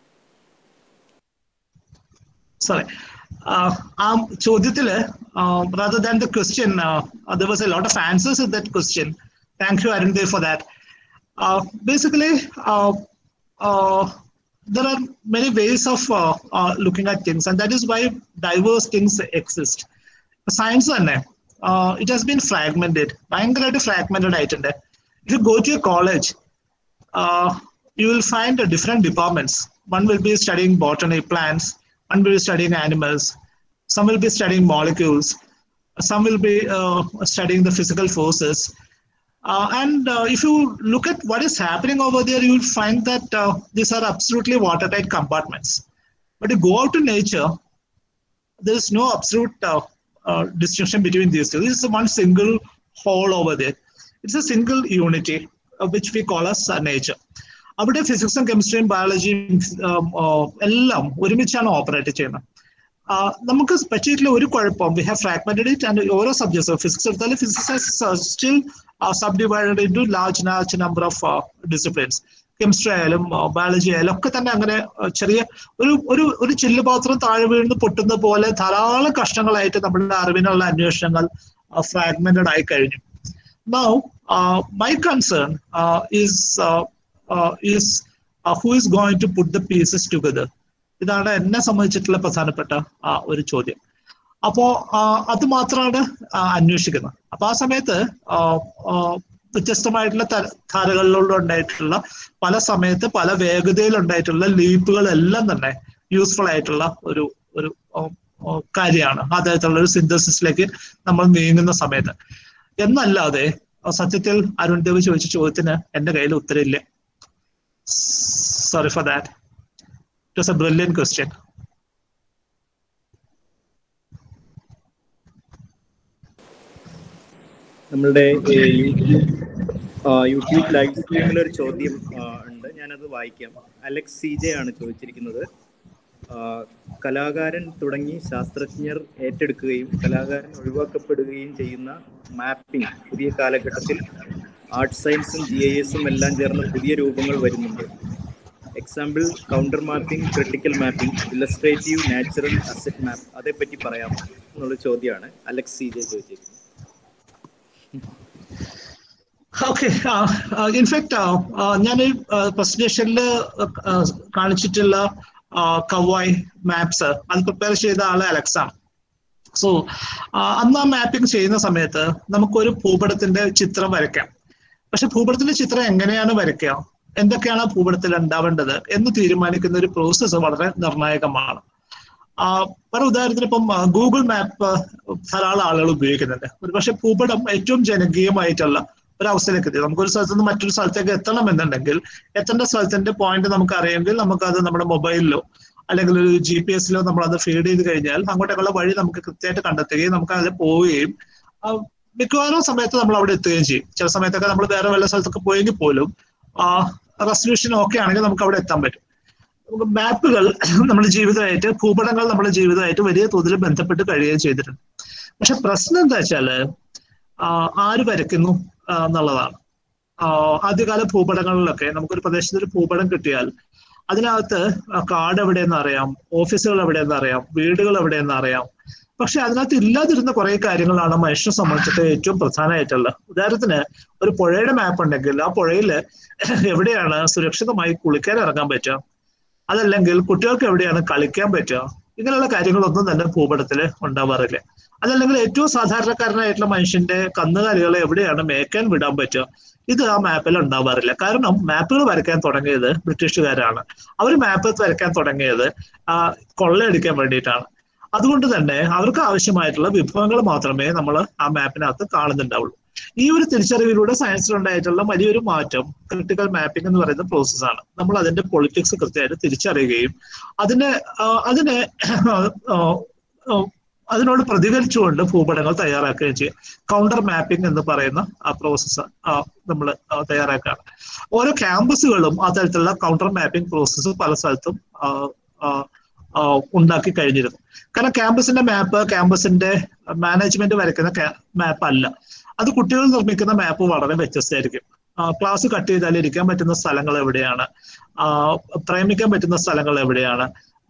sorry. Uh, um, ചോദ്യത്തില് uh, rather than the question, uh, uh, there was a lot of answers in that question. Thank you, Arindey, for that. Uh, basically, uh, uh, there are many ways of uh, uh, looking at things, and that is why diverse things exist. Science തന്നെ uh, it has been fragmented. ഭയങ്കരമായിട്ട് fragmented ആയിട്ടുണ്ട്. If you go to a college, uh, you will find uh, different departments. One will be studying botany, plants. One will be studying animals. Some will be studying molecules. Some will be uh, studying the physical forces. Uh, and uh, if you look at what is happening over there, you will find that uh, these are absolutely watertight compartments. But you go out to nature, there is no absolute uh, uh, distinction between these two. This is one single whole over there. It's a single unity, uh, which we call as uh, nature. അവിടെ ഫിസിക്സും കെമിസ്ട്രിയും ബയോളജിയും എല്ലാം ഒരുമിച്ചാണ് operate ചെയ്യുന്നത് ആ, നമുക്ക് പറ്റിയിട്ടുള്ള ഒരു കുഴപ്പം we have fragmented it and ഓരോ സബ്ജക്ട്സ് ഫിസിക്സ് എടുത്താൽ physics still subdivided into large large number of disciplines chemistry ആയാലും ബയോളജി ആയാലും ഒക്കെ തന്നെ അങ്ങനെ ആ, ചെറിയ ഒരു ഒരു ഒരു ചില്ലുപാത്രം താഴെ വീഴുന്ന പൊട്ടുന്ന പോലെ ധാരാളം കഷ്ണങ്ങളായിട്ട് നമ്മുടെ അറിവിനുള്ള അന്വേഷണങ്ങൾ ഫ്രാഗ്മെന്റഡ് ആയി കഴിഞ്ഞു Now, uh, my concern uh, is uh, uh, is uh, who is going to put the pieces together. ഇതാണ് എന്നെ സംബന്ധിച്ചിട്ടുള്ള പ്രധാനപ്പെട്ട ആ, ഒരു ചോദ്യം അപ്പോ ആ, അത് മാത്രമാണ് ആ, അന്വേഷിക്കുന്നത് അപ്പൊ ആ സമയത്ത് ആ, ആ, വ്യത്യസ്തമായിട്ടുള്ള ത- ധാരകളിലൂടെ ഉണ്ടായിട്ടുള്ള പല സമയത്ത് പല വേഗതയിൽ ഉണ്ടായിട്ടുള്ള ലീപ്പുകളെല്ലാം തന്നെ യൂസ്ഫുൾ ആയിട്ടുള്ള ഒരു ഒരു ആ, ആ, കാര്യമാണ് അത്തരത്തിലുള്ള ഒരു സിന്തസിസിലേക്ക് നമ്മൾ നീങ്ങുന്ന സമയത്ത് എന്നല്ലാതെ അഹ് സത്യത്തിൽ അരുൺ ദേവ് ചോദിച്ച ചോദ്യത്തിന് എന്റെ കയ്യിൽ ഉത്തരമില്ല sorry for that it was a brilliant question നമ്മളുടെ ഏ, യൂട്യൂബ് ആ, യൂട്യൂബ് ലൈവ് സ്ട്രീമിൽ ഒരു ചോദ്യം ആ, ഉണ്ട് ഞാനത് വായിക്കാം അലക്സ് സി ജെ ആണ് ചോദിച്ചിരിക്കുന്നത് ആ, കലാകാരൻ തുടങ്ങി ശാസ്ത്രജ്ഞർ ഏറ്റെടുക്കുകയും കലാകാരൻ ഒഴിവാക്കപ്പെടുകയും ചെയ്യുന്ന മാപ്പിംഗ് പുതിയ കാലഘട്ടത്തിൽ ആർട്ട് സയൻസും ജി ഐ എസും എല്ലാം ചേർന്ന് പുതിയ രൂപങ്ങൾ വരുന്നുണ്ട് example counter mapping critical mapping illustrative natural asset map അതേപ്പറ്റി പറയാം എന്നുള്ള ചോദ്യമാണ് അലക്സ് സി ജെ ചോദിച്ചിരിക്കുന്നത് ഓക്കെ ഇൻഫാക്ട് ഞാൻ ഈ പ്രസന്റേഷനിൽ കാണിച്ചിട്ടുള്ള കവായ് മാപ്സ് അത് പ്രിപ്പയർ ചെയ്ത ആള് അലക്സ് ആണ് സോ അന്ന് ആ മാപ്പിംഗ് ചെയ്യുന്ന സമയത്ത് നമുക്കൊരു ഭൂപടത്തിന്റെ ചിത്രം വരയ്ക്കാം പക്ഷെ ഭൂപടത്തിന്റെ ചിത്രം എങ്ങനെയാണ് വരയ്ക്കുക എന്തൊക്കെയാണ് ആ ഭൂപടത്തിൽ ഉണ്ടാവേണ്ടത് എന്ന് തീരുമാനിക്കുന്ന ഒരു പ്രോസസ്സ് വളരെ നിർണായകമാണ് ആ, പല ഉദാഹരണത്തിന് ഇപ്പം ഗൂഗിൾ മാപ്പ് ധാരാളം ആളുകൾ ഉപയോഗിക്കുന്നുണ്ട് ഒരുപക്ഷെ ഭൂപടം ഏറ്റവും ജനകീയമായിട്ടുള്ള ഒരു അവസ്ഥയിലേക്ക് എത്തി നമുക്കൊരു സ്ഥലത്ത് നിന്ന് മറ്റൊരു സ്ഥലത്തേക്ക് എത്തണം എന്നുണ്ടെങ്കിൽ എത്തേണ്ട സ്ഥലത്തിന്റെ പോയിന്റ് നമുക്ക് അറിയെങ്കിൽ നമുക്ക് അത് നമ്മുടെ മൊബൈലിലോ അല്ലെങ്കിൽ ഒരു ജി പി എസിലോ നമ്മൾ അത് ഫീഡ് ചെയ്ത് കഴിഞ്ഞാൽ അങ്ങോട്ടേക്കുള്ള വഴി നമുക്ക് കൃത്യമായിട്ട് കണ്ടെത്തുകയും നമുക്ക് അതിൽ പോവുകയും ആ, മിക്കവാറും സമയത്ത് നമ്മൾ അവിടെ എത്തുകയും ചെയ്യും ചില സമയത്തൊക്കെ നമ്മൾ വേറെ വല്ല സ്ഥലത്തൊക്കെ പോയെങ്കിൽ പോലും റെസൊല്യൂഷൻ ഓക്കെ ആണെങ്കിൽ നമുക്ക് അവിടെ എത്താൻ പറ്റും നമുക്ക് മാപ്പുകൾ നമ്മുടെ ജീവിതമായിട്ട് ഭൂപടങ്ങൾ നമ്മുടെ ജീവിതമായിട്ട് വലിയ തോതിൽ ബന്ധപ്പെട്ട് കഴിയുകയും ചെയ്തിട്ടുണ്ട് പക്ഷെ പ്രശ്നം എന്താ വെച്ചാല് ആ, ആര് വരയ്ക്കുന്നു ആ, എന്നുള്ളതാണ് ആ, ആദ്യകാല ഭൂപടങ്ങളിലൊക്കെ നമുക്കൊരു പ്രദേശത്ത് ഒരു ഭൂപടം കിട്ടിയാൽ അതിനകത്ത് ആ കാട് എവിടെയെന്ന് അറിയാം ഓഫീസുകൾ എവിടെയെന്ന് അറിയാം വീടുകൾ എവിടെയെന്ന് അറിയാം പക്ഷെ അതിനകത്ത് ഇല്ലാതിരുന്ന കുറെ കാര്യങ്ങളാണ് മനുഷ്യനെ സംബന്ധിച്ചിട്ട് ഏറ്റവും പ്രധാനമായിട്ടുള്ളത് ഉദാഹരണത്തിന് ഒരു പുഴയുടെ മാപ്പ് ഉണ്ടെങ്കിൽ ആ പുഴയിൽ എവിടെയാണ് സുരക്ഷിതമായി കുളിക്കാൻ ഇറങ്ങാൻ പറ്റുക അതല്ലെങ്കിൽ കുട്ടികൾക്ക് എവിടെയാണ് കളിക്കാൻ പറ്റുക ഇങ്ങനെയുള്ള കാര്യങ്ങളൊന്നും തന്നെ ഭൂപടത്തിൽ ഉണ്ടാവാറില്ല അതല്ലെങ്കിൽ ഏറ്റവും സാധാരണക്കാരനായിട്ടുള്ള മനുഷ്യന്റെ കന്നുകാലികളെ എവിടെയാണ് മേക്കാൻ വിടാൻ പറ്റുക ഇത് ആ മാപ്പിൽ ഉണ്ടാവാറില്ല കാരണം മാപ്പുകൾ വരയ്ക്കാൻ തുടങ്ങിയത് ബ്രിട്ടീഷുകാരാണ് അവർ മാപ്പ് വരയ്ക്കാൻ തുടങ്ങിയത് ആ കൊള്ളയടിക്കാൻ വേണ്ടിയിട്ടാണ് അതുകൊണ്ട് തന്നെ അവർക്ക് ആവശ്യമായിട്ടുള്ള വിഭവങ്ങൾ മാത്രമേ നമ്മൾ ആ മാപ്പിനകത്ത് കാണുന്നുണ്ടാവുള്ളൂ ഈ ഒരു തിരിച്ചറിവിലൂടെ സയൻസിലുണ്ടായിട്ടുള്ള വലിയൊരു മാറ്റം ക്രിട്ടിക്കൽ മാപ്പിംഗ് എന്ന് പറയുന്ന പ്രോസസ്സാണ് നമ്മൾ അതിന്റെ പൊളിറ്റിക്സ് കൃത്യമായിട്ട് തിരിച്ചറിയുകയും അതിനെ ആ, അതിനെ ആ, ആ, അതിനോട് പ്രതികരിച്ചുകൊണ്ട് ഭൂപടങ്ങൾ തയ്യാറാക്കുകയും ചെയ്യും കൗണ്ടർ മാപ്പിംഗ് എന്ന് പറയുന്ന ആ പ്രോസസ്സ് നമ്മൾ തയ്യാറാക്കുകയാണ് ഓരോ ക്യാമ്പസുകളും ആ തരത്തിലുള്ള കൗണ്ടർ മാപ്പിംഗ് പ്രോസസ്സ് പല സ്ഥലത്തും ആ, ആ, ആ, ഉണ്ടാക്കി കഴിഞ്ഞിരുന്നു കാരണം ക്യാമ്പസിന്റെ മാപ്പ് ക്യാമ്പസിന്റെ മാനേജ്മെന്റ് വരയ്ക്കുന്ന മാപ്പ് അല്ല അത് കുട്ടികൾ നിർമ്മിക്കുന്ന മാപ്പ് വളരെ വ്യത്യസ്തമായിരിക്കും ക്ലാസ് കട്ട് ചെയ്താൽ ഇരിക്കാൻ പറ്റുന്ന സ്ഥലങ്ങൾ എവിടെയാണ് ആ, പ്രേമിക്കാൻ പറ്റുന്ന സ്ഥലങ്ങൾ എവിടെയാണ്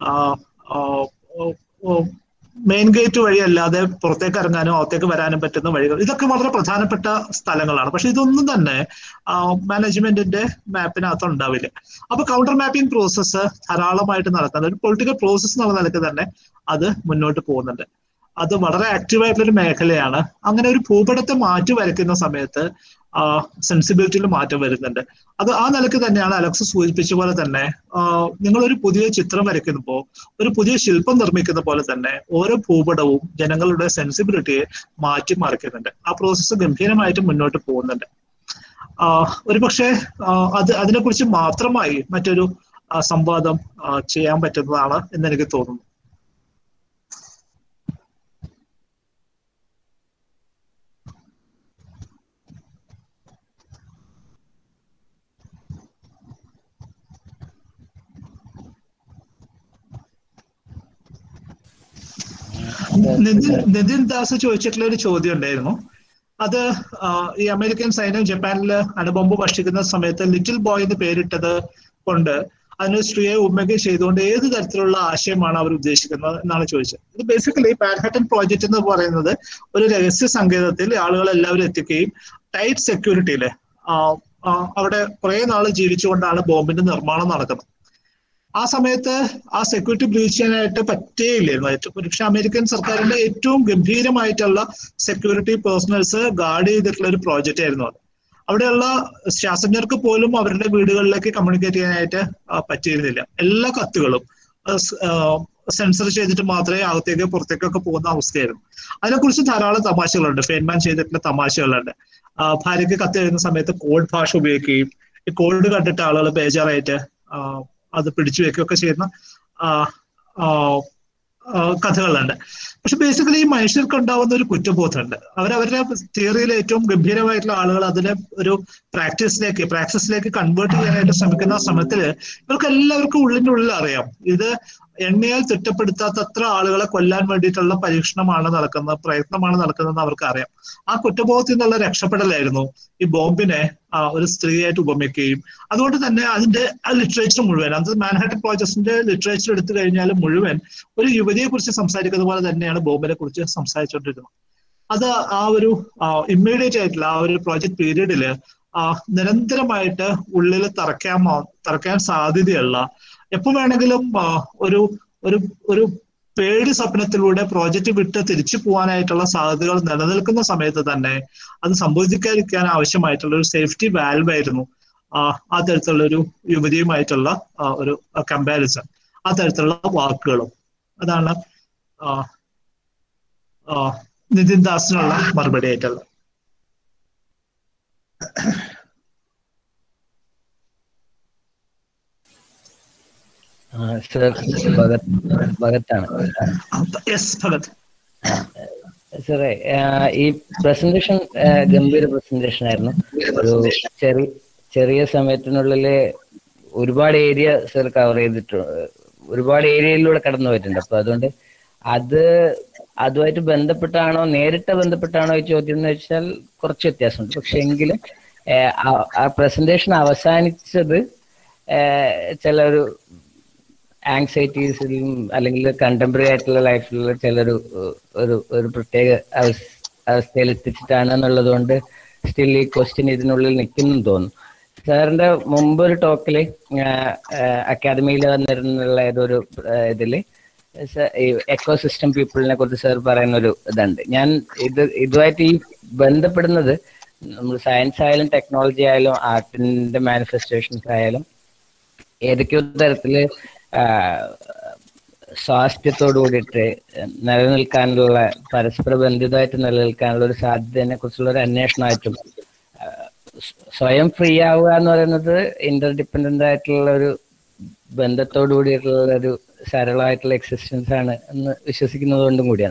മെയിൻ ഗേറ്റ് വഴി അല്ലാതെ പുറത്തേക്ക് ഇറങ്ങാനും അകത്തേക്ക് വരാനും പറ്റുന്ന വഴികൾ ഇതൊക്കെ വളരെ പ്രധാനപ്പെട്ട സ്ഥലങ്ങളാണ് പക്ഷെ ഇതൊന്നും തന്നെ മാനേജ്മെന്റിന്റെ മാപ്പിനകത്ത് ഉണ്ടാവില്ല അപ്പൊ കൗണ്ടർ മാപ്പിംഗ് പ്രോസസ്സ് ധാരാളമായിട്ട് നടക്കുന്നത് ഒരു പൊളിറ്റിക്കൽ പ്രോസസ്സ് എന്നുള്ള നിലയ്ക്ക് തന്നെ അത് മുന്നോട്ട് പോകുന്നുണ്ട് അത് വളരെ ആക്റ്റീവ് ആയിട്ടുള്ള ഒരു മേഖലയാണ് അങ്ങനെ ഒരു ഭൂപടത്തെ മാറ്റി വരയ്ക്കുന്ന സമയത്ത് സെൻസിബിലിറ്റിയിൽ മാറ്റം വരുന്നുണ്ട് അത് ആ നിലയ്ക്ക് തന്നെയാണ് അലക്സ് സൂചിപ്പിച്ച പോലെ തന്നെ നിങ്ങൾ ഒരു പുതിയ ചിത്രം വരയ്ക്കുമ്പോൾ ഒരു പുതിയ ശില്പം നിർമ്മിക്കുന്ന പോലെ തന്നെ ഓരോ ഭൂപടവും ജനങ്ങളുടെ സെൻസിബിലിറ്റിയെ മാറ്റി മറിക്കുന്നുണ്ട് ആ പ്രോസസ്സ് ഗംഭീരമായിട്ട് മുന്നോട്ട് പോകുന്നുണ്ട് ഒരുപക്ഷെ അത് അതിനെക്കുറിച്ച് മാത്രമായി മറ്റൊരു ആ, സംവാദം ആ, ചെയ്യാൻ പറ്റുന്നതാണ് എന്ന് എനിക്ക് തോന്നുന്നു നിതിൻ നിതിൻ ദാസ് ചോദിച്ചിട്ടുള്ള ഒരു ചോദ്യം ഉണ്ടായിരുന്നു അത് ആ, ഈ അമേരിക്കൻ സൈന്യം ജപ്പാനിൽ അണുബോംബ് ഭക്ഷിക്കുന്ന സമയത്ത് ലിറ്റിൽ ബോയ് എന്ന് പേരിട്ടത് കൊണ്ട് അതിന് സ്ത്രീയെ ഉമ്മയ്ക്ക് ചെയ്തുകൊണ്ട് ഏത് തരത്തിലുള്ള ആശയമാണ് അവർ ഉദ്ദേശിക്കുന്നത് എന്നാണ് ചോദിച്ചത് ഇത് ബേസിക്കലി പാൻഹട്ടൻ പ്രോജക്റ്റ് എന്ന് പറയുന്നത് ഒരു രഹസ്യ സങ്കേതത്തിൽ ആളുകൾ എല്ലാവരും എത്തിക്കുകയും ടൈറ്റ് സെക്യൂരിറ്റിയില് അവിടെ കുറെ നാൾ ജീവിച്ചുകൊണ്ടാണ് ബോംബിന്റെ നിർമ്മാണം നടക്കുന്നത് ആ സമയത്ത് ആ സെക്യൂരിറ്റി ബ്രീച്ച് ചെയ്യാനായിട്ട് പറ്റേയില്ലായിരുന്നു ഏറ്റവും പക്ഷെ അമേരിക്കൻ സർക്കാരിന്റെ ഏറ്റവും ഗംഭീരമായിട്ടുള്ള സെക്യൂരിറ്റി പേഴ്സണൽസ് ഗാർഡ് ചെയ്തിട്ടുള്ള ഒരു പ്രോജക്റ്റ് ആയിരുന്നു അത് അവിടെയുള്ള ശാസ്ത്രജ്ഞർക്ക് പോലും അവരുടെ വീടുകളിലേക്ക് കമ്മ്യൂണിക്കേറ്റ് ചെയ്യാനായിട്ട് ആ, പറ്റിയിരുന്നില്ല എല്ലാ കത്തുകളും സെൻസർ ചെയ്തിട്ട് മാത്രമേ അകത്തേക്ക് പുറത്തേക്കൊക്കെ പോകുന്ന അവസ്ഥയായിരുന്നു അതിനെക്കുറിച്ച് ധാരാളം തമാശകളുണ്ട് ഫെയിൻമാൻ ചെയ്തിട്ടുള്ള തമാശകളുണ്ട് ആ, ഭാര്യയ്ക്ക് കത്ത് എഴുതുന്ന സമയത്ത് കോഡ് ഭാഷ ഉപയോഗിക്കുകയും ഈ കോഡ് കണ്ടിട്ട് ആളുകൾ ബേജാറായിട്ട് ആ, അത് പിടിച്ചു വെക്കുകയൊക്കെ ചെയ്യുന്ന ആ, ആ, ആ, കഥകളുണ്ട് പക്ഷെ ബേസിക്കലി ഈ മനുഷ്യർക്ക് ഉണ്ടാവുന്ന ഒരു കുറ്റബോധമുണ്ട് അവരവരുടെ തിയറിയിലെ ഏറ്റവും ഗംഭീരമായിട്ടുള്ള ആളുകൾ അതിനെ ഒരു പ്രാക്ടീസിലേക്ക് പ്രാക്ടീസിലേക്ക് കൺവേർട്ട് ചെയ്യാനായിട്ട് ശ്രമിക്കുന്ന സമയത്തിൽ ഇവർക്ക് എല്ലാവർക്കും ഉള്ളിന്റെ ഉള്ളിൽ അറിയാം ഇത് എണ്ണയാൽ തിട്ടപ്പെടുത്താത്തത്ര ആളുകളെ കൊല്ലാൻ വേണ്ടിയിട്ടുള്ള പരീക്ഷണമാണ് നടക്കുന്നത് പ്രയത്നമാണ് നടക്കുന്നതെന്ന് അവർക്ക് അറിയാം ആ കുറ്റബോധത്തിൽ നിന്നുള്ള രക്ഷപ്പെടലായിരുന്നു ഈ ബോംബിനെ ആ, ഒരു സ്ത്രീയായിട്ട് ഉപമിക്കുകയും അതുകൊണ്ട് തന്നെ അതിന്റെ ആ ലിറ്ററേച്ചർ മുഴുവൻ അത് മാൻഹാട്ടൻ പ്രോജക്ട്സിന്റെ ലിറ്ററേച്ചർ എടുത്തു കഴിഞ്ഞാൽ മുഴുവൻ ഒരു യുവതിയെ കുറിച്ച് സംസാരിക്കുന്ന പോലെ തന്നെയാണ് ബോംബിനെ കുറിച്ച് സംസാരിച്ചുകൊണ്ടിരുന്നത് അത് ആ ഒരു ഇമ്മീഡിയറ്റ് ആയിട്ടുള്ള ആ ഒരു പ്രോജക്ട് പീരീഡില് നിരന്തരമായിട്ട് ഉള്ളിൽ തറയ്ക്കാൻ തറയ്ക്കാൻ സാധ്യതയുള്ള എപ്പോ വേണമെങ്കിലും ആ, ഒരു ഒരു ഒരു പേടി സ്വപ്നത്തിലൂടെ പ്രോജക്റ്റ് വിട്ട് തിരിച്ചു പോകാനായിട്ടുള്ള സാധ്യതകൾ നിലനിൽക്കുന്ന സമയത്ത് തന്നെ അത് സംഭവിക്കാതിരിക്കാൻ ആവശ്യമായിട്ടുള്ള ഒരു സേഫ്റ്റി വാൽവ് ആയിരുന്നു ആ ആ തരത്തിലുള്ള ഒരു യുവതിയുമായിട്ടുള്ള ആ, ഒരു കമ്പാരിസൺ ആ തരത്തിലുള്ള വാക്കുകളും അതാണ് ആ, ആ, നിതിൻ ദാസിനുള്ള മറുപടി ആയിട്ടുള്ളത് സർ ഭഗത് ഭഗത്താണ് യെസ് ഭഗത് സാറേ ഈ പ്രസന്റേഷൻ ഗംഭീര പ്രസന്റേഷൻ ആയിരുന്നു ഒരു ചെറിയ ചെറിയ സമയത്തിനുള്ളില് ഒരുപാട് ഏരിയ സർ കവർ ചെയ്തിട്ടുണ്ട് ഒരുപാട് ഏരിയയിലൂടെ കടന്നു പോയിട്ടുണ്ട് അപ്പൊ അതുകൊണ്ട് അത് അതുമായിട്ട് ബന്ധപ്പെട്ടാണോ നേരിട്ട് ബന്ധപ്പെട്ടാണോ ഈ ചോദ്യം എന്ന് വെച്ചാൽ കുറച്ച് വ്യത്യാസമുണ്ട് പക്ഷെ എങ്കിലും ഏഹ്, ആ- ആ പ്രസന്റേഷൻ അവസാനിച്ചത് ഏഹ്, ചില ഒരു ആങ്സൈറ്റീസിലും അല്ലെങ്കിൽ കണ്ടംപററി ആയിട്ടുള്ള ലൈഫിലുള്ള ചിലൊരു ഏഹ്, ഒരു ഒരു പ്രത്യേക അവസ്- അവസ്ഥയിൽ എത്തിച്ചിട്ടാണ് എന്നുള്ളത് കൊണ്ട് സ്റ്റിൽ ഈ ക്വസ്റ്റ്യൻ ഇതിനുള്ളിൽ നിൽക്കുന്നു തോന്നുന്നു സാറിന്റെ മുമ്പ് ഒരു ടോക്കില് അക്കാദമിയിൽ വന്നിരുന്നുള്ള ഏതൊരു ഏഹ്, ഇതില് സ- ഈ എക്കോ സിസ്റ്റം പീപ്പിളിനെ കുറിച്ച് സാർ പറയുന്ന ഒരു ഇതുണ്ട് ഞാൻ ഇത് ഇതുമായിട്ട് ഈ ബന്ധപ്പെടുന്നത് നമ്മൾ സയൻസ് ആയാലും ടെക്നോളജി ആയാലും ആർട്ടിന്റെ മാനിഫെസ്റ്റേഷൻസ് ആയാലും ഏതൊക്കെയോ തരത്തില് ആ, സ്വാസ്ഥ്യത്തോടു കൂടിയിട്ട് നിലനിൽക്കാനുള്ള പരസ്പര ബന്ധിതമായിട്ട് നിലനിൽക്കാനുള്ള ഒരു സാധ്യതയെ കുറിച്ചുള്ള ഒരു അന്വേഷണമായിട്ടും ആ, സ്വ- സ്വയം ഫ്രീ ആവുക എന്ന് പറയുന്നത് ഇന്റർ ഡിപ്പെൻഡന്റ് ആയിട്ടുള്ള ഒരു ബന്ധത്തോടു കൂടിയിട്ടുള്ള ഒരു സരളമായിട്ടുള്ള എക്സിസ്റ്റൻസ് ആണ് എന്ന് വിശ്വസിക്കുന്നത് കൊണ്ടും കൂടിയാണ്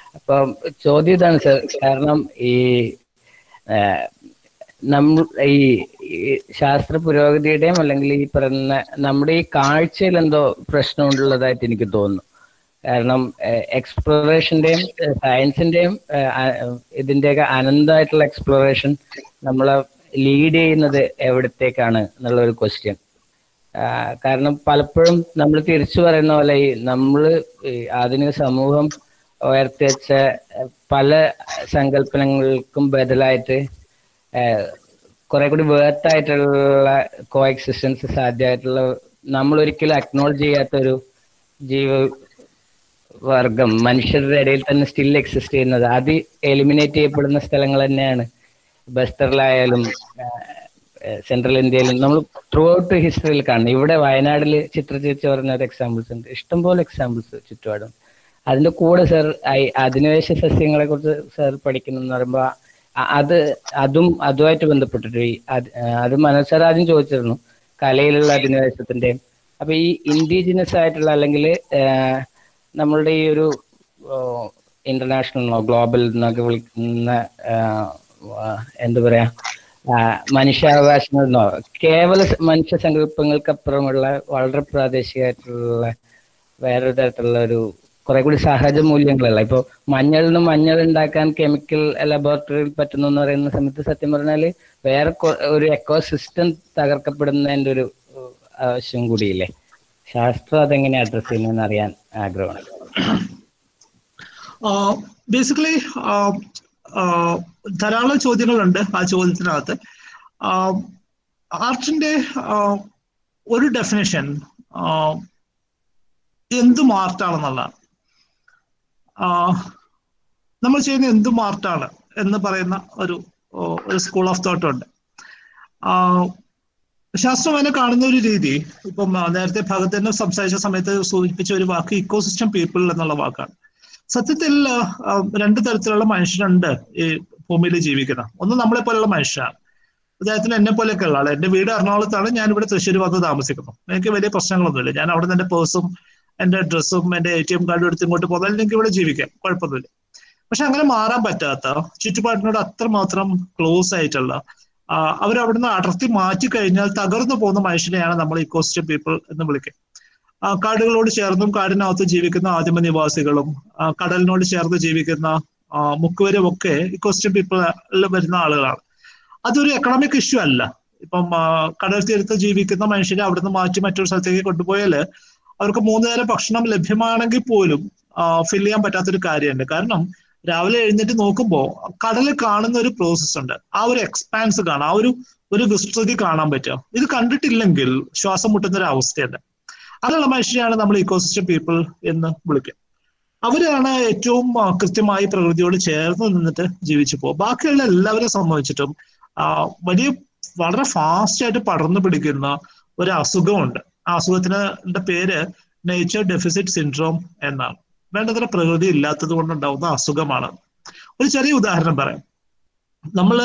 അപ്പം ചോദ്യം ഇതാണ് സർ കാരണം ഈ ആഹ്, നമ്മ ഈ ഈ ശാസ്ത്ര പുരോഗതിയുടെയും അല്ലെങ്കിൽ ഈ പറയുന്ന നമ്മുടെ ഈ കാഴ്ചയിൽ എന്തോ പ്രശ്നമുള്ളതായിട്ട് എനിക്ക് തോന്നുന്നു കാരണം എക്സ്പ്ലോറേഷന്റെയും സയൻസിന്റെയും ഇതിന്റെയൊക്കെ അനന്തമായിട്ടുള്ള എക്സ്പ്ലോറേഷൻ നമ്മളെ ലീഡ് ചെയ്യുന്നത് എവിടത്തേക്കാണ് എന്നുള്ള ഒരു ക്വസ്റ്റ്യൻ കാരണം പലപ്പോഴും നമ്മൾ തിരിച്ചു പറയുന്ന പോലെ ഈ നമ്മൾ ആധുനിക സമൂഹം ഉയർത്തി വെച്ച പല സങ്കല്പനങ്ങൾക്കും ബദലായിട്ട് കുറെ കൂടി വേർത്തായിട്ടുള്ള കോ എക്സിസ്റ്റൻസ് സാധ്യമായിട്ടുള്ള നമ്മൾ ഒരിക്കലും അക്നോളജ് ചെയ്യാത്തൊരു ജീവ വർഗം മനുഷ്യരുടെ ഇടയിൽ തന്നെ സ്റ്റിൽ എക്സിസ്റ്റ് ചെയ്യുന്നത് അത് എലിമിനേറ്റ് ചെയ്യപ്പെടുന്ന സ്ഥലങ്ങൾ തന്നെയാണ് ബസ്തറിലായാലും സെൻട്രൽ ഇന്ത്യയിലും നമ്മൾ ത്രൂ ഔട്ട് ഹിസ്റ്ററിയിൽ കാണുന്നത് ഇവിടെ വയനാട്ടിൽ ചിത്ര ചേച്ചി പറഞ്ഞ ഒരു എക്സാമ്പിൾസ് ഉണ്ട് ഇഷ്ടംപോലെ എക്സാമ്പിൾസ് ചുറ്റുപാടും അതിന്റെ കൂടെ സർ അധിനിവേശ സസ്യങ്ങളെ കുറിച്ച് സർ പഠിക്കുന്നു പറയുമ്പോൾ അത് അതും അതുമായിട്ട് ബന്ധപ്പെട്ടിട്ട് ഈ അത് മനസ്സർ ആദ്യം ചോദിച്ചിരുന്നു കലയിലുള്ള അധിനിവേശത്തിന്റെയും അപ്പൊ ഈ ഇൻഡിജിനസ് ആയിട്ടുള്ള അല്ലെങ്കിൽ നമ്മളുടെ ഈ ഒരു ഇന്റർനാഷണൽ ഗ്ലോബൽ എന്നൊക്കെ വിളിക്കുന്ന എന്താ പറയാ മനുഷ്യാവകാശങ്ങളെന്നോ കേവല മനുഷ്യ സങ്കല്പങ്ങൾക്കപ്പുറമുള്ള വളരെ പ്രാദേശികമായിട്ടുള്ള വേറൊരു തരത്തിലുള്ള ഒരു കുറെ കൂടി സഹജ മൂല്യങ്ങളല്ല ഇപ്പൊ മഞ്ഞളിൽ നിന്ന് മഞ്ഞൾ ഉണ്ടാക്കാൻ കെമിക്കൽ ലബോറട്ടറിയിൽ പറ്റുന്നു എന്ന് പറയുന്ന സമയത്ത് സത്യം പറഞ്ഞാൽ വേറെ ഒരു എക്കോ സിസ്റ്റം തകർക്കപ്പെടുന്നതിന്റെ ഒരു ആവശ്യം കൂടിയില്ലേ ശാസ്ത്രം അതെങ്ങനെ അഡ്രസ് ചെയ്യുന്നതെന്ന് അറിയാൻ ആഗ്രഹമാണ് ബേസിക്കലി ധാരാളം ചോദ്യങ്ങളുണ്ട് ആ ചോദ്യത്തിനകത്ത് ആർട്ടിന്റെ ഒരു ഡെഫിനേഷൻ എന്തും ആർട്ടാണെന്നുള്ളതാണ് നമ്മൾ ചെയ്യുന്ന എന്തും ആർട്ടാണ് എന്ന് പറയുന്ന ഒരു ഒരു സ്കൂൾ ഓഫ് തോട്ട് ഉണ്ട് ശാസ്ത്രം അതിനെ കാണുന്ന ഒരു രീതി ഇപ്പം നേരത്തെ ഭഗതന് സംസാരിച്ച സമയത്ത് സൂചിപ്പിച്ച ഒരു വാക്ക് ഇക്കോസിസ്റ്റം പീപ്പിൾ എന്നുള്ള വാക്കാണ് സത്യത്തിൽ രണ്ട് തരത്തിലുള്ള മനുഷ്യരുണ്ട് ഈ ഭൂമിയിൽ ജീവിക്കുന്ന ഒന്ന് നമ്മളെ പോലെയുള്ള മനുഷ്യരാണ് അദ്ദേഹത്തിന് എന്നെ പോലെയൊക്കെ ഉള്ള ആള് എന്റെ വീട് എറണാകുളത്താണ് ഞാൻ ഇവിടെ തൃശ്ശൂർ വന്ന് താമസിക്കുന്നു എനിക്ക് വലിയ പ്രശ്നങ്ങളൊന്നുമില്ല ഞാൻ അവിടെ നിന്ന് എന്റെ പേഴ്സും എന്റെ ഡ്രസ്സും എന്റെ എ ടി എം കാർഡും എടുത്ത് ഇങ്ങോട്ട് പോകാൻ എനിക്ക് ഇവിടെ ജീവിക്കാം കുഴപ്പമൊന്നുമില്ല പക്ഷെ അങ്ങനെ മാറാൻ പറ്റാത്ത ചുറ്റുപാടിനോട് അത്രമാത്രം ക്ലോസ് ആയിട്ടുള്ള അവരവിടുന്ന് അടർത്തി മാറ്റി കഴിഞ്ഞാൽ തകർന്നു പോകുന്ന മനുഷ്യനെയാണ് നമ്മൾ ഇക്കോസിസ്റ്റം പീപ്പിൾ എന്ന് വിളിക്കുക കാടുകളോട് ചേർന്നും കാടിനകത്ത് ജീവിക്കുന്ന ആദിമ നിവാസികളും കടലിനോട് ചേർന്ന് ജീവിക്കുന്ന മുക്കുവരും ഒക്കെ ഇക്കോസിസ്റ്റം പീപ്പിളിൽ വരുന്ന ആളുകളാണ് അതൊരു എക്കണോമിക് ഇഷ്യൂ അല്ല ഇപ്പം കടൽ തീരത്ത് ജീവിക്കുന്ന മനുഷ്യരെ അവിടുന്ന് മാറ്റി മറ്റൊരു സ്ഥലത്തേക്ക് കൊണ്ടുപോയാൽ അവർക്ക് മൂന്ന് നേരം ഭക്ഷണം ലഭ്യമാണെങ്കിൽ പോലും ഫിൽ ചെയ്യാൻ പറ്റാത്തൊരു കാര്യമുണ്ട് കാരണം രാവിലെ എഴുന്നേറ്റ് നോക്കുമ്പോൾ കടലിൽ കാണുന്ന ഒരു പ്രോസസ് ഉണ്ട് ആ ഒരു എക്സ്പാൻസ് കാണാം ആ ഒരു ഒരു വിസ്തൃതി കാണാൻ പറ്റുക ഇത് കണ്ടിട്ടില്ലെങ്കിൽ ശ്വാസം മുട്ടുന്ന ഒരു അവസ്ഥയുണ്ട് അങ്ങനെയുള്ള മനുഷ്യരെയാണ് നമ്മൾ ഇക്കോസിസ്റ്റം പീപ്പിൾ എന്ന് വിളിക്കുക അവരാണ് ഏറ്റവും കൃത്യമായി പ്രകൃതിയോട് ചേർന്ന് നിന്നിട്ട് ജീവിച്ചു പോകും ബാക്കിയുള്ള എല്ലാവരെ സംബന്ധിച്ചിട്ടും വലിയ വളരെ ഫാസ്റ്റ് ആയിട്ട് പടർന്നു പിടിക്കുന്ന ഒരു അസുഖമുണ്ട് ആ അസുഖത്തിന്റെ പേര് നേച്ചർ ഡെഫിസിറ്റ് സിൻഡ്രോം എന്നാണ് വേണ്ടത്ര പ്രകൃതി ഇല്ലാത്തത് കൊണ്ടുണ്ടാവുന്ന അസുഖമാണ് ഒരു ചെറിയ ഉദാഹരണം പറയാം നമ്മള്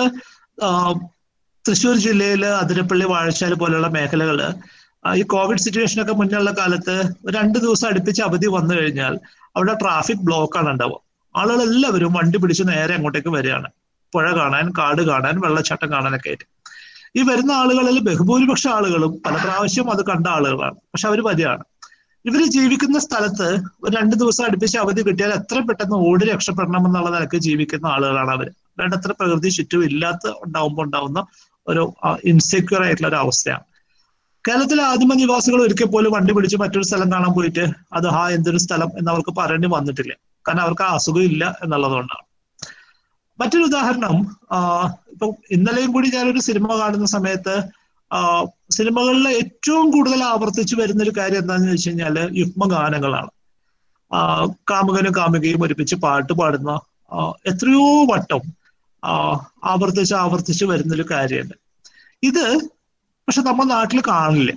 തൃശ്ശൂർ ജില്ലയില് അതിരപ്പള്ളി വാഴച്ചാൽ പോലെയുള്ള മേഖലകള് ഈ കോവിഡ് സിറ്റുവേഷൻ ഒക്കെ മുന്നുള്ള കാലത്ത് രണ്ട് ദിവസം അടുപ്പിച്ച് അവധി വന്നു കഴിഞ്ഞാൽ അവിടെ ട്രാഫിക് ബ്ലോക്കാണ് ഉണ്ടാവുക ആളുകൾ എല്ലാവരും വണ്ടി പിടിച്ച് നേരെ അങ്ങോട്ടേക്ക് വരികയാണ് പുഴ കാണാൻ കാട് കാണാൻ വെള്ളച്ചാട്ടം കാണാനൊക്കെ ആയിട്ട് ഈ വരുന്ന ആളുകളിൽ ബഹുഭൂരിപക്ഷ ആളുകളും പല പ്രാവശ്യം അത് കണ്ട ആളുകളാണ് പക്ഷെ അവർ വരികയാണ് ഇവര് ജീവിക്കുന്ന സ്ഥലത്ത് ഒരു രണ്ട് ദിവസം അടുപ്പിച്ച് അവധി കിട്ടിയാൽ എത്ര പെട്ടെന്ന് ഓടി രക്ഷപ്പെടണം എന്നുള്ള നിലക്ക് ജീവിക്കുന്ന ആളുകളാണ് അവർ വേണ്ടത്ര പ്രകൃതി ചുറ്റും ഇല്ലാത്ത ഉണ്ടാവുമ്പോൾ ഉണ്ടാവുന്ന ഒരു ഇൻസെക്യൂർ ആയിട്ടുള്ള ഒരു അവസ്ഥയാണ് കേരളത്തിലെ ആദിമ നിവാസികൾ ഒരിക്കൽ പോലും വണ്ടി പിടിച്ച് മറ്റൊരു സ്ഥലം കാണാൻ പോയിട്ട് അത് ഹാ എന്തൊരു സ്ഥലം എന്ന് അവർക്ക് പറയേണ്ടി വന്നിട്ടില്ല കാരണം അവർക്ക് ആ അസുഖം ഇല്ല എന്നുള്ളതുകൊണ്ടാണ് മറ്റൊരു ഉദാഹരണം ഇപ്പൊ ഇന്നലെയും കൂടി ഞാനൊരു സിനിമ കാണുന്ന സമയത്ത് സിനിമകളിൽ ഏറ്റവും കൂടുതൽ ആവർത്തിച്ചു വരുന്ന ഒരു കാര്യം എന്താണെന്ന് വെച്ച് കഴിഞ്ഞാല് യുഗ്മഗാനങ്ങളാണ് കാമുകനും കാമുകയും ഒരുമിച്ച് പാട്ട് പാടുന്ന എത്രയോ വട്ടം ആവർത്തിച്ച് ആവർത്തിച്ച് വരുന്നൊരു കാര്യമുണ്ട് ഇത് പക്ഷെ നമ്മുടെ നാട്ടിൽ കാണില്ല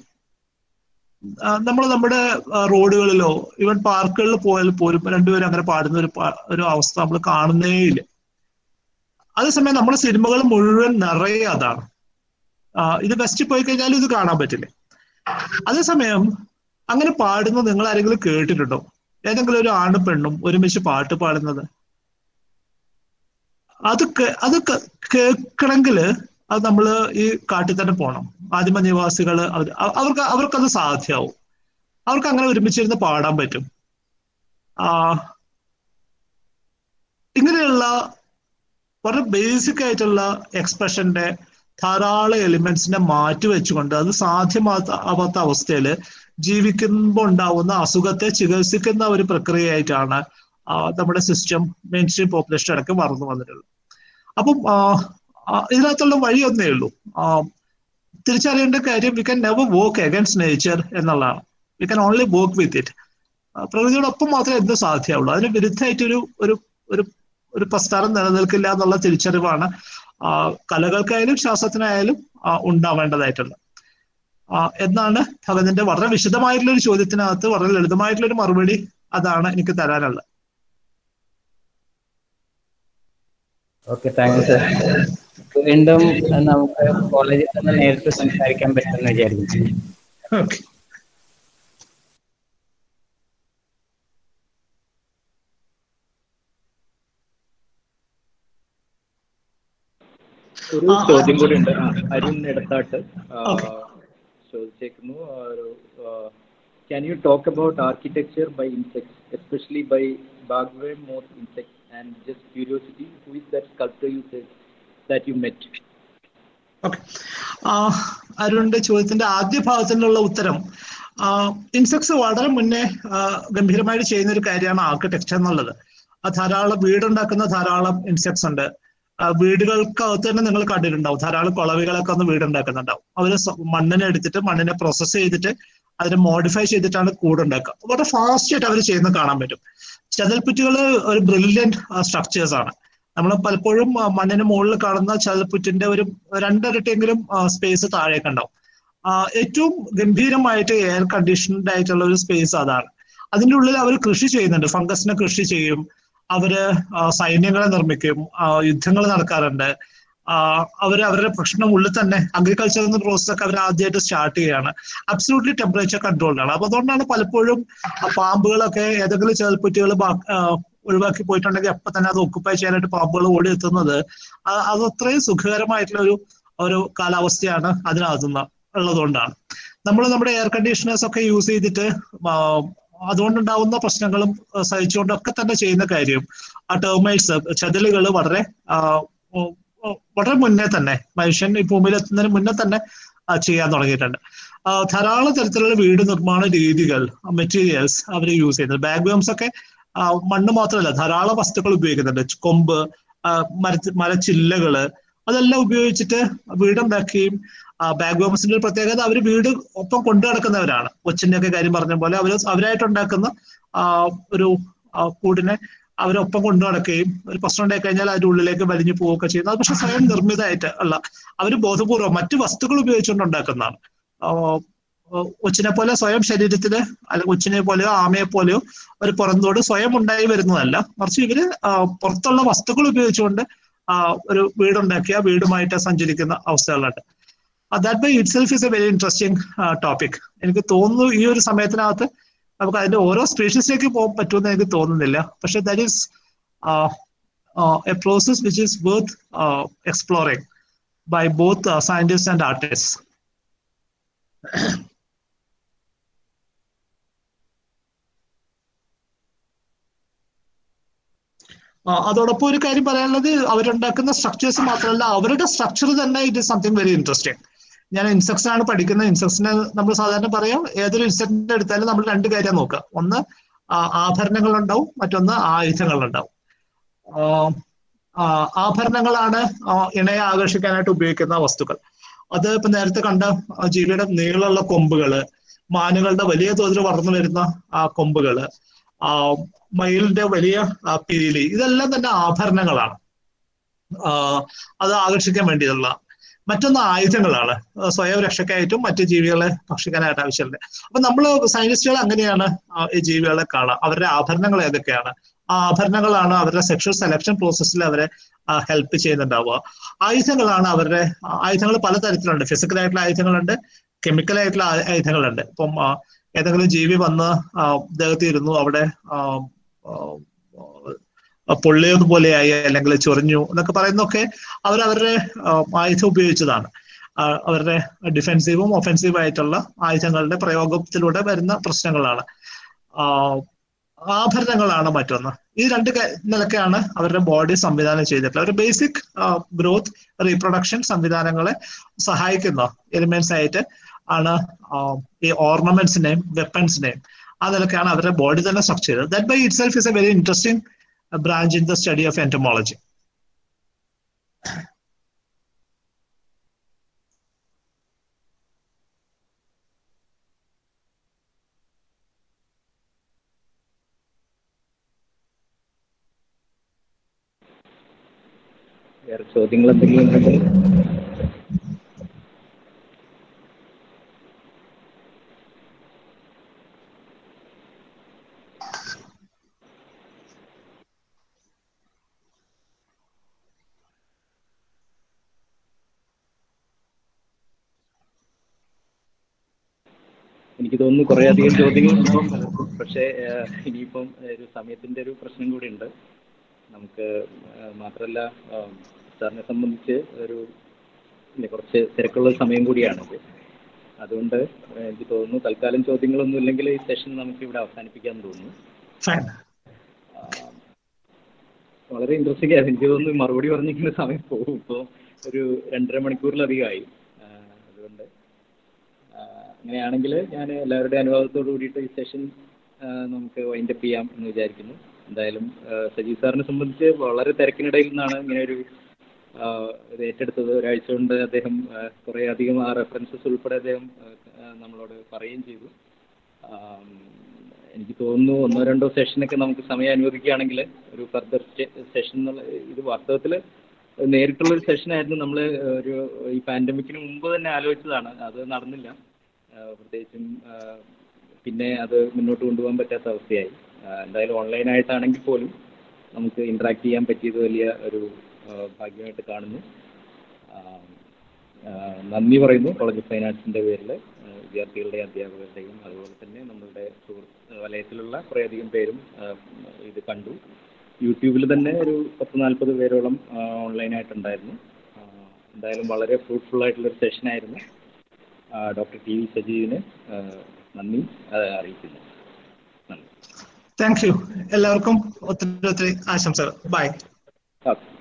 നമ്മൾ നമ്മുടെ റോഡുകളിലോ ഈവൻ പാർക്കുകളിൽ പോയാൽ പോലും രണ്ടുപേരും അങ്ങനെ പാടുന്ന ഒരു ഒരു അവസ്ഥ നമ്മൾ കാണുന്നേ ഇല്ല അതേസമയം നമ്മുടെ സിനിമകൾ മുഴുവൻ നിറയെ അതാണ് ഇത് വെസ്റ്റ് പോയി കഴിഞ്ഞാൽ ഇത് കാണാൻ പറ്റില്ല അതേസമയം അങ്ങനെ പാടുന്നത് നിങ്ങൾ ആരെങ്കിലും കേട്ടിട്ടുണ്ടോ ഏതെങ്കിലും ഒരു ആണും പെണ്ണും ഒരുമിച്ച് പാട്ട് പാടുന്നത് അത് കേ- അത് കേ- കേൾക്കണമെങ്കിൽ അത് നമ്മൾ ഈ കാട്ടിൽ തന്നെ പോകണം ആദിമ നിവാസികൾ അവർ അവർക്ക് അവർക്കത് സാധ്യമാവും അവർക്ക് അങ്ങനെ ഒരുമിച്ചിരുന്ന് പാടാൻ പറ്റും ആ ഇങ്ങനെയുള്ള വളരെ ബേസിക് ആയിട്ടുള്ള എക്സ്പ്രഷന്റെ ധാരാളം എലിമെന്റ്സിനെ മാറ്റി വെച്ചുകൊണ്ട് അത് സാധ്യമാവാത്ത അവസ്ഥയിൽ ജീവിക്കുമ്പോൾ ഉണ്ടാവുന്ന അസുഖത്തെ ചികിത്സിക്കുന്ന ഒരു പ്രക്രിയയായിട്ടാണ് ആ, നമ്മുടെ സിസ്റ്റം മെയിൻ സ്ട്രീം പോപ്പുലേഷൻ അടക്കം വളർന്നു വന്നിട്ടുള്ളത് അപ്പം ആ, ആ, ഇതിനകത്തുള്ള വഴി ഒന്നേ ഉള്ളൂ ആ, തിരിച്ചറിയേണ്ട കാര്യം we can never work against nature എന്നുള്ളതാണ് we can only work with it പ്രകൃതിയോടൊപ്പം മാത്രമേ എന്ത് സാധ്യമാവുള്ളൂ അതിന് വിരുദ്ധമായിട്ടൊരു ഒരു ഒരു ഒരു പ്രസ്ഥാനം നിലനിൽക്കില്ല എന്നുള്ള തിരിച്ചറിവാണ് ആ, കലകൾക്കായാലും ശാസ്ത്രത്തിനായാലും ആ, ഉണ്ടാവേണ്ടതായിട്ടുള്ളത് ആ, എന്നാണ് ഭഗതിന്റെ വളരെ വിശദമായിട്ടുള്ള ഒരു ചോദ്യത്തിനകത്ത് വളരെ ലളിതമായിട്ടുള്ള ഒരു മറുപടി അതാണ് എനിക്ക് തരാനുള്ളത് ഓക്കെ താങ്ക് യു സർ വീണ്ടും നമുക്ക് കോളേജിൽ തന്നെ നേരിട്ട് സംസാരിക്കാൻ പറ്റുമെന്ന് വിചാരിക്കുന്നു ഓക്കെ ഒരു ആ, ആ. ചോദ്യം കൂടി ഉണ്ട് ആ, അരുൺ ഇടത്താട്ട് ആ, Okay. ചോദിച്ചേക്കുന്നു can you talk about architecture by insects especially by bagworm moth insects and just curiosity who is that sculptor you that you met okay അരുണിന്റെ ചോദ്യത്തിന്റെ ആദ്യ ഭാഗത്തിനുള്ള ഉത്തരം ഇൻസെക്ട്സ് വളരെ മുന്നേ ആ, ഗംഭീരമായിട്ട് ചെയ്യുന്ന ഒരു കാര്യമാണ് ആർക്കിടെക്ചർ എന്നുള്ളത് ആ ധാരാളം വീടുണ്ടാക്കുന്ന ധാരാളം ഇൻസെക്ട്സ് ഉണ്ട് ആ, വീടുകൾക്കകത്ത് തന്നെ നിങ്ങൾ കണ്ടിട്ടുണ്ടാവും ധാരാളം കുളവികളൊക്കെ ഒന്ന് വീടുണ്ടാക്കുന്നുണ്ടാവും അവര് സ്വ- മണ്ണിനെ എടുത്തിട്ട് മണ്ണിനെ പ്രോസസ്സ് ചെയ്തിട്ട് അതിനെ മോഡിഫൈ ചെയ്തിട്ടാണ് കൂടുണ്ടാക്കുക വളരെ ഫാസ്റ്റ് ആയിട്ട് അവർ ചെയ്യുന്നത് കാണാൻ പറ്റും ചതൽപ്പുറ്റുകൾ ഒരു ബ്രില്യൻറ്റ് സ്ട്രക്ചേഴ്സ് ആണ് നമ്മൾ പലപ്പോഴും ആ, മണ്ണിന് മുകളിൽ കാണുന്ന ചതൽപ്പുറ്റിന്റെ ഒരു രണ്ടരട്ടെങ്കിലും സ്പേസ് താഴേക്ക് ഉണ്ടാവും ആ, ഏറ്റവും ഗംഭീരമായിട്ട് എയർ കണ്ടീഷൻഡ് ആയിട്ടുള്ള ഒരു സ്പേസ് അതാണ് അതിൻ്റെ ഉള്ളിൽ അവർ കൃഷി ചെയ്യുന്നുണ്ട് ഫംഗസിനെ കൃഷി ചെയ്യും അവര് ആ, സൈന്യങ്ങളെ നിർമ്മിക്കും യുദ്ധങ്ങൾ നടക്കാറുണ്ട് ആ, അവര് അവരുടെ പ്രശ്നം ഉള്ളിൽ തന്നെ അഗ്രികൾച്ചർ എന്ന പ്രോസസ് ഒക്കെ അവർ ആദ്യമായിട്ട് സ്റ്റാർട്ട് ചെയ്യുകയാണ് അബ്സലൂട്ട്ലി ടെമ്പറേച്ചർ കൺട്രോൾഡ് ആണ് അപ്പൊ അതുകൊണ്ടാണ് പലപ്പോഴും ആ പാമ്പുകളൊക്കെ ഏതെങ്കിലും ചെറുപ്പുറ്റുകൾ ഒഴിവാക്കി പോയിട്ടുണ്ടെങ്കിൽ അപ്പൊ തന്നെ അത് ഒക്കുപ്പൈ ചെയ്യാനായിട്ട് പാമ്പുകൾ ഓടി എത്തുന്നത് ആ- അത് അത്രയും സുഖകരമായിട്ടുള്ള ഒരു ഒരു കാലാവസ്ഥയാണ് അതിനകത്തുനിന്ന് ഉള്ളതുകൊണ്ടാണ് നമ്മൾ നമ്മുടെ എയർ കണ്ടീഷണേഴ്സ് ഒക്കെ യൂസ് ചെയ്തിട്ട് ആ, അതുകൊണ്ടുണ്ടാവുന്ന പ്രശ്നങ്ങളും ആ, സഹിച്ചുകൊണ്ടൊക്കെ തന്നെ ചെയ്യുന്ന കാര്യം ആ ടേർമൈറ്റ്സ് ചതിലുകൾ വളരെ ആ, ഓ, ഓ, വളരെ മുന്നേ തന്നെ മനുഷ്യൻ ഈ ഭൂമിയിൽ എത്തുന്നതിന് മുന്നേ തന്നെ ആ, ചെയ്യാൻ തുടങ്ങിയിട്ടുണ്ട് ആ, ധാരാളം തരത്തിലുള്ള വീട് നിർമ്മാണ രീതികൾ മെറ്റീരിയൽസ് അവർ യൂസ് ചെയ്യുന്നത് ബാക്ക്ബേംസ് ഒക്കെ ആ, മണ്ണ് മാത്രമല്ല ധാരാളം വസ്തുക്കൾ ഉപയോഗിക്കുന്നുണ്ട് കൊമ്പ് ആ, മര മരച്ചില്ലകള് അതെല്ലാം ഉപയോഗിച്ചിട്ട് വീടുണ്ടാക്കുകയും ബാക്ക് ബോംസിന്റെ ഒരു പ്രത്യേകത അവർ വീട് ഒപ്പം കൊണ്ടു നടക്കുന്നവരാണ് കൊച്ചിന്റെ ഒക്കെ കാര്യം പറഞ്ഞ പോലെ അവർ അവരായിട്ടുണ്ടാക്കുന്ന ആ, ഒരു ആ, കൂടിനെ അവരൊപ്പം കൊണ്ടു നടക്കുകയും ഒരു പ്രശ്നം ഉണ്ടായി കഴിഞ്ഞാൽ അതിന്റെ ഉള്ളിലേക്ക് വലിഞ്ഞു പോവുകയൊക്കെ ചെയ്യുന്നത് അത് പക്ഷെ സ്വയം നിർമ്മിതമായിട്ട് അല്ല അവർ ബോധപൂർവ്വം മറ്റു വസ്തുക്കൾ ഉപയോഗിച്ചുകൊണ്ട് ഉണ്ടാക്കുന്നതാണ് ആ, കൊച്ചിനെ പോലെ സ്വയം ശരീരത്തില് അല്ലെങ്കിൽ കൊച്ചിനെ പോലെയോ ആമയെ പോലെയോ ഒരു പുറന്തോട് സ്വയം ഉണ്ടായി വരുന്നതല്ല മറിച്ച് ഇവര് ആ, പുറത്തുള്ള വസ്തുക്കൾ ഉപയോഗിച്ചുകൊണ്ട് ആ, ഒരു വീടുണ്ടാക്കിയ വീടുമായിട്ട് സഞ്ചരിക്കുന്ന അവസ്ഥകളുണ്ട് that by itself is a very interesting topic എനിക്ക് തോന്നുന്നു ഈ ഒരു സമയത്തിനകത്ത് നമുക്ക് അതിന്റെ ഓരോ സ്പീഷീസിലേക്ക് പോകാൻ പറ്റുമെന്ന് എനിക്ക് തോന്നുന്നില്ല പക്ഷെ that is a process which is worth exploring by both scientist and artist ആ, അതോടൊപ്പം ഒരു കാര്യം പറയാനുള്ളത് അവരുണ്ടാക്കുന്ന സ്ട്രക്ചേഴ്സ് മാത്രമല്ല അവരുടെ സ്ട്രക്ചർ തന്നെ it is something very interesting ഞാൻ ഇൻസെക്ട്സ് ആണ് പഠിക്കുന്നത് ഇൻസെക്ട്സിനെ നമ്മൾ സാധാരണ പറയാം ഏതൊരു ഇൻസെക്ടിന്റെ എടുത്താലും നമ്മൾ രണ്ട് കാര്യം നോക്കുക ഒന്ന് ആ, ആഭരണങ്ങളുണ്ടാവും മറ്റൊന്ന് ആയുധങ്ങളുണ്ടാവും ആ, ആ, ആഭരണങ്ങളാണ് ആ, ഇണയെ ആകർഷിക്കാനായിട്ട് ഉപയോഗിക്കുന്ന വസ്തുക്കൾ അത് ഇപ്പൊ നേരത്തെ കണ്ട ആ, ജീവിയുടെ നീളമുള്ള കൊമ്പുകള് മാനുകളുടെ വലിയ തോതിൽ വളർന്നു വരുന്ന ആ കൊമ്പുകള് ആ, മയിലിന്റെ വലിയ ആ, പീലി ഇതെല്ലാം തന്നെ ആഭരണങ്ങളാണ് ആ, അത് ആകർഷിക്കാൻ വേണ്ടിയുള്ള മറ്റൊന്ന് ആയുധങ്ങളാണ് ആ, സ്വയം രക്ഷയ്ക്കായിട്ടും മറ്റു ജീവികളെ ഭക്ഷിക്കാനായിട്ട് ആവശ്യമുണ്ട് അപ്പൊ നമ്മൾ സയന്റിസ്റ്റുകൾ അങ്ങനെയാണ് ആ, ഈ ജീവികളെ കാണുക അവരുടെ ആഭരണങ്ങൾ ഏതൊക്കെയാണ് ആ ആഭരണങ്ങളാണ് അവരുടെ സെക്ഷൽ സെലക്ഷൻ പ്രോസസ്സിൽ അവരെ ഹെൽപ്പ് ചെയ്യുന്നുണ്ടാവുക ആയുധങ്ങളാണ് അവരുടെ ആയുധങ്ങൾ പലതരത്തിലുണ്ട് ഫിസിക്കൽ ആയിട്ടുള്ള ആയുധങ്ങളുണ്ട് കെമിക്കൽ ആയിട്ടുള്ള ആ- ആയുധങ്ങളുണ്ട് ഇപ്പം ആ, ഏതെങ്കിലും ജീവി വന്ന് ആ, ദേഹത്ത് ഇരുന്നു അവിടെ ആ, ആ, പൊള്ളിയതുപോലെയായി അല്ലെങ്കിൽ ചൊറിഞ്ഞു എന്നൊക്കെ പറയുന്നതൊക്കെ അവർ അവരുടെ ആയുധം ഉപയോഗിച്ചതാണ് അവരുടെ ഡിഫെൻസീവും ഒഫെൻസീവും ആയിട്ടുള്ള ആയുധങ്ങളുടെ പ്രയോഗത്തിലൂടെ വരുന്ന പ്രശ്നങ്ങളാണ് ആഭരണങ്ങളാണ് മറ്റൊന്ന് ഈ രണ്ട് നിലക്കാണ് അവരുടെ ബോഡി സംവിധാനം ചെയ്തിട്ടുള്ളത് ഒരു ബേസിക് ഗ്രോത്ത് റീപ്രൊഡക്ഷൻ സംവിധാനങ്ങളെ സഹായിക്കുന്ന എലിമെന്റ്സ് ആയിട്ട് ആണ് ഈ ഓർണമെന്റ്സിനെയും വെപ്പൺസിനെയും ആ നിലക്കാണ് അവരുടെ ബോഡി തന്നെ സ്ട്രക്ചർ ചെയ്തത് that by itself is a very interesting branch in the study of entomology വേറെ ചോദ്യങ്ങൾ എന്തെങ്കിലും ഉണ്ടെങ്കിൽ എനിക്ക് തോന്നുന്നു കുറേ അധികം ചോദ്യങ്ങൾ ഉണ്ടാവും പലർക്കും പക്ഷേ ഇനിയിപ്പം ഒരു സമയത്തിൻ്റെ ഒരു പ്രശ്നം കൂടി ഉണ്ട് നമുക്ക് മാത്രമല്ല സാറിനെ സംബന്ധിച്ച് ഒരു കുറച്ച് തിരക്കുള്ള സമയം കൂടിയാണിത് അതുകൊണ്ട് എനിക്ക് തോന്നുന്നു തൽക്കാലം ചോദ്യങ്ങളൊന്നും ഇല്ലെങ്കിൽ ഈ സെഷൻ നമുക്ക് ഇവിടെ അവസാനിപ്പിക്കാൻ തോന്നുന്നു വളരെ ഇൻട്രസ്റ്റിംഗ് ആയിരുന്നു എനിക്ക് തോന്നുന്നു മറുപടി പറഞ്ഞിരിക്കുന്ന സമയം പോകും ഇപ്പോൾ ഒരു രണ്ടര മണിക്കൂറിലധികമായി അതുകൊണ്ട് അങ്ങനെയാണെങ്കിൽ ഞാൻ എല്ലാവരുടെയും അനുവാദത്തോടു കൂടിയിട്ട് ഈ സെഷൻ നമുക്ക് വൈൻഡപ്പ് ചെയ്യാം എന്ന് വിചാരിക്കുന്നു എന്തായാലും സജീവ് സാറിനെ സംബന്ധിച്ച് വളരെ തിരക്കിനിടയിൽ നിന്നാണ് ഇങ്ങനെ ഒരു ഇത് ഏറ്റെടുത്തത് ഒരാഴ്ച കൊണ്ട് അദ്ദേഹം കുറേ അധികം ആ റെഫറൻസസ് ഉൾപ്പെടെ അദ്ദേഹം നമ്മളോട് പറയുകയും ചെയ്തു എനിക്ക് തോന്നുന്നു ഒന്നോ രണ്ടോ സെഷനൊക്കെ നമുക്ക് സമയം അനുവദിക്കുകയാണെങ്കിൽ ഒരു ഫർദർ സെഷൻ എന്നുള്ള ഇത് വാസ്തവത്തിൽ നേരിട്ടുള്ളൊരു സെഷനായിരുന്നു നമ്മൾ ഒരു ഈ പാൻഡമിക്കിന് മുമ്പ് തന്നെ ആലോചിച്ചതാണ് അത് നടന്നില്ല പ്രത്യേകിച്ചും പിന്നെ അത് മുന്നോട്ട് കൊണ്ടുപോകാൻ പറ്റാത്ത അവസ്ഥയായി എന്തായാലും ഓൺലൈനായിട്ടാണെങ്കിൽ പോലും നമുക്ക് ഇൻട്രാക്ട് ചെയ്യാൻ പറ്റിയത് വലിയ ഒരു ഭാഗ്യമായിട്ട് കാണുന്നു നന്ദി പറയുന്നു കോളേജ് ഓഫ് ഫൈൻ ആർട്സിൻ്റെ പേരിൽ വിദ്യാർത്ഥികളുടെയും അധ്യാപകരുടെയും അതുപോലെ തന്നെ നമ്മളുടെ സുഹൃത്ത് വലയത്തിലുള്ള കുറേയധികം പേരും ഇത് കണ്ടു യൂട്യൂബിൽ തന്നെ ഒരു പത്ത് നാൽപ്പത് പേരോളം ഓൺലൈനായിട്ടുണ്ടായിരുന്നു എന്തായാലും വളരെ ഫ്രൂട്ട്ഫുൾ ആയിട്ടുള്ളൊരു സെഷനായിരുന്നു ഡോക്ടർ ടി വി സജീവിന് നന്ദി അറിയിക്കുന്നു നന്ദി താങ്ക് യു എല്ലാവർക്കും ഒത്തിരി ഒത്തിരി ആശംസകൾ ബൈ ഓക്കെ